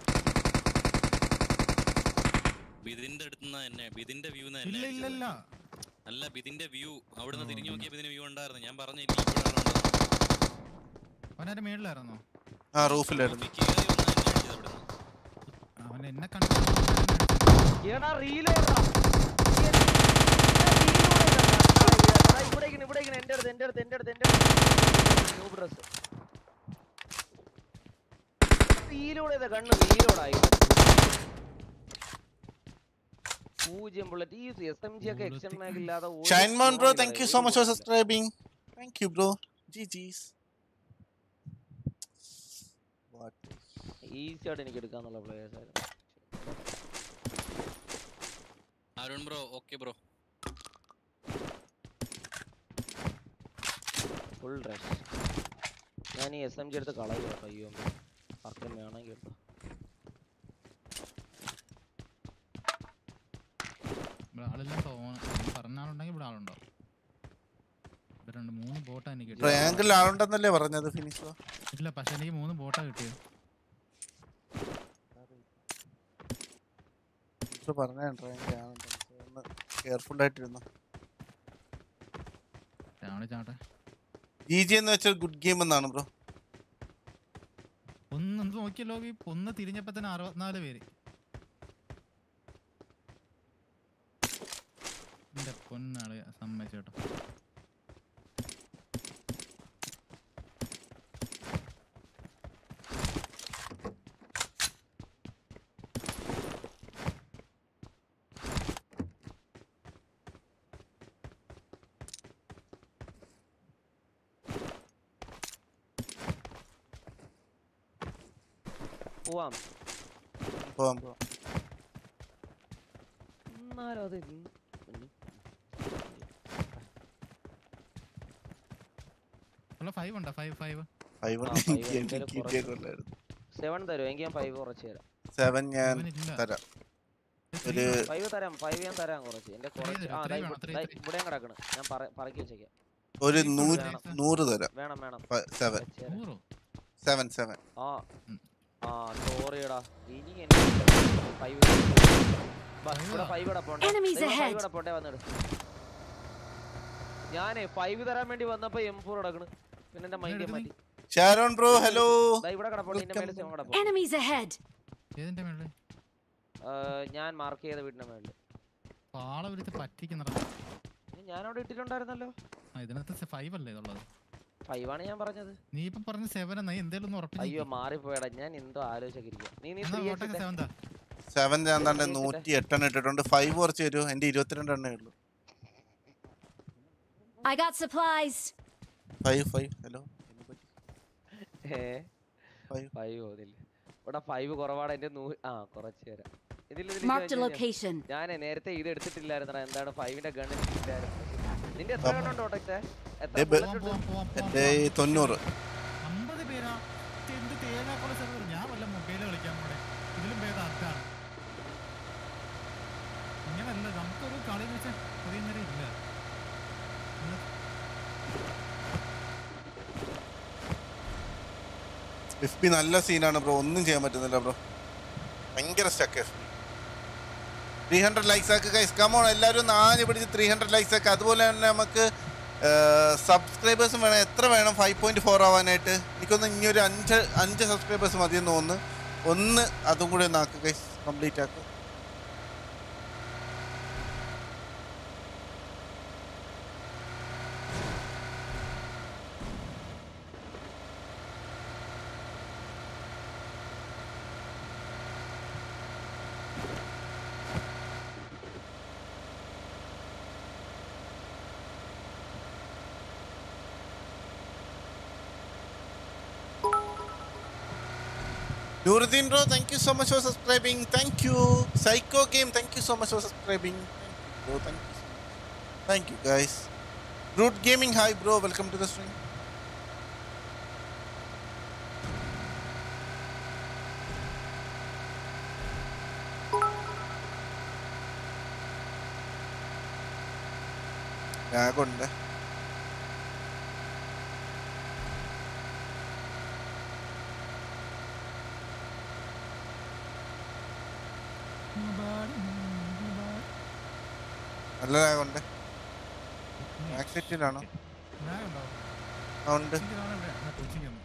ബിദിന്റെ അടുത്തുനിന്ന് തന്നെ ബിദിന്റെ വ്യൂ ഇല്ല ഇല്ല ഇല്ല അല്ല ബിദിന്റെ വ്യൂ അവിടുന്ന് ആ, തിരിഞ്ഞു ഉം. നോക്കിയ ബിദിന് വ്യൂ ഉണ്ടായിരുന്നു ഞാൻ പറഞ്ഞില്ല ഇവിടെ ആളുണ്ടെന്ന്. അവനെ മേളിലായിരുന്നോ ആ റൂഫിലായിരുന്നു നോക്കി കേറി വന്ന് എന്നെ അടിച്ചത് അവിടുന്ന്. അവൻ എന്നെ കണ്ടു എടാ റീലോടാ ഇവിടെ ഇവിടെ എന്റെ അടുത്ത് എന്റെ അടുത്ത് എന്റെ അടുത്ത് എന്റെ അടുത്ത് ന്യൂ ഡ്രസ് റീലോഡ് ചെയ്ത കണ്ണ് റീലോഡായി പൂജ്യം ബുള്ളറ്റ് ഈ എസ് എം ജി ഒക്കെ എക്സ്റ്റൻ മാഗ് ഇല്ലാതെ ഒരു ഷൈൻ മോൻ ബ്രോ ഗുണവുമില്ല, താങ്ക് യു ഒരു സോ മച്ച് ഫോർ ഗുണവുമില്ല. Subscribing thank you bro G Gs easy ആയിട്ട് എനിക്ക് എടുക്കാന്നുള്ള പ്ലേയേഴ്സ് ആയിരുന്നു Arun bro okay bro full rush ഞാൻ ഈ എസ് എം ജി എടുത്ത് കളയുക കേട്ടോ അയ്യോ ആർക്കും വേണമെങ്കിൽ എടുത്തോ ഇവിടെ ആളെല്ലാം തോന്നുന്നു പറഞ്ഞ ആളുണ്ടെങ്കിൽ ഇവിടെ ആളുണ്ടാവും ഇവിടെ രണ്ട് മൂന്ന് ബോട്ടാ എനിക്ക് കിട്ടിയത് ട്രയാങ്കിൾ ആളുണ്ടെന്നല്ലേ പറഞ്ഞത് ഫിനിക്സ് ബ്രോ ഇല്ല പക്ഷെ എനിക്ക് മൂന്ന് ബോട്ടാ കിട്ടിയത് ഫിനിക്സ് പറഞ്ഞ ട്രയാങ്കിൾ ആളുണ്ടെന്ന് കെയർഫുൾ ആയിട്ടിരുന്നു രാവിലെ ചാട്ടെ ജി ജി എന്ന് വെച്ചാൽ ഗുഡ് ഗെയിം എന്നാണ് ബ്രോ ഒന്ന് ഒന്ന് നോക്കിയല്ലോ ഈ ഒന്ന് തിരിഞ്ഞപ്പോ തന്നെ അറുപത്തിനാല് പേര് എന്റെ പൊന്നാള് സമ്മതിച്ചു കേട്ടോ പോവാം പോവാം പോവാം എന്നാലും അത് ഇന്ന് ഇനി ഉള്ള ഫൈവ് ഉണ്ടോ ഫൈവ് ഫൈവ് ഫൈവ് ആ, five എന്തായാലും കുറച്ച്. കൊള്ളായിരുന്നു സെവൻ തരും എങ്കിൽ ഞാൻ ഫൈവ് കുറച്ച് തരാം സെവൻ ഞാൻ ഇല്ല തരാം ഒരു ഫൈവ് തരാം ഫൈവ് ഞാൻ തരാം കുറച്ച് എന്റെ കുറച്ച് തരും, ആ three ദാ വേണം, ഇവിടെ- three, ദാ three. ഇവിടെയും കിടക്കണ് ഞാൻ പറ- പറക്കി വെച്ചേക്കാം ഒരു Three നൂറ് വേണം. നൂറ് തരാം വേണം വേണം സെവൻ വെച്ചേരാം. നൂറോ സെവൻ സെവൻ ആ ഉം. ആ സോറിയടാ ഇനി എനിക്ക് ഫൈവ് ഇവിടെ ഫൈവ് കിടപ്പുണ്ട് Enemies ഫൈവ് ahead. കിടപ്പുണ്ടേ വന്നിട് ഞാനേ ഫൈവ് തരാൻ വേണ്ടി വന്നപ്പോ എം ഫോർ കിടക്കണ് പിന്നെ എന്റെ മൈൻഡ് എടുത്ത് നീ. മാറ്റി ഷാരോൺ ബ്രോ ഹലോ ദാ ഇവിടെ കിടപ്പുണ്ട് ഇതിന്റെ മേലെ സെവൻ കിടപ്പുണ്ട് Enemies ahead! ഏതിന്റെ മേളില് ആ, ഞാൻ മാർക്ക് ചെയ്ത വീടിന്റെ മേളില് പാള വിളിച്ച് പറ്റിക്കുന്നടാ ഇനി ഞാൻ അവിടെ ഇട്ടിട്ടുണ്ടായിരുന്നല്ലോ ആ ഇതിനകത്ത് ഫൈവ് അല്ലേ ഇതുള്ളത് ഫൈവ് ആണ് ഞാൻ പറഞ്ഞത് നീ ഇപ്പൊ പറഞ്ഞ സെവൻ നീ എന്തേലും ഒന്ന് ഉറപ്പിച്ച് അയ്യോ നിക്ക്. മാറിപ്പോയടാ ഞാൻ എന്തോ ആലോചിച്ചൊക്കെ ഇരിക്കുക നീ നീ എന്നാ ഫ്രീ കോട്ടയ്ക്ക് സെവൻ താ സെവൻ ഞാൻ താണ്ട് എത്ര നൂറ്റി എട്ടെണ്ണം ഇട്ടിട്ടുണ്ട് ഫൈവ് കുറച്ച് തരുമോ എന്റെ ഇരുപത്തിരണ്ട് എണ്ണേ ഉള്ളൂ I got supplies! Five five hello Five. Five പോകുന്നില്ല ഇവിടെ ഫൈവ് കുറവാണ് എന്റെ നൂ ആ കുറച്ച് തരാം ഇതിൽ Marked a location. ഞാൻ നേരത്തെ ഇത് എടുത്തിട്ടില്ലായിരുന്നടാ എന്താണ് ഫൈവിന്റെ ഗൺ എടുത്തിട്ടില്ലായിരുന്നു നിന്റെ എത്ര ഗണ്ണുണ്ട് ഓട്ടക്സേ എത്ര ഏ, ബെ- bullet ഉണ്ട്? പോവാം, പോവാം, പോവാം, എന്റെ പോവാം. ഈ തൊണ്ണൂറ് അമ്പത് പേരാ ഇത് എന്ത് തേങ്ങാക്കൊല സെർവർ ഞാൻ വല്ല മൊബൈല് കളിക്കാൻ പോടെ ഇതിലും ഭേദം അതാണ് ഇങ്ങനല്ല നമുക്കൊരു കളി എന്ന് വെച്ചാൽ കുറേ നേരം ഇല്ല ഇന്ന് എഫ് പി നല്ല സീനാണ് ബ്രോ ഒന്നും ചെയ്യാൻ പറ്റുന്നില്ല ബ്രോ ഭയങ്കര stuck F P three hundred likes ആക്ക് ഗൈസ് കമോൺ എല്ലാവരും നാഞ്ഞ് പിടിച്ച് ത്രീ ഹൺഡ്രഡ് ലൈക്സ് ആക്കുക അതുപോലെ തന്നെ നമുക്ക് സബ്സ്ക്രൈബേഴ്സും വേണം എത്ര വേണം ഫൈവ് പോയിന്റ് ഫോർ ആവാനായിട്ട് എനിക്കൊന്ന് ഇനി ഒരു അഞ്ച് അഞ്ച് സബ്സ്ക്രൈബേഴ്സ് മതിയെന്ന് തോന്നുന്നു ഒന്ന് അതും കൂടി ഒന്ന് ആക്കുക ഗൈസ് കംപ്ലീറ്റ് ആക്കുക Nuruddin bro, thank you so much for subscribing. Thank you. Psycho Game, thank you so much for subscribing. Thank you, bro. Thank you. so much. Thank you, guys. Root Gaming, hi, bro. Welcome to the stream. ലാഗുണ്ട് നല്ല ലാഗുണ്ട് ആക്സിറ്റിലാണോ lag ഉണ്ടോ? ആ ഉണ്ട് ഉച്ചയ്ക്ക് കാണാൻ ഇവിടെ. ആ, ഉച്ചയ്ക്ക് വന്നു.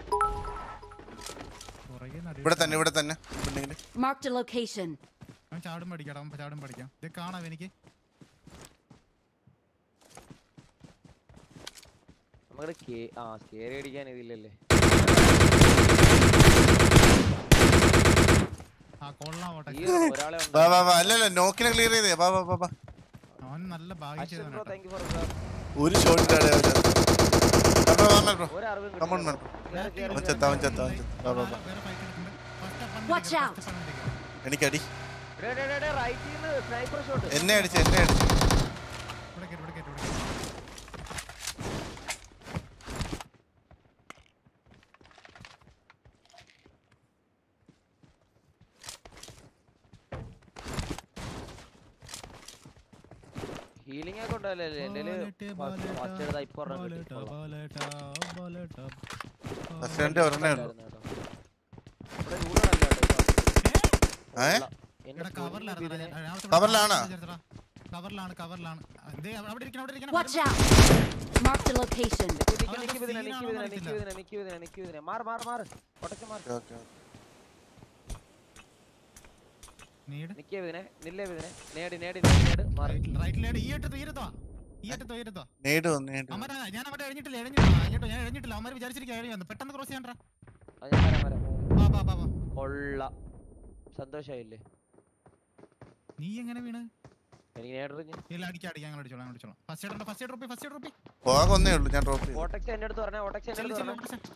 പുറകെ നടുവിൽ ഇവിടെ തന്നെ ഇവിടെ തന്നെ ഉണ്ടെങ്കിൽ Marked a location. അവൻ ചാടും പഠിക്കാം അവൻ ചാടും പഠിക്കാം ഇത് കാണാം എനിക്ക് നമ്മുടെ കേ ആ കേറി അടിക്കാൻ ഇതില്ലല്ലേ ആ കൊള്ളാം ഓട്ടെ ഈ ഒരാളെ ഉണ്ട് വാ വാ വാ അല്ലല്ല നോക്കിനെ ക്ലിയർ ചെയ്തേ വാ വാ വാ വാ അവൻ നല്ല ഭാഗ്യം അശ്വിൻ ബ്രോ ചെയ്തവനാ താങ്ക് യു ഫോർ ഒരു ഷോട്ടിലാണ് ബ്രോ വാ ബ്രോ ഒരു അറിവും Come on, man. കേറി, കേറി, അവൻ കേറി. ചെത്ത അവൻ ചെത്ത അവൻ ചെത്ത വാ വാ വാ വേറെ fight എടുക്കുന്നുണ്ട്. First up വണ്ടി Watch കേറ്, out. first up വണ്ടി കേറ്. എനിക്കടി ഡേ, ഡേ, ഡേ, ഡേ, right ന്ന് sniper shot. എന്നെ അടിച്ച് എന്നെ അടിച്ച് ഇവിടെ കേറ്, ഇവിടെ കേറ്, ഇവിടെ കേറ്. healing ഒക്കെ ഉണ്ടല്ലോ അല്ലേ? എൻ്റെല് Bullet, first- bullet, first എടുത്ത ഇപ്പൊ ഒരെണ്ണം bullet, കിട്ടി. കൊള്ളാം. bullet, bullet, bullet. ഫസ്റ്റ് രണ്ട് ഒരെണ്ണേ ഉള്ളൂ ഉണ്ടായിരുന്നു കേട്ടോ. ഇവിടെ രൂഢ നല്ല കേട്ടോ ഇപ്പൊ. ഏ കൊള്ളാം. എന്നെ ഇവിടെ പൊന്നു കവറിലായിരുന്നു ഇതിനെ- ഞാൻ- ഞാൻ അവിടുത്തെ കവറിലാണോ? ചേർത്തടാ. കവറിലാണ് കവറിലാണ് ദേ, അവിടെ ഇരിക്കണം അവിടെ ഇരിക്കണം Watch out! Marked a location. നിക്ക്, നിക്ക്, അവനൊക്കെ നിക്ക് ഇതിനെ, നിക്ക് scene ഇതിനെ, ആണോന്ന് നിക്ക് ഇതിനെ, നിക്ക് ഇതിനെ, നിക്ക് ഇതിനെ. മാറ്, മാറ്, മാറ്. ഒട്ടക്ക് മാറ്. ഓക്കെ നീട് നിക്ക് ഇതിനെ, നില്ല് ഇതിനെ. നേടി, നേടി, നേടി, നേടി. മാറ്. റൈറ്റിലേട് ഈ അറ്റത്തോ ഈ അറ്റത്തോ ഈ അറ്റത്തോ ഈ അറ്റത്തോ നേട് വന്നു നേട് വന്നു. അമര ഞാൻ അവിടെ എഴുന്നിട്ടില്ല എഴുന്നിട്ടില്ല കേട്ടോ ഞാൻ എഴുന്നിട്ടില്ല അമര വിചാരിച്ചിരിക്കും എഴുതി വന്നു പെട്ടെന്ന് ക്രോസ് ചെയ്യാൻ ആ, ഞാൻ വരാം, വരാം. വാ വാ വാ വാ കൊള്ളാം. സന്തോഷായില്ലേ നീ എങ്ങനെ വീണ് എനിക്ക് നേടിറിഞ്ഞ് ഇല്ല അടിക്കാം അടിക്കാം ഞങ്ങൾ അടിച്ചോളാം അടിച്ചോളാം ഫസ്റ്റ് എയ്ഡ് ഫസ്റ്റ് എയ്ഡ് റൂപ്പി ഫസ്റ്റ് എയ്ഡ് റൂപ്പി പോകാൻ ഒന്നേ ഉള്ളൂ ഞാൻ ഡ്രോപ്പ് ചെയ്തു ഓട്ടക്സ് എന്റെ അടുത്ത് പറഞ്ഞേ ഓട്ടക്സ് എന്റെ ചെല്ലു അടുത്ത് ചെല്ലു പറഞ്ഞേ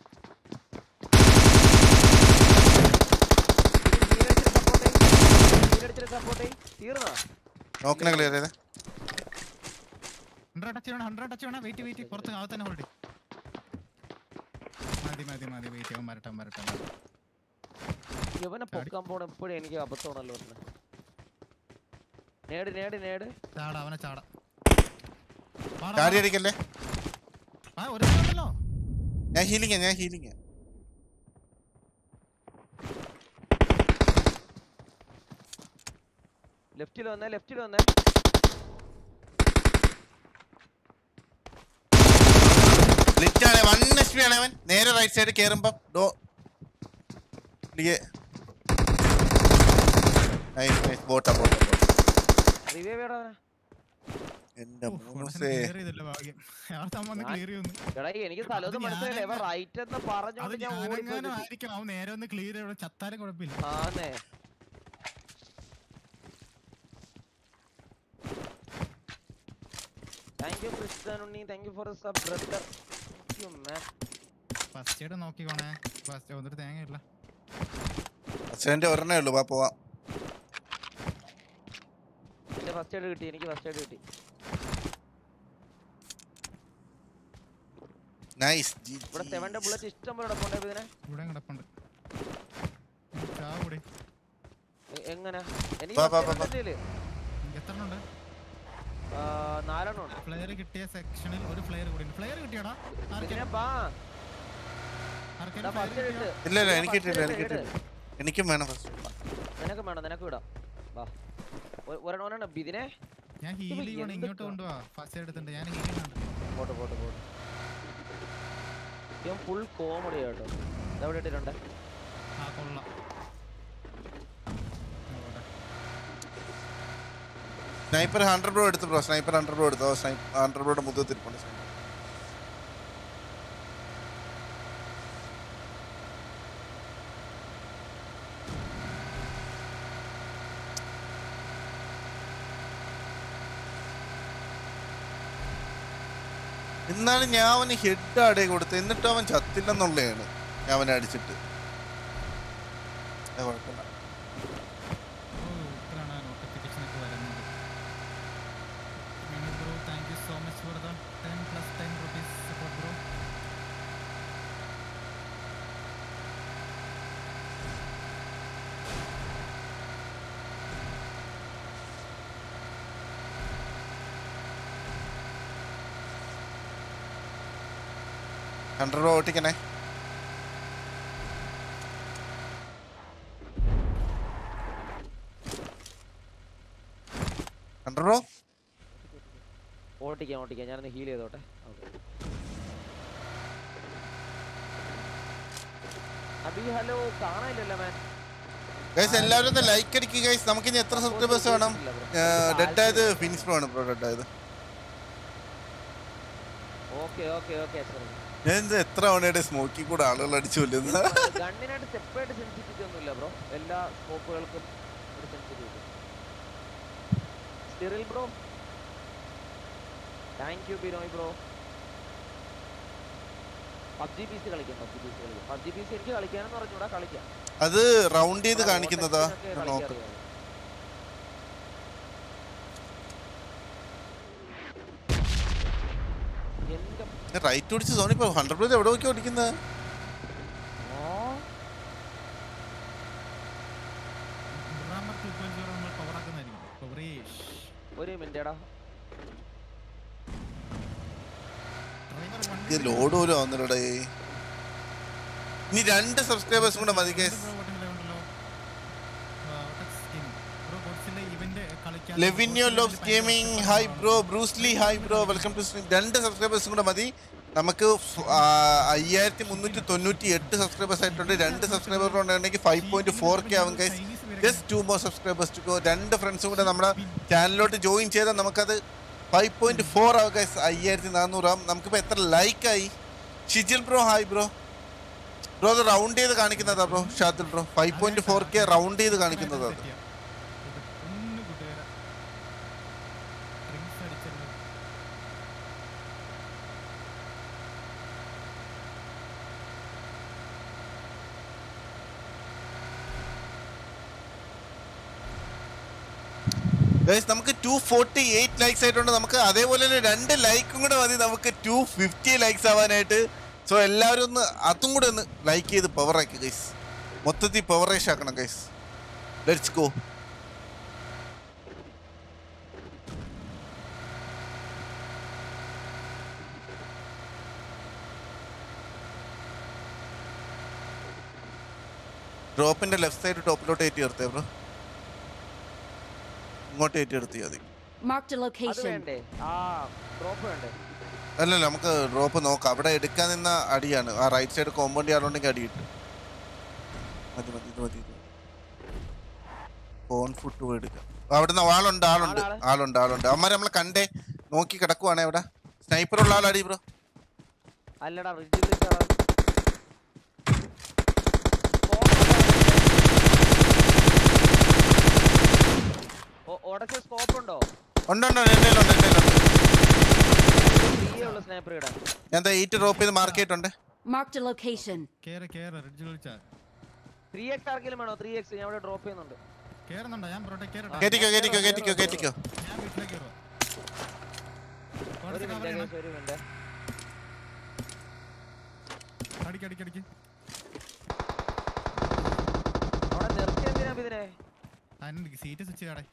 ഓടിച്ചെ. സപ്പോർട്ട് തീർന്നാ നോക്കിനെ ക്ലിയർ ചെയ്തേ ഹൺഡ്രഡ് ടച്ച് വേണം ഹൺഡ്രഡ് ടച്ച് വേണം വെയിറ്റ് വെയിറ്റ് പുറത്ത് അകത്ത് തന്നെ ഹോൾഡ് മതി മതി മതി വെയിറ്റ് അവൻ വരട്ടെ അവൻ വരട്ടെ അവൻ വരട്ടെ. ഇവനെ പൊക്കാൻ പോണ എപ്പോഴും എനിക്ക് അബദ്ധമാണല്ലോ പറഞ്ഞത് നേട് നേട് നേട് ചാടാ അവനെ ചാടാ വാടാ, ചാടി വാടാ. അടിക്കല്ലേ ആ ഒരു ഉണ്ടല്ലോ ഞാൻ ഹീലിംഗ് ഞാൻ ഹീലിംഗ് ലെഫ്റ്റിൽ വന്നേ ലെഫ്റ്റിൽ വന്നേ ലിറ്റാണ് വൺ എച്ച് പി ആണ് അവൻ നേരെ റൈറ്റ് സൈഡ് കയറുമ്പോ ഡോ ബോട്ടാ ബോട്ടാ റിവൈവ് ചെയ്യടാ അവനെ എന്റെ മൂസേ ക്ലിയർ ചെയ്തല്ല ഭാഗ്യം അയാൾ തമ്മ ഞാൻ- ക്ലിയർ ചെയ്യുന്നു എടാ എനിക്ക് സ്ഥലമൊന്നും അത് മനസ്സിലായില്ല ഇവ ഞാനങ്ങ് റൈറ്റ് എന്ന് അത് പറഞ്ഞോണ്ട് ഞാൻ ഞാനെങ്ങാനും ഓടിപ്പോയി ആയിരിക്കണം അവൻ നേരെ ഒന്ന് ക്ലിയർ ചെയ്യണം ചത്താലും കുഴപ്പമില്ല ആന്നേ thank you Christian Unni thank you for sub brother you man first aid നോക്കിക്കോണേ ഫസ്റ്റ് ഒന്നിട്ട് തേങ്ങ ഇല്ല അച്ഛൻ്റെ ഒരെണ്ണേ ഉള്ളൂ വാ പോവാം എന്റെ ഫസ്റ്റ് എയ്ഡ് കിട്ടി എനിക്ക് ഫസ്റ്റ് എയ്ഡ് കിട്ടി നൈസ് ഇവിടെ സെവന്റെ ബുള്ളറ്റ് ഇഷ്ടം പോലെ കൊണ്ടേ ഇതിനെ ഇവിടെ കിടപ്പുണ്ട് ചാവൂടെ എ- എങ്ങനെ എനിക്ക് വാ, വാ, first aid വാ, ഉണ്ട് ഇതില്. എത്ര ഉണ്ട് ആ, നാലെണ്ണം ഉണ്ട് ഫ്ലെയർ കിട്ടിയ സെക്ഷനിൽ ഒരു ഫ്ലെയർ കൂടി ഫ്ലെയർ കിട്ടിയാടാ ഇതിനെ ആർക്കെങ്കിലും ബാ ആർക്കെങ്കിലും ഫസ്റ്റ് flare എയ്ഡ് കിട്ടിയോ? ഇട്ട് ഇല്ല ഇല്ല ഇതാ എനിക്ക് first കിട്ടില്ല aid എനിക്ക് ഇട്ട്. കിട്ടില്ല എനിക്കും വേണം ഫസ്റ്റ് നിനക്ക് വേണം നിനക്ക് വിടാം വാ ഒ- ഒരെണ്ണം ഒരെണ്ണം ഇതിനെ ഞാൻ ഹീൽ ഇപ്പൊ ചെയ്യണം ഇങ്ങോട്ട് എന്തൊക്കെയാ? കൊണ്ടുപോവാ ഫസ്റ്റ് എടുത്തിട്ടുണ്ട് ഞാൻ ഹീൽ ചെയ്യുന്നുണ്ട് പോട്ടെ പോട്ടെ പോട്ടെ ഇവൻ ഫുൾ കോമഡി കേട്ടോ ഇതെവിടെ ഇട്ടിട്ടുണ്ട് ആ കൊള്ളാം അവിടെ. സ്നൈപ്പർ ഹൺഡ്രഡ് ബ്രോ എടുത്തു ബ്രോ സ്നൈപ്പർ ഹൺഡ്രഡ് ബ്രോ എടുത്തോ സ്നൈപ്പർ ഹൺഡ്രഡ് ബ്രോയുടെ മുതൽ തിരിപ്പുണ്ട് sniper. എന്നാലും ഞാൻ അവന് ഹെഡ് ആടേ കൊടുത്ത് എന്നിട്ട് അവൻ ചത്തില്ലെന്നുള്ളതാണ് ഞാൻ അവനെ അടിച്ചിട്ട് അത് കുഴപ്പമില്ല ഓ ഇപ്പോഴാണ് നോട്ടിഫിക്കേഷൻ ഒക്കെ വരുന്നത് bro thank you so much for the ten plus ten rupees support bro hundred bro ഓട്ടിക്കണേ ഹൺഡ്രഡ് ബ്രോ ഓട്ടിക്കാം ഓട്ടിക്കാം ഞാനൊന്ന് ഹീൽ ചെയ്തോട്ടെ ഓക്കെ അബി ഹലോ കാണാനില്ലല്ലോ മാൻ ഗൈസ് എല്ലാവരും ഒന്ന് ലൈക്ക് അടിക്കുക ഗൈസ് നമുക്ക് ഇനി എത്ര സബ്സ്ക്രൈബേഴ്സ് വേണം ഡെഡ് ആയത് ഫിനിഷ് ബ്രോ ആണ് ബ്രോ ഡെഡ് ആയത് ഓക്കെ ഓക്കെ ഓക്കെ ഞാൻ ഇത് എത്ര തവണയുടെ സ്മോക്കിൽ കൂടെ ആളുകൾ അടിച്ചു കൊല്ലുന്ന ഗണ്ണിനായിട്ട് സെപ്പറേറ്റ് സെൻസിറ്റിവിറ്റി ഒന്നുമില്ല ബ്രോ എല്ലാ സ്കോപ്പുകൾക്കും ഒരു സെൻസിറ്റിവിറ്റി സ്റ്റിറിൽ bro thank you Binoy bro PUBG P C കളിക്കാം പബ്ജി പി സി കളിക്കാം പബ്ജി പി സി എനിക്ക് കളിക്കാനെന്ന് പറഞ്ഞൂടാ കളിക്കാം അത് റൗണ്ട് ചെയ്ത് ആ, കാണിക്കുന്നതാ ഓട്ടത്തിനൊക്കെ ഞാൻ കളിക്കാൻ നോക്ക് അറിയാം. എന്റെ റൈറ്റ് ഓടിച്ച് സോണി ഇപ്പൊ ഹൺഡ്രഡ് പ്ലേസ് എവിടെ നോക്കി ഓടിക്കുന്നത് റാമർ ടു പോയിന്റ് സീറോ നമ്മൾ കവർ ആക്കുന്നതായിരിക്കും കവറേഷ് ഒരു മിനിറ്റ് എടാ ഡ്രൈവർ ഇത് ലോഡ് പോലും ആവുന്നില്ലടേ ഇനി രണ്ട് സബ്സ്ക്രൈബേഴ്സും കൂടെ മതി ഗൈസ് ലെവിന്യോ lobs gaming hi bro Bruce Lee hi bro welcome to stream രണ്ട് സബ്സ്ക്രൈബേഴ്സും കൂടെ മതി നമുക്ക് ഫ്- ആ, അയ്യായിരത്തി മുന്നൂറ്റി തൊണ്ണൂറ്റി എട്ട് സബ്സ്ക്രൈബേഴ്സ് ആയിട്ടുണ്ട് രണ്ട് സബ്സ്ക്രൈബർ ഉണ്ടെങ്കിൽ ഫൈവ് പോയിന്റ് ഫോർ കെ ആവും guys just two more subscribers to go രണ്ട് ഫ്രണ്ട്സും കൂടെ നമ്മുടെ ചാനലിലോട്ട് ജോയിൻ ചെയ്താൽ നമുക്കത് ഫൈവ് പോയിന്റ് ഫോർ ആവും ഗൈസ് അയ്യായിരത്തി നാനൂറാവും നമുക്കിപ്പോൾ എത്ര ലൈക്കായി Shijil bro hi bro bro അത് റൗണ്ട് ചെയ്ത് കാണിക്കുന്നതാ bro Shadil bro five point four K round ചെയ്ത് കാണിക്കുന്നതാ അത് ഒന്ന് കൂട്ടുകാരാ ഡ്രിങ്ക്സ് അടിച്ചല്ലോ ഗൈസ് നമുക്ക് ടു ഫോർട്ടി എയ്റ്റ് ലൈക്സ് ആയിട്ടുണ്ട് നമുക്ക് അതേപോലെ തന്നെ രണ്ട് ലൈക്കും കൂടെ മതി നമുക്ക് ടു ഫിഫ്റ്റി ലൈക്സ് ആവാനായിട്ട് സോ എല്ലാവരും ഒന്ന് അതും കൂടെ ഒന്ന് ലൈക്ക് ചെയ്ത് പവർ ആക്കി ഗൈസ് മൊത്തത്തിൽ പവറേഷ് ആക്കണം ഗൈസ് ലെറ്റ്സ് ഗോ ഡ്രോപ്പിന്റെ ലെഫ്റ്റ് സൈഡ് ടോപ്പിലോട്ട് ഏറ്റി നിർത്തേ ബ്രോ ഇങ്ങോട്ട് കയറ്റി എടുത്തി മതി Marked a അത് location. വേണ്ടേ ആ ഡ്രോപ്പ് വേണ്ടേ അല്ലല്ല നമുക്ക് ഡ്രോപ്പ് നോക്കാം അവിടെ എടുക്കാൻ നിന്ന അടിയാണ് ആ റൈറ്റ് സൈഡ് കോമ്പൗണ്ട് ചെയ്യാറുണ്ടെങ്കിൽ അടി കിട്ടും മതി മതി ഇത് മതി ഇത് ഫോൺ ഫുഡ് പോയി എടുക്കാം അവിടുന്ന് ആളുണ്ട് ആളുണ്ട് ആളാള്. ആളുണ്ട് ആളുണ്ട് അമ്മ നമ്മളെ കണ്ടേ നോക്കി കിടക്കുവാണേ അവിടെ സ്നൈപ്പർ ഉള്ള ആളാടി ബ്രോ അല്ലടാ റിഡ്ജിൽ ഉടച്ച സ്കോപ്പ് ഉണ്ടോ ഉണ്ട് ഉണ്ട് എൻ്റെ കയ്യിലുണ്ട് എൻ്റെ കയ്യിലുണ്ട് തീയേ ഉള്ളു സ്നൈപ്പർ ഇടാൻ ഞാൻ ദാ എയ്റ്റ് ഡ്രോപ്പ് ചെയ്ത് മാർക്ക് ചെയ്തിട്ടുണ്ട് Marked a location. കേറ് കേറ് റിഡ്ജ് വിളിച്ചാ ത്രീ എക്സ് ആർക്കെങ്കിലും വേണോ ത്രീ എക്സ് ഞാൻ ഇവിടെ ഡ്രോപ്പ് ചെയ്യുന്നുണ്ട് കേറുന്നുണ്ടോ ഞാൻ പ്രൊട്ടക്ട് കേറട്ടെ കയറ്റിക്കോ കയറ്റിക്കോ കയറ്റിക്കോ കയറ്റിക്കോ ഞാൻ വീട്ടിലേക്ക് കയറുവാ ഒരു കുറച്ച് cover മിനിറ്റ് ചെയ്യണം. guys, ഒരു മിനിറ്റ് അടിക്ക് അടിക്ക് അടിക്ക് അവിടെ നിർത്തി എന്തിനാ ഇപ്പൊ ഇതിനെ അതിന് സീറ്റ് സ്വിച്ച് ചെയ്യടേ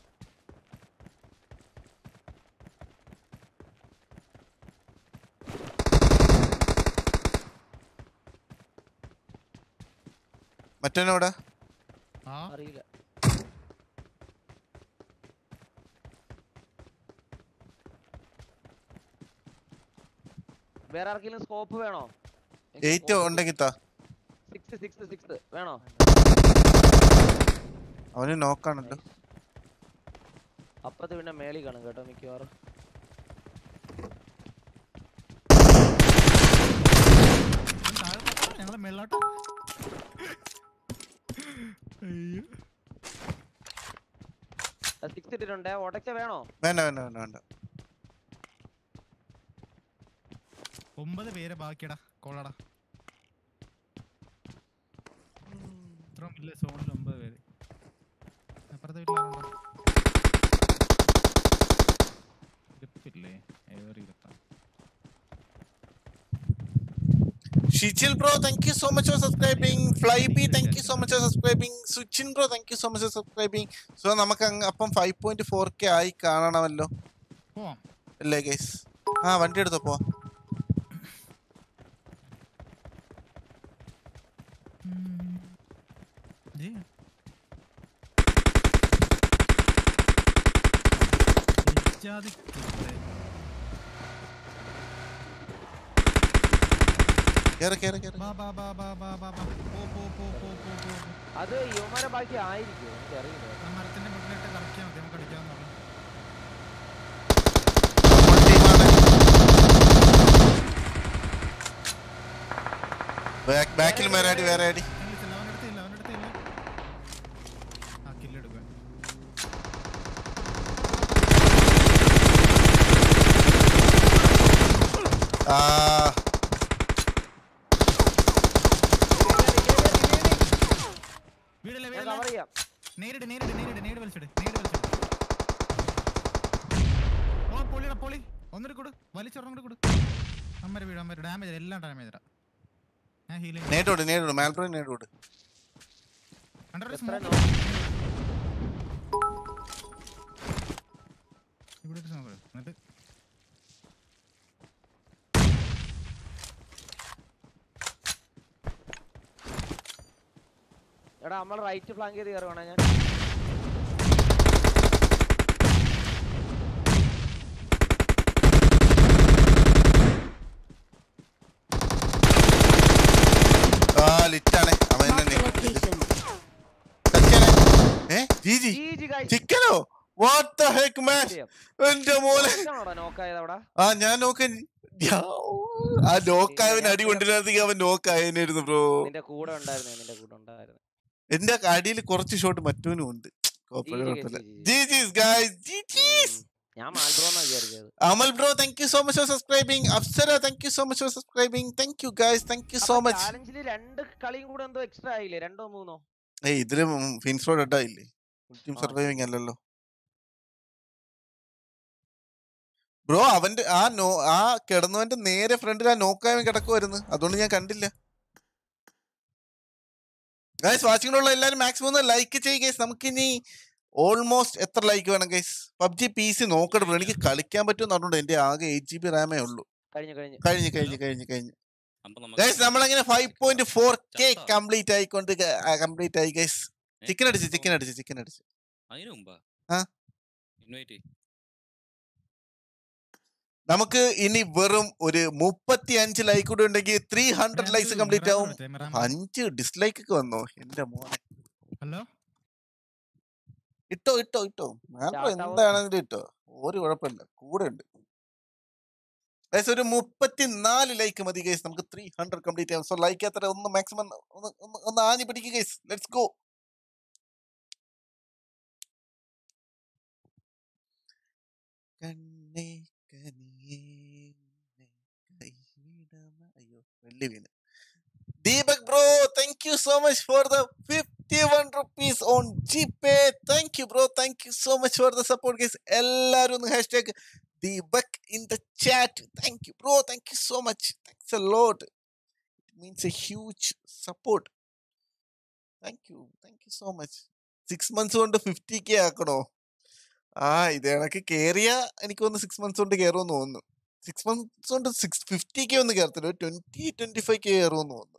മറ്റവനോടെ ആ അറിയില്ല വേറെ ആർക്കെങ്കിലും സ്കോപ്പ് വേണോ എയ്റ്റ് ഉണ്ടെങ്കിൽ താ സിക്സ് സിക്സ് സിക്സ് വേണോ അവന് നോക്കാണല്ലോ അപ്പത്ത് പിന്നെ മേളി കാണും കേട്ടോ മിക്കവാറും ഞങ്ങളെ മേളിലോട്ട് അയ്യോ സിക്സ് ഇട്ടിട്ടുണ്ട് ഉടച്ച വേണോ വേണ്ട വേണ്ട വേണ്ട വേണ്ട ഒമ്പത് പേര് ബാക്കിയടാ കൊള്ളടാ ഇത്രയും വലിയ സോണിൽ ഒമ്പത് പേര് അപ്പുറത്തെ വീട്ടിലാണോ ഇരിപ്പില്ലേ ഏതൊരു ഇരുത്താം Shichil bro thank you so much for subscribing fly B thank you so much for subscribing Suchin bro thank you so much for subscribing so നമുക്ക് അങ്ങ് അപ്പം ഫൈവ് പോയിന്റ് ഫോർ കെ ആയി കാണണമല്ലോ പോവാം അല്ലേ ഗൈസ് ആ വണ്ടി എടുത്തോ പോ ഉം. ജി. ഇജ്ജാതി കിട്ടേ. കേറ് കേറ് കേറ് ബാ ബാ ബാ ബാ ബാ ബാ ബാ. പോ പോ പോ പോ പോ പോ പോ. അത് യുവമാരെ ബാക്കി ആയിരിക്കും എനിക്കറിയില്ല ആ മരത്തിന്റെ മുകളിലിട്ട് കറക്കിയാൽ മതി നമുക്ക് അടിക്കാവുന്നതാണ് Full team ആണ്. Back- ബാക്കിൽ വേറെ അടി വേറെ അടി ഇല്ല, അവൻ്റെ അടുത്തില്ല അവൻ്റെ അടുത്തില്ല ആ കില്ലെടുക്കുക ആ വീടല്ലേ ഞാൻ വീടല്ലേ കവർ ചെയ്യാം നേരിട് നേരിട് നേരിട് നേരിട് വലിച്ചിട് നേരിട് വലിച്ചിട് ഓ പൊളിയുടെ പൊളി ഒന്നൊരു കൊടു വലിച്ചൊരെണ്ണം കൂടി കൊടു അമ്മര വീട് അമ്മര ഡാമേജ് എല്ലാം ഡാമേജ് തരാം ഞാൻ ഹീലിംഗ് നേടോട് നേടോട് മാൽബ്രോ നേടോട് എത്ര നോ ഇവിടെ ഒരു smoke ഇട്. എന്നിട്ട് എടാ നമ്മൾ റൈറ്റ് ഫ്ലാങ്ക് ചെയ്ത് കയറുവാണേ ഞാൻ ആ ലിറ്റാണ് അവൻ Marked തന്നെ a location. ഏ G G G G guys ചിക്കനോ വാട്ട് ദ ഹെക്ക് മാൻ എന്റെ മോനെ നോക്കായത് അവിടെ ആ ഞാൻ നോക്ക ആ നോക്കായവൻ അടി കൊണ്ടിരുന്നെങ്കിൽ അവൻ നോക്കായനായിരുന്നു ബ്രോ നിന്റെ കൂടെ ഉണ്ടായിരുന്നു നിന്റെ കൂടെ ഉണ്ടായിരുന്നു എന്റെ അടിയിൽ കുറച്ച് ഷോട്ട് മറ്റവനും ഉണ്ട് കുഴപ്പമില്ല, ജി, ജി, കുഴപ്പമില്ല. G, G. G Gs guys G Gs ഉം. ഞാൻ മാൽബ്രോന്നാ വിചാരിച്ചത് Amal bro thank you so much for subscribing Apsara thank you so much for subscribing thank you guys thank you so much ചാലഞ്ചിൽ രണ്ട് കളിയും കൂടെ എന്തോ എക്സ്ട്രാ ആയില്ലേ രണ്ടോ മൂന്നോ ഏയ് ഇതില് ഫിൻസ്റോ ഡെഡ് ആയില്ലേ ടീം ആ, സർവൈവിംഗ് അല്ലല്ലോ ബ്രോ അവന്റെ ആ നോ ആ കിടന്നവന്റെ നേരെ ഫ്രണ്ടിൽ ആ നോക്കായവൻ കിടക്കുമായിരുന്നു അതുകൊണ്ട് ഞാൻ കണ്ടില്ല ഗൈസ് വാച്ചിങ്ങിലുള്ള എല്ലാവരും മാക്സിമം ഒന്ന് ലൈക്ക് ചെയ്യ് ഗൈസ് നമുക്കിനി ഓൾമോസ്റ്റ് എത്ര ലൈക്ക് വേണം ഗൈസ് പബ്ജി പി സി നോക്കട്ടെ bro. എനിക്ക് കളിക്കാൻ പറ്റുമെന്ന് പറഞ്ഞുകൊണ്ട് എന്റെ ആകെ എയ്റ്റ് ജി ബി റാമേ ഉള്ളൂ കഴിഞ്ഞു കഴിഞ്ഞു കഴിഞ്ഞ് കഴിഞ്ഞ് കഴിഞ്ഞ് കഴിഞ്ഞ് അപ്പൊ ഗൈസ് നമുക്ക് നമ്മളങ്ങനെ ഫൈവ് പോയിന്റ് ഫോർ കെ ചത്തോ? കംപ്ലീറ്റ് ആയിക്കൊണ്ട് കംപ്ലീറ്റ് ആയി ഗൈസ് ഏ? ചിക്കൻ അടിച്ച് ചിക്കൻ അടിച്ച് ചിക്കൻ അടിച്ച് അതിനു മുമ്പാ ആ? ഇൻവൈറ്റ് നമുക്ക് ഇനി വെറും ഒരു മുപ്പത്തി അഞ്ച് ലൈക്ക് കൂടെ ഉണ്ടെങ്കിൽ ത്രീ ഹൺഡ്രഡ് ലൈക്സ് കംപ്ലീറ്റ് ആവും അഞ്ച് ഡിസ്ലൈക്ക് ഒക്കെ വന്നോ എന്റെ മോനെ ഹലോ ഇട്ടോ ഇട്ടോ ഇട്ടോ മാറ്റർ Start ആവും. എന്താണെങ്കിലും ഇട്ടോ ഒരു കുഴപ്പമില്ല കൂടെ ഉണ്ട് Guys, ഒരു മുപ്പത്തിനാല് ലൈക്ക് മതി ഗൈസ് നമുക്ക് ത്രീ ഹൺഡ്രഡ് കംപ്ലീറ്റ് ചെയ്യാം സോ ലൈക്ക് എത്ര ഒന്ന് മാക്സിമം ഒന്ന് ഒന്ന് ഒന്ന് ആഞ്ഞു പിടിക്കുക ഗൈസ് ലെറ്റ്സ് ഗോ കണ്ണേ കനിയേ നിന്നെ കൈവിടാമ അയ്യോ വെള്ളി വീണ് Deepak bro thank you so much for the fifty one rupees on GPay thank you bro thank you so much for the support guys എല്ലാവരും ഒന്ന് hashtag Deepak in the chat thank you bro thank you so much thanks a lot it means a huge support thank you thank you so much six months കൊണ്ട് fifty K ആക്കണോ ആ ഇത് കണക്ക് കേറിയ എനിക്ക് തോന്നുന്നു സിക്സ് മന്ത്സ് കൊണ്ട് കയറുമെന്ന് തോന്നുന്നു സിക്സ് മന്ത്സ് കൊണ്ട് സിക്സ് ഫിഫ്റ്റി കെ ഒന്നും കയറത്തില്ല ട്വന്റി ട്വന്റി ഫൈവ് കെ കയറുമെന്ന് തോന്നുന്നു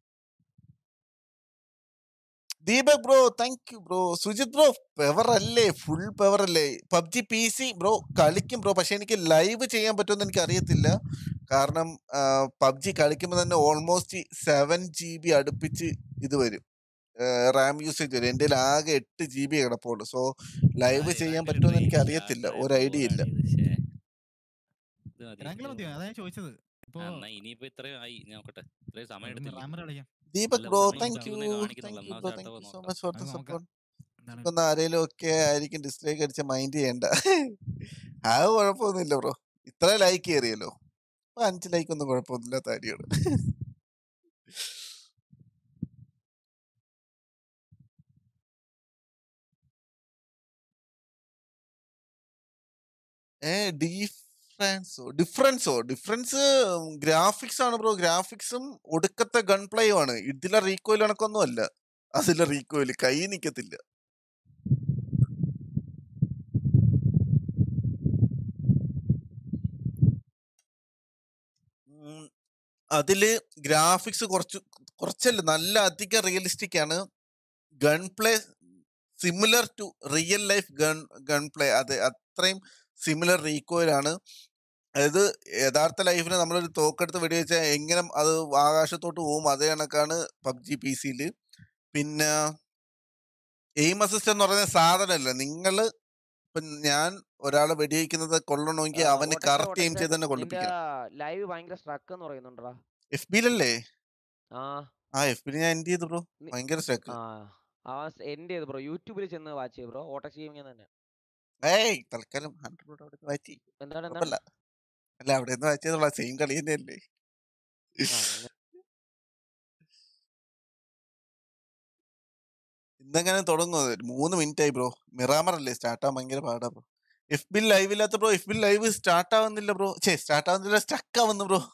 Deepak bro thank you bro Sujith bro പെവർ അല്ലേ ഫുൾ പെവർ അല്ലേ പബ്ജി പി സി ബ്രോ കളിക്കും ബ്രോ പക്ഷെ എനിക്ക് ലൈവ് ചെയ്യാൻ പറ്റുമെന്ന് എനിക്ക് അറിയത്തില്ല കാരണം പബ്ജി കളിക്കുമ്പോൾ തന്നെ ഓൾമോസ്റ്റ് സെവൻ ജി ബി അടുപ്പിച്ച് ഇത് വരും റാം യൂസേജ് വരും എൻ്റെ ആകെ എട്ട് ജി ബി കിടപ്പുള്ളൂ സോ ലൈവ് ചെയ്യാൻ പറ്റുമെന്ന് എനിക്ക് അറിയത്തില്ല ഒരു ഐഡിയ ഇല്ല റാങ്കില് മതിയോ അതാ ഞാൻ ചോദിച്ചത് ഇപ്പൊ ഇനിയിപ്പോ ഇത്രയും ആയി ഞാൻ നോക്കട്ടെ ഇത്രയും സമയം എടുത്തില്ല റാമർ കളിക്കാം ദീപക് അല്ല, ബ്രോ സമയം താങ്ക് യു ഇതാവുന്നേ കാണിക്കുന്നുള്ളൂ. താങ്ക് യു എന്നാ ബ്രോ start താങ്ക് യു ആവുമെന്ന് സോ നോക്കാം. മച്ച് ഫോർ ദ അത് നോക്കാം. സപ്പോർട്ട് എന്താണ് ഇപ്പൊ ആരേലും ഒക്കെ ആയിരിക്കും ഡിസ്ലൈക്ക് അടിച്ച മൈൻഡ് ചെയ്യണ്ട അത് കുഴപ്പമൊന്നുമില്ല ബ്രോ ഇത്ര ലൈക്ക് കയറിയല്ലോ അപ്പൊ അഞ്ച് ലൈക്ക് ഒന്നും കുഴപ്പമൊന്നുമില്ലാത്ത കാര്യമാണ് ഏ ഡിഫറൻസോ ഡിഫറൻസോ ഡിഫറൻസ് ഗ്രാഫിക്സ് ആണ് ബ്രോ ഗ്രാഫിക്സും ഒടുക്കത്തെ ഗൺ പ്ലേയും ആണ് ഇതിലെ റീകോയിൽ കണക്കൊന്നും അല്ല അതിലെ റീകോയിൽ കൈ നിക്കത്തില്ല ഉം, അതില് ഗ്രാഫിക്സ് കുറച്ച് കുറച്ചല്ല നല്ല അധികം റിയലിസ്റ്റിക് ആണ് gun play similar to real life gun gun play അതെ അത്രയും സിമിലർ റീകോയിലാണ് അതായത് യഥാർത്ഥ ലൈഫിന് നമ്മളൊരു തോക്കെടുത്ത് വെടിവെച്ചാൽ എങ്ങനെ അത് ആകാശത്തോട്ട് പോകും അതേ കണക്കാണ് പബ്ജി പി സിയിൽ പിന്നെ എയിം അസിസ്റ്റ് എന്ന് പറയുന്ന സാധനമല്ല നിങ്ങൾ ഇപ്പം ഞാൻ ഒരാളെ വെടിവെക്കുന്നത് കൊള്ളണമെങ്കിൽ അവന് കറക്റ്റ് എയിം ചെയ്ത് തന്നെ കൊള്ളിപ്പിക്കണം ലൈവ് ഭയങ്കര സ്ട്രക്ക് എന്ന് പറയുന്നുണ്ടടാ എഫ് ബിയിലല്ലേ ആ ആ എഫ് ബിയിൽ ഞാൻ എൻഡ് ചെയ്തു ബ്രോ നി- ഭയങ്കര സ്റ്റക്ക് ആ ആ എൻഡ് ചെയ്ത് ബ്രോ യൂട്യൂബിൽ ചെന്ന് വാച്ച് ചെയ്ത് ബ്രോ ഓട്ടക്സ് ഗെയിമിംഗ് തന്നെ ഏയ് തൽക്കാലം ഹൺഡ്രഡ് അവിടെ വാറ്റി എന്താണ് എന്താണ് കുഴപ്പമില്ല അല്ല അവിടെ നിന്ന് വാച്ച് ചെയ്തോളാം സെയിം കളി തന്നെയല്ലേ ആ, അങ്ങനെ. ഇന്നെങ്ങനെ തുടങ്ങുന്നത് ഒരു മൂന്ന് മിനിറ്റ് ആയി ബ്രോ മിറാമർ അല്ലേ സ്റ്റാർട്ട് ആവാൻ ഭയങ്കര പാടാ ബ്രോ എഫ് ബിൽ ലൈവ് ഇല്ലാത്ത bro F B live start ആവുന്നില്ല ബ്രോ ഛേ സ്റ്റാർട്ട് ആവുന്നില്ല സ്റ്റക്ക് ആവുന്നു ബ്രോ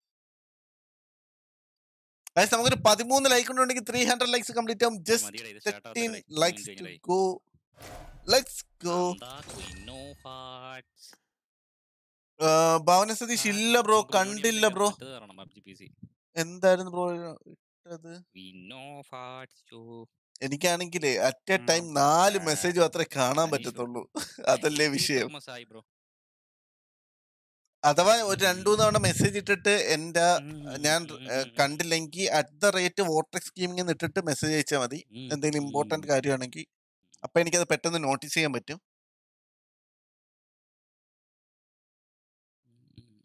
ഗൈസ് നമുക്കൊരു പതിമൂന്ന് ലൈക്ക് ഉണ്ടെങ്കിൽ ത്രീ ഹൺഡ്രഡ് ലൈക്സ് കംപ്ലീറ്റ് ആവും ജസ്റ്റ് മതിയെടാ, ഇത് start തേർട്ടീൻ ആവാത്തതായി. ലൈക്സ് മൂന്ന് ടു കഴിഞ്ഞായി. ഗോ ലെറ്റ്സ് ഗോ എന്താ Queen of Hearts? Bhavana Satheesh ഇല്ല ബ്രോ നമുക്ക് പരിപാടി കണ്ടില്ല ഉണ്ടെങ്കിൽ ബ്രോ മറ്റേത് കാണണം, PUBG PC. എന്തായിരുന്നു ബ്രോ ഇട്ടത് Queen of Hearts, ചോ. എനിക്കാണെങ്കിൽ അറ്റ് എ ഉം. ടൈം നാല് ആ, മെസ്സേജ് മാത്രമേ കാണാൻ അനീഷ് പറ്റത്തുള്ളൂ അതല്ലേ എനിക്ക് വിഷയം famous ആയി ബ്രോ അഥവാ ഒരു രണ്ടു മൂന്ന് തവണ മെസ്സേജ് ഇട്ടിട്ട് എന്റെ ഉം, ഞാൻ ഉം, ഏ, ഉം, ഉം. കണ്ടില്ലെങ്കിൽ at the rate voter scheming ഇട്ടിട്ട് മെസ്സേജ് അയച്ചാൽ മതി ഉം, എന്തെങ്കിലും ഉം, ഇമ്പോർട്ടന്റ് കാര്യമാണെങ്കിൽ അപ്പൊ എനിക്കത് പെട്ടെന്ന് നോട്ടീസ് ചെയ്യാൻ പറ്റും ഉം, ഉം,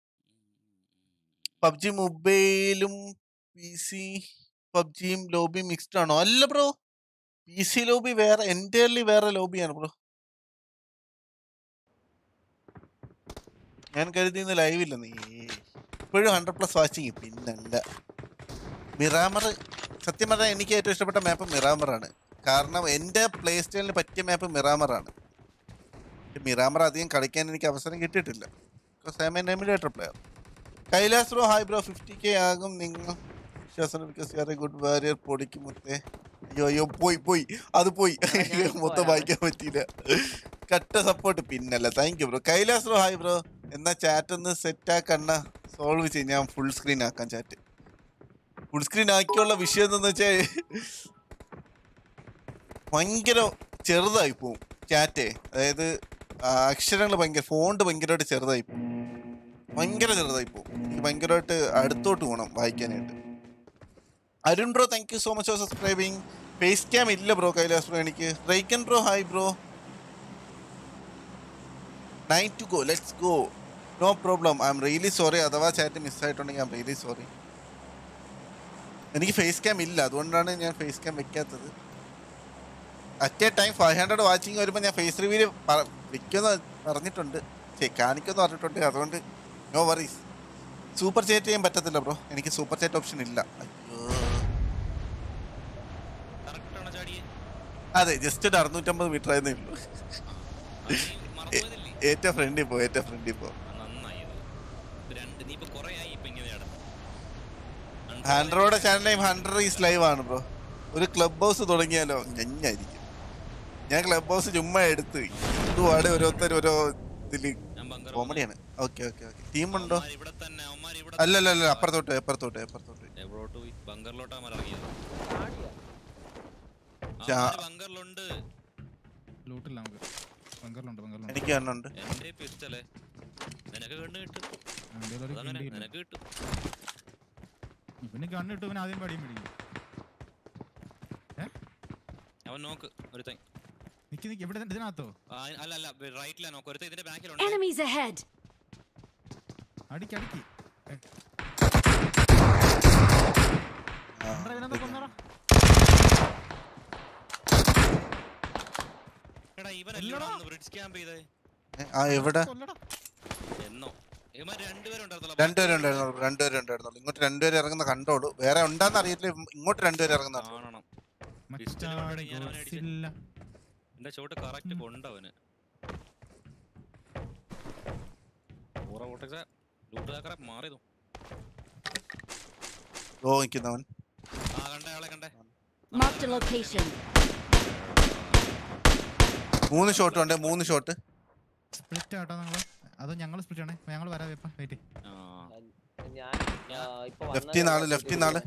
പബ്ജി മൊബൈലും പി സി പബ്ജിയും ലോബി മിക്സ്ഡ് ആണോ അല്ല ബ്രോ പി സി ലോബി വേറെ എൻറ്റയർലി വേറെ ലോബിയാണ് ബ്രോ ഞാൻ കരുതിന്ന് ലൈവ് ഇല്ല നീ ഇപ്പോഴും ഹൺഡ്രഡ് പ്ലസ് വാച്ചിങ് പിന്നല്ല മിറാമർ സത്യം പറഞ്ഞാൽ എനിക്ക് ഏറ്റവും ഇഷ്ടപ്പെട്ട മാപ്പ് മിറാമറാണ് കാരണം എൻ്റെ പ്ലേ സ്റ്റൈലിന് പറ്റിയ മാപ്പ് മിറാമറാണ് മിറാമർ അധികം കളിക്കാൻ എനിക്ക് അവസരം കിട്ടിയിട്ടില്ല because I'm an emulator player Kailas bro hi bro fifty K ആകും നിങ്ങൾ വിശ്വാസം because you are a good warrior പൊടിക്ക് മുത്തേ അയ്യോ അയ്യോ പോയി പോയി അത് പോയി ഞാൻ ഇപ്പോ മൊത്തം വരാം. വായിക്കാൻ പറ്റിയില്ല കട്ട സപ്പോർട്ട് പിന്നല്ല thank you bro Kailas bro hi bro എന്നാ ചാറ്റ് ഒന്ന് സെറ്റ് ആക്കണ്ണ സോൾവ് ചെയ്യും ഞാൻ ഫുൾ സ്ക്രീൻ ആക്കാം ചാറ്റ് ഫുൾ സ്ക്രീൻ ആക്കിയുള്ള വിഷയം എന്താന്ന് വെച്ചാൽ ഭയങ്കര ചെറുതായി പോവും ചാറ്റേ അതായത് അക്ഷരങ്ങൾ ഭയങ്കര ഫോണ്ട് ഭയങ്കരമായിട്ട് ചെറുതായി പോകും ഭയങ്കര ചെറുതായി പോകും എനിക്ക് ഭയങ്കരമായിട്ട് അടുത്തോട്ട് പോകണം വായിക്കാനായിട്ട് Arun bro thank you so much for subscribing face cam ഇല്ല ബ്രോ കൈലാസ് ബ്രോ എനിക്ക് റൈക്കൻ bro hi bro nine to go let's go no problem I'm really sorry അഥവാ ചാറ്റ് മിസ്സായിട്ടുണ്ടെങ്കിൽ ഐ എം റിയലി സോറി എനിക്ക് ഫേസ് ക്യാം ഇല്ല അതുകൊണ്ടാണ് ഞാൻ face cam വെക്കാത്തത് at a time five hundred watching വരുമ്പോൾ ഞാൻ ഫേസ് റിവ്യൂല് വെക്കുമെന്ന് പറഞ്ഞിട്ടുണ്ട് ചേ കാണിക്കുമെന്ന് പറഞ്ഞിട്ടുണ്ട് അതുകൊണ്ട് നോ വറീസ് സൂപ്പർ ചാറ്റ് ചെയ്യാൻ പറ്റത്തില്ല ബ്രോ എനിക്ക് സൂപ്പർ ചാറ്റ് ഓപ്ഷൻ ഇല്ല അയ്യോ കറക്റ്റ് ആണോ ചാടിയെ അതെ ജസ്റ്റ് ഒരു അറുന്നൂറ്റമ്പത് മീറ്റർ ആയിരുന്നേ ഉള്ളൂ അത് നീ മറന്നുപോയതല്ലേ ഏറ്റവും ഫ്രണ്ടിൽ പോ ഏറ്റവും ഫ്രണ്ടിൽ പോ ആ, നന്നായി അത്. ഇത് രണ്ട് നീ ഇപ്പൊ കൊറേ ആയി ഇപ്പൊ ഇങ്ങനെ ചാടുന്നത് ഹൺഡ്രഡോടെ channel name hundred is live ആണ് ബ്രോ ഒരു ക്ലബ് ഹൗസ് തുടങ്ങിയാലോ ഞഞ്ഞായിരിക്കും ഞാൻ ക്ലബ് ഹൗസ് ചുമ്മാ എടുത്ത് ഇതുപാട് ഓരോരുത്തർ ഓരോ ഇതില് ഞാൻ ബങ്കർ കോമഡിയാണ് ഓക്കെ ഓക്കെ ഓക്കെ ടീമുണ്ടോ അവന്മാര് ഇവിടെ തന്നെ അവന്മാർ ഇവിടെ അല്ല അല്ല അല്ല അപ്പുറത്തോട്ട് അപ്പുറത്തോട്ട് അപ്പുറത്തോട്ട് എവിടോട്ട് പോയി ബങ്കറിലോട്ടാ അവന്മാർ ഇറങ്ങിയത് ചാടിയാ? ചാ- അവന്മാര് ബങ്കറിലുണ്ട് ലൂട്ടില്ല നമുക്ക് ബങ്കറിലുണ്ട് ബങ്കറിലുണ്ട് എനിക്ക് കണ്ണുണ്ട് എന്റെ പിസ്റ്റലെ നിനക്ക് കണ്ണ് കിട്ടും അതിന്റെ ഒരു അതങ്ങനെ കിണ്ടിയില്ല. നിനക്ക് കിട്ടും ഇവന് കണ്ണിട്ട് ഇവൻ ആദ്യം പടിയും പിടിക്കും അവൻ നോക്ക് ഒരുത്തൻ നിക്ക് നിക്ക് ഇവിടെ ഇതിനകത്തോ ആ, അല്ല അല്ല റൈറ്റിലാ നോക്ക് ഒരുത്തൻ ഇതിന്റെ ബാക്കിലുണ്ട് Enemies ahead! അടിക്ക് അടിക്ക് ഏ, ആ, കൊണ്ടുവരാ, ഇവനെന്താ കൊണ്ടുവരാ? എടാ ഇവനല്ലേ ഇല്ലടാ. വന്ന് ബ്രിഡ്ജ് ക്യാമ്പ് ചെയ്തേ ഏ, ആ എവിടെ കൊല്ലടാ. എന്നോ ഇവന്മാർ രണ്ടുപേരും ഉണ്ടായിരുന്നല്ലോ രണ്ടുപേരും ഉണ്ടായിരുന്നുള്ളൂ രണ്ടുപേരും ഉണ്ടായിരുന്നുള്ളൂ ഇങ്ങോട്ട് രണ്ടുപേരും ഇറങ്ങുന്ന കണ്ടോളൂ വേറെ ഉണ്ടാന്ന് അറിയില്ല ഇങ്ങോട്ട് രണ്ടുപേരും ഇറങ്ങുന്ന കാണണം മച്ചാടി പിസ്റ്റലുകൊണ്ടാണ് ഞാൻ അവനെ അടിച്ചത്. ഗോസില്ല. എന്റെ ഷോട്ട് കറക്റ്റ് ഉം. കൊണ്ടവന് ഊറ ഓട്ടക്സ ലൂട്ടുകാക്കറ മാറിയതു ഓ നിൽക്കുന്നവൻ ആ കണ്ടേ ആളെ കണ്ടേ Marked a location. മൂന്ന് ഷോട്ട് ഉണ്ട് മൂന്ന് ഷോട്ട് സ്പ്ലിറ്റ് ആട്ടോ നിങ്ങള് അതോ ഞങ്ങൾ സ്പ്ലിറ്റ് ആണേ ഞങ്ങൾ വരാം ഇപ്പം വെയിറ്റ് ആ ഞാൻ ആ, ഇപ്പൊ വന്ന ലെഫ്റ്റിൽ നാള് ഒരാളെ ലെഫ്റ്റിൽ നാള്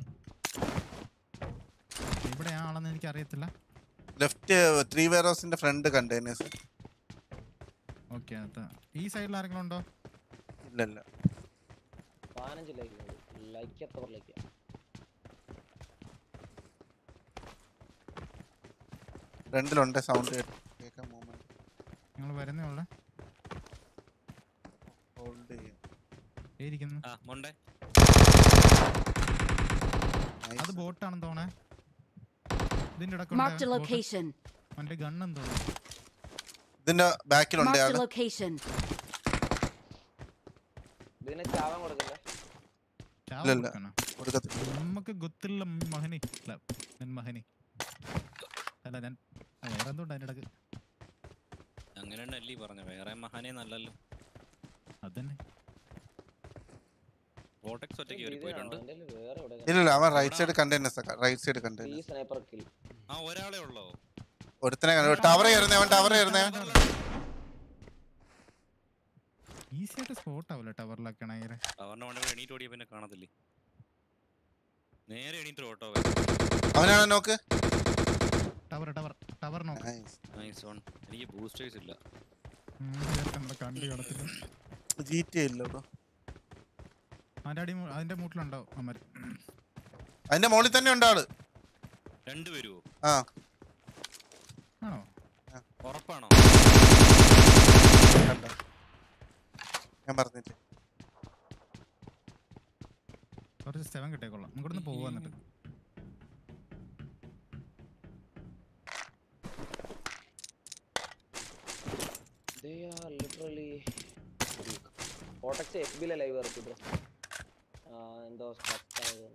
ഇവിടെ ആളെന്ന് എനിക്ക് അറിയത്തില്ല ലെഫ്റ്റ് ത്രീ വെയർ ഹൗസിന്റെ ഫ്രണ്ട് കണ്ടെയ്നേഴ്സ് ഓക്കെ ഈ സൈഡിൽ ആരെങ്കിലും ഉണ്ടോ ഇല്ല ഇല്ല പതിനഞ്ച് ലൈക്ക് ലൈക്ക് എത്ര ലൈക്ക് ഫ്രണ്ടിലുണ്ട് സൗണ്ട് കേൾക്കാൻ മൂവ്മെന്റ് ഞങ്ങൾ വരുന്നേ ഉള്ളേ ഹോൾഡ് ചെയ്യും ഇരിക്കുന്നു ആ മൊണ്ടേ Nice. അത് ബോട്ടാണെന്ന് തോന്നേ ഇതിന്റെ Marked a ഇടയ്ക്ക് location. അവന്റെ ഗണ്ണെന്ന് തോന്നുന്നു ഇതിന്റെ ബാക്കിലുണ്ട് Marked a ആള് location. ഇതിനെ ചാവാൻ കൊടുക്കല്ലേ ചാവ് ഇല്ല, ഇല്ല. കൊടുക്കണം. കൊടുക്കത്തില്ല നമുക്ക് ഗൊത്തുള്ള മഹനി അല്ല ഞാൻ മഹനി അല്ല ഞാൻ ആ, വേറെ എന്തുണ്ട് അതിന്റെ ഇടക്ക് അങ്ങനെ അല്ലേ പറഞ്ഞു വേറെ മഹാനെ നല്ലല്ലോ അതന്നെ വോട്ടെക്സ് ഒറ്റയ്ക്ക് കയറി പോയിട്ടുണ്ട് വേറെ എവിടെ ഇല്ല ഇല്ല അവൻ right side containers right side ഈ കണ്ടെയ്നേഴ്സ് സ്നൈപ്പർ കിൽ ആ ഒരാളെ ഉള്ളോ ഒരുത്തനെ കണ്ടു ടവർ കയറുന്നേ അവൻ ടവർ കയറുന്നേ ഈസി ആയിട്ട് സ്പോട്ട് ആവില്ല ടവറിലൊക്കെ ആണെങ്കിൽ അവരുടെ കൊണ്ട് എണീറ്റ് ഓടിയ പിന്നെ കാണത്തില്ലേ നേരെ എണീറ്റ് ഓട്ടോ അവനാണ് നോക്ക് ടവർ ടവർ ടവർ നോക്ക് Nice. നൈസ് വൺ എനിക്ക് ബൂസ്റ്റേഴ്സ് ഇല്ല ഉം, ഇതൊക്കെ നമ്മുടെ കണ്ടു കിടത്തില്ല GTA ഇല്ല ബ്രോ അതിന്റെ അടി മു- അതിന്റെ മൂട്ടിലുണ്ടാവും അമ്മ അതിന്റെ മുകളിൽ തന്നെ ഉണ്ട് ആള് രണ്ടുപേരുവോ ആ ആണോ ഉറപ്പാണോ കണ്ട ഞാൻ പറഞ്ഞില്ലേ കുറച്ച് സെവൻ കിട്ടിയേക്കൊള്ളാം ഇങ്ങോട്ടൊന്ന് പോവാ എന്നിട്ട് they are literally കോട്ടക്സ് എഫ് ബിയിലെ ലൈവ് ഇറക്കി ബ്രോ എന്തോ സ്റ്റക്ക് ആയതുകൊണ്ട്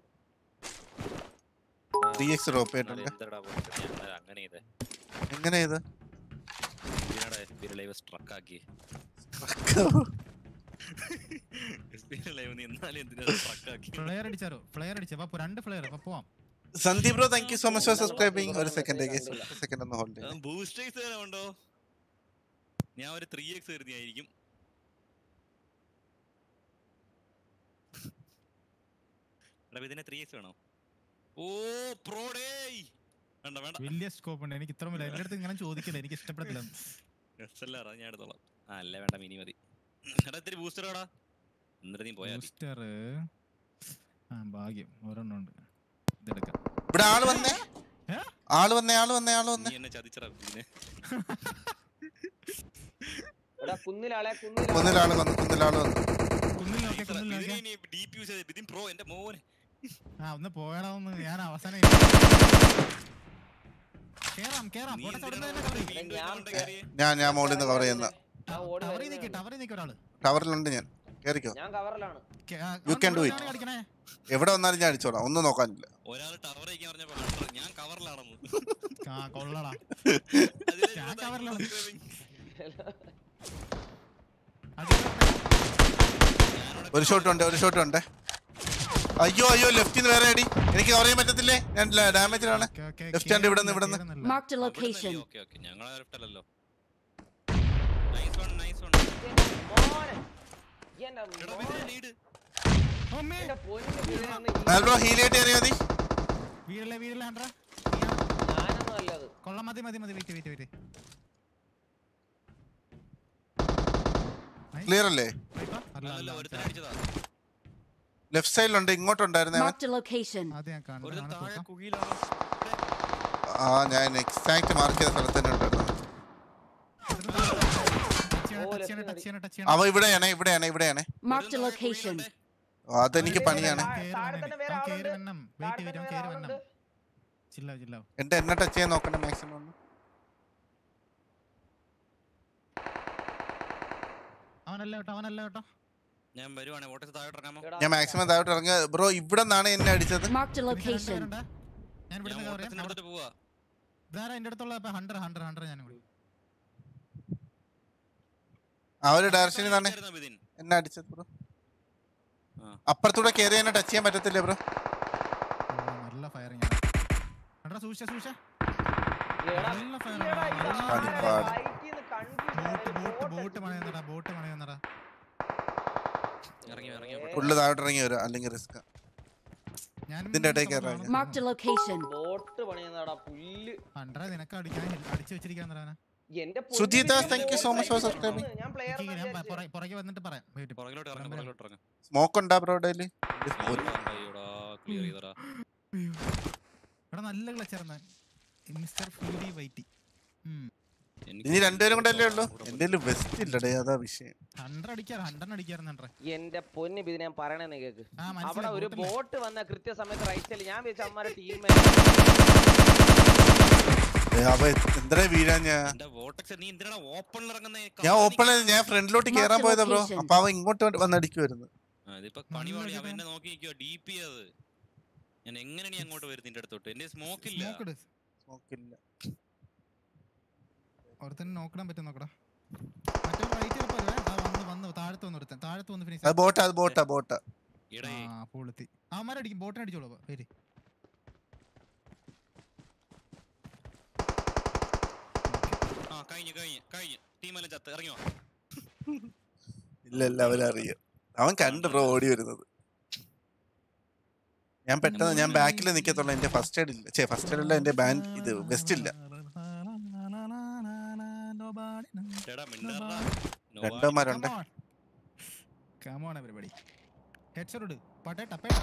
ത്രീ എക്സ് ഡ്രോപ്പ് എന്നാലും ചെയ്തിട്ടുണ്ട് എന്തടാ പോയിട്ട് ഞാൻ എന്നാലും അങ്ങനെ ചെയ്തേ എങ്ങനെ ഇത് എന്തിനാടാ എഫ് ബി ലൈവ് സ്ട്രക്ക് ആക്കി എഫ് ബി ലൈവ് നീ എന്നാലും എന്തിനാ സ്ട്രക്ക് ആക്കി ഫ്ലെയർ അടിച്ചാരോ ഫ്ലെയർ അടിച്ചാ അപ്പൊ രണ്ട് ഫ്ലെയർ അപ്പൊ പോവാം Sandeep bro thank you so much for subscribing ഒരു സെക്കൻഡ് ഒരു സെക്കൻഡ് ഒന്ന് ഹോൾഡ് ചെയ്യാം ബൂസ്റ്റേഴ്സ് തരാൻ ഉണ്ടോ ഞാൻ ഒരു ത്രീ എക്സ് കരുതിയായിരിക്കും എടാ ഇതിനെ ത്രീ എക്സ് വേണോ ഓ പ്രോഡേ വേണ്ട വേണ്ട വലിയ സ്കോപ്പ് ഉണ്ട് എനിക്ക് ഇത്ര എന്റെ അടുത്ത് ഇങ്ങനെ ചോദിക്കില്ല എനിക്ക് ഇഷ്ടപ്പെടത്തില്ല എക്സെല്ലാറാ ഞാൻ എടുത്തോളാം ആ അല്ല വേണ്ട മിനി മതി എടാ ഇത്തിരി ബൂസ്റ്റർ എടാ എന്നിട്ട് നീ പോയാ മതി. ബൂസ്റ്റർ ആ ഭാഗ്യം ഒരെണ്ണം ഉണ്ട് ഇതെടുക്കാം ഇവിടെ ആള് വന്നേ ഏ? ആള് വന്നേ ആള് വന്നേ ആള് വന്നേ നീ എന്നെ ചതിച്ചടാ പിന്നെ എടാ കുന്നിലാളെ കുന്നിലാളെ കുന്നിലാള് വന്നു കുന്നിലാള് വന്നു കുന്നിൽ നോക്കിയാ കുന്നിൽ നോക്കിയാ ഡീപ് യൂസ് ചെയ്ത് ബിദിൻ പ്രോ എന്റെ മോനെ ആ ഒന്ന് പോയടാന്ന് ഞാൻ അവസാനം കേറാം കേറാം നീ പോട്ടെ എന്തിനാണ് തുടർന്ന് തന്നെ cover ചെയ്യ്. വീണ്ടും ഞാൻ ഇങ്ങോട്ട് കയറിയേ? ഞാൻ ഞാൻ മുകളിൽ നിന്ന് കവർ ചെയ്യുന്ന ആ, ഓടി ടവറിൽ വരുന്നേ നിൽക്കി ഉള്ളൂ. ടവറിൽ നിൽക്കി ഒരാള് ടവറിലുണ്ട് ഞാൻ കേറിക്കോ ഞാൻ കവറിലാണ് കേ- ആ, You അവൻ can do ഇവിടെ it. എവിടെയാണ് കളിക്കണേ? എവിടെ വന്നാലും ഞാൻ അടിച്ചോളാം ഒന്നും നോക്കാനില്ല ഒരാൾ ടവർ അയക്കാൻ പറഞ്ഞപ്പോ hunter, ഞാൻ കവറിലാണെന്ന് ആ കൊള്ളടാ അതിലെ ഞാൻ ഇരുപത് കവറിലാണ്. subscribing. ഞാനവിടെ ഒരു ഷോട്ട് ഉണ്ട് ഒരു ഷോട്ട് ഉണ്ട് അയ്യോ അയ്യോ ലെഫ്റ്റിൽ നിന്ന് വേറെ അടി എനിക്ക് കവർ ചെയ്യാൻ പറ്റത്തില്ലേ ഞാൻ ഡാമേജിലാണ് ഓക്കേ, ഓക്കേ, Left hand ഇവിടുന്ന്, കേറുന്നില്ല, ഇവിടുന്ന്. കേറുന്നില്ല. Marked a അവിടുന്നല്ലേ? location. ഓക്കേ ഓക്കേ ഞങ്ങളെ ലെഫ്റ്റ് അല്ലല്ലോ നൈസ് വൺ നൈസ് വൺ മോനെ എന്റെ എടാ മോനെ. ബിദിനെ ലീഡ് ഓ, മേ. എന്റെ പൊന്നു ഇതിനൊന്ന് ഈ- ആൽബ്രോ ഹീലായിട്ട് കയറിയാ മതി വീഴല്ലേ വീഴല്ലേ ആണ്ട്രാ? ഞാനൊന്നും അല്ലത് കൊള്ളാം മതി മതി മതി വെയിറ്റ് വെയിറ്റ് വെയിറ്റ് ക്ലിയർ അല്ലേ അല്ല അല്ലല്ല അല്ല ഒരുത്തനെ അടിച്ചതാ ലെഫ്റ്റ് സൈഡിലുണ്ട് ഇങ്ങോട്ടുണ്ടായിരുന്നേ അവൻ. Marked a location. അത് ഞാൻ കാണുന്നു ഒരുത്തൻ അവനെ താഴെ തൂക്കാം. കുഴിയിലാണ് ആ ഞാൻ എക്സാക്ട് മാർക്ക് ചെയ്ത സ്ഥലത്ത് തന്നെ ഉണ്ടായിരുന്നു ടച്ച് ചെയ്യണം, ഓ, ടച്ച് ചെയ്യണം, left ടച്ച് ചെയ്യണം, ടച്ച് ചെയ്യണം. അവ ഇവിടെയാണ് ഇവിടെയാണ് ഇവിടെയാണ് Marked a location. ഓ, അതെനിക്ക് പണിയാണ് താഴെ- കേറി താഴെ വരണം തന്നെ ഇനി. വേറെ അവൻ കേറി ആളുണ്ട്. വരണം. താഴെ വെയിറ്റ് ചെയ്യ്, തന്നെ അവൻ വേറെ കേറി ആളുണ്ട്. വരണം. ചില്ലാവ്, ചില്ലാവ്. എന്റെ എന്നെ ടച്ച് ചെയ്യാൻ നോക്കണ്ട മാക്സിമം ഒന്ന് അവനല്ല കേട്ടോ അവനല്ല കേട്ടോ ഞാൻ വരുവാണെ വോട്ടസ് താഴോട്ട് ഇറങ്ങാമോ എടാ, ഞാൻ മാക്സിമം താഴോട്ട് ഇറങ്ങിയ ബ്രോ ഇവിടെ നിന്നാണ് എന്നെ അടിച്ചത് Marked a എനിക്ക് രണ്ട് location. പേരുണ്ട്. ഞാൻ ഞാൻ ഇവിടുന്ന് കവർ വോട്ടസിന് എടുത്തിട്ട് പോവാ ഇതാരാ എന്റെ അടുത്തുള്ള ഹണ്ടർ ഹണ്ടർ ഹണ്ടർ ഞാൻ ഇവിടെ ആ ഒരു ഡയറക്ഷനിൽ നിന്നാണ് അടിച്ചായിരുന്നോ ബിദിൻ എന്നെ അടിച്ചത് ബ്രോ ആ. അപ്പുറത്തൂടെ കയറി എന്നെ ടച്ച് ചെയ്യാൻ പറ്റത്തില്ലേ ബ്രോ ഓ, നല്ല ഫയറിംഗ് ഹണ്ടർ സൂക്ഷിച്ച സൂക്ഷിച്ച എടാ, നല്ല ഫയർ എടാ, ഇത് പണിപ്പാട്. ആരാ? right ന്ന് confusion ബോട്ട് ആയി. ബോട്ട് boat ബോട്ട് അടിച്ച് മണയുന്നടാ ബോട്ട് മണയുന്നടാ ഇറങ്ങി ഇറങ്ങി ഏ, ഫുള്ള് താഴോട്ട് ഇറങ്ങി വരും അല്ലെങ്കിൽ റിസ്ക് ഞാനും ഇതിന്റെ ഇടയിൽ കയറാൻ Marked a location. ബോട്ട് പണിയുന്നതാടാ പുല്ല് ഹണ്ടറെ നിനക്ക് അടിക്കാൻ അടിച്ചു വെച്ചിരിക്കാൻ എന്റെ പൊന്നു സുജീത, ഇതിന്റെ thank you so much for boat subscribing. ഞാൻ പ്ലെയർ ഞാൻ പുറകെ- പുറകെ വന്നിട്ട് പറയാം Wait. പുറകിലോട്ട് ഇറങ്ങാം പുറകിലോട്ട് പുറകിലോട്ട് ഇറങ്ങാം സ്മോക്ക് ഉണ്ടാ ബ്രോ ഡേലി അയ്യോടാ ക്ലിയർ ചെയ്തടാ എടാ നല്ല ക്ലച്ചായിരുന്ന മിസ്റ്റർ ഫുഡി വൈറ്റി എനിക്ക് ഇനി രണ്ടുപേരും കൂടെ അല്ലേ ഉള്ളൂ കൂടെ എന്റെ വെസ്റ്റ് ഇല്ലടേ അതാ വിഷയം ഹണ്ടർ അടിക്കാറ് ഹണ്ടറിന് അടിക്കാറുണ്ട് ഹണ്ടറെ എന്റെ പൊന്ന് ഇതിനെ ഞാൻ പറയണേന്ന് കേക്ക് ആ അവിടെ മനസ്സിലായി ഒരു ബോട്ടില്ലേ? ബോട്ട് വന്ന കൃത്യസമയത്ത് റൈറ്റിൽ ഞാൻ വെച്ച അമ്മമാരെ ടീം ഏ, അവ എന്തേ വീഴാൻ ഞാൻ എന്റെ വോട്ടക്സ് നീ എന്തിനാ ഓപ്പണിൽ ഇറങ്ങുന്നേ ഞാൻ ഓപ്പൺ ഞാൻ ഫ്രണ്ടിലോട്ട് കയറാൻ Marked പോയതാ ബ്രോ location. അപ്പൊ അവ ഇങ്ങോട്ട് വന്നടിക്കുമായിരുന്നു ഇതിപ്പോ പണി നല്ല പണി അവൻ ചേട്ടാ. എന്നെ നോക്കി നിൽക്കുക ഡി പി അത് ഞാൻ എങ്ങനെ നീ അങ്ങോട്ട് വരും നിന്റെ അടുത്തോട്ട് എന്റെ സ്മോക്ക് ഇല്ല Smoke ഇട്. സ്മോക്കില്ല ഒരുത്തനെ നോക്കിടാൻ പറ്റും നോക്കടാ മറ്റേ റൈറ്റ് വരുവേ ആ വന്ന് വന്ന് താഴത്ത് വന്ന് ഒരുത്തൻ താഴത്ത് വന്ന് അത് ഫിനിഷ് ബോട്ടാ അത് ബോട്ടാ ബോട്ടാ ഇടേ ആ പൊളുത്തി അവന്മാരടിക്കും ബോട്ടിനെ അടിച്ചോളൂ പേര് ആ കഴിഞ്ഞു കഴിഞ്ഞു കഴിഞ്ഞു ടീമെല്ലാം ചത്ത് ഇറങ്ങി വാ ഇല്ല ഇല്ല അവരറിയാം അവൻ കണ്ട് ബ്രോ ഓടി വരുന്നത് ഞാൻ പെട്ടെന്ന് ഞാൻ ബാക്കിൽ നിൽക്കത്തുള്ളൂ എന്റെ ഫസ്റ്റ് എയ്ഡ് ഇല്ല ചേ ഫസ്റ്റ് എയ്ഡ് ഇല്ല എന്റെ ബാൻഡ് ഇത് വെസ്റ്റ് ഇല്ല എടാ മിണ്ടാ രണ്ടോമാരുണ്ട് കമോൺ എവരിബഡി ഹെഡ്ഷോട്ട് ഇട് പട്ടേട്ട പേട്ട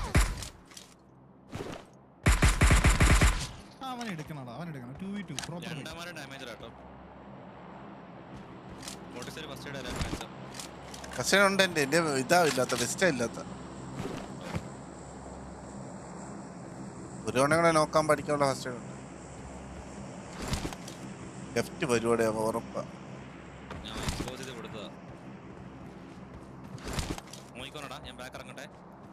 അവൻ എടുക്കണടാ അവൻ എടുക്കണം ടു വി ടു പ്രോപ്പർ രണ്ടാമത്തെ ഡാമേജ് കേട്ടോ മോട്ടിസറി ഫസ്റ്റ് എയ്ഡ് തരാൻ കാണിച്ച ഫസ്റ്റ് എയ്ഡ് ഉണ്ട് എന്റെ എന്റെ ഇതാ ഇല്ലാത്ത വെസ്റ്റാ ഇല്ലാത്ത ഒരു തവണ കൂടെ നോക്കാൻ പഠിക്കാനുള്ള ഫസ്റ്റ് എയ്ഡ് ഉണ്ട് ലെഫ്റ്റ് പരിപാടി ഉറപ്പാ ഞാൻ എക്സ്പോസ് ചെയ്ത് കൊടുത്തതാ നോക്കിക്കോണടാ ഞാൻ ബാക്ക് ഇറങ്ങട്ടെ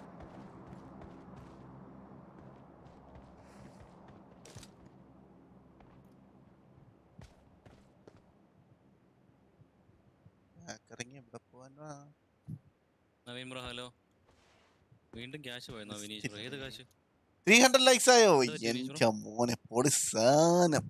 ഇറങ്ങി ഇവിടെ പോവാനാ നവീൻ ബ്രോ ഹലോ വീണ്ടും ക്യാഷ് പോയെന്നോ വിനീഷ് ബ്രോ ഏത് ക്യാഷ് ത്രീ ഹൺഡ്രഡ് ലൈക്സ് ആയോ ഇത് വെച്ച് എന്റെ മോനെ പൊടി സാധനം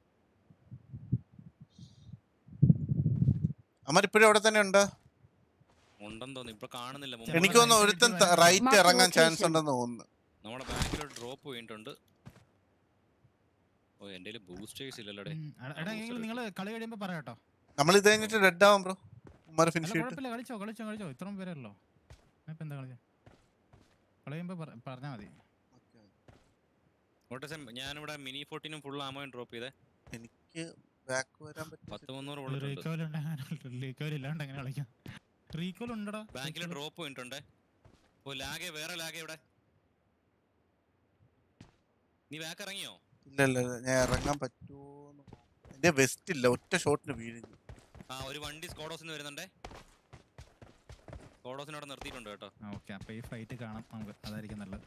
അമ്മരിപ്പോഴും അവിടെ തന്നെ ഉണ്ടോ ഉണ്ടെന്ന് തോന്നുന്നു ഇപ്പൊ കാണുന്നില്ല ചിലപ്പോ എനിക്ക് തോന്നുന്നു right ഒരുത്തൻ side റൈറ്റ് Mark ഇറങ്ങാൻ ചാൻസ് location. ഉണ്ടെന്ന് തോന്നുന്നു നമ്മുടെ ബാക്കിലോട്ട് ഡ്രോപ്പ് വീണിട്ടുണ്ട് ഓ എന്റെ ബൂസ്റ്റേഴ്സ് ഇല്ലല്ലോടെ ഉം, എടാ- എടാ എങ്കിലും നിങ്ങൾ കളി കഴിയുമ്പോ പറയാട്ടോ നമ്മൾ ഇത് കഴിഞ്ഞിട്ട് റെഡ് ആവാം ബ്രോ ഉമ്മാരെ അല്ല ഫിനിഷ് ചെയ്തിട്ട് കുഴപ്പമില്ല കളിച്ചോ കളിച്ചോ കളിച്ചോ ഇത്രയും പേരല്ലോ ഇപ്പൊ എന്താ കളിച്ച കളി കഴിയുമ്പോ പറ- പറഞ്ഞാ മതി ഓട്ടെ ഞാനിവിടെ മിനി ഫോർട്ടീനും ഫുൾ ആമോയും ഡ്രോപ്പ് ചെയ്തേ എനിക്ക് ബാക്ക് വരാൻ പറ്റും പത്ത് മുന്നൂറ് ബുള്ളറ്റ് ഉണ്ട് റീകോയിൽ റീകോയിൽ ഇല്ലാണ്ട് എങ്ങനെ കളിക്കാം റീകോയിൽ ഉണ്ടടാ ബാങ്കിൽ ഡ്രോപ്പ് പോയിട്ടുണ്ടേ ഓ ലാഗേ വേറെ ലാഗേ ഇവിടെ നീ ബാക്ക് ഇറങ്ങിയോ ഇല്ല ഇല്ല ഇല്ല, ഞാൻ ഇറങ്ങാൻ പറ്റുമോ എന്റെ വെസ്റ്റ് ഇല്ല ഒറ്റ ഷോട്ടിന് വീഴുന്നു ആ ഒരു വണ്ടി സ്കോഡോസിന് വരുന്നുണ്ടേ സ്കോഡോസിന് അവിടെ നിർത്തിയിട്ടുണ്ട് കേട്ടോ ഓക്കെ അപ്പൊ ഈ ഫൈറ്റ് കാണാം നമുക്ക് അതായിരിക്കും നല്ലത്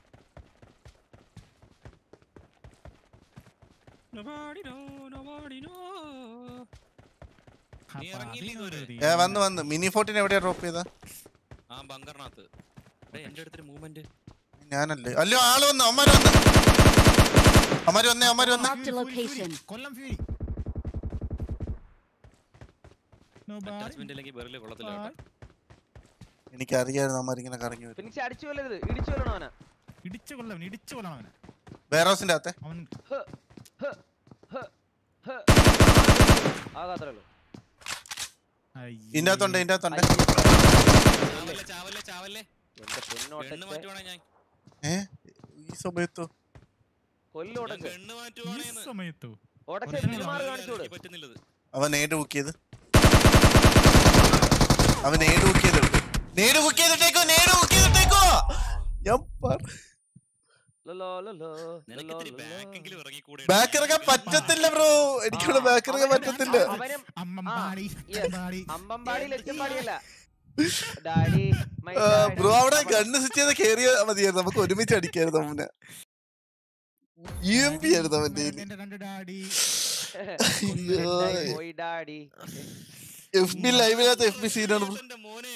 നീ അപ്പൊ ഇറങ്ങിയില്ലേ അതിനൊരു ഇതുവരെ? രീതി. ഏ വന്ന് വന്ന് മിനി ഫോർട്ടിന് എവിടെയാ ഡ്രോപ്പ് ചെയ്ത ആ ബങ്കറിനകത്ത് ഡേയ്, എന്റെ അടുത്തൊരു മൂവ്മെന്റ് ഞാനല്ലേ അല്ലോ ആള് വന്നു അമ്മാര് വന്ന് അമ്മാര് വന്നേ അമ്മാര് വന്നേ Marked a fury, fury, location. കൊല്ലം ഫ്യൂരി Nobody. അറ്റാച്ച്മെന്റ് ഇല്ലെങ്കിൽ വെറുതെ കൊള്ളത്തില്ല കേട്ടോ എനിക്കറിയായിരുന്നു അമ്മാര് ഇങ്ങനെ കറങ്ങി വരും ഫിനിക്സ് അടിച്ചു കൊല്ലരുത് ഇടിച്ചു കൊല്ലണം അവനെ ഇടിച്ചു കൊല്ലം ഇടിച്ചു കൊല്ലം അവനെ വേറെ ഹൗസിന്റെ അകത്തെ അവൻ ആകാത്രേ ഉള്ളൂ ഇതിന്റെ അകത്തുണ്ട് ഇതിന്റെ അകത്തുണ്ട് ചാവല്ലേ ചാവല്ലേ ചാവല്ലേ എന്റെ ഗണ്ണ് പൊന്നോട്ടെ മാറ്റുവാണേ ഞാൻ ഏ ഈ സമയത്തോ ഞാൻ കൊല്ലോടച്ച് ഗണ്ണ് ഈ മാറ്റുവാണേന്ന് സമയത്തോ ഓടച്ച് ഒറിജിനൽ തിരുമാറ് എനിക്ക് കാണിച്ചോട് പറ്റുന്നില്ലത് അവൻ നേട് ബുക്ക് ചെയ്ത് അവൻ നേട് ബുക്ക് ചെയ്തിട്ട് നേട് ബുക്ക് ചെയ്തിട്ടേക്കോ നേട് ബുക്ക് ചെയ്തിട്ടേക്കോ ഞാൻ ലല്ലോ, ലല്ലോ, നിനക്ക് ലല്ലോ, ഇത്തിരി ലല്ലോ. ബാക്കെങ്കിലും ഇറങ്ങിക്കൂടെ ബാക്ക് ഇറങ്ങാൻ പറ്റത്തില്ല ബ്രോ എനിക്കിവിടെ ആ, ബാക്ക് ഇറങ്ങാൻ അവനെ- പറ്റത്തില്ല അവനും അമ്മമ്പാടി yes. അമ്പാടി അമ്പമ്പാടി ലച്ചമ്പാടിയല്ല ഡാഡി my ബ്രോ daddy. അവിടെ അവൻ- ഗണ്ണ് സ്വിച്ച് ചെയ്ത് കേറിയ മതിയായിരുന്നു നമുക്ക് ഒരുമിച്ച് അടിക്കായിരുന്നു അവനെ യു എം പി ആയിരുന്നു അവന്റെ കയ്യില്. എന്റെ രണ്ട് ഡാഡി അയ്യോ എന്തായി പോയി ഡാഡി എഫ് ബി ലൈവിനകത്ത് എഫ് ബി സീനാണ് ബ്രോ എന്റെ മോനെ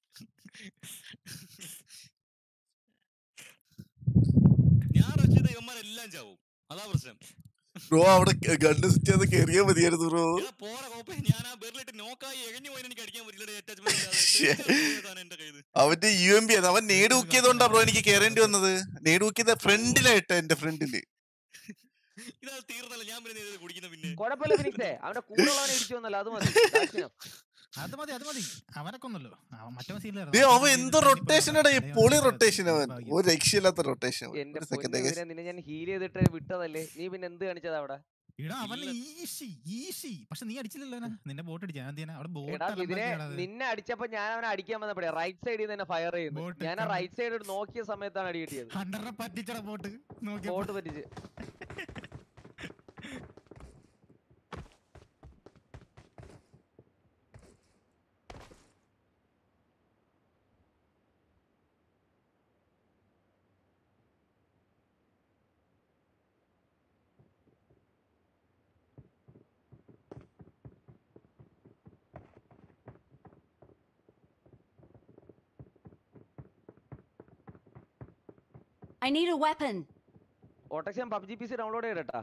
ഞാൻ റഷ് ചെയ്ത ഇവന്മാരെല്ലാം ചാവും അതാ പ്രശ്നം ബ്രോ അവിടെ ഗണ്ണ് സ്വിച്ച് ചെയ്ത് കേറിയാ മതിയായിരുന്നു ബ്രോ എടാ, പോറ കോപ്പേ ഞാൻ ആ ബെറിലിട്ട് നോക്കായി എഴഞ്ഞു പോയി എനിക്ക് അടിക്കാൻ പറ്റില്ല ശ്ശേ. അറ്റാച്ച്മെന്റ് എന്റെ കയ്യിൽ അവന്റെ യു എം പി ആണ് അവൻ നേട് ബുക്ക് ചെയ്തോണ്ടാ ബ്രോ എനിക്ക് കേറേണ്ടി വന്നത് നേട് ബുക്ക് ചെയ്ത ഫ്രണ്ടിലായിട്ട് എന്റെ ഫ്രണ്ടില് ഇതാ തീർന്നല്ല ഞാൻ പിന്നെ ഇത് കുടിക്കുന്ന പിന്നെ കുഴപ്പമില്ല ഫിനിക്സേ അവന്റെ കൂടെ ഉള്ളവനെ ഇടിച്ചു വന്നല്ലോ അത് മതി That's enough. അത് മതി അത് മതി അവനൊക്കെ ഒന്നല്ലോ അവൻ മറ്റേ ദേ, അവൻ എന്ത് റൊട്ടേഷൻ ഈ പൊളി റൊട്ടേഷൻ അവൻ ഒരു രക്ഷയില്ലാത്ത റൊട്ടേഷൻ എന്റെ ഒരു സെക്കൻഡ് പൊന്നു നിന്നെ ഞാൻ ഹീൽ ചെയ്തിട്ട് വിട്ടതല്ലേ നീ പിന്നെ എന്ത് കാണിച്ചത് അവിടെ എടാ അവൻ ഇല്ല. ഈസി ഈസി പക്ഷെ നീ അടിച്ചില്ലല്ലോ അവനെ. നിന്നെ ബോട്ട് അടിച്ചു ഞാൻ എന്ത് ചെയ്യാനാ? അവിടെ ബോട്ട് എടാ ഇതിനെ നിന്നെ അടിച്ചപ്പോ ഞാൻ അവനെ അടിക്കാൻ വന്നപ്പോഴേ റൈറ്റ് സൈഡിൽ നിന്ന് ഫയർ ചെയ്യുന്നു Boat ഞാൻ come. റൈറ്റ് സൈഡ് നോക്കിയ സമയത്താണ് അടി കിട്ടിയത് ഹണ്ടറിനെ പറ്റിച്ചട ബോട്ട് നോക്കിയപ്പോ ബോട്ട് പറ്റിച്ച് I need a weapon. ഓട്ടക്സ് ഞാൻ പബ്ജി പി സി ഡൗൺലോഡ് ചെയ്യട്ടാ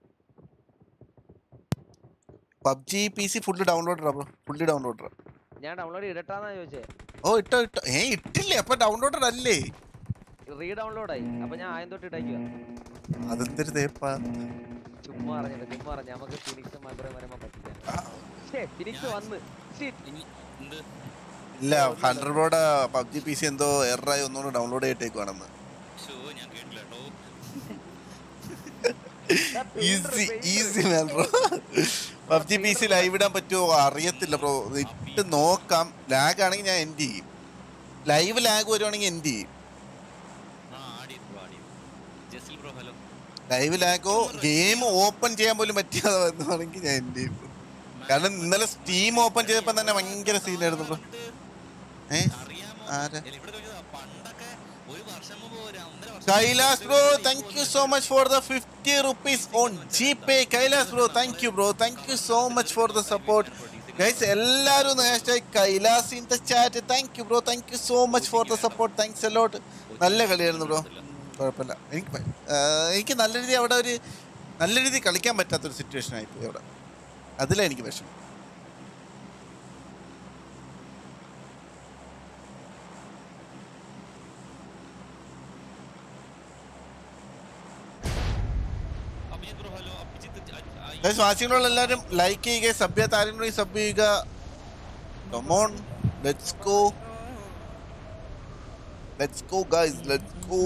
PUBG P C full download bro fully download ഞാൻ ഡൗൺലോഡ് ചെയ്തിട്ടാന്നാ ചോദിച്ചേ ഓ ഇട്ടോ ഇട്ടോ ഏ ഇട്ടില്ലേ അപ്പൊ ഡൗൺലോഡഡ് അല്ലേ റീ ഡൗൺലോഡ് ആയി അപ്പൊ ഞാൻ ആദ്യം തൊട്ട് ഇട്ടേക്കുക അതെന്തൊരു തേപ്പാ ചുമ്മാ പറഞ്ഞില്ല ചുമ്മാ പറഞ്ഞു നമുക്ക് ഫിനിക്സ് മാത്രമേ വരുമ്പോ പറ്റില്ല ഷേ ഫിനിക്സ് ഞാൻ- വന്ന് Shit. ഇനി എന്ത് ഇല്ല ഹൺഡ്രഡ് ബ്രോയുടെ പബ്ജി പി സി എന്തോ എററായി ഒന്നുകൂടെ ഡൗൺലോഡ് ചെയ്തിട്ടേക്കുവാണെന്ന് ഷോ ഞാൻ കേട്ടില്ല കേട്ടോ That painter easy painter. Easy man bro PUBG P C live ഇടാൻ പറ്റുമോ അറിയത്തില്ല ബ്രോ ഇട്ട് നോക്കാം ലാഗ് ആണെങ്കിൽ ഞാൻ എൻഡ് ചെയ്യും ലൈവ് ലാഗ് വരുവാണെങ്കിൽ എൻഡ് ചെയ്യും ആ ആടി ബ്രോ ആടി ജസിൽ ബ്രോ ഹലോ ലൈവ് ലാഗോ ഗെയിം ഓപ്പൺ ചെയ്യാൻ പോലും പറ്റാതെ വന്നുവാണെങ്കിൽ ഞാൻ എൻഡ് ചെയ്യും കാരണം ഇന്നലെ സ്റ്റീം ഓപ്പൺ ചെയ്തപ്പോ തന്നെ ഭയങ്കര സീനായിരുന്നു ബ്രോ ഏ അറിയാമോ ആരാ ഇല്ല, ഇവിടെ ചോദിച്ചതാ പണ്ടൊക്കെ ഒരു വർഷം മുമ്പ് ഒരു ഒന്നര വർഷം Kailas bro thank you so much for the fifty rupees on G Pay Kailas bro thank you bro thank you so much for the support guys എല്ലാവരും ഒന്ന് hashtag Kailas in the chat thank you bro thank you so much for the support thanks a lot നല്ല കളിയായിരുന്നു bro കുഴപ്പമില്ല എനിക്ക് പ- ആ, എനിക്ക് നല്ല രീതി അവിടെ ഒരു നല്ല രീതിയിൽ കളിക്കാൻ പറ്റാത്തൊരു സിറ്റുവേഷൻ ആയിപ്പോയി അവിടെ അതിലാണ് എനിക്ക് വിഷമം Abhijith bro hello Abhijith guys വാച്ചിങ്ങിലുള്ള എല്ലാവരും ലൈക്ക് ചെയ്യുക സബ് ചെയ്യാത്ത ആരെങ്കിലും സബ് ചെയ്യുക come on let's go let's go guys let's go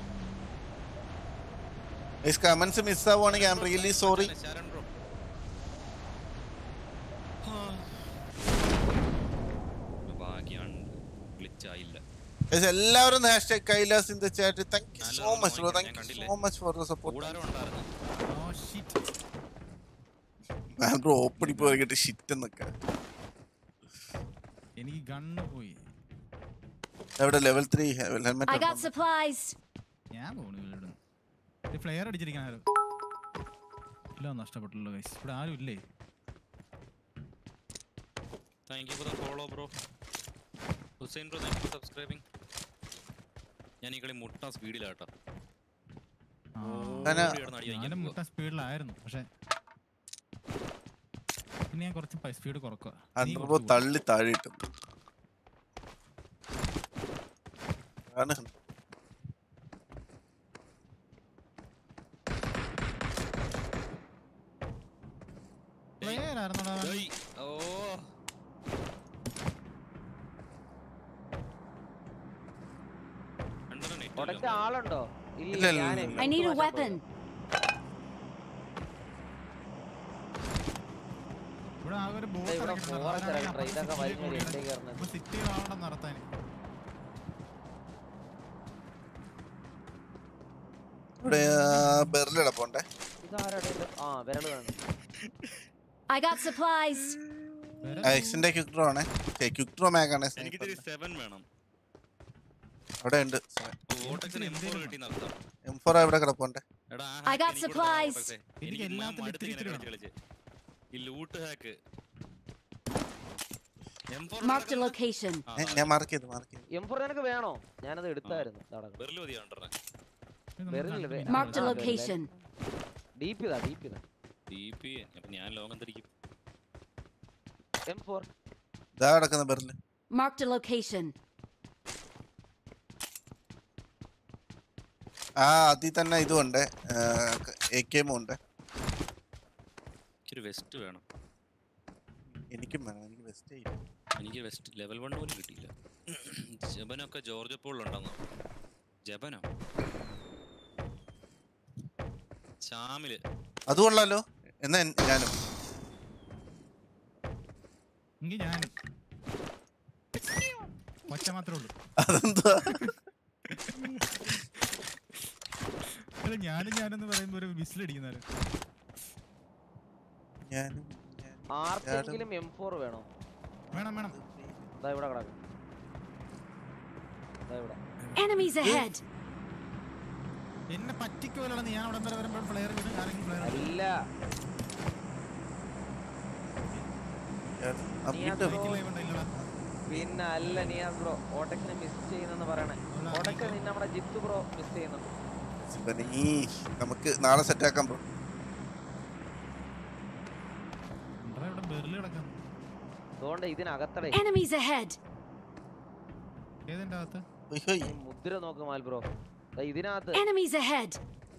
guys comments miss ആവുകയാണെങ്കിൽ I am really sorry Sharan bro ഭാഗ്യാണ് വിളിച്ചായില്ല ഗൈസ് എല്ലാവരും hashtag Kailas in the chat thank you so നല്ലോണം മച്ച് ബ്രോ നോക്കിക്കോ, താങ്ക് ഞാൻ യു കണ്ടില്ലേ? So much for the support കൂടാരം ഉണ്ടായിരുന്നു ഓ ഷിറ്റ് ഞാൻ ബ്രോ ഓപ്പണി പോയിട്ട് ഷിറ്റ് എന്നൊക്കെ എനിക്ക് ഗണ്ണ് പോയി എവിടെ level three I got helmet supplies. ഞാൻ പോണു ഇവിടുന്ന് ഒരു ഫ്ലെയർ അടിച്ചിരിക്കാൻ ആരോ എല്ലാം നഷ്ടപ്പെട്ടുള്ളൂ ഗൈസ് ഇവിടെ ആരും ഇല്ലേ thank you for the follow bro Hussain bro thank you for subscribing ഞാൻ ഈ കളി മുട്ട സ്പീഡിലാട്ടോ ആ, ഞാന് ഞാനും മുട്ട സ്പീഡിലായിരുന്നു പക്ഷെ പിന്നെ ഞാൻ കുറച്ച് സ്പീഡ് കുറക്കുക നീ അണ്ടർബോ കുറച്ച് കൂടി. തള്ളി താഴെ ഇട്ടു ആണ് Player ആയിരുന്നോടാ അവൻ? ഏയ്, ഓ രണ്ടര net പ്രൊഡക്റ്റ് ഇല്ല. ആളുണ്ടോ ഇല്ല, ഇല്ല ഇല്ല, ഞാൻ ഇല്ല. I need a weapon. ഇവിടെ ആകെ ഒരു ബോട്ട് ദേ ഇവിടെ forest ഇറങ്ങി, ഇതൊക്കെ വലിഞ്ഞ് വലിഞ്ഞ് ഇട്ടേക്ക് കയറുന്നത്. സിറ്റിയിലാവണം നടത്താൻ ഇവിടെ ബെറിലിട പോണ്ടേ ഇതാരാടെ ഇത്? ആ വിരല് കാണും I got supplies. എക്സിന്റെ ക്യുക്ക് ഡ്രോ ആണേ ക്യുക്ക് ഡ്രോ മാഗ് ആണ് എനിക്ക് ഇത്തിരി സെവൻ വേണം അവിടെ ഉണ്ട് വോട്ടക്സിന് എം ഫോർ കിട്ടി നടത്താം എം ഫോർ ഇവിടെ കിടപ്പുണ്ട് എടാ ആ I hack got എനിക്ക് കൊടുത്താ supplies. വോട്ടക്സേ. എനിക്ക് എനിക്ക് ഞാൻ എല്ലാത്തിലും മടുത്ത് ഇത്തിരി ഇങ്ങനെ ഇത്തിരി കളിച്ച് കളിച്ച്. ഈ loot hack M four Marked a location. ഞാൻ മാർക്ക് ചെയ്തു മാർക്ക് ചെയ്തു എം ഫോർ നിനക്ക് വേണോ ഞാനത് എടുത്തായിരുന്നു നടക്കും വെറുതെ മതി കണ്ടേ വെറുതെ Marked a Ah, location. D P D P T P അപ്പൊ ഞാൻ ലോകം തിരിക്കും എം ഫോർ ഇതാ കിടക്കുന്ന ബെറിൽ Marked a location. ആ അതിൽ തന്നെ ഇതും ഉണ്ട് എ കെ എമ്മും ഉണ്ട് എനിക്കൊരു വെസ്റ്റ് വേണം എനിക്കും വേണം എനിക്ക് ബെസ്റ്റ് ചെയ്യും എനിക്ക് വെസ്റ്റ് ലെവൽ വൺ പോലും കിട്ടിയില്ല ജബനൊക്കെ ജോർജ് പോളിലുണ്ടെന്നോ ജബനോ ഷാമില് അത് കൊള്ളാലോ എന്നാ എൻ- ഞാനും എങ്കിൽ ഞാൻ ഒറ്റ മാത്രമേ ഉള്ളൂ അതെന്താ അല്ല ഞാനും ഞാനെന്ന് പറയുമ്പോ ഒരു വിസിലടിക്കുന്നവര് ഞാനും ഞാനും ആർക്കെങ്കിലും എം ഫോർ വേണോ വേണം വേണം ഇതാ ഇവിടെ കിടക്കും ഇതാ ഇവിടെ Enemies ahead. എന്നെ പറ്റിക്കുമല്ലോ ഞാൻ അവിടെ വരെ വരുമ്പോൾ പ്ലെയർ ആരെങ്കിലും പ്ലെയർ അല്ല ആ, നീ വീണ്ടും അതോ- പിന്നെ അല്ല നിയാസ് ബ്രോ ഓട്ടക്കിനെ മിസ് ചെയ്യുന്നെന്ന് പറയണേ ഓട്ടക്ക് നിന്നെ നമ്മുടെ ജിത്ത് ബ്രോ മിസ് ചെയ്യുന്നുണ്ട് ശിവനെ, ഈ നമുക്ക് നാളെ സെറ്റ് ആക്കാം ബ്രോ ഇവിടെ ബെറിൽ കിടക്കുന്നു അതുകൊണ്ട് ഇതിനകത്തടേ Enemies ahead. ഏതിന്റെ അകത്ത് ഉയ്യോയ്. ഈ മുദ്ര നോക്ക് മാൽ ബ്രോ ദാ ഇതിനകത്ത് Enemies ahead.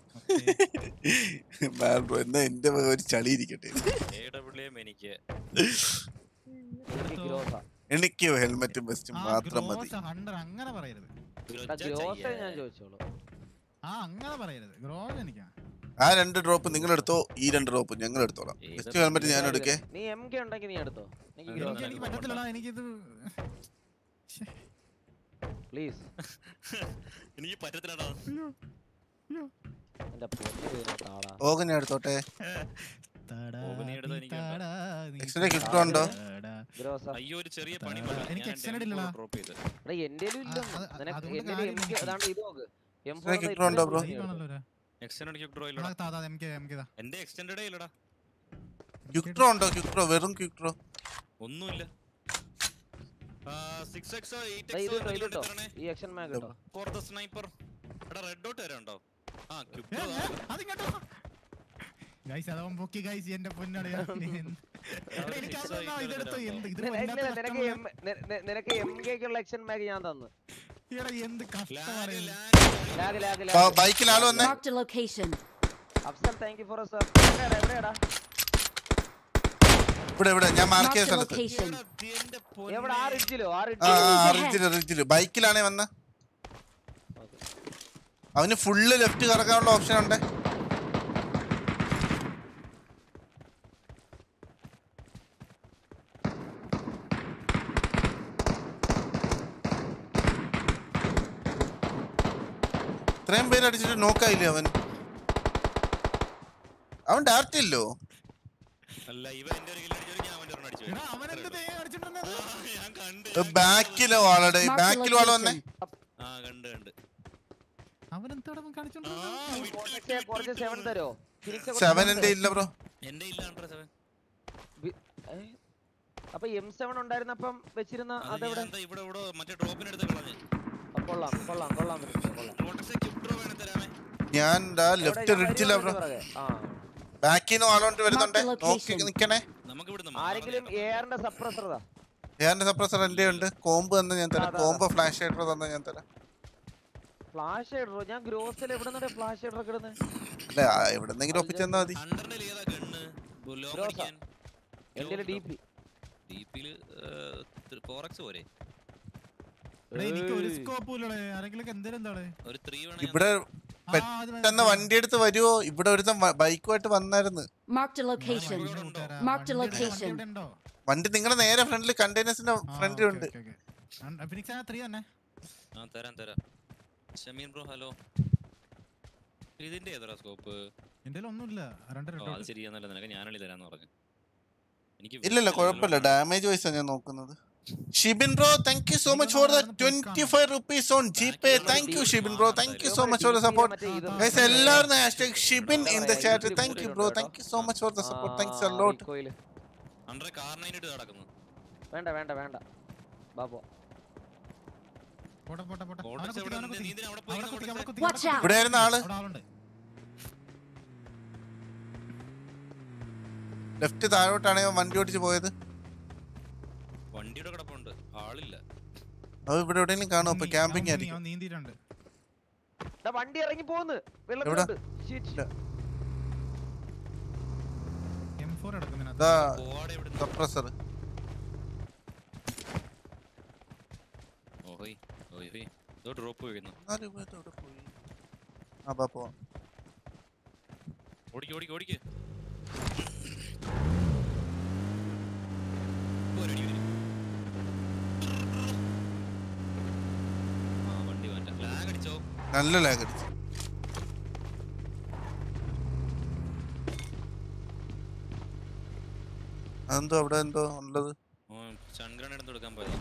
Man bro, എന്നാ എന്റെ വക ഒരു ചളി ഇരിക്കട്ടെ എ ഡബ്ല്യു എനിക്ക് എനിക്ക് ഗ്രോസ എനിക്ക് ഹെൽമെറ്റും വെസ്റ്റും ആ മാത്രം മതി ഗ്രോസ് ഹണ്ടർ അങ്ങനെ പറയരുത് ഗ്രോസ ഞാൻ ചോദിച്ചോളൂ ആ അങ്ങനെ പറയരുത് ഗ്രോസ് എനിക്കാ ആ രണ്ട് ഡ്രോപ്പ് നിങ്ങൾ എടുത്തോ ഈ രണ്ട് ഡ്രോപ്പ് ഞങ്ങൾ എടുത്തോളാം ഏത് വെസ്റ്റ് ഹെൽമെറ്റ് ഞാൻ എടുക്കേ നീ എം കെ ഉണ്ടെങ്കിൽ നീ എടുത്തോ എനിക്ക് എനിക്ക് എനിക്ക് ഗ്രോസ എനിക്ക് പറ്റത്തില്ലടാ എനിക്കിത് പ്ലീസ് എനിക്ക് പറ്റത്തില്ലടാ എന്റെ പൊന്നു ഇതിനകത്ത് ആളാ ഓക ഞാൻ എടുത്തോട്ടെ താടാ, ഓവനി എടുത്തോ, നീ എനിക്ക് വേണ്ട. താടാ, നീ എക്സിന്റെ കിറ്റ് കിറ്റ് ഉണ്ടോ? താടാ. ഗ്രോസ അയ്യോ ഒരു ചെറിയ പണി താടാ. എനിക്ക് extended ഇല്ലടാ. ഡ്രോപ്പ് ചെയ്ത് എടാ എന്റേലും ഇല്ല അത് അത് നിനക്ക് അതുകൊണ്ട് എന്റേലും കാര്യം എം കെ നോക്ക്. അതാണ്ട് ഇത് നോക്ക് എം ഇതിനെ കിറ്റ് ഉണ്ടോ ബ്രോ? ഈ കാണല്ലോ ഒരാ. എക്സ്റ്റൻഡ് ക്യൂക്ക് ഡ്രോ ആ, ഇല്ലടാ താ, താ, MK, MK താ. എന്റെ എക്സ്റ്റൻഡേ ഇല്ലടാ ക്യുക്ക് ഡ്രോ ഉണ്ടോ ക്യുക്ക് ഡ്രോ വെറും ക്യുക്ക് ഡ്രോ ഒന്നുമില്ല സിക്സ് എക്സോ എയ്റ്റ് ദാ ഇത് എക്സോ കേട്ടോ ഇത് കേട്ടോ ഈ ആക്ഷൻ മാഗ് കേട്ടോ ഫോർ ദ സ്നൈപ്പർ എടാ റെഡ് ഡോട്ട് വരെ ഉണ്ടോ ആ ഏ, ക്യൂക്ക് ഏ, അതിങ്ങോട്ട് വാ. Guys, അതവൻ പൊക്കി guys, എന്റെ പൊന്നളിയാ. നീ എന്ത്- എടാ, എനിക്ക് അത് തന്നാ, ഇതെടുത്തോ, എന്ത് ഇത് നിന- വല്ലാത്ത നിന- നിനക്ക് കഷ്ടമാണ്. എം നി- നി- നിനക്ക് എം കെക്കുള്ള ആക്ഷൻ മാഗ് ഞാൻ തന്നു എടാ, എന്ത് കഷ്ടമാണ് ഇത്. ലാഗ് ലാഗ് ലാഗ് ബൈക്കിൽ ആള് വന്നേ Marked a location. Afsal thank you for sir എവിടെയാടാ എവിടെയാടാ ഇവിടെ ഇവിടെ ഞാൻ മാർക്ക് ചെയ്ത Marked a സ്ഥലത്ത് location. എന്റെ എവിടെ ആ റിഡ്ജിലോ ആ ആ റിഡ്ജിലോ ആ റിജില് റിജില് ബൈക്കിലാണേ വന്ന അവന് ഫുള്ള് ലെഫ്റ്റ് കറക്കാനുള്ള ഓപ്ഷൻ ഉണ്ട് ഇത്രയും പേര് അടിച്ചിട്ട് നോക്കായില്ലേ അവൻ അവൻ ഡയറക്റ്റ് ഇല്ലോ അല്ല ഇവൻ എന്റെ ഒരു കില്ല് അടിച്ചു ഞാൻ അവന്റെ ഒരെണ്ണം അടിച്ചു എടാ അവൻ എന്ത് തേങ്ങ അടിച്ചിട്ടുണ്ടെന്ന് ആ, ഞാൻ കണ്ട് ബാക്കിലെ വാളടെ Marked a ബാക്കിൽ വാള വന്നേ location. ആ കണ്ട് കണ്ട് അവൻ എന്തോടെ ആ, കാണിച്ചോണ്ടിരുന്നത് വിട്ട്, കുറച്ച് വിട്ട്, കുറച്ച് വിട്ട്, സെവൻ വിട്ട്. തരോ ഫിനിക്സ് സെവൻ എന്റെ ഇല്ല ബ്രോ എന്റെ ഇല്ല ഹൺഡ്രഡ് സെവൻ അപ്പൊ എം സെവൻ ഉണ്ടായിരുന്നപ്പം വെച്ചിരുന്ന അത് അതെവിടെ ഞാൻ ദാ ഇവിടെ ഇവിടെ മറ്റേ ഡ്രോപ്പിനെടുത്ത് കളഞ്ഞ് ആ, കൊള്ളാം കൊള്ളാം കൊള്ളാം ഫിനിക്സ്, കൊള്ളാം റോട്ടക്സ് ക്യൂബ് ഡ്രോ വേണേ തരാമേ ഞാൻ എവിടെ ലെഫ്റ്റ് ഞാൻ റിഡ്ജിലാ വരുവാ ബ്രോ ഇതിന്റെ പുറകെ. ആ ബാക്കിൽ നിന്ന് ആളോണ്ട് വരുന്നുണ്ട് Marked നോക്കി location. നിക്കണേ നമുക്ക് ഇവിടുന്ന് ആരെങ്കിലും എയറിന്റെ സപ്രസർ ഇതാ ഏറിന്റെ സപ്രസർ എന്റെ ഉണ്ട് കോമ്പ് തന്നെ ഞാൻ തരാം അതാ, കോമ്പ് ഫ്ലാഷ് ആയിട്ട് തന്നെ ഞാൻ തരാം ഫ്ലാഷ് ഇടറോ ഞാൻ ഗ്രോസിൽ എവിടെ നിന്നേ ഫ്ലാഷ് ഇടറൊക്കെ ഇടുന്നത് അല്ല ആ, എവിടെന്നെങ്കിലും ഒപ്പിച്ചെന്നാ മതി ഹൺഡ്രഡിൽ ഏതാ ഗണ്ണ് ലോങ് ഗ്രോസാ. അടിക്കാൻ എന്റെ ഡി പി ഡിപിയില് ഫോർ എക്സ് പോരെ എടാ, എനിക്ക് ഒരു സ്കോപ്പും ഇല്ലടേ ആരെങ്കിലും എന്തേലും എന്താളെ ഒരു ത്രീ വേണേ ഇവിടെ പെട്ടെന്ന് വണ്ടി എടുത്ത് വരുവോ ഇവിടെ ഒരുത്തൻ ബൈക്കുമായിട്ട് വന്നായിരുന്നു Marked a location. Marked a location. ഉണ്ടോ വണ്ടി നിങ്ങളുടെ നേരെ ഫ്രണ്ടിൽ കണ്ടെയ്നേഴ്സിന്റെ ഫ്രണ്ടിലുണ്ട് ഫിനിക്സ് ത്രീ തന്നെ ആ തരാം തരാം ഷമീൻ ബ്രോ ഹലോ ഇതിന്റെ ഏതാ സ്കോപ്പ് എന്റെ ഒന്നുമില്ല രണ്ട് ഓ അത് ശരിയാന്നല്ല നിനക്ക് ഞാനളി തരാന്ന് പറഞ്ഞു എനിക്ക് ഇല്ലല്ല വിഷയമില്ല, കുഴപ്പമില്ല ലോൺ ഡാമേജ് വൈസാ ഞാൻ നോക്കുന്നത് Shibin bro thank you so much for the twenty five rupees on G pay thank you Shibin bro thank you so much for the support guys എല്ലാവരും hashtag Shibin in the chat thank you bro thank you so much for the support thanks a lot hundred car നൈനിട്ട് നടക്കുന്നു വേണ്ട വേണ്ട വേണ്ട ബാബു പോട്ടെ പോട്ടെ പോട്ടെ Borders അവനെ കുത്തിക്ക്, എവിടെ അവനെ ഉണ്ട്? കുത്തിക്ക്. നീ എന്തിനാ അവിടെ പോയി അവിടെ ഇരുന്ന് കുത്തിക്ക്, അവിടെ കൊടുത്തേ? കുത്തിക്ക്, Watch അവിടെ out. ഇവിടെ ആയിരുന്ന ആള് അവിടെ ആളുണ്ട് ലെഫ്റ്റ് താഴോട്ടാണ് ഇവൻ വണ്ടി ഓടിച്ച് പോയത് വണ്ടിയുടെ കിടപ്പുണ്ട് ആളില്ല അത് ഇവിടെ എവിടെയെങ്കിലും കാണും അപ്പൊ അവൻ ക്യാമ്പിംഗ് നീ- ആയിരിക്കും അവൻ നീന്തിയിട്ടുണ്ട് ദാ വണ്ടി ഇറങ്ങി പോന്ന് എവിടെ? വെള്ളത്തിലോട്ട് Shit. ഇല്ല. എം ഫോർ എടുക്കുന്നതിനകത്ത് ഇതാ പോവാടെ ഇവിടുന്ന് സപ്രസർ ഓഹോയ് ഓയ് ഹോയ് ഇതോ ഡ്രോപ്പ് വീഴുന്നു പോയി ആ ബാ പോവാം ഓടിക്ക് ഓടിക്ക് ഓടിക്ക് ഓ, ready, ready. ആ വണ്ടി മാറ്റാം ലാഗ് അടിച്ചോ നല്ല ലാഗ് അടിച്ചു അതെന്തോ അവിടെ എന്തോ ഉള്ളത് ഓ ചന്ദ്രൻ എടുത്ത് കൊടുക്കാൻ പോയതാ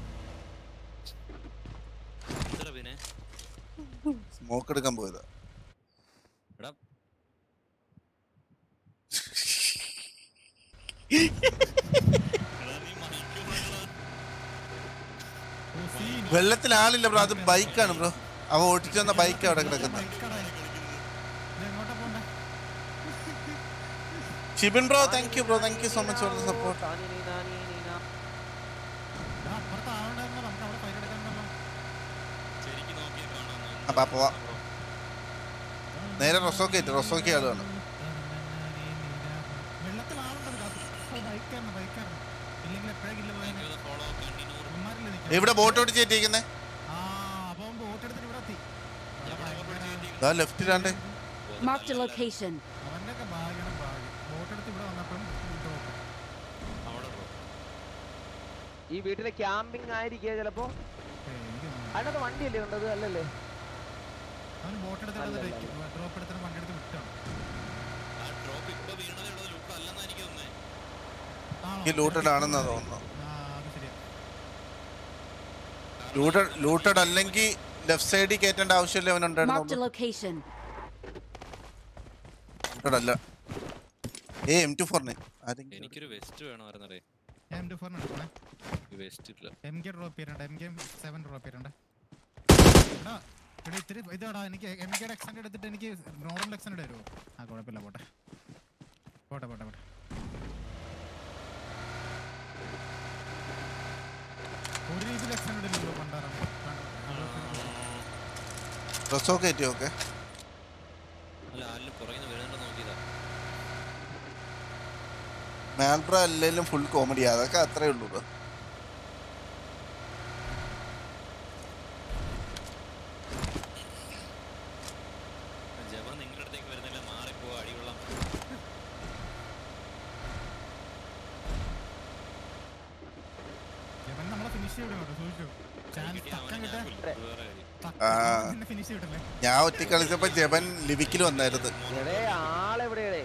എത്ര പിന്നെ സ്മോക്ക് എടുക്കാൻ പോയതാ എടാ എടാ, നീ മൈക്ക് മാറ്റടാ. ഓ, scene. വെള്ളത്തിൽ ആളില്ല ബ്രോ അത് ബൈക്കാണ് ബ്രോ അവ ഓടിച്ചു വന്ന ബൈക്ക് അവിടെ കിടക്കുന്നത് ബൈക്കാടാ. ഇത് എങ്ങോട്ടാ പോണ്ടേ? Shibin bro thank you bro thank you so much for the support താനി നീ നാനി നീ നാ. എടാ, അപ്പുറത്ത് ആളുണ്ടായിരുന്നോ? നമുക്ക് അവിടെ fight എടുക്കാനുണ്ടല്ലോ. ശരിക്ക് നോക്കിയാ കാണാം അപ്പൊ പോവാം നേരെ റൊസോക്ക് എത്തി റൊസോക്ക് ആളാണ് വെള്ളത്തിൽ ആളുണ്ടത് കാത്തു. ഓ, ബൈക്കാരന്, ബൈക്കാരന്. ഇല്ലെങ്കിൽ എപ്പോഴെങ്കിലും പോയേനെ. ഫോളോ കണ്ടിന്യൂ ഇവന്മാരില്ലേ നിക്കുന്നെ? എവിടെ ബോട്ട് ഓടിച്ച് കയറ്റിയിരിക്കുന്നത് ആ, അപ്പൊ അവൻ boat എടുത്തിട്ട് ഇവിടെ എത്തി. ഇവിടെ ഭയങ്കര- ഇതാ ലെഫ്റ്റിലാണ്ട് Marked a location. അവന്റെയൊക്കെ ഭാഗ്യാണ് ഭാഗ്യം. boat എടുത്ത് ഇവിടെ വന്നപ്പോഴും drop. അവിടെ drop. ഈ വീട്ടിലെ ക്യാമ്പിംഗ് ആയിരിക്കുക ചിലപ്പോ ഏയ്, എനിക്ക് തോന്നുന്നില്ല. അതിനകത്ത് വണ്ടിയല്ലേ ഉണ്ടത് അല്ലല്ലേ അവന് boat എടുത്ത് ഇവിടെ അല്ല, വെക്കും. drop എടുത്തിട്ട് വണ്ടി എടുത്ത് വിട്ടാണ്. ആ ഡ്രോപ്പ് ഇപ്പൊ വീണതേ ഉള്ളത് ലുക്ക് അല്ലെന്നാ എനിക്ക് തോന്നുന്നേ ആണോ? ഈ ലൂട്ടഡ് ആണെന്നാ തോന്നുന്നു ആ, അത് ശരിയാ. ലൂട്ടഡ് ലൂട്ടഡ് അല്ലെങ്കിൽ ലെഫ്റ്റ് സൈഡിൽ കയറ്റേണ്ട ആവശ്യമില്ല Marked a അവനുണ്ടായിരുന്നു location. ലൂട്ടഡ് അല്ല ഏ എം ടു ഫോറിന് ആരെങ്കിലും എനിക്കൊരു വെസ്റ്റ് വേണമായിരുന്നേ ഞാൻ M24 ന് എടുക്കണേ. വെസ്റ്റ് ഇല്ല MK drop ചെയ്തിട്ടുണ്ട്. MK seven drop ചെയ്തിട്ടുണ്ട്. എടാ, എടാ, ഇത്തിരി ഇതാടാ എനിക്ക് എം കെയുടെ എക്സ്റ്റൻഡ് എടുത്തിട്ട് എനിക്ക് നോർമൽ എക്സ്റ്റൻഡ് തരുമോ ആ കുഴപ്പമില്ല പോട്ടെ പോട്ടെ പോട്ടെ പോട്ടെ ഒരു രീതിയിൽ എക്സ്റ്റൻഡ് ഇല്ലല്ലോ പണ്ടാറം റൊസോക്ക് കയറ്റി ഓക്കെ അല്ല ആരിലും പുറകിന്ന് വരുന്നുണ്ടോ നോക്കിയതാ മാൽബ്ര അല്ലെങ്കിലും ഫുൾ കോമഡി അതൊക്കെ അത്രേ ഉള്ളൂ ബ്രോ ജപ നിങ്ങളുടെ അടുത്തേക്ക് വരുന്നില്ല മാറിപ്പോ അടികൊള്ളാം ഇവൻ നമ്മളെ ഫിനിഷ് ചെയ്യണം കേട്ടോ സൂക്ഷിച്ചു ചാൻസ് കിട്ടിയ തക്കം അവനെ കിട്ടാൻ ഞാൻ കൊല്ലും. വേറെ കാര്യം. ആ. ഫിനിഷ് ചെയ്യട്ടല്ലേ ഞാൻ ഒറ്റ കളിച്ചപ്പോ ജപൻ ലിവിക്കിൽ വന്നായിരുന്നു എടേ ആളെവിടെയടേ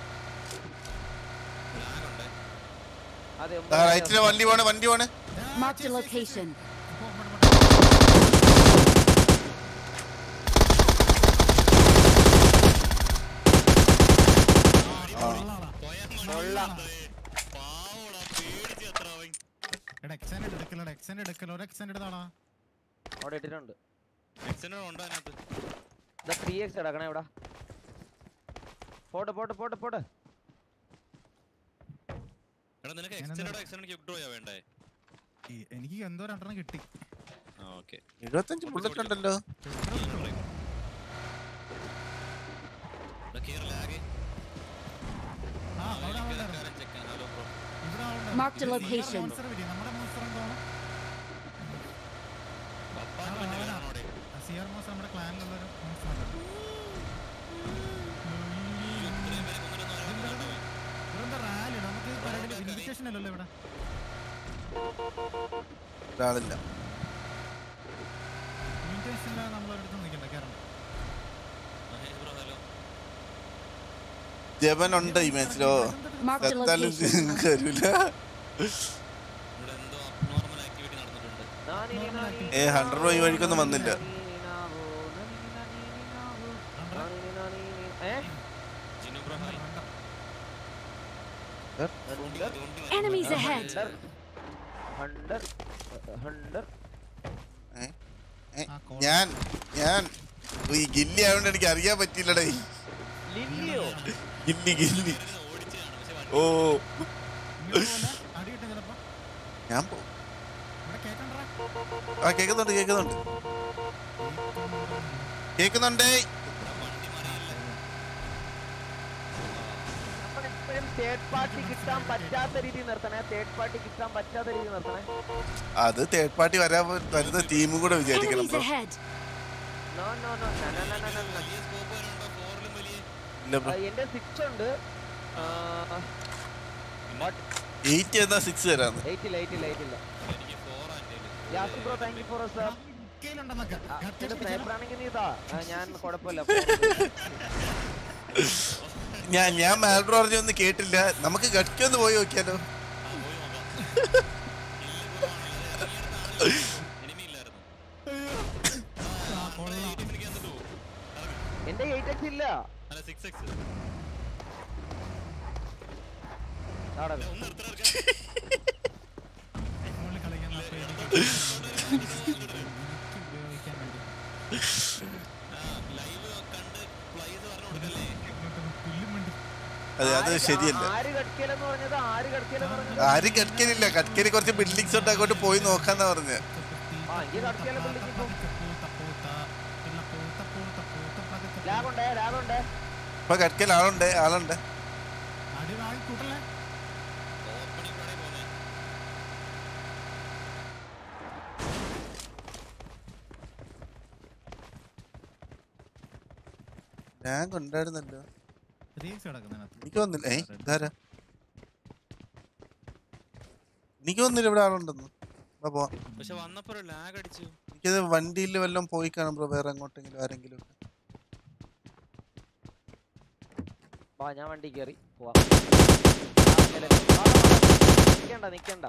lag ഉണ്ട്. അതെ ആ റൈറ്റിലെ വണ്ടി പോണ് വണ്ടി പോണ് Marked a location. പോയാ മതി. പാവോടാ, പേടിച്ച് എത്ര അവൻ. എക്സെൻഡ് എടുക്കലോ എക്സെൻഡ് എടുക്കലോ ഒരു എക്സെൻഡ് എടുത്താടാ അവിടെ ഇട്ടിട്ടുണ്ട് എക്സിഡന്റ് ഉണ്ടോ അതിനകത്ത്? ഇതാ ത്രീ എക്സ് എടുക്കണേ ഇവിടെ പോട്ടെ പോട്ടെ പോട്ടെ പോട്ടെ എടാ നിനക്ക് ഞാനെന്താ- എക്സിഡന്റ് എക്സിഡന്റ് ക്യുക്ക് ഡ്രോയാ വേണ്ടേ ഈ- എനിക്ക് എന്തോ രണ്ടെണ്ണം കിട്ടി ആ ഓക്കെ എഴുപത്തഞ്ച് ബുള്ളറ്റ് ഉണ്ടല്ലോ കേരള ആകെ ആ അവിടെ ആളുണ്ടായിരുന്നു ഹലോ ബ്രോ ഇവിടെ ആളുണ്ടായിരുന്നു. Marked a ഇത് location. monster ഇല്ലേ? നമ്മുടെ monster എന്ന് തോന്നുന്നു. പപ്പാക്ക് പിന്നെ അവനാ. വേണോടെ ആ CR monster നമ്മുടെ ക്ലാനിലുള്ളൊരു monster ആണ്. ഇത്രയും പേരെ കൊന്നിട്ടൊന്നും ആരും കണ്ടോ? ഇവരെന്താ rally? നമുക്ക് പരിപാടി invitation അല്ലല്ലോ ഇവിടെ ഒരാളില്ല ഇൻവിറ്റേഷൻ ഇല്ലാതെ നമ്മൾ ഒരിടത്ത് നിൽക്കണ്ട കയറണം മഹേഷ് ബ്രോ ഹലോ ജപൻ ഉണ്ട് ഈ മാച്ചിലോ Marked a സെത്താലും location. കയറില്ല ഇവിടെ എന്തോ അബ്നോർമൽ ആക്ടിവിറ്റി നടന്നിട്ടുണ്ട് നാനി നാനി ഏ, 100 രൂപ ഈ വഴിക്കൊന്നും വന്നില്ല. ഏ Jinu bro hi Enemies ahead. Hunter hunter ഏ? ഏ, ആ, കോൾ. ഞാൻ ഞാൻ ഈ ഗില്ലി ആയതുകൊണ്ട് എനിക്ക് അറിയാൻ പറ്റിയില്ലടേ ലില്ലിയോ ഗില്ലി ഗില്ലി ഓടിച്ചാണ് പക്ഷെ വണ്ടി ഓ ഇങ്ങോട്ട് പോലെ അടി കിട്ടും ചിലപ്പോ ഞാൻ പോ ഇവിടെ കേക്കണ്ടാ ആ കേൾക്കുന്നുണ്ട് കേൾക്കുന്നുണ്ട് കേൾക്കുന്നുണ്ടേ നമ്മളെപ്പോഴും തേർഡ് പാർട്ടി കിട്ടാൻ പറ്റാത്ത രീതി നിർത്തണേ തേർഡ് പാർട്ടി കിട്ടാൻ പറ്റാത്ത രീതി നിർത്തണേ അത് തേർഡ് പാർട്ടി വരാൻ വരുന്ന ടീമും കൂടെ വിചാരിക്കണം Enemies bro ahead. No no no വലിയ സ്കോപ്പ് വരുന്നുണ്ടോ ഫോറിലും വലിയ ഇല്ല ബ്രോ എന്റെ സിക്സ് ഉണ്ട് എയ്റ്റ് എന്നാ സിക്സ് തരാന്ന് എയ്റ്റ് ഇല്ല എയ്റ്റ് ഇല്ല എയ്റ്റ് ഇല്ല എനിക്ക് four and Yasi bro thank you for sir കയ്യിലുണ്ടെന്നൊക്കെ സ്നൈപ്പർ ആണെങ്കിൽ നീ ഇതാ ആ, ഞാൻ കുഴപ്പമില്ല ഞാൻ ഞാൻ മാൽബ്രോ പറഞ്ഞൊന്നും കേട്ടില്ല നമുക്ക് ഗഡ്ക്കൊന്ന് പോയി നോക്കിയാലോ എനിമി ഇല്ലായിരുന്നു കൊള്ളാം എനിക്ക് എന്നിട്ട് പോകും എന്റെ എയ്റ്റ് എക്സ് ഇല്ല അല്ല സിക്സ് എക്സ് ആടാ ഒന്ന് നിർത്തണം എടുക്കാൻ ഫോണിൽ കളിക്കാൻ അപ്പൊ എനിക്ക് എനിക്ക് ഉപയോഗിക്കാൻ വേണ്ടി ലൈവ് കണ്ട് പ്ലേസ് പറഞ്ഞു കൊടുക്കല്ലേ ഇങ്ങോട്ട് പുല്ലും വേണ്ടി അതെ അത് ആര് ശരിയല്ല ആ- ആര് കടക്കലെന്ന് പറഞ്ഞത് ആര് കടക്കലെന്ന് പറഞ്ഞത് ആരും ഗഡ്കരില്ല ഗഡ്കരി കുറച്ച് ബിൽഡിങ്സ് ഉണ്ട് അങ്ങോട്ട് പോയി നോക്കാന്നാ പറഞ്ഞത് ആ, ഈ കടക്കലെ പുള്ളിക്ക് ഇപ്പം ലാഗ് ഉണ്ടേ ലാഗ് ഉണ്ടേ ഇപ്പൊ ഗഡ്കൽ ആളുണ്ട് ആളുണ്ട് അടി വാങ്ങി കൂട്ടല്ലേ ഓപ്പണിംഗ് പടേ പോന്നെ ഞാൻ ഉണ്ടായിരുന്നല്ലോ റീൽസ് കിടക്കുന്നതിനകത്ത് എനിക്ക് വന്നില്ല ഏ ഇതാരാ എനിക്ക് വന്നില്ല ഇവിടെ ആളുണ്ടെന്ന് വാ പോവാം പക്ഷെ വന്നപ്പോ ലാഗ് അടിച്ചു എനിക്കത് വണ്ടിയിൽ വല്ലതും പോയി കാണും ബ്രോ വേറെ എങ്ങോട്ടെങ്കിലും ആരെങ്കിലും ഒക്കെ വാ ഞാൻ വണ്ടി കയറി പോവാം ആ, മേലെ. വാ, വാ, വാ. നിക്കണ്ട നിക്കണ്ട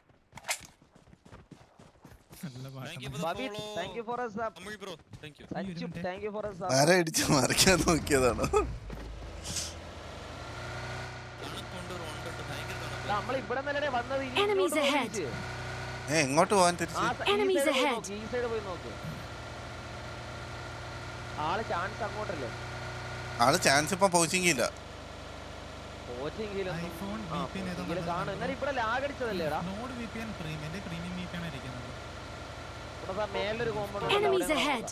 നല്ല താങ്ക് യു പാട്ടാണ് ഫോർ ബബി follow thank you for sub Tamil bro thank you Anju thank you for sub ആരെ ഇടിച്ച് മറിക്കാൻ നോക്കിയതാണോ തണുപ്പുണ്ട് റോണ്ടുണ്ട് ഭയങ്കര തണുപ്പ് നമ്മൾ ഇവിടെ നിലടെ വന്നത് ഇനി Enemies ഇങ്ങോട്ട് ahead. പോയി ഏ എങ്ങോട്ട് പോവാൻ ആ തിരിച്ച് സ- ഈ Enemies side പോയി ahead. നോക്ക്, ഈ സൈഡ് പോയി നോക്ക് ആള് ചാൻസ് അങ്ങോട്ടല്ലേ ആള് ചാൻസ് ഇപ്പൊ പോച്ചിങ്ങില്ല കോച്ചിങ്ങിലും ഐഫോൺ ആ VPN ഏതോ കോച്ചിങ്ങില് കാണും എന്നാലും ഇവിടെ ലാഗ് അടിച്ചതല്ലേ എടാ node V P N premium എന്റെ പ്രീമിയം വി പി ആണ് ഇരിക്കുന്നത് ഇവിടെ ദാ മേലൊരു കോമ്പൗണ്ട് Enemies ahead.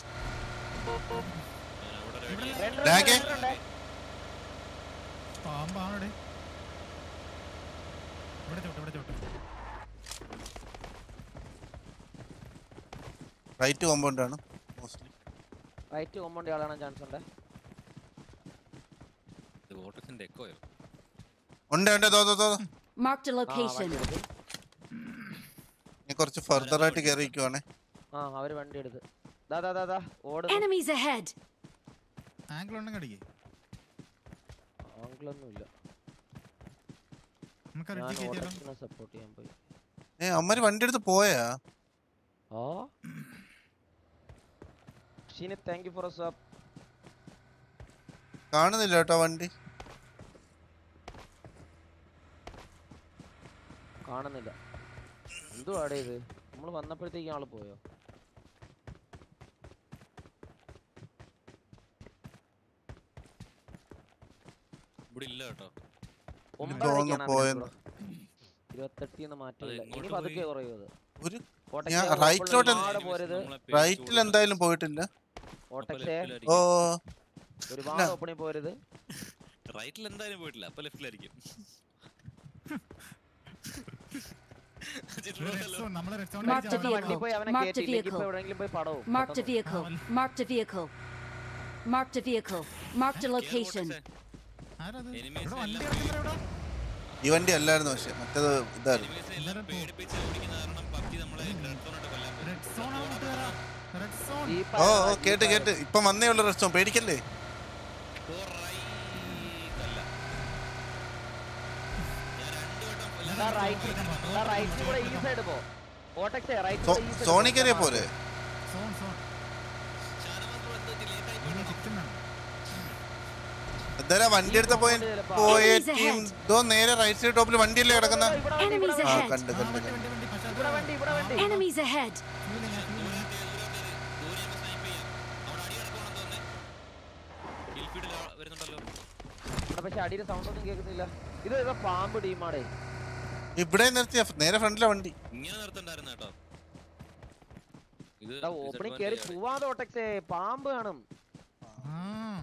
ഞാൻ അവിടെ ready ലാഗേ? പാമ്പാണോടെ ഇവിടെ ചോട്ട് ഇവിടെ ചോട്ട് റൈറ്റ് കോമ്പൗണ്ട് ആണ് മോസ്റ്റ്ലി റൈറ്റ് കോമ്പൗണ്ട് ആളാണ് ചാൻസ് ഉണ്ട് ഇത് വോട്ടക്സിന്റെ എക്കോയോ ഉണ്ട് ഉണ്ട് തോ തോ, തോ Marked a ആ location. വണ്ടി എടുത്ത് ഞാൻ കുറച്ച് ഫർദർ ആയിട്ട് കയറിയിരിക്കുവാണേ ആ അവര് വണ്ടി എടുത്ത് ദാ ദാ ദാ ദാ ഓടുന്നു Enemies ahead. ആംഗിൾ ഉണ്ടെങ്കിൽ അടിക്കേ ആംഗിളൊന്നും ഇല്ല നമുക്ക് ഞാൻ റിഡ്ജ് കയറ്റിയാലോ ഓട്ടക്സിനെ സപ്പോർട്ട് ചെയ്യാൻ പോയി ഏ അമ്മര് വണ്ടി എടുത്ത് പോയാ ആ ഷീനെ താങ്ക് യു ഫോർ സബ് കാണുന്നില്ല കേട്ടോ വണ്ടി കാണുന്നില്ല എന്തുവാടേ ഇത് നമ്മൾ വന്നപ്പോഴത്തേക്കും ആള് പോയോ ഇവിടെ ഇല്ല കേട്ടോ ഒമ്പതരക്കാണ് പോയെന്ന്. ഇരുപത്തെട്ടിന്ന് മാറ്റില്ല ഇനി എങ്ങോട്ട് പതുക്കെ പോയി? കുറയും അത് ഒരു കോട്ടയ്ക്ക് ഞാൻ കുഴപ്പമുള്ള റൈറ്റിലോട്ട് ഒരുപാട് പോരുത് നമ്മളെ പേടിച്ച് റൈറ്റിൽ ഓടുക. എന്തായാലും പോയിട്ടില്ല അപ്പൊ കോട്ടക്സേ ലെഫ്റ്റിലായിരിക്കും. ഓ ഒരുപാട് ഓപ്പണിൽ പോരുത് റൈറ്റിൽ എന്തായാലും പോയിട്ടില്ല അപ്പൊ ലെഫ്റ്റിലായിരിക്കും നമ്മളെ Marked a റെസ്റ്റോറന്റ് വണ്ടി vehicle. പോയി അവനെ Marked a കേട്ടില്ലെങ്കിൽ ഇപ്പൊ vehicle. എവിടെയെങ്കിലും പോയി പടവും Marked a vehicle. Marked a vehicle. Marked a vehicle. Marked a location. ആരത് Enemies ഇവിടെ വണ്ടി എല്ലാം കിടക്കുന്നവരെ ഇവിടെ ഈ വണ്ടി അല്ലായിരുന്നു പക്ഷെ മറ്റേത് ഇതായിരുന്നു എല്ലാം എല്ലാരും പോ. പേടിപ്പിച്ച് ഓടിക്കുന്ന കാരണം പബ്ജി നമ്മളെ റെഡ് സോണിട്ട് കൊല്ലാൻ പറ്റും. റെഡ് സോൺ ആണ് കൂട്ടുകാരാ റെഡ് സോൺ ഓ ഓ കേട്ട് കേട്ട് ഇപ്പൊ വന്നേ ഉള്ളു റെസ്റ്റോം പേടിക്കല്ലേ Go right അല്ല. ഞാൻ രണ്ട് വട്ടം റൈറ്റ് റൈറ്റ് കൂടെ ഈ സൈഡ് പോ കോട്ടക്സേ റൈറ്റ് സോ- കൂടെ ഈ side സോണി പോ. കയറിയ പോരെ സോൺ സോൺ ഷാനവാസ് bro എന്തോ late ആയി ഇവിടെ പോയി. ചുറ്റും വേണം എന്തായാലും വണ്ടി എടുത്ത പോയ പോയ ടീം ഇതോ നേരെ റൈറ്റ് സൈഡ് ടോപ്പിൽ വണ്ടിയല്ലേ കിടക്കുന്ന ഇവിടെ വണ്ടി, Enemies ഇവിടെ ആ ahead. കണ്ട് ആ കണ്ട് വണ്ടി കണ്ട്. വണ്ടി വണ്ടി പക്ഷേ അത് ഇവിടെ വണ്ടി ഇവിടെ വണ്ടി Enemies ahead. fuel ഇല്ല, fuel ഇല്ല. ദൂരെ ആകുമ്പോ snipe ചെയ്യാം. അവിടെ അടി നടക്കുവാണെന്ന് തോന്നുന്നേ. Kill feed ല് ആ- വരുന്നുണ്ടല്ലോ. ഇവിടെ പക്ഷെ അടിയുടെ സൗണ്ട് ഒന്നും കേൾക്കുന്നില്ല ഇത് ഏതോ പാമ്പ് ടീമാടേ ഇവിടെ നിർത്തിയ നേരെ ഫ്രണ്ടിലെ വണ്ടി ഇങ്ങനെ നിർത്തണ്ടായിരുന്നു കേട്ടോ ഇത് ഓപ്പണിൽ കയറി disadvantage ആണ്. പോവാതെ ഓട്ടക്സേ പാമ്പ് കാണും ആ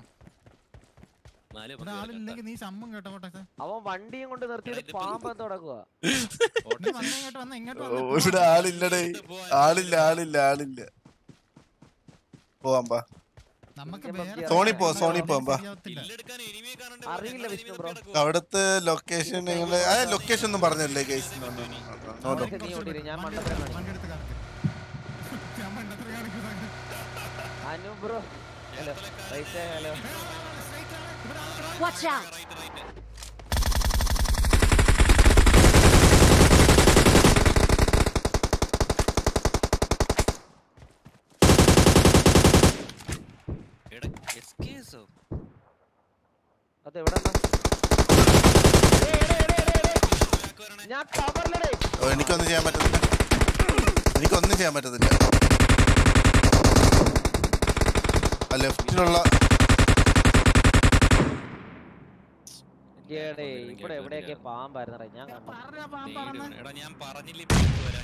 നാല് ഇവിടെ പന്ത് ആളില്ലെങ്കിൽ നീ ശമ്പം കേട്ടോ കോട്ടെ അവൻ വണ്ടിയും കൊണ്ട് നിർത്തിയിട്ട് ഇത് പാമ്പ് എന്തോ നടക്കുക നീ വന്ന ഇങ്ങോട്ട് വന്ന ഇങ്ങോട്ട് ഓ, വന്ന് ഇവിടെ ആളില്ലടേ ആളില്ല ആളില്ല ആളില്ല പോവാം പാ നമുക്ക് ഇന്ത്യൻ വേറെ പബ്ജി സോണി പോ, സ്ഥലത്ത് സോണി പോ, ബാ. ശരിയാവത്തില്ല. കില്ലെടുക്കാൻ enemy യെ കാണണ്ടേ അറിയില്ല പറഞ്ഞെ, വിഷ്ണു enemy ബ്രോ. നടക്കുവാ. അവിടുത്തെ ലൊക്കേഷൻ നിങ്ങള് ആ ലൊക്കേഷൻ ഒന്നും പറഞ്ഞല്ലേ ഗൈസ് അവിടെ ഓക്കേ, നീ കുറച്ച് ഓടിയിരി, ഞാൻ വണ്ടി മണ്ടത്തരം എടുത്ത് കാണിക്കാം. വണ്ടി എടുത്ത് കറക്ക്. ഞാൻ മണ്ടത്തരം കാണിക്കുന്നത്. അനു ബ്രോ ഹലോ പൈസ ഹലോ വേണം, വേണം, വേണം, straight ആണ്. ഇവിടെ ആള് ഇവിടെ Watch out. Right, right. എടാ, SKS ഓ? അത് എവിടെ back വരണേ. ഞാൻ കവറിലടേ ഓ എനിക്കൊന്നും ചെയ്യാൻ പറ്റത്തില്ല എനിക്കൊന്നും ചെയ്യാൻ പറ്റത്തില്ല ആ ലെഫ്റ്റിലുള്ള ഏടേ ഇവിടെ എവിടെയൊക്കെ പാമ്പായിരുന്നടേ ഞാൻ കണ്ടു പറഞ്ഞ പാമ്പ് നേരെ പറഞ്ഞ. വരണം. എടാ ഞാൻ പറഞ്ഞില്ലേ ഇപ്പൊ വരാൻ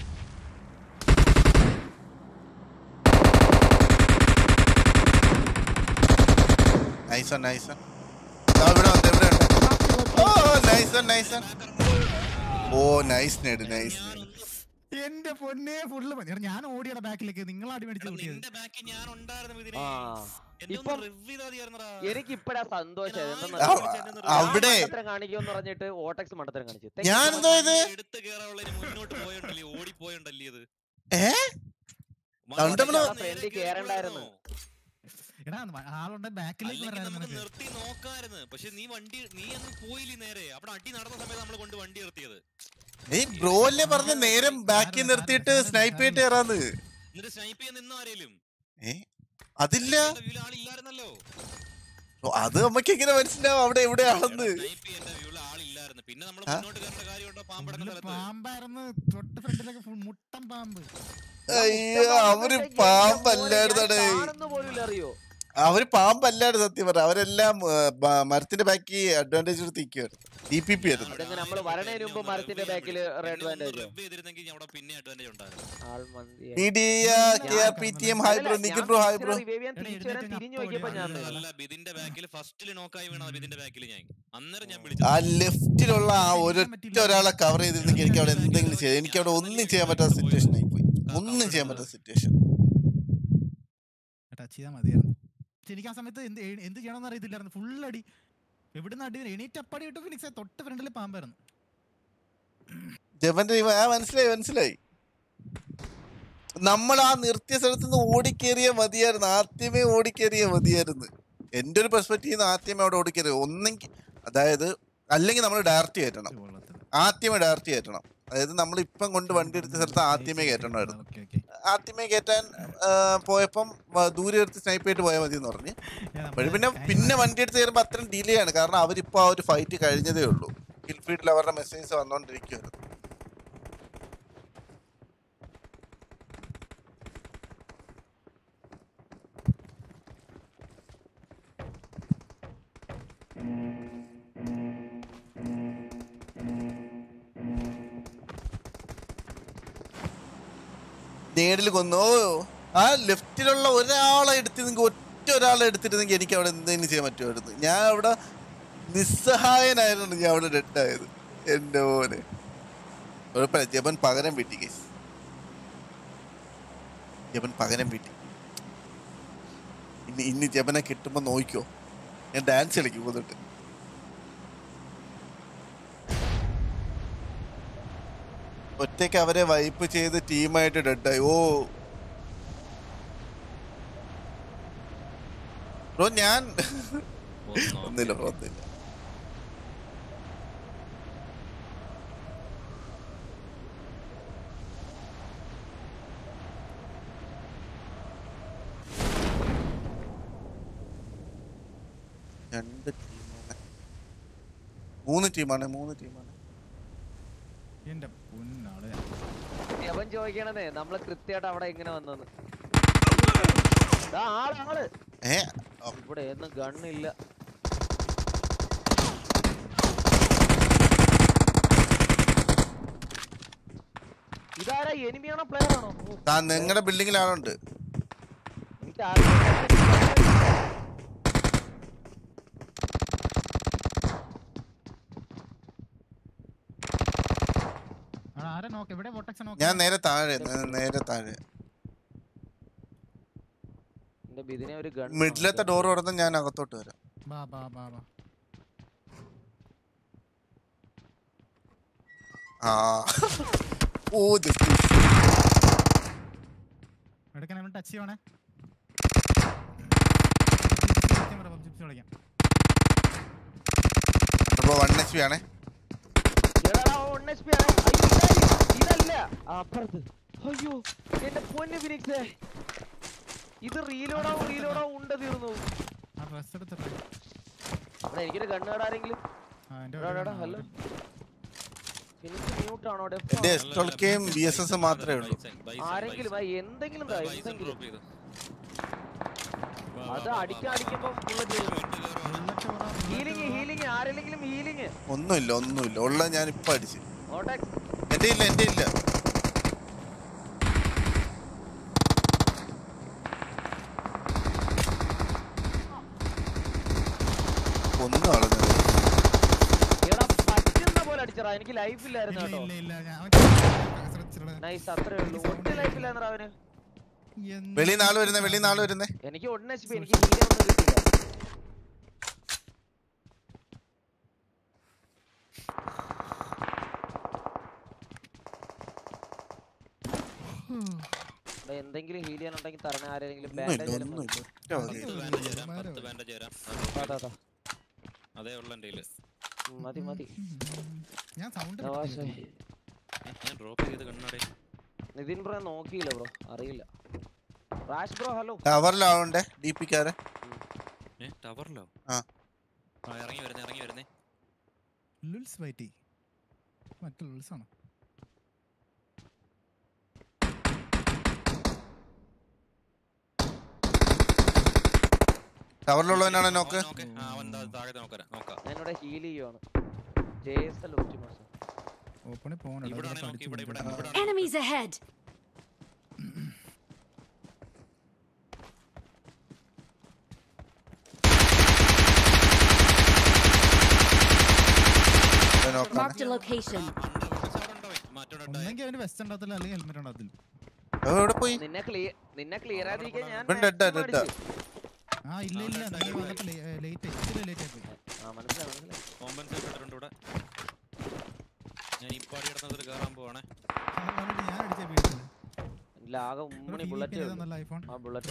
നൈസൺ നൈസൺ ഇവിടെ ഉണ്ട് ഇവിടെ ഉണ്ട് Marked a ഓ location. നൈസൺ നൈസൺ ഓ നൈസ് നേട് നൈസ് എന്റെ പൊന്നെ ഫുള്ള് മതി. എടാ, ഞാൻ ഓടിയുടെ ബാക്കിലേക്ക് നിങ്ങൾ അടി മേടിച്ച് എടാ, കൂട്ടിയത് നിന്റെ ബാക്കിൽ ഞാൻ ഉണ്ടായിരുന്നു ഇതിന് ആ എന്നെ ഇപ്പം ഒന്ന് റിവ്യൂ ചെയ്താൽ മതിയായിരുന്നെടാ. എനിക്ക് ഇപ്പഴാ സന്തോഷം ഞാൻ എന്തെന്ന് അവ- അറിയോ? അവിടെ ഞാൻ മണ്ടത്തരം കാണിക്കുമെന്ന് പറഞ്ഞിട്ട് ഓട്ടക്സ് മണ്ടത്തരം കാണിച്ചു തെക്ക് ഞാൻ എന്തോ ഇത് എടുത്ത് കേറാനുള്ളതിന് മുന്നോട്ട് പോയോണ്ടല്ലേ ഓടി പോയോണ്ടല്ലേ ഇത് ഏ കണ്ടവനോ? നേരെ ഫ്രണ്ടിൽ കേറി കേറണ്ടായിരുന്നു. പോയിരുന്നോ? എടാ വ- ആളുണ്ട് ബാക്കിലേക്ക് അല്ലെങ്കിൽ വരായിരുന്നു നമുക്ക് നിനക്ക് നിർത്തി നോക്കായിരുന്നു പക്ഷെ നീ വണ്ടി നീ അന്ന് പോയില്ലേ നേരെ അവിടെ അടി നടന്ന സമയത്ത് നമ്മൾ കൊണ്ട് വണ്ടി നിർത്തിയത് ഏയ് ബ്രോ അല്ലേ പറഞ്ഞ നേരെ ബാക്കിൽ നിർത്തിയിട്ട് സ്നൈപ്പ് ചെയ്തിട്ട് കയറാന്ന് എന്നിട്ട് സ്നൈപ്പ് ചെയ്യാൻ നിന്നോ ആരേലും ഏ അതില്ല വ്യൂല് ആളില്ലായിരുന്നല്ലോ ഓ, അത് നമുക്ക് എങ്ങനെ മനസ്സിലാവും അവിടെ എവിടെയാണെന്ന് സ്നൈപ്പ് ചെയ്യേണ്ട വ്യൂല് ആളില്ലായിരുന്നു പിന്നെ നമ്മൾ ആ? മുന്നോട്ട് കയറേണ്ട കാര്യമുണ്ടോ പാമ്പടന്ന ഫുള്ള് സ്ഥലത്ത് പാമ്പായിരുന്നു തൊട്ട് ഫ്രണ്ടിലൊക്കെ ഫുൾ മുട്ടൻ പാമ്പ് അയ്യോ അവര് പാമ്പല്ലായിരുന്നടേ കാണുന്ന പോലും ഇല്ല അറിയോ അവര് പാമ്പല്ലായിരുന്നു സത്യം പറ അവരെല്ലാം ആ, ബ- മരത്തിന്റെ ബാക്കി അഡ്വാൻറ്റേജ് എടുത്ത് നിൽക്കുവായിരുന്നു ഡി പി പി ആയിരുന്നു ഇതെങ്ങനെ നമ്മള് വരണേന് മുമ്പ് മരത്തിന്റെ ബാക്കിൽ അഡ്വാൻറ്റേജ് റബ്ബ് ചെയ്തിരുന്നെങ്കിൽ അവിടെ പിന്നെ അഡ്വാൻറ്റേജ് ഉണ്ടായിരുന്നു ആൾമന്തി media K R P T M hi bro Nikhil bro hi bro revive ചെയ്യാൻ തിരിച്ചു വരാൻ തിരിഞ്ഞു നോക്കിയപ്പോ ഞാൻ എടാ, അല്ല ബിദിന്റെ ബാക്കിൽ ഫസ്റ്റിൽ നോക്കായി വീണത് ബിദിന്റെ ബാക്കിൽ ഞാൻ അന്നേരം ഞാൻ ആ വിളിച്ചു ലെഫ്റ്റിലുള്ള ആ ഒരൊറ്റ ഒരാളെ കവർ ചെയ്തിരുന്നെങ്കിൽ എനിക്ക് അവിടെ എന്തെങ്കിലും ചെയ്യാം എനിക്ക് അവിടെ ഒന്നും ചെയ്യാൻ പറ്റാത്ത സിറ്റുവേഷൻ ആയി പോയി ഒന്നും ചെയ്യാൻ പറ്റാത്ത സിറ്റുവേഷൻ ടച്ച് ചെയ്താൽ മതിയായിരുന്നു പക്ഷെ എനിക്ക് ആ സമയത്ത് എന്ത് എ- എന്ത് ചെയ്യണമെന്ന് അറിയത്തില്ലായിരുന്നു ഫുൾ അടി എവിടുന്ന് അടി എണീറ്റ് അപ്പടി ഇട്ട് ഫിനിക്സ് തൊട്ട് ഫ്രണ്ടിൽ പാമ്പായിരുന്നു ജവന്റെ ഇവ- ആ മനസ്സിലായി മനസ്സിലായി നമ്മൾ ആ നിർത്തിയ സ്ഥലത്ത് നിന്ന് ഓടിക്കേറിയ മതിയായിരുന്നു ആദ്യമേ ഓടിക്കേറിയ മതിയായിരുന്നു എന്റെ ഒരു പെർസ്പെക്റ്റീവ് നിന്ന് ആദ്യമേ അവിടെ ഓടിക്കേറിയ ഒന്നെങ്കിൽ അതായത് അല്ലെങ്കിൽ നമ്മൾ ഡയറക്റ്റ് കയറ്റണം ആദ്യമേ ഡയറക്റ്റ് കയറ്റണം അതായത് നമ്മൾ ഇപ്പം കൊണ്ട് വണ്ടി എടുത്ത സ്ഥലത്ത് ആദ്യമേ കയറ്റണമായിരുന്നു ഓക്കെ ഓക്കെ ആദ്യമേ കയറ്റാൻ ആ, പോയപ്പം വ- ദൂരെ എടുത്ത് സ്നൈപ്പ് ചെയ്തിട്ട് പോയാൽ മതി എന്ന് പറഞ്ഞ് അപ്പോൾ പിന്നെ പിന്നെ വണ്ടി എടുത്ത് കയറുമ്പോൾ അത്രയും ഡിലേ ആണ് കാരണം അവരിപ്പോൾ ആ ഒരു ഫൈറ്റ് കഴിഞ്ഞതേ ഉള്ളൂ കിൽ ഫീൽഡിൽ അവരുടെ മെസ്സേജ് വന്നുകൊണ്ടിരിക്കുവായിരുന്നു നേടിൽ കൊന്നു ഓ ആ ലെഫ്റ്റിലുള്ള ഒരാളെ എടുത്തിരുന്നെങ്കിൽ ഒറ്റ ഒരാളെ എടുത്തിരുന്നെങ്കിൽ എനിക്ക് അവിടെ എന്തെങ്കിലും ചെയ്യാൻ പറ്റുമായിരുന്നു ഞാൻ അവിടെ നിസ്സഹായനായിരുന്നു ഞാൻ അവിടെ ഡെഡായത് എൻ്റെ മോനെ കുഴപ്പമില്ല ജപൻ പകരം വീട്ടി കേസ് ജപൻ പകരം വീട്ടി ഇനി ഇനി ജപനെ കിട്ടുമ്പോ നോക്കിക്കോ ഞാൻ ഡാൻസ് കളിക്കും പോന്നിട്ട് ഒറ്റയ്ക്ക് അവരെ വൈപ്പ് ചെയ്ത് ടീമായിട്ട് ഡെഡായി ഓ ബ്രോ ഞാൻ ഒന്നില്ല ബ്രോ ഒന്നില്ല രണ്ട് ടീമാണ് മൂന്ന് ടീമാണ് മൂന്ന് ടീമാണ് എന്റെ പൊന്നാള് അവൻ ചോദിക്കണതേ നമ്മള് കൃത്യമായിട്ട് അവിടെ എങ്ങനെ വന്നെന്ന് ദാ ആള് ആള് ഏ ഇവിടെ ഒന്നും ഗണ്ണില്ല ഇതാരാ എനിമിയാണോ പ്ലെയർ ആണോ ഓ, താൻ നിങ്ങളുടെ ബിൽഡിങ്ങിൽ ആളുണ്ട് എനിക്ക് ആരും അവിടെ ആരെ നോക്ക് എവിടെ വോട്ടക്സ് നോക്ക് ഞാൻ നേരെ താഴെ നേ- നേരെ താഴെ എന്റെ ബിദിനെ ഒരു ഗൺ മിഡിലത്തെ ഡോർ തുറന്ന് ഞാൻ അകത്തോട്ട് വരാം ബാ ബാ ബാ ബാ ആ ഓ ജസ്റ്റ് എടുക്കാൻ അവൻ ടച്ച് ചെയ്യണേ ചിപ്സ് കളിക്കാം അപ്പോൾ വൺ എച്ച് പി ആണേ ഇതല്ല ആ, അപ്പുറത്ത് അയ്യോ എന്റെ പൊന്ന് ഫിനിക്സേ ഇത് റീലോഡാവും റീലോഡാവും ഉണ്ട തീർന്നു ആ ഡ്രസ് എടുത്തിട്ട് അവിടെ എനിക്കൊരു ഗണ്ണ് ആരെങ്കിലും ആ എൻ്റെ എടാ, എടാ, ഹലോ ഫിനിക്സ് മ്യൂട്ട് ആണോ എന്റെ എസ് ട്വൽക്കെയും ബി എസ് എസ് മാത്രമേ ഉള്ളൂ ആരെങ്കിലും ആ, എന്തെങ്കിലും താ, എന്തെങ്കിലും അത് അടിക്കാൻ അടിക്കുമ്പോ ബുള്ളറ്റ് ഹീലിംഗ് ഹീലിംഗ് ആരെങ്കിലും ഹീലിംഗ് ഒന്നുമില്ല ഒന്നുമില്ല ഉള്ള ഞാൻ ഇപ്പൊ അടിച്ച് ഓട്ടെക്സ് എന്റെ ഇല്ല എന്റെ ഇല്ല ഒന്നും കളഞ്ഞത് എടാ പറ്റുന്ന പോലെ അടിച്ചടാ എനിക്ക് ലൈഫ് ഇല്ലായിരുന്നു ഇല്ല കേട്ടോ ഇല്ല ഇല്ല ഞാൻ അവൻ ശ്രദ്ധിച്ചിട്ടുള്ള നൈസ് അത്രേ ഉള്ളൂ ഒട്ടും ലൈഫ് ഇല്ലായിരുന്നു അവന് എന്ത് വെളി നാള് വരുന്നേ വെളി നാള് വരുന്നേ എനിക്ക് ഒന്നും എച്ച് പി എനിക്ക് ഹീലിംഗ് ഒന്നും കിട്ടില്ല എടാ, എന്തെങ്കിലും ഹീൽ ചെയ്യാനുണ്ടെങ്കിൽ തരണേ ആരെങ്കിലും ഒന്നുമില്ല ബാൻഡേജ് ഒന്നുമില്ല ഒറ്റ മതി. അതേ ഉള്ള എന്റെ കയ്യില്. മതി മതി ഞാൻ സൗണ്ട് നവാസേ ഏ, ഞാൻ ഡ്രോപ്പ് ചെയ്ത് കണ്ണടേ നിതിൻ ബ്രോ നോക്കിയില്ല ബ്രോ അറിയില്ല റാഷ് ബ്രോ ഹലോ ടവറിലാവണ്ടേ ഡി പിക്കാരെ ഏ ടവറിലോ ആ. ആ ഇറങ്ങി വരുന്നേ ഇറങ്ങി വരുന്നേ ലുൽസ് വൈറ്റി മറ്റേ ലുൽസ് ആണോ ടവറിലുള്ളവനാണ് നോക്ക് നോക്ക് ആ അവൻ ദാ താഴെ നോക്കാം നോക്കാം ഞാനിവിടെ ഹീൽ ചെയ്യുവാണ് ജെ എസ് എൽ ഒപ്റ്റിമസ് ഓപ്പണിൽ പോകണം ഇവിടെ ആണെ നോക്ക് ഇവിടെ ഇവിടെ ഇവിടെ Enemies ahead! നോക്കാം Marked a location. മാറ്റോടെ ഒന്നെങ്കിൽ അവന് വെസ്റ്റ് ഉണ്ടാകത്തില്ല അല്ലെങ്കിൽ ഹെൽമെറ്റ് ഉണ്ടാകത്തില്ല എവിടെ പോയി നിന്നെ ക്ലിയർ നിന്നെ ക്ലിയർ ആയിരിക്കാൻ ഞാൻ ഇവൻ dead ആ, maximum dead ആ. അടിച്ചു. ആ ഇല്ല ഇല്ല നീ വന്നപ്പോ ലേറ്റ് ഇച്ചിരി ലേറ്റ് ആയി പോയി ആ മനസ്സിലായി മനസ്സിലായി കോമ്പൻസേറ്റ് ഇട്ടിട്ടുണ്ട് ഇവിടെ ഞാൻ ഈ പാടി കിടന്നത് കയറാൻ പോവാണേ ആ, വന്നിട്ട് ഞാൻ അടിച്ച വീട്ടില് ഇല്ല ആകെ ഉമ്മണി ബുള്ളറ്റ് നല്ല ഐഫോൺ ആ ബുള്ളറ്റ്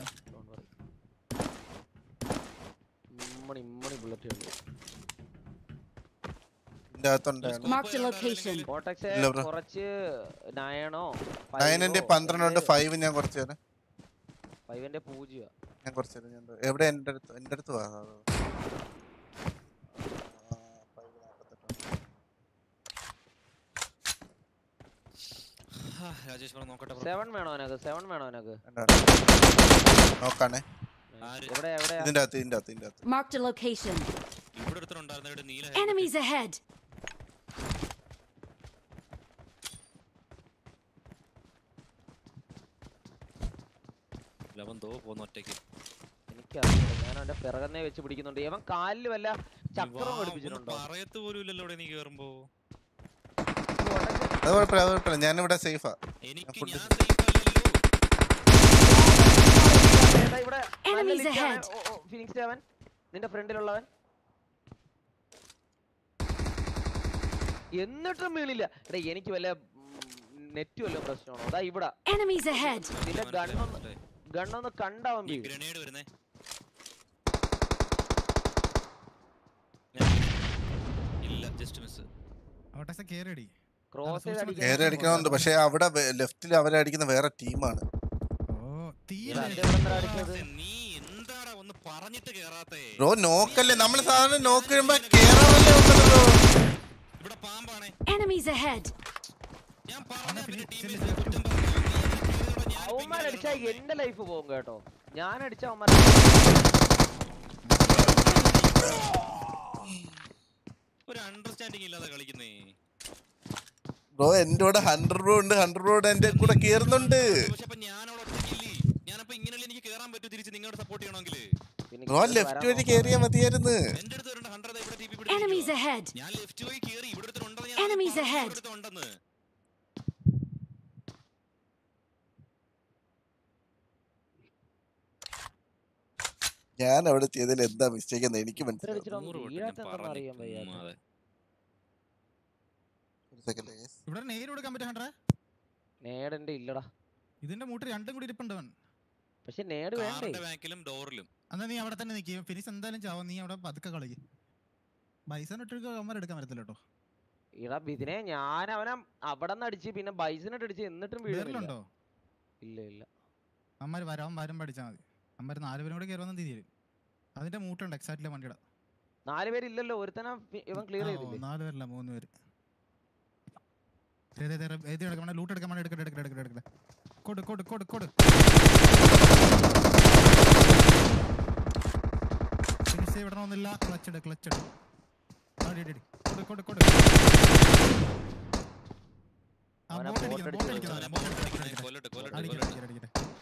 ഉമ്മണി ഉമ്മണി ബുള്ളറ്റ് ഉണ്ട് ഇതിന്റെ അകത്തുണ്ടായിരുന്നു Marked a location. കോട്ടക്സ് ഇല്ല bro. കുറച്ച് നയനോ നയനിന്റെ പന്ത്രണ്ടുണ്ട് ഫൈവ് ഞാൻ കുറച്ച് തരാം ഫൈവിന്റെ പൂജ്യ ഞാൻ കുറച്ച് തരാം ഞാൻ തരാം. എവിടെ എൻ്റെ അടുത്ത് എൻ്റെ അടുത്ത് വാ ആ, five നാപ്പത്തെട്ട്. രാജേഷ് പറഞ്ഞു നോക്കട്ടെ bro. സെവൻ വേണോ എനക്ക് സെവൻ വേണോ എനക്ക് വേണ്ട, വേണ്ട. നോക്കാണേ ആര്? എവിടെ എവിടെ ഇതിന്റെ അകത്ത് ഇതിന്റെ അകത്ത് ഇതിന്റെ അകത്ത് Marked a location. ഇവിടെ ഒരുത്തനുണ്ടായിരുന്നു ഇവിടെ നീല Enemies ahead! ലവൻ തോ പോന്നു ഒറ്റയ്ക്ക് എനിക്കറിയില്ല ഞാൻ അവന്റെ പിറകന്നെ വെച്ച് പിടിക്കുന്നുണ്ട് ഇവൻ കാലിൽ വല്ല ചക്രം വാ, പഠിപ്പിച്ചിട്ടുണ്ടോ ഒന്നും പറയത്ത് പോലും ഇല്ലല്ലോ ഇവിടെ നീ കേറുമ്പോ അത് കുഴപ്പമില്ല അത് കുഴപ്പമില്ല ഞാനിവിടെ സേഫാ എനിക്ക് food ഞാൻ safe അല്ലല്ലോ. ഏതാ ഇവിടെ നല്ല Enemies ലിസ്റ്റ് ആണ്. ahead. ഓ, ഓ, ഫിനിക്സ് അവൻ നിന്റെ ഫ്രണ്ടിലുള്ളവൻ എന്നിട്ടും വീണില്ല എടാ എനിക്ക് വല്ല നെറ്റ് വല്ല പ്രശ്നമാണോ അതാ ഇവിടെ Enemies ahead! നിന്റെ മനസ്സിലായി, ഗണ്ണൊന്ന് മനസ്സിലായി. ഗണ്ണൊന്ന് കണ്ടവൻ ഈ വീഴും ഗ്രനേഡ് വരുന്നേ ഞാൻ- ഇല്ല ജസ്റ്റ് മിസ് ഓട്ടക്സ കേറി അടി ക്രോസ് ചെയ്ത് സൂക്ഷിച്ച് ഏറെ അടിക്കണമെന്നുണ്ട് പക്ഷെ അവിടെ ലെഫ്റ്റിൽ അവരെ അടിക്കുന്ന വേറെ ടീമാണ് ഓ തീ ഇതാ, ഇത് എവിടുന്നാ അടിച്ചത്? നീ എന്താടാ ഒന്ന് പറഞ്ഞിട്ട് കേറാത്തേ ബ്രോ നോക്കല്ലേ നമ്മൾ സാധാരണ നോക്കുമ്പോ കേറാവല്ലേ ഉണ്ടല്ലോ ഇവിടെ പാമ്പാണേ Enemies ahead! ഞാൻ പറഞ്ഞ പിന്നെ finish, ടീമിൽ finish, കുറ്റം പറഞ്ഞു. നീ അത് ചെയ്തതോടെ ഞാൻ ഇപ്പൊ അവന്മാർ ഇങ്ങനെ അടിച്ചാൽ കിടന്നു. എന്റെ ലൈഫ് പോകും കേട്ടോ ഞാൻ അടിച്ച അവന്മാർ ഒരു അണ്ടർസ്റ്റാൻഡിങ് ഇല്ലാതെ കളിക്കുന്നേ ബ്രോ എന്റെ കൂടെ ഹൺഡ്രഡ് ബ്രോ ഉണ്ട് ഹൺഡ്രഡ് ബ്രോ എന്റെ കൂടെ കേറുന്നുണ്ട് പക്ഷെ അപ്പൊ ഞാൻ അവിടെ ഒറ്റയ്ക്കില്ലേ ഞാനപ്പോ ഇങ്ങനെയല്ലേ എനിക്ക് കേറാൻ പറ്റൂ തിരിച്ച് നിങ്ങളോട് സപ്പോർട്ട് ചെയ്യണമെങ്കിൽ ബ്രോ ലെഫ്റ്റ് വഴി കേറിയാ മതിയായിരുന്നു എന്റെ അടുത്ത് വരണ്ട ഹൺഡ്രഡ് ഇവിടെ ടി പി Enemies ahead! ഞാൻ ലെഫ്റ്റ് പോയി കേറി ഇവിടെ ഒരുത്തൻ ഉണ്ടെന്ന് Enemies ഞാൻ ahead. ഇവിടെ ഉണ്ടെന്ന് ഞാൻ അവിടെ ചെയ്തതിൽ എന്താ മിസ്റ്റേക്ക് എന്ന് എനിക്ക് മനസ്സിലാവും അടിച്ചിട്ട് നൂറ് വട്ടം ഞാൻ വീഴാത്തെന്താന്ന് അറിയാൻ പറഞ്ഞു. വയ്യ ഉം, അതെ. ഒരു second guys. ഇവിടെ നേര് കൊടുക്കാൻ പറ്റും ഹൺഡ്രഡ് നേടന്റെ ഇല്ലടാ ഇതിന്റെ മൂട്ട് രണ്ടും കൂടി ഇരിപ്പുണ്ടവൻ പക്ഷെ നേട് വേണ്ടേ കാറിന്റെ ബാക്കിലും ഡോറിലും എന്നാ നീ അവിടെ തന്നെ നിൽക്കും ഫിനിസ് എന്തായാലും ചാവും നീ അവിടെ പതുക്കെ കളിക്ക് ബൈസൺ ഇട്ടൊരു അവന്മാർ എടുക്കാൻ പറ്റത്തില്ല കേട്ടോ ഇടാ ഇതിനെ ഞാൻ അവനെ അവിടെ നിന്ന് അടിച്ച് പിന്നെ ബൈസിനിട്ട് അടിച്ച് എന്നിട്ടും വീഴുന്നില്ല വേറിലുണ്ടോ ഇല്ല ഇല്ല അമ്മമാർ വരാൻ വരുമ്പോൾ അടിച്ചാൽ മതി അമ്മമാർ നാലുപേരും കൂടെ കയറി വന്ന തിരിയും അതിന്റെ മൂട്ടുണ്ട് എക്സാക്ട്ലി വണ്ടിയുടെ നാല് പേരില്ലല്ലോ ഒരുത്തനെ ഫി- ഇവൻ ക്ലിയർ ആ, ഓ, ചെയ്തില്ലേ നാല് പേരല്ല മൂന്ന് പേര് ദേ, ദേ, ദേ, ഇത് എടുക്കാൻ വേണ്ടി ലൂട്ട് എടുക്കാൻ വേണ്ടി എടുക്കട്ടെ എടുക്കട്ടെ എടുക്കട്ടെ എടുക്കട്ടെ കൊടു കൊടു കൊടു കൊടു ഫിനിഷ് വിടണമെന്നില്ല ക്ലച്ച് ഇട് ക്ലച്ച് ഇട് അടി അടി അടി കൊടു കൊടു കൊടു ആ അവനെ ബോട്ട് boat അടിക്കണം അടിച്ച് ബോട്ട് അവനെ അടിക്കണം ബോട്ട് boat അടിക്കണം അടിക്കണേ, കൊല്ലട്ടെ കൊല്ലട്ടെ അടിക്കട്ടെ കൊല്ലട്ടെ അടിക്കട്ടെ അടിക്കട്ടെ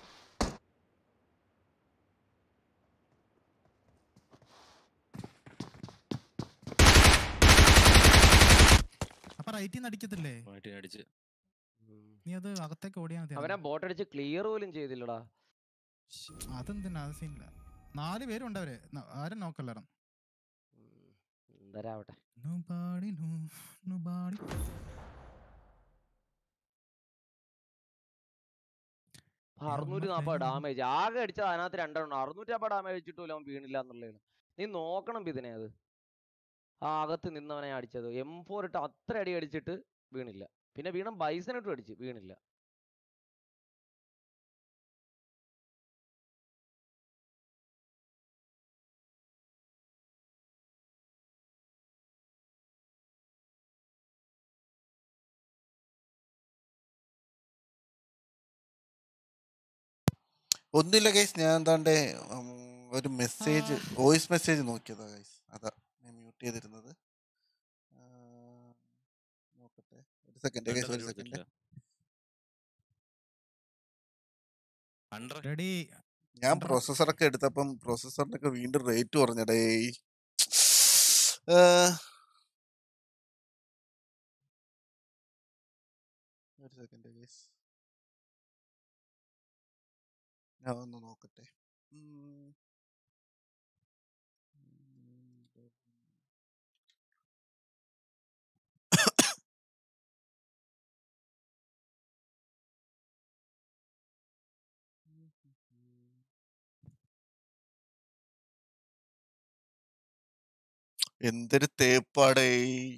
അപ്പൊ റൈറ്റിൽ നിന്ന് അടിക്കത്തില്ലേ മാറ്റി അടിച്ച് നീ അത് അകത്തേക്ക് ഓടിയാൽ മതി അവനെ ബോട്ട് അടിച്ച് ക്ലിയർ പോലും ചെയ്തില്ലടാ അതെന്തിനാ അത് സീനില്ല നാല് പേരുണ്ട് അവര് ന- ആരും നോക്കല്ലായിരുന്നു ഉം, എന്തരാവട്ടെ Nobody know, nobody. അറുന്നൂറ്റി നമ്മ നാപ്പത് കഴിഞ്ഞ ഡാമേജ് ആകെ അടിച്ചത് അതിനകത്ത് രണ്ടെണ്ണം അറുന്നൂറ്റി നാപ്പത് ഡാമേജ് വെച്ചിട്ടും അവൻ വീണില്ല എന്നുള്ളതാണ് നീ നോക്കണം ഇതിനെ അത് ആ അകത്ത് നിന്നവനെ അടിച്ചത് എം ഫോർ ഇട്ട് അത്ര അടി അടിച്ചിട്ട് വീണില്ല പിന്നെ വീണം ബൈസനിട്ടും അടിച്ച് വീണില്ല ഒന്നുമില്ല കേസ് ഞാൻ എന്താണ്ട് ഉം, ഒരു മെസ്സേജ് വോയിസ് മെസ്സേജ് നോക്കിയതാ ഗൈസ് അതാ ഞാൻ മ്യൂട്ട് ചെയ്തിരുന്നത് ആ, നോക്കട്ടെ ഒരു സെക്കൻഡ് ഗൈസ് ഒരു സെക്കൻഡ് ഹൺഡ്രഡ് റെഡി ഞാൻ പ്രോസസ്സറൊക്കെ എടുത്തപ്പം പ്രോസസ്സറിനൊക്കെ വീണ്ടും റേറ്റ് കുറഞ്ഞടേ ഒരു സെക്കൻഡ് ഗൈസ് ഞാൻ ഒന്ന് നോക്കട്ടെ ഉം. ഉം. എന്തൊരു തേപ്പാടേ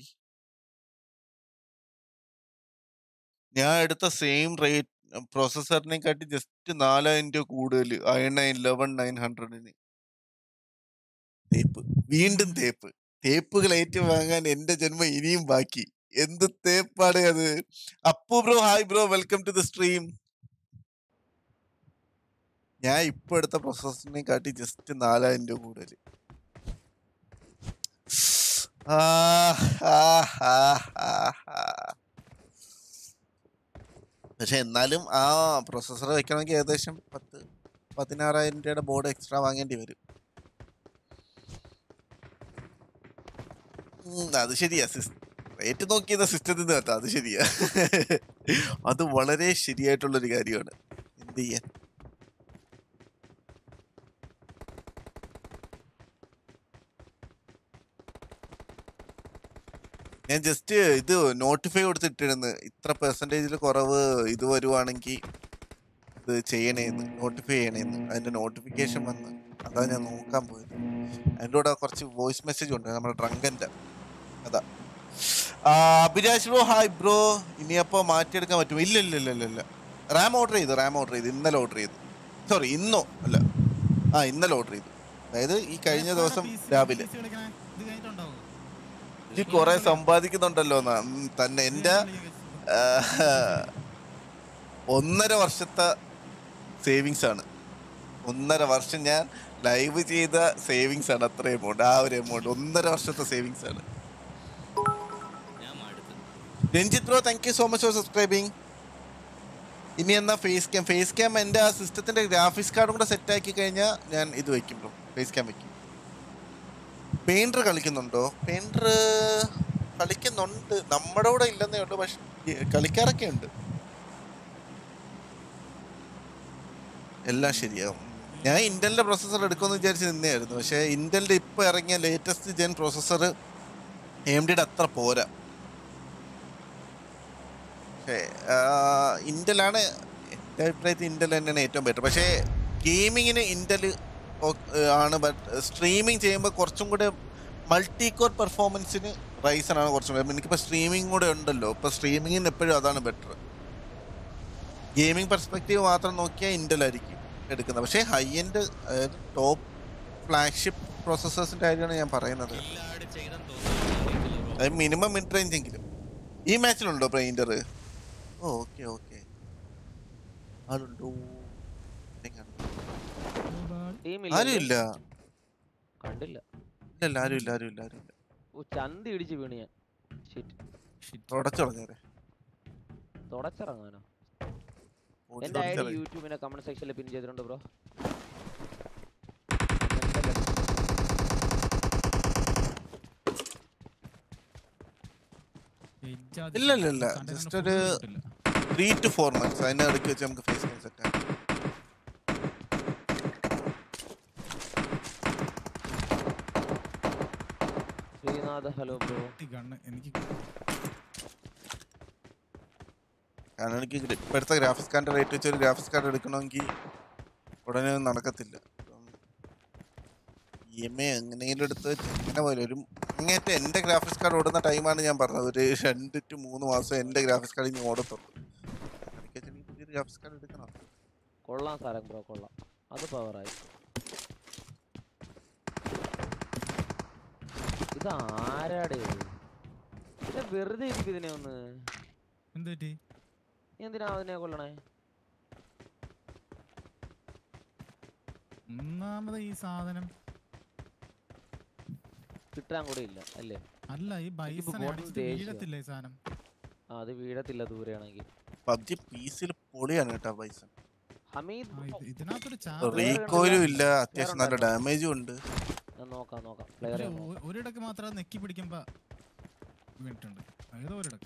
ഞാൻ എടുത്ത സെയിം റേറ്റ് പ്രോസസ്സറിനെ കാട്ടി ജസ്റ്റ് നാലായിരം രൂപ കൂടുതൽ ഐ നയൻ ലെവൻ നയൻ ഹൺഡ്രഡിന് തേപ്പ് വീണ്ടും തേപ്പ് തേപ്പുകൾ ഏറ്റു വാങ്ങാൻ എന്റെ ജന്മം ഇനിയും ബാക്കി എന്ത് തേപ്പാടേ അത് Appu bro hi bro welcome to the stream ഞാൻ ഇപ്പൊ എടുത്ത പ്രോസസ്സറിനെ കാട്ടി ജസ്റ്റ് നാലായിരം രൂപ കൂടുതൽ ആ, ആ, ആ, ആ, ആ. പക്ഷെ എന്നാലും ആ പ്രൊസസ്സർ വെക്കണമെങ്കിൽ ഏകദേശം പത്ത് പതിനാറായിരം രൂപയുടെ ബോർഡ് എക്സ്ട്രാ വാങ്ങേണ്ടി വരും ഉം, അത് ശരിയാ റേറ്റ് നോക്കിയത് സിസ്റ്റത്തിൽ നിന്ന് കേട്ടോ അത് ശരിയാ അത് വളരെ ശരിയായിട്ടുള്ളൊരു കാര്യമാണ് എന്ത് ചെയ്യാൻ ഞാൻ ജസ്റ്റ് ഇത് നോട്ടിഫൈ കൊടുത്തിട്ടിരുന്നു ഇത്ര പെർസെൻറ്റേജിൽ കുറവ് ഇത് വരുവാണെങ്കിൽ ഇത് ചെയ്യണേന്ന് നോട്ടിഫൈ ചെയ്യണേന്ന് അതിന്റെ നോട്ടിഫിക്കേഷൻ വന്ന് അതാ ഞാൻ നോക്കാൻ പോയത് അതിൻ്റെ കൂടെ കുറച്ച് വോയിസ് മെസ്സേജ് ഉണ്ട് നമ്മുടെ ഡ്രങ്കൻ്റെ അതാ ആ, അഭിലാഷ് ബ്രോ ഹായ് ബ്രോ ഇനിയപ്പോ മാറ്റിയെടുക്കാൻ പറ്റും ഇല്ല ഇല്ല ഇല്ല ഇല്ല ഇല്ല റാം ഓർഡർ ചെയ്തു റാം ഓർഡർ ചെയ്തു ഇന്നലെ ഓർഡർ ചെയ്തു സോറി ഇന്നോ അല്ല ആ ഇന്നലെ ഓർഡർ ചെയ്തു അതായത് ഈ കഴിഞ്ഞ ദിവസം രാവിലെ ഇത് കഴിഞ്ഞിട്ടുണ്ടാവും ഈ കുറെ സമ്പാദിക്കുന്നുണ്ടല്ലോ എന്നാ ഉം, തന്നെ എൻ്റെ ആഹ്, ഒന്നര വർഷത്തെ സേവിങ്സ് ആണ് ഒന്നര വർഷം ഞാൻ ലൈവ് ചെയ്ത സേവിങ്സ് ആണ് അത്ര എമൗണ്ട് ആ ഒരു എമൗണ്ട് ഒന്നര വർഷത്തെ സേവിങ്സ് ആണ് ഞാൻ മടുത്തു Ranjith bro thank you so much for സബ്സ്ക്രൈബിങ് ഇനി എന്നാ ഫേസ് ക്യാം ഫേസ് ക്യാം എൻ്റെ ആ സിസ്റ്റത്തിന്റെ ഗ്രാഫിക്സ് കാർഡും കൂടെ സെറ്റ് ആക്കി കഴിഞ്ഞാൽ ഞാൻ ഇത് വെക്കും ബ്രോ ഫേസ് ക്യാം വെക്കും പെയിൻറ്റർ കളിക്കുന്നുണ്ടോ പെയിൻറ്റർ കളിക്കുന്നുണ്ട് നമ്മുടെ കൂടെ ഇല്ലെന്നേ ഉള്ളൂ പക്ഷെ ഈ കളിക്കാറൊക്കെ ഉണ്ട് എല്ലാം ശരിയാവും ഞാൻ ഇന്റലിന്റെ പ്രോസസ്സർ എടുക്കുമെന്ന് വിചാരിച്ച് നിന്നെയായിരുന്നു പക്ഷേ ഇന്റലിന്റെ ഇപ്പൊ ഇറങ്ങിയ ലേറ്റസ്റ്റ് ജെൻ പ്രോസസ്സർ എം ഡിയുടെ അത്ര പോരാ പക്ഷേ ഇന്റലാണ് എൻ്റെ അഭിപ്രായത്തിൽ ഇന്റൽ തന്നെയാണ് ഏറ്റവും ബെറ്റർ പക്ഷേ ഗെയിമിങ്ങിന് ഇന്റൽ ആണ് ബട്ട് സ്ട്രീമിംഗ് ചെയ്യുമ്പോൾ കുറച്ചും കൂടെ മൾട്ടി കോർ പെർഫോമൻസിന് റൈസൺ ആണ് കുറച്ചും കൂടെ എനിക്കിപ്പോൾ സ്ട്രീമിംഗ് കൂടെ ഉണ്ടല്ലോ ഇപ്പോൾ സ്ട്രീമിങ്ങിന് എപ്പോഴും അതാണ് ബെറ്റർ ഗെയിമിംഗ് പെർസ്പെക്റ്റീവ് മാത്രം നോക്കിയാൽ ഇന്റൽ ആയിരിക്കും എടുക്കുന്നത് പക്ഷേ ഹൈ എൻഡ് അതായത് ടോപ്പ് ഫ്ലാഗ്ഷിപ്പ് പ്രോസസ്സേഴ്സിൻ്റെ കാര്യമാണ് ഞാൻ പറയുന്നത് എല്ലാവരും ചെയ്തെന്ന് തോന്നുന്നു അത് മിനിമം മിഡ് റേഞ്ച് എങ്കിലും ഈ മാച്ചിലുണ്ടോ പെയിന്റർ ഓ ഓക്കെ ഓക്കെ ആളുണ്ടോ ഇവിടെയും കാണുന്നു. ടീമില്ല ആരും ഇല്ല കണ്ടില്ല ഇല്ലല്ല ആരും ഇല്ല ആരും ഇല്ല ആരും ഇല്ല ഓ ചന്തി ഇടിച്ച് വീണ് ഞാൻ ഷിറ്റ് തുടച്ചു കളഞ്ഞേരെ തുടച്ചിറങ്ങാനോ ഓടി എന്റെ ഐ ഡി തുടച്ചിറങ്ങി. യൂട്യൂബിന്റെ കമന്റ് സെക്ഷനിൽ പിൻ ചെയ്തിട്ടുണ്ട് ബ്രോ ഇല്ല, ഇല്ല, ഇല്ല. Just ഒരു ത്രീ ടു ഫോർ മന്ത്സ് അതിനെ ഇടയ്ക്ക് വെച്ച് നമുക്ക് ഫേസ് ചെയ്യാൻ സെറ്റ് ആക്കാം ശ്രീനാഥ് ഹലോ ബ്രോ ഗണ്ണ് എനിക്ക് കാരണം എനിക്ക് ഗ്ര- ഇപ്പോഴത്തെ ഗ്രാഫിക്സ് കാർഡിന്റെ റേറ്റ് വെച്ച് ഒരു ഗ്രാഫിക്സ് കാർഡ് എടുക്കണമെങ്കിൽ ഉടനെ ഒന്നും നടക്കത്തില്ല ഇ എം ഐ എങ്ങനെയെങ്കിലും എടുത്ത് വെച്ച് എങ്ങനെ പോലെ ഒരു അങ്ങേറ്റം എൻ്റെ ഗ്രാഫിക്സ് കാർഡ് ഓടുന്ന ടൈമാണ് ഞാൻ പറഞ്ഞത് ഒരു രണ്ട് ടു മൂന്ന് മാസം എൻ്റെ ഗ്രാഫിക്സ് കാർഡ് ഇനി ഓടത്തുള്ളൂ എനിക്ക് വെച്ചാൽ ഇനി പുതിയൊരു ഗ്രാഫിക്സ് കാർഡ് എടുക്കണം കൊള്ളാം സാരം ബ്രോ കൊള്ളാം അത് പവറായി ഇത് ആരാടേ ഇത് വെറുതെ ഇരിക്കും ഇതിനെ ഒന്ന് എന്ത് പറ്റി നീ എന്തിനാ അതിനെ കൊല്ലണേ ഒന്നാമത് ഈ സാധനം കിട്ടാൻ കൂടെ ഇല്ല അല്ലേ അല്ല ഈ ബൈസനെ ബോട്ടിൽ അടിച്ചിട്ട് ദേഷ്യം. വീഴത്തില്ല ഈ സാധനം ആ അത് വീഴത്തില്ല ദൂരെയാണെങ്കിൽ പബ്ജി പീസിൽ പൊളിയാണ് കേട്ടോ പൈസ ഹമീദ് ആ, ബ്രോ, ഇത് ഇതിനകത്തൊരു വേറെ ചാൻസ് റീകോയിലും ഇല്ല അത്യാവശ്യം നല്ല ഉണ്ടായിരുന്നോ? ഡാമേജും ഉണ്ട് ഞാൻ നോക്കാം നോക്കാം പ്ലെയറെ ഒരിടക്ക് മാത്രം അത് നെക്കി പിടിക്കുമ്പോ വീണിട്ടുണ്ട് ഏതോ ഒരിടക്ക്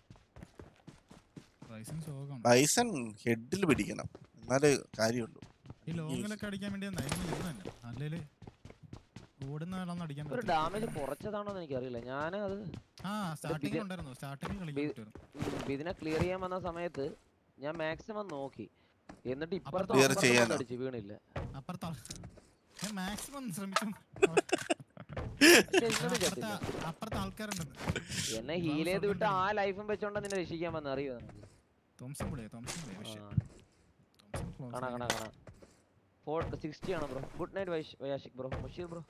റൈസിങ് ശോകമാണ് ബൈസൺ ഹെഡിൽ പിടിക്കണം എന്നാലേ കാര്യമുള്ളൂ ഈ ലോങ്ങിലൊക്കെ അടിക്കാൻ വേണ്ടി നൈമിൽ ഇരുന്ന് തന്നെ അല്ലേല് ഓടുന്ന ആളൊന്നും അടിക്കാൻ ഒരു പറ്റില്ല ഡാമേജ് കുറച്ചതാണോ എന്ന് എനിക്കറിയില്ല ഞാൻ അത് ആ സ്റ്റാർട്ടിംഗ് ബിജെ- ഉണ്ടായിരുന്നു സ്റ്റാർട്ടിംഗ് കളിക്കാൻ ബി- പറ്റുമായിരുന്നു ഇതിനെ ക്ലിയർ ചെയ്യാൻ വന്ന സമയത്ത് ഞാൻ മാക്സിമം നോക്കി എന്നിട്ട് ഇപ്പുറത്ത് clear അപ്പുറത്ത് ചെയ്യാനോ? വന്ന് അടിച്ച് വീണില്ല അപ്പുറത്ത് ആൾ- ഞാൻ മാക്സിമം ശ്രമിച്ചു പക്ഷേ ഇന്നത് അപ്പുറത്തെ ചത്തില്ല അപ്പുറത്തെ ആൾക്കാരുണ്ടെന്ന് എന്നെ ഹീൽ ചെയ്ത് വിട്ട് ആ ലൈഫും വെച്ചോണ്ട് നിന്നെ രക്ഷിക്കാൻ വന്ന അറിയോ നിനക്ക്? തോംസൺ വിളിയോ തോംസൺ വിളിയോ ആ, വിഷയം തോംസൺ close കാണാ കാണാ ആയി. കാണാ ഫോർ സിക്സ്റ്റി ആണ് ബ്രോ ഗുഡ് നൈറ്റ് വൈഷ് വയാഷിക് ബ്രോ ബഷീർ ബ്രോ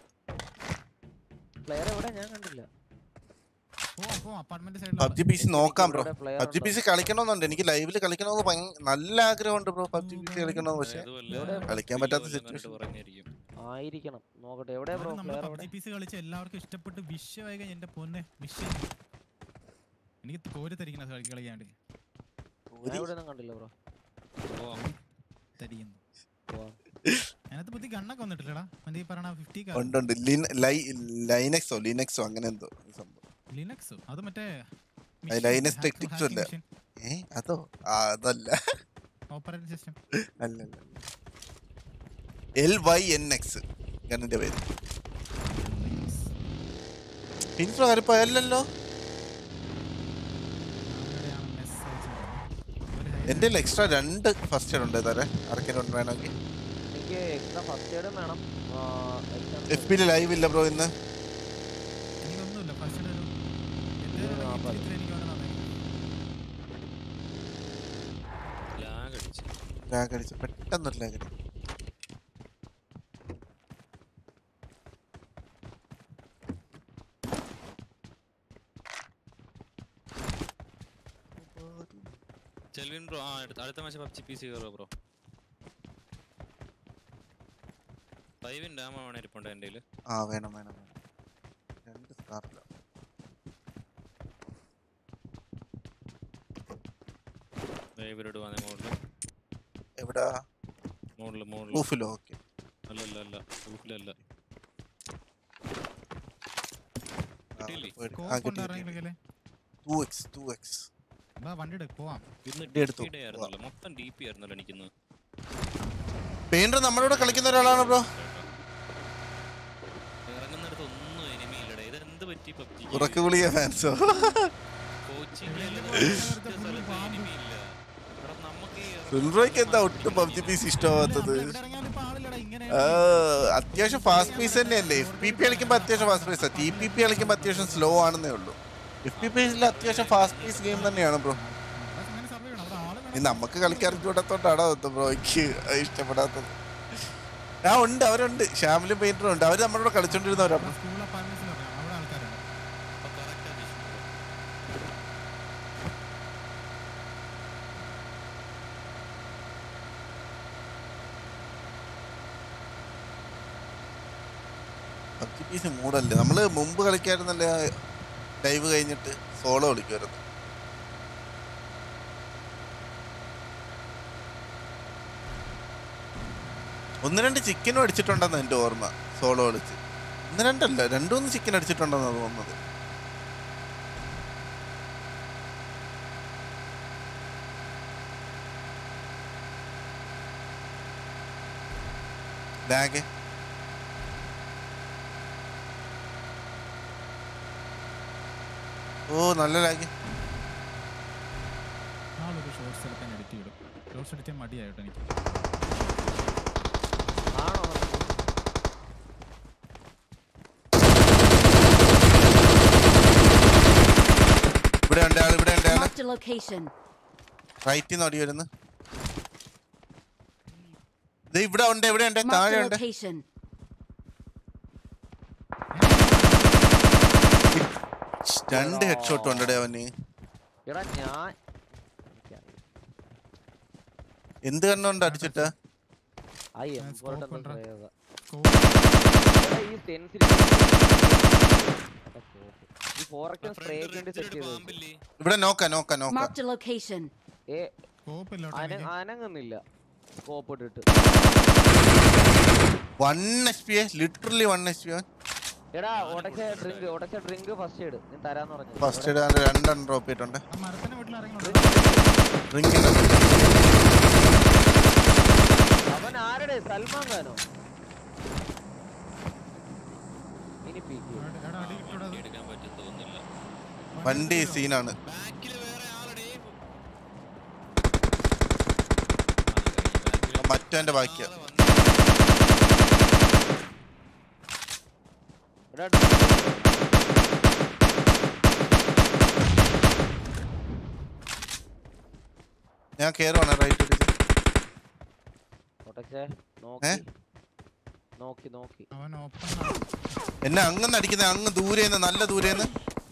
പ്ലെയർ എവിടെ ഞാൻ കണ്ടില്ല പോവാം പോവാം അപ്പാർട്ട്മെന്റ് പബ്ജി സൈഡിൽ പി സി നോക്കാം bro player PUBG P C കളിക്കണമെന്നുണ്ട് എനിക്ക് ലൈവിൽ കളിക്കണമെന്ന് ഭയങ്കര നല്ല ആഗ്രഹമുണ്ട് ബ്രോ പബ്ജി പി സി കളിക്കണമെന്ന് പക്ഷെ എവിടെ? കളിക്കാൻ പറ്റാത്ത situation. പറഞ്ഞായിരിക്കും ആയിരിക്കണം നോക്കട്ടെ എവിടെ ബ്രോ നമ്മൾ പ്ലെയർ എവിടെ പബ്ജി പീസ് കളിച്ച് എല്ലാവർക്കും ഇഷ്ടപ്പെട്ട് വിഷയമായി കഴിഞ്ഞ എന്റെ പൊന്നെ വിഷയം എനിക്ക് കോരി തരിക്കുന്ന കളി കളിക്കാണ്ട് ഞാൻ ഇവിടെ ഒന്നും കണ്ടില്ല ബ്രോ തരിക്കുന്നു പോവാം. അതിനകത്ത് പുതിയ ഗണ്ണൊക്കെ വന്നിട്ടില്ലടാ മറ്റേ ഈ പറയണ ഫിഫ്റ്റി ഉണ്ട് ഉണ്ട് ലിൻ- ലൈ- ലൈനക്സോ ലിനക്സോ അങ്ങനെ എന്തോ ഒരു സംഭവം ലിനക്സ് അത് മറ്റേ അത് Linux Tactics അല്ല. ഏ അതോ ആ അതല്ല ഓപ്പറേറ്റിംഗ് സിസ്റ്റം അല്ല അല്ല എൽ വൈ എൻ എക്സ് ഗണ്ണിന്റെ പേര് പിൻഫ്ലോ ആരിപ്പോ അല്ലല്ലോ എന്റെ എക്സ്ട്രാ രണ്ട് ഫസ്റ്റ് എയ്ഡ് ഉണ്ട് തരാൻ ആർക്കെങ്കിലും വേണമെങ്കിൽ എനിക്ക് എക്സ്ട്രാ ഫസ്റ്റ് എയ്ഡും വേണം ആ, extra എഫ് പിയിൽ ലൈവ് ഇല്ല ബ്രോ ഇന്ന് എനിക്കൊന്നുമില്ല ഫസ്റ്റ് ഒരു നാപ്പത്. എനിക്ക് വേണം ലാഗ് അടിച്ച് ലാഗ് അടിച്ച് പെട്ടെന്നൊരു ലാഗ് അടിച്ചു ചെൽവിൻ ബ്രോ ആ അടുത്ത അടുത്ത മാച്ച് പബ്ജി പി സി കയറുക ബ്രോ ഫൈവിൻ ഡാമ വേണേ ഇരിപ്പുണ്ട് എൻ്റെ കയ്യില് ആ വേണം വേണം വേണം രണ്ട് സ്കാറില്ല ഇവരോട് വന്നേ മുകളില് എവിടാ മുകളില് മുകളില് റൂഫിലോ ഓക്കെ അല്ല അല്ല അല്ല റൂഫിലല്ല കിട്ടിയില്ലേ? സ്കോപ്പ് ഉണ്ടായിരുന്നെങ്കിലേ ടു എക്സ് ടു എക്സ് ബാ വണ്ടി എടുക്ക് പോവാം ഇന്ന് വണ്ടി എടുത്തു. DP day ആയിരുന്നല്ലോ മൊത്തം ഡി പി ആയിരുന്നല്ലോ എനിക്കിന്ന് പെയിന്റർ നമ്മുടെ കൂടെ കളിക്കുന്ന ഒരാളാണ് ബ്രോ ഇറങ്ങുന്നിടത്ത് ഒന്നും എനിമി ഇല്ലടേ ഇത് എന്ത് പറ്റി പബ്ജി ഉറക്ക വിളിയ ഫാൻസോ സുൽബ്രോയ്ക്ക് എന്താ ഒട്ടും പബ്ജി പീസ് ഇഷ്ടമാവാത്തത് എവിടെ ഇറങ്ങിയാലും ഇപ്പൊ ആളില്ലടാ ഇങ്ങനെ ആ, അത്യാവശ്യം ഫാസ്റ്റ് പീസ് തന്നെയല്ലേ എഫ് പി പി കളിക്കുമ്പോൾ അത്യാവശ്യം ഫാസ്റ്റ് പീസാ ടി പി പി കളിക്കുമ്പോൾ അത്യാവശ്യം സ്ലോ ആണെന്നേ ഉള്ളൂ എഫ് പി പിയിൽ അത്യാവശ്യം ഫാസ്റ്റ് പീസ് ഗെയിം തന്നെയാണ് ബ്രോ അങ്ങനെ സർവേ ചെയ്യണം അവിടെ ആള് ഇനി നമുക്ക് കളിക്കാൻ അറിഞ്ഞൂടത്തോണ്ടാണോ ബ്രോയ്ക്ക് അത് ഇഷ്ടപ്പെടാത്തത് ആ ഉണ്ട് അവരുണ്ട് ഷ്യാമിലും പെയിന്ററും ഉണ്ട് അവർ നമ്മുടെ കൂടെ കളിച്ചോണ്ടിരുന്നവരാണ് സ്കൂൾ അപ്പാർട്ട്മെന്റ്സിൽ അവിടെ ആൾക്കാരുണ്ട് പബ്ജി പീസ് മൂടല്ലേ നമ്മള് മുമ്പ് കളിക്കായിരുന്നല്ലേ ലൈവ് കഴിഞ്ഞിട്ട് സോളോ കളിക്കുമായിരുന്നു ഒന്ന് രണ്ട് ചിക്കനും അടിച്ചിട്ടുണ്ടെന്ന് എൻ്റെ ഓർമ്മ സോളോ കളിച്ച് ഒന്ന് രണ്ടല്ല രണ്ടൂന്ന് ചിക്കൻ അടിച്ചിട്ടുണ്ടെന്നാണ് തോന്നുന്നത് ലാഗ് ഓ നല്ല ലാഗ് നാളൊരു ഷോർട്സ് എടുക്കാൻ എഡിറ്റ് ചെയ്യും ഷോർട്സ് എഡിറ്റ് മടിയായിട്ട് എനിക്ക് ആണോ ഇവിടെ ഉണ്ട് ആൾ ഇവിടെ ഉണ്ട് ആള് Marked a location. റൈറ്റിൽ നിന്ന് ഓടി വരുന്നു ദേ ഇവിടെ ഉണ്ട് ഇവിടെ ഉണ്ട് Marked താഴെ a ഉണ്ട് location. രണ്ട് ഹെഡ് ഷോട്ട് ഉണ്ട് അവന് എടാ ഞാൻ എനിക്കറിയില്ല. എന്ത് കണ്ണുണ്ട് അടിച്ചിട്ട് ആ എം ഞാൻ ഫോർ scope ഉണ്ടെടാ. പ്രയോഗ Scope. എടാ, ഈ stencil അതാ scope. ഈ ഫോറൊക്കെ സ്പ്രേ ഒക്കെ വേണ്ടി സെറ്റ് ചെയ്ത് വെച്ചു. പാമ്പില്ലേ ഇവിടെ നോക്ക നോക്ക നോക്ക Marked a location. ഏ Scope ഇല്ല കേട്ടോ അന എനിക്ക്. അനങ്ങുന്നില്ല സ്കോപ്പ് ഇട്ടിട്ട് one H P literally one H P എടാ ഉടച്ച ഡ്രിങ്ക് ഉടച്ച ഡ്രിങ്ക് ഫസ്റ്റ് എയ്ഡ് ഞാൻ തരാന്ന് പറഞ്ഞു ഫസ്റ്റ് ഇടാൻ രണ്ടെണ്ണം ഡ്രോപ്പ് ചെയ്തിട്ടുണ്ട് ആ മരത്തിന്റെ വീട്ടിൽ ഇറങ്ങി ഡ്രിങ്കിന്റെ അവൻ ആരുടെ സൽമാൻ ഖാനോ ഇനി പീക്ക് എടാ അടി കിട്ടൂടാ അത്. എടുക്കാൻ പറ്റും തോന്നുന്നില്ല വണ്ടി സീനാണ് ബാക്കില് വേറെ ആളടെ മറ്റവന്റെ ബാക്കിയാ എടാ ഞാൻ കേറുവാണ് റൈറ്റ് ഉടച്ചേ നോക്കി നോക്കി നോക്കി അവൻ ഓപ്പൺ എന്നെ അങ്ങന്ന് അടിക്കുന്നത് അങ്ങ് ദൂരേന്ന് നല്ല ദൂരേന്ന്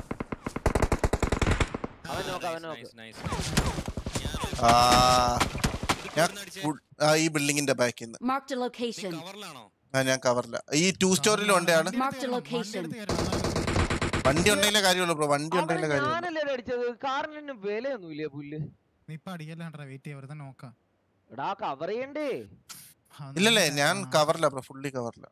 അവൻ നോക്ക് അവൻ നോക്ക് ആ ഞാൻ ഫുൾ- ആ ഈ ബിൽഡിങ്ങിന്റെ ബാക്കിൽ നിന്ന് Marked a location. കവറിലാണോ ആ ഞാൻ കവറില്ല ഈ ടൂ സ്റ്റോറിലും ഉണ്ട് ആള് Marked a location. വണ്ടി ഉണ്ടെങ്കിലേ കാര്യമുള്ളൂ ബ്രോ വണ്ടി അവനെ ഉണ്ടെങ്കിലേ കാര്യമുള്ളൂ ഞാനല്ലേ അടിച്ചത് കാറിന് വിലയൊന്നുമില്ല പുല്ല് നീ ഇപ്പൊ അടിക്കല്ലാണ്ടാ വെയിറ്റ് ചെയ്യാ വെറുതെ നോക്കാം എടാ കവർ ചെയ്യണ്ടേ ആ, ഒന്ന് ഇല്ലല്ലേ നോക്കാം. ഞാൻ ആ, കവറില്ല ബ്രോ ഫുള്ളി കവറില്ല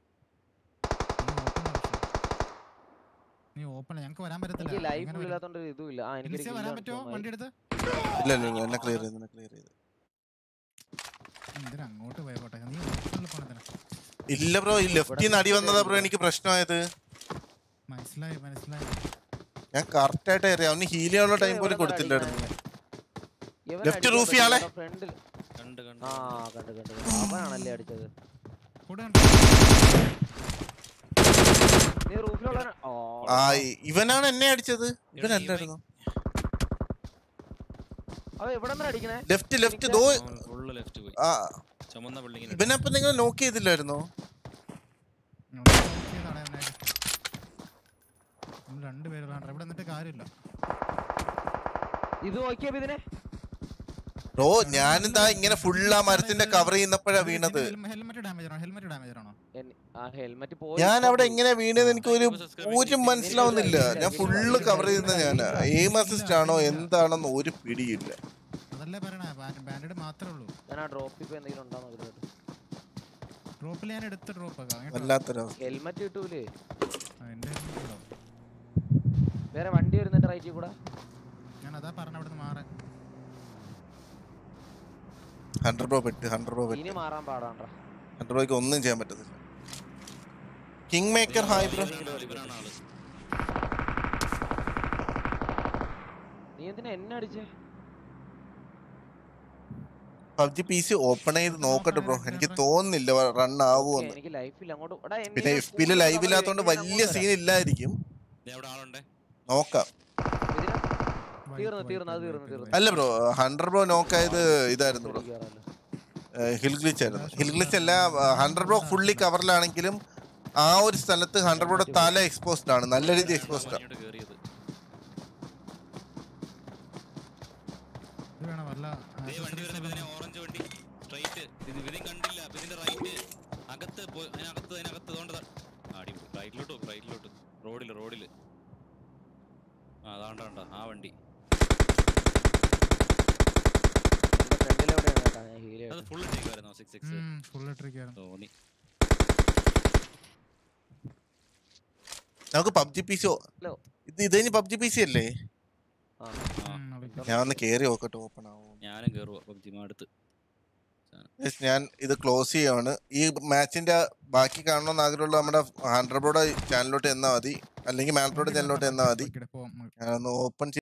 നീ open ആ, ഞങ്ങക്ക് വരാൻ പറ്റത്തില്ല എനിക്ക് ലൈഫ് എങ്ങനെ വരും? ഇല്ലാത്തോണ്ട് ഒരു ഇതുമില്ല ആ എനിക്ക് ഇൻസ്റ്റ വരാൻ പറ്റുമോ വണ്ടി എടുത്ത് ഇല്ല ഇല്ല ഇല്ല എന്നെ ക്ലിയർ ചെയ്ത് എന്നെ ക്ലിയർ ചെയ്ത് എന്തിനാ അങ്ങോട്ട് പോയ പോട്ടെ നീ ഓപ്പണിൽ പോണതിനാ ഇല്ല ബ്രോ ഈ ലെഫ്റ്റിൽ നിന്ന് അടി വന്നതാ ബ്രോ എനിക്ക് പ്രശ്നമായത് മനസ്സിലായി മനസ്സിലായി ഞാൻ കറക്റ്റ് ആയിട്ട് അറിയാം അവന് ഹീൽ ചെയ്യാനുള്ള ടൈം പോലും കൊടുത്തില്ലായിരുന്നു Left roof ഇയാളെ? ഫ്രണ്ടിൽ കണ്ട് കണ്ട് ആ കണ്ടു കണ്ടു കണ്ടു. അവനാണല്ലേ അടിച്ചത് കൂടെ കണ്ടോ? നീ റൂഫിലുള്ള ഓ ആ ഇ- ഇവനാണ് എന്നെ അടിച്ചത് ഇവനല്ലായിരുന്നു അവ എവിടെ നിന്നാ അടിക്കണേ ലെഫ്റ്റ് ലെഫ്റ്റ് ദോ ഫുള്ള് ലെഫ്റ്റ് പോയി ആ ചുമന്ന ബിൽഡിങ്ങിന് ഇവനപ്പൊ നിങ്ങൾ നോക്ക് ചെയ്തില്ലായിരുന്നോ ഇവിടെ നോക്ക് ചെയ്താണ് അവനായിട്ട്. നമ്മൾ രണ്ടുപേരുള്ളതാണ് ഇവിടെ നിന്നിട്ട് കാര്യമില്ല ഇത് നോക്കിയപ്പോ ഇതിനെ ബ്രോ ഞാനിതാ ഇങ്ങനെ ഫുൾ ആ മരത്തിന്റെ കവർ ചെയ്യുന്നപ്പോഴാ വീണത് ഹെൽമെറ്റ് ഡാമേജ് ആണോ ഹെൽമെറ്റ് ഡാമേജ് ആണോ എൻ- ആ ഹെൽമെറ്റ് പോയി ഞാൻ അവിടെ ഇപ്പം എങ്ങനെ വീണെന്ന് എനിക്ക് ഒരു ഒരു മനസ്സിലാവുന്നില്ല ഞാൻ ഫുള്ള് കവർ ചെയ്യുന്ന ഞാൻ എയിം അസിസ്റ്റ് ആണോ എന്താണെന്ന് ഒരു പിടിയില്ല അതല്ലേ പറയണേ ബാൻഡേഡ് മാത്രമേ ഉള്ളൂ ഞാൻ ആ ഡ്രോപ്പ് ഇപ്പൊ എന്തെങ്കിലും ഉണ്ടോ നോക്കിട്ട് ഡ്രോപ്പിൽ ഞാൻ എടുത്ത ഡ്രോപ്പ് വല്ലാത്തൊരവസ്ഥ ഹെൽമെറ്റ് കിട്ടൂലേ എന്റെ helmet ഉണ്ടോ? വേറെ വണ്ടി വരുന്നുണ്ട് റൈറ്റിൽ കൂടെ ഞാൻ അതാ പറഞ്ഞ അവിടെ നിന്ന് മാറാൻ ഹൺഡ്രഡ് പ്രോ പെട്ട് ഹൺഡ്രഡ് പ്രോ ഇനി പെട്ട് മാറാൻ പാടാണ്ടാ ഹൺഡ്രഡ് പ്രോയ്ക്ക് ഒന്നും ചെയ്യാൻ പറ്റത്തില്ല കിങ് മേക്കർ ഹായ് ബ്രോ ഇവനാണ് ആള് നീ എന്തിനാ എന്നെ അടിച്ചേ പബ്ജി പി സി ഓപ്പൺ ചെയ്ത് നോക്കട്ടെ ബ്രോ എനിക്ക് തോന്നുന്നില്ല റൺ ഓക്കേ, ആവുമെന്ന് എനിക്ക് ലൈഫിൽ അങ്ങോട്ട് എടാ, എന്നെ പിന്നെ ഇത് എഫ് പിയില് കൂടുതൽ ലൈവ് cover ഇല്ലാത്തോണ്ട് ചെയ്യ്, ഞാൻ വലിയ അങ്ങോട്ട് സീൻ ഇല്ലായിരിക്കും ദേ അവിടെ ആളുണ്ടേ നോക്കാം വരാം. ഇതിന് Wipe, തീർന്നു, wipe, തീർന്നു, അത് wipe, തീർന്നു, wipe, തീർന്നു. wipe. അല്ല ബ്രോ ഹൺഡ്രഡ് ബ്രോ നോക്കായത് ഇതായിരുന്നു ബ്രോ ഇങ്ങോട്ട് കേറാലോ. ഹിൽ ഗ്ലിച്ച് ആയിരുന്നു ഹിൽ ഗ്ലിച്ച് അല്ല ഹൺഡ്രഡ് ബ്രോ ഫുള്ളി കവറിലാണെങ്കിലും ആ ഒരു സ്ഥലത്ത് ഹൺഡ്രഡ് ബ്രോയുടെ തല എക്സ്പോസ്ഡ് ആണ് നല്ല രീതി എക്സ്പോസ്ഡ് ആണ് ഇങ്ങോട്ട് കേറിയത് ഇത് വേണം വല്ല ദേ വണ്ടി വരുന്ന ഇതിനെ ഓറഞ്ച് വണ്ടി സ്ട്രൈറ്റ് ഇത് ഇവരെയും കണ്ടില്ല അപ്പൊ ഇതിന്റെ റൈറ്റ് അകത്ത് പോയി അതിനകത്ത് അതിനകത്ത് തോണ്ടത് അടി റൈറ്റിലോട്ട് പോകും റൈറ്റിലോട്ട് റോഡില് റോഡില് ആ അതാണ്ട കണ്ട ആ വണ്ടി എന്റെ ഫ്രണ്ടിൽ എവിടെയാണ് കേട്ടാ ഞാൻ ഹീൽ അത് ഫുൾ ഇട്ടേക്കുമായിരുന്നു സിക്സ് സിക്സ് ഫുൾ ഇട്ടിരിക്കുകയായിരുന്നു തോന്നി നമുക്ക് പബ്ജി പി സി ഹലോ. ഇത് ഇത് കഴിഞ്ഞ് പബ്ജി പി സി അല്ലേ ആ ആ ഞാൻ ഒന്ന് കേറി നോക്കട്ടെ ഓപ്പൺ ആവും ഞാനും കേറുവാ പബ്ജി അടുത്ത് Yes, ഞാൻ ഇത് ക്ലോസ് ചെയ്യാണ് ഈ മാച്ചിന്റെ ബാക്കി കാണണമെന്ന് ആഗ്രഹമുള്ള നമ്മുടെ ഹൺഡ്രഡ് ബ്രോയുടെ ചാനലിലോട്ട് എന്നാ മതി അല്ലെങ്കിൽ മാൽബ്രോയുടെ ചാനലിലോട്ട് എന്നാ മതി പോവാം ഞാനൊന്ന് ഓപ്പൺ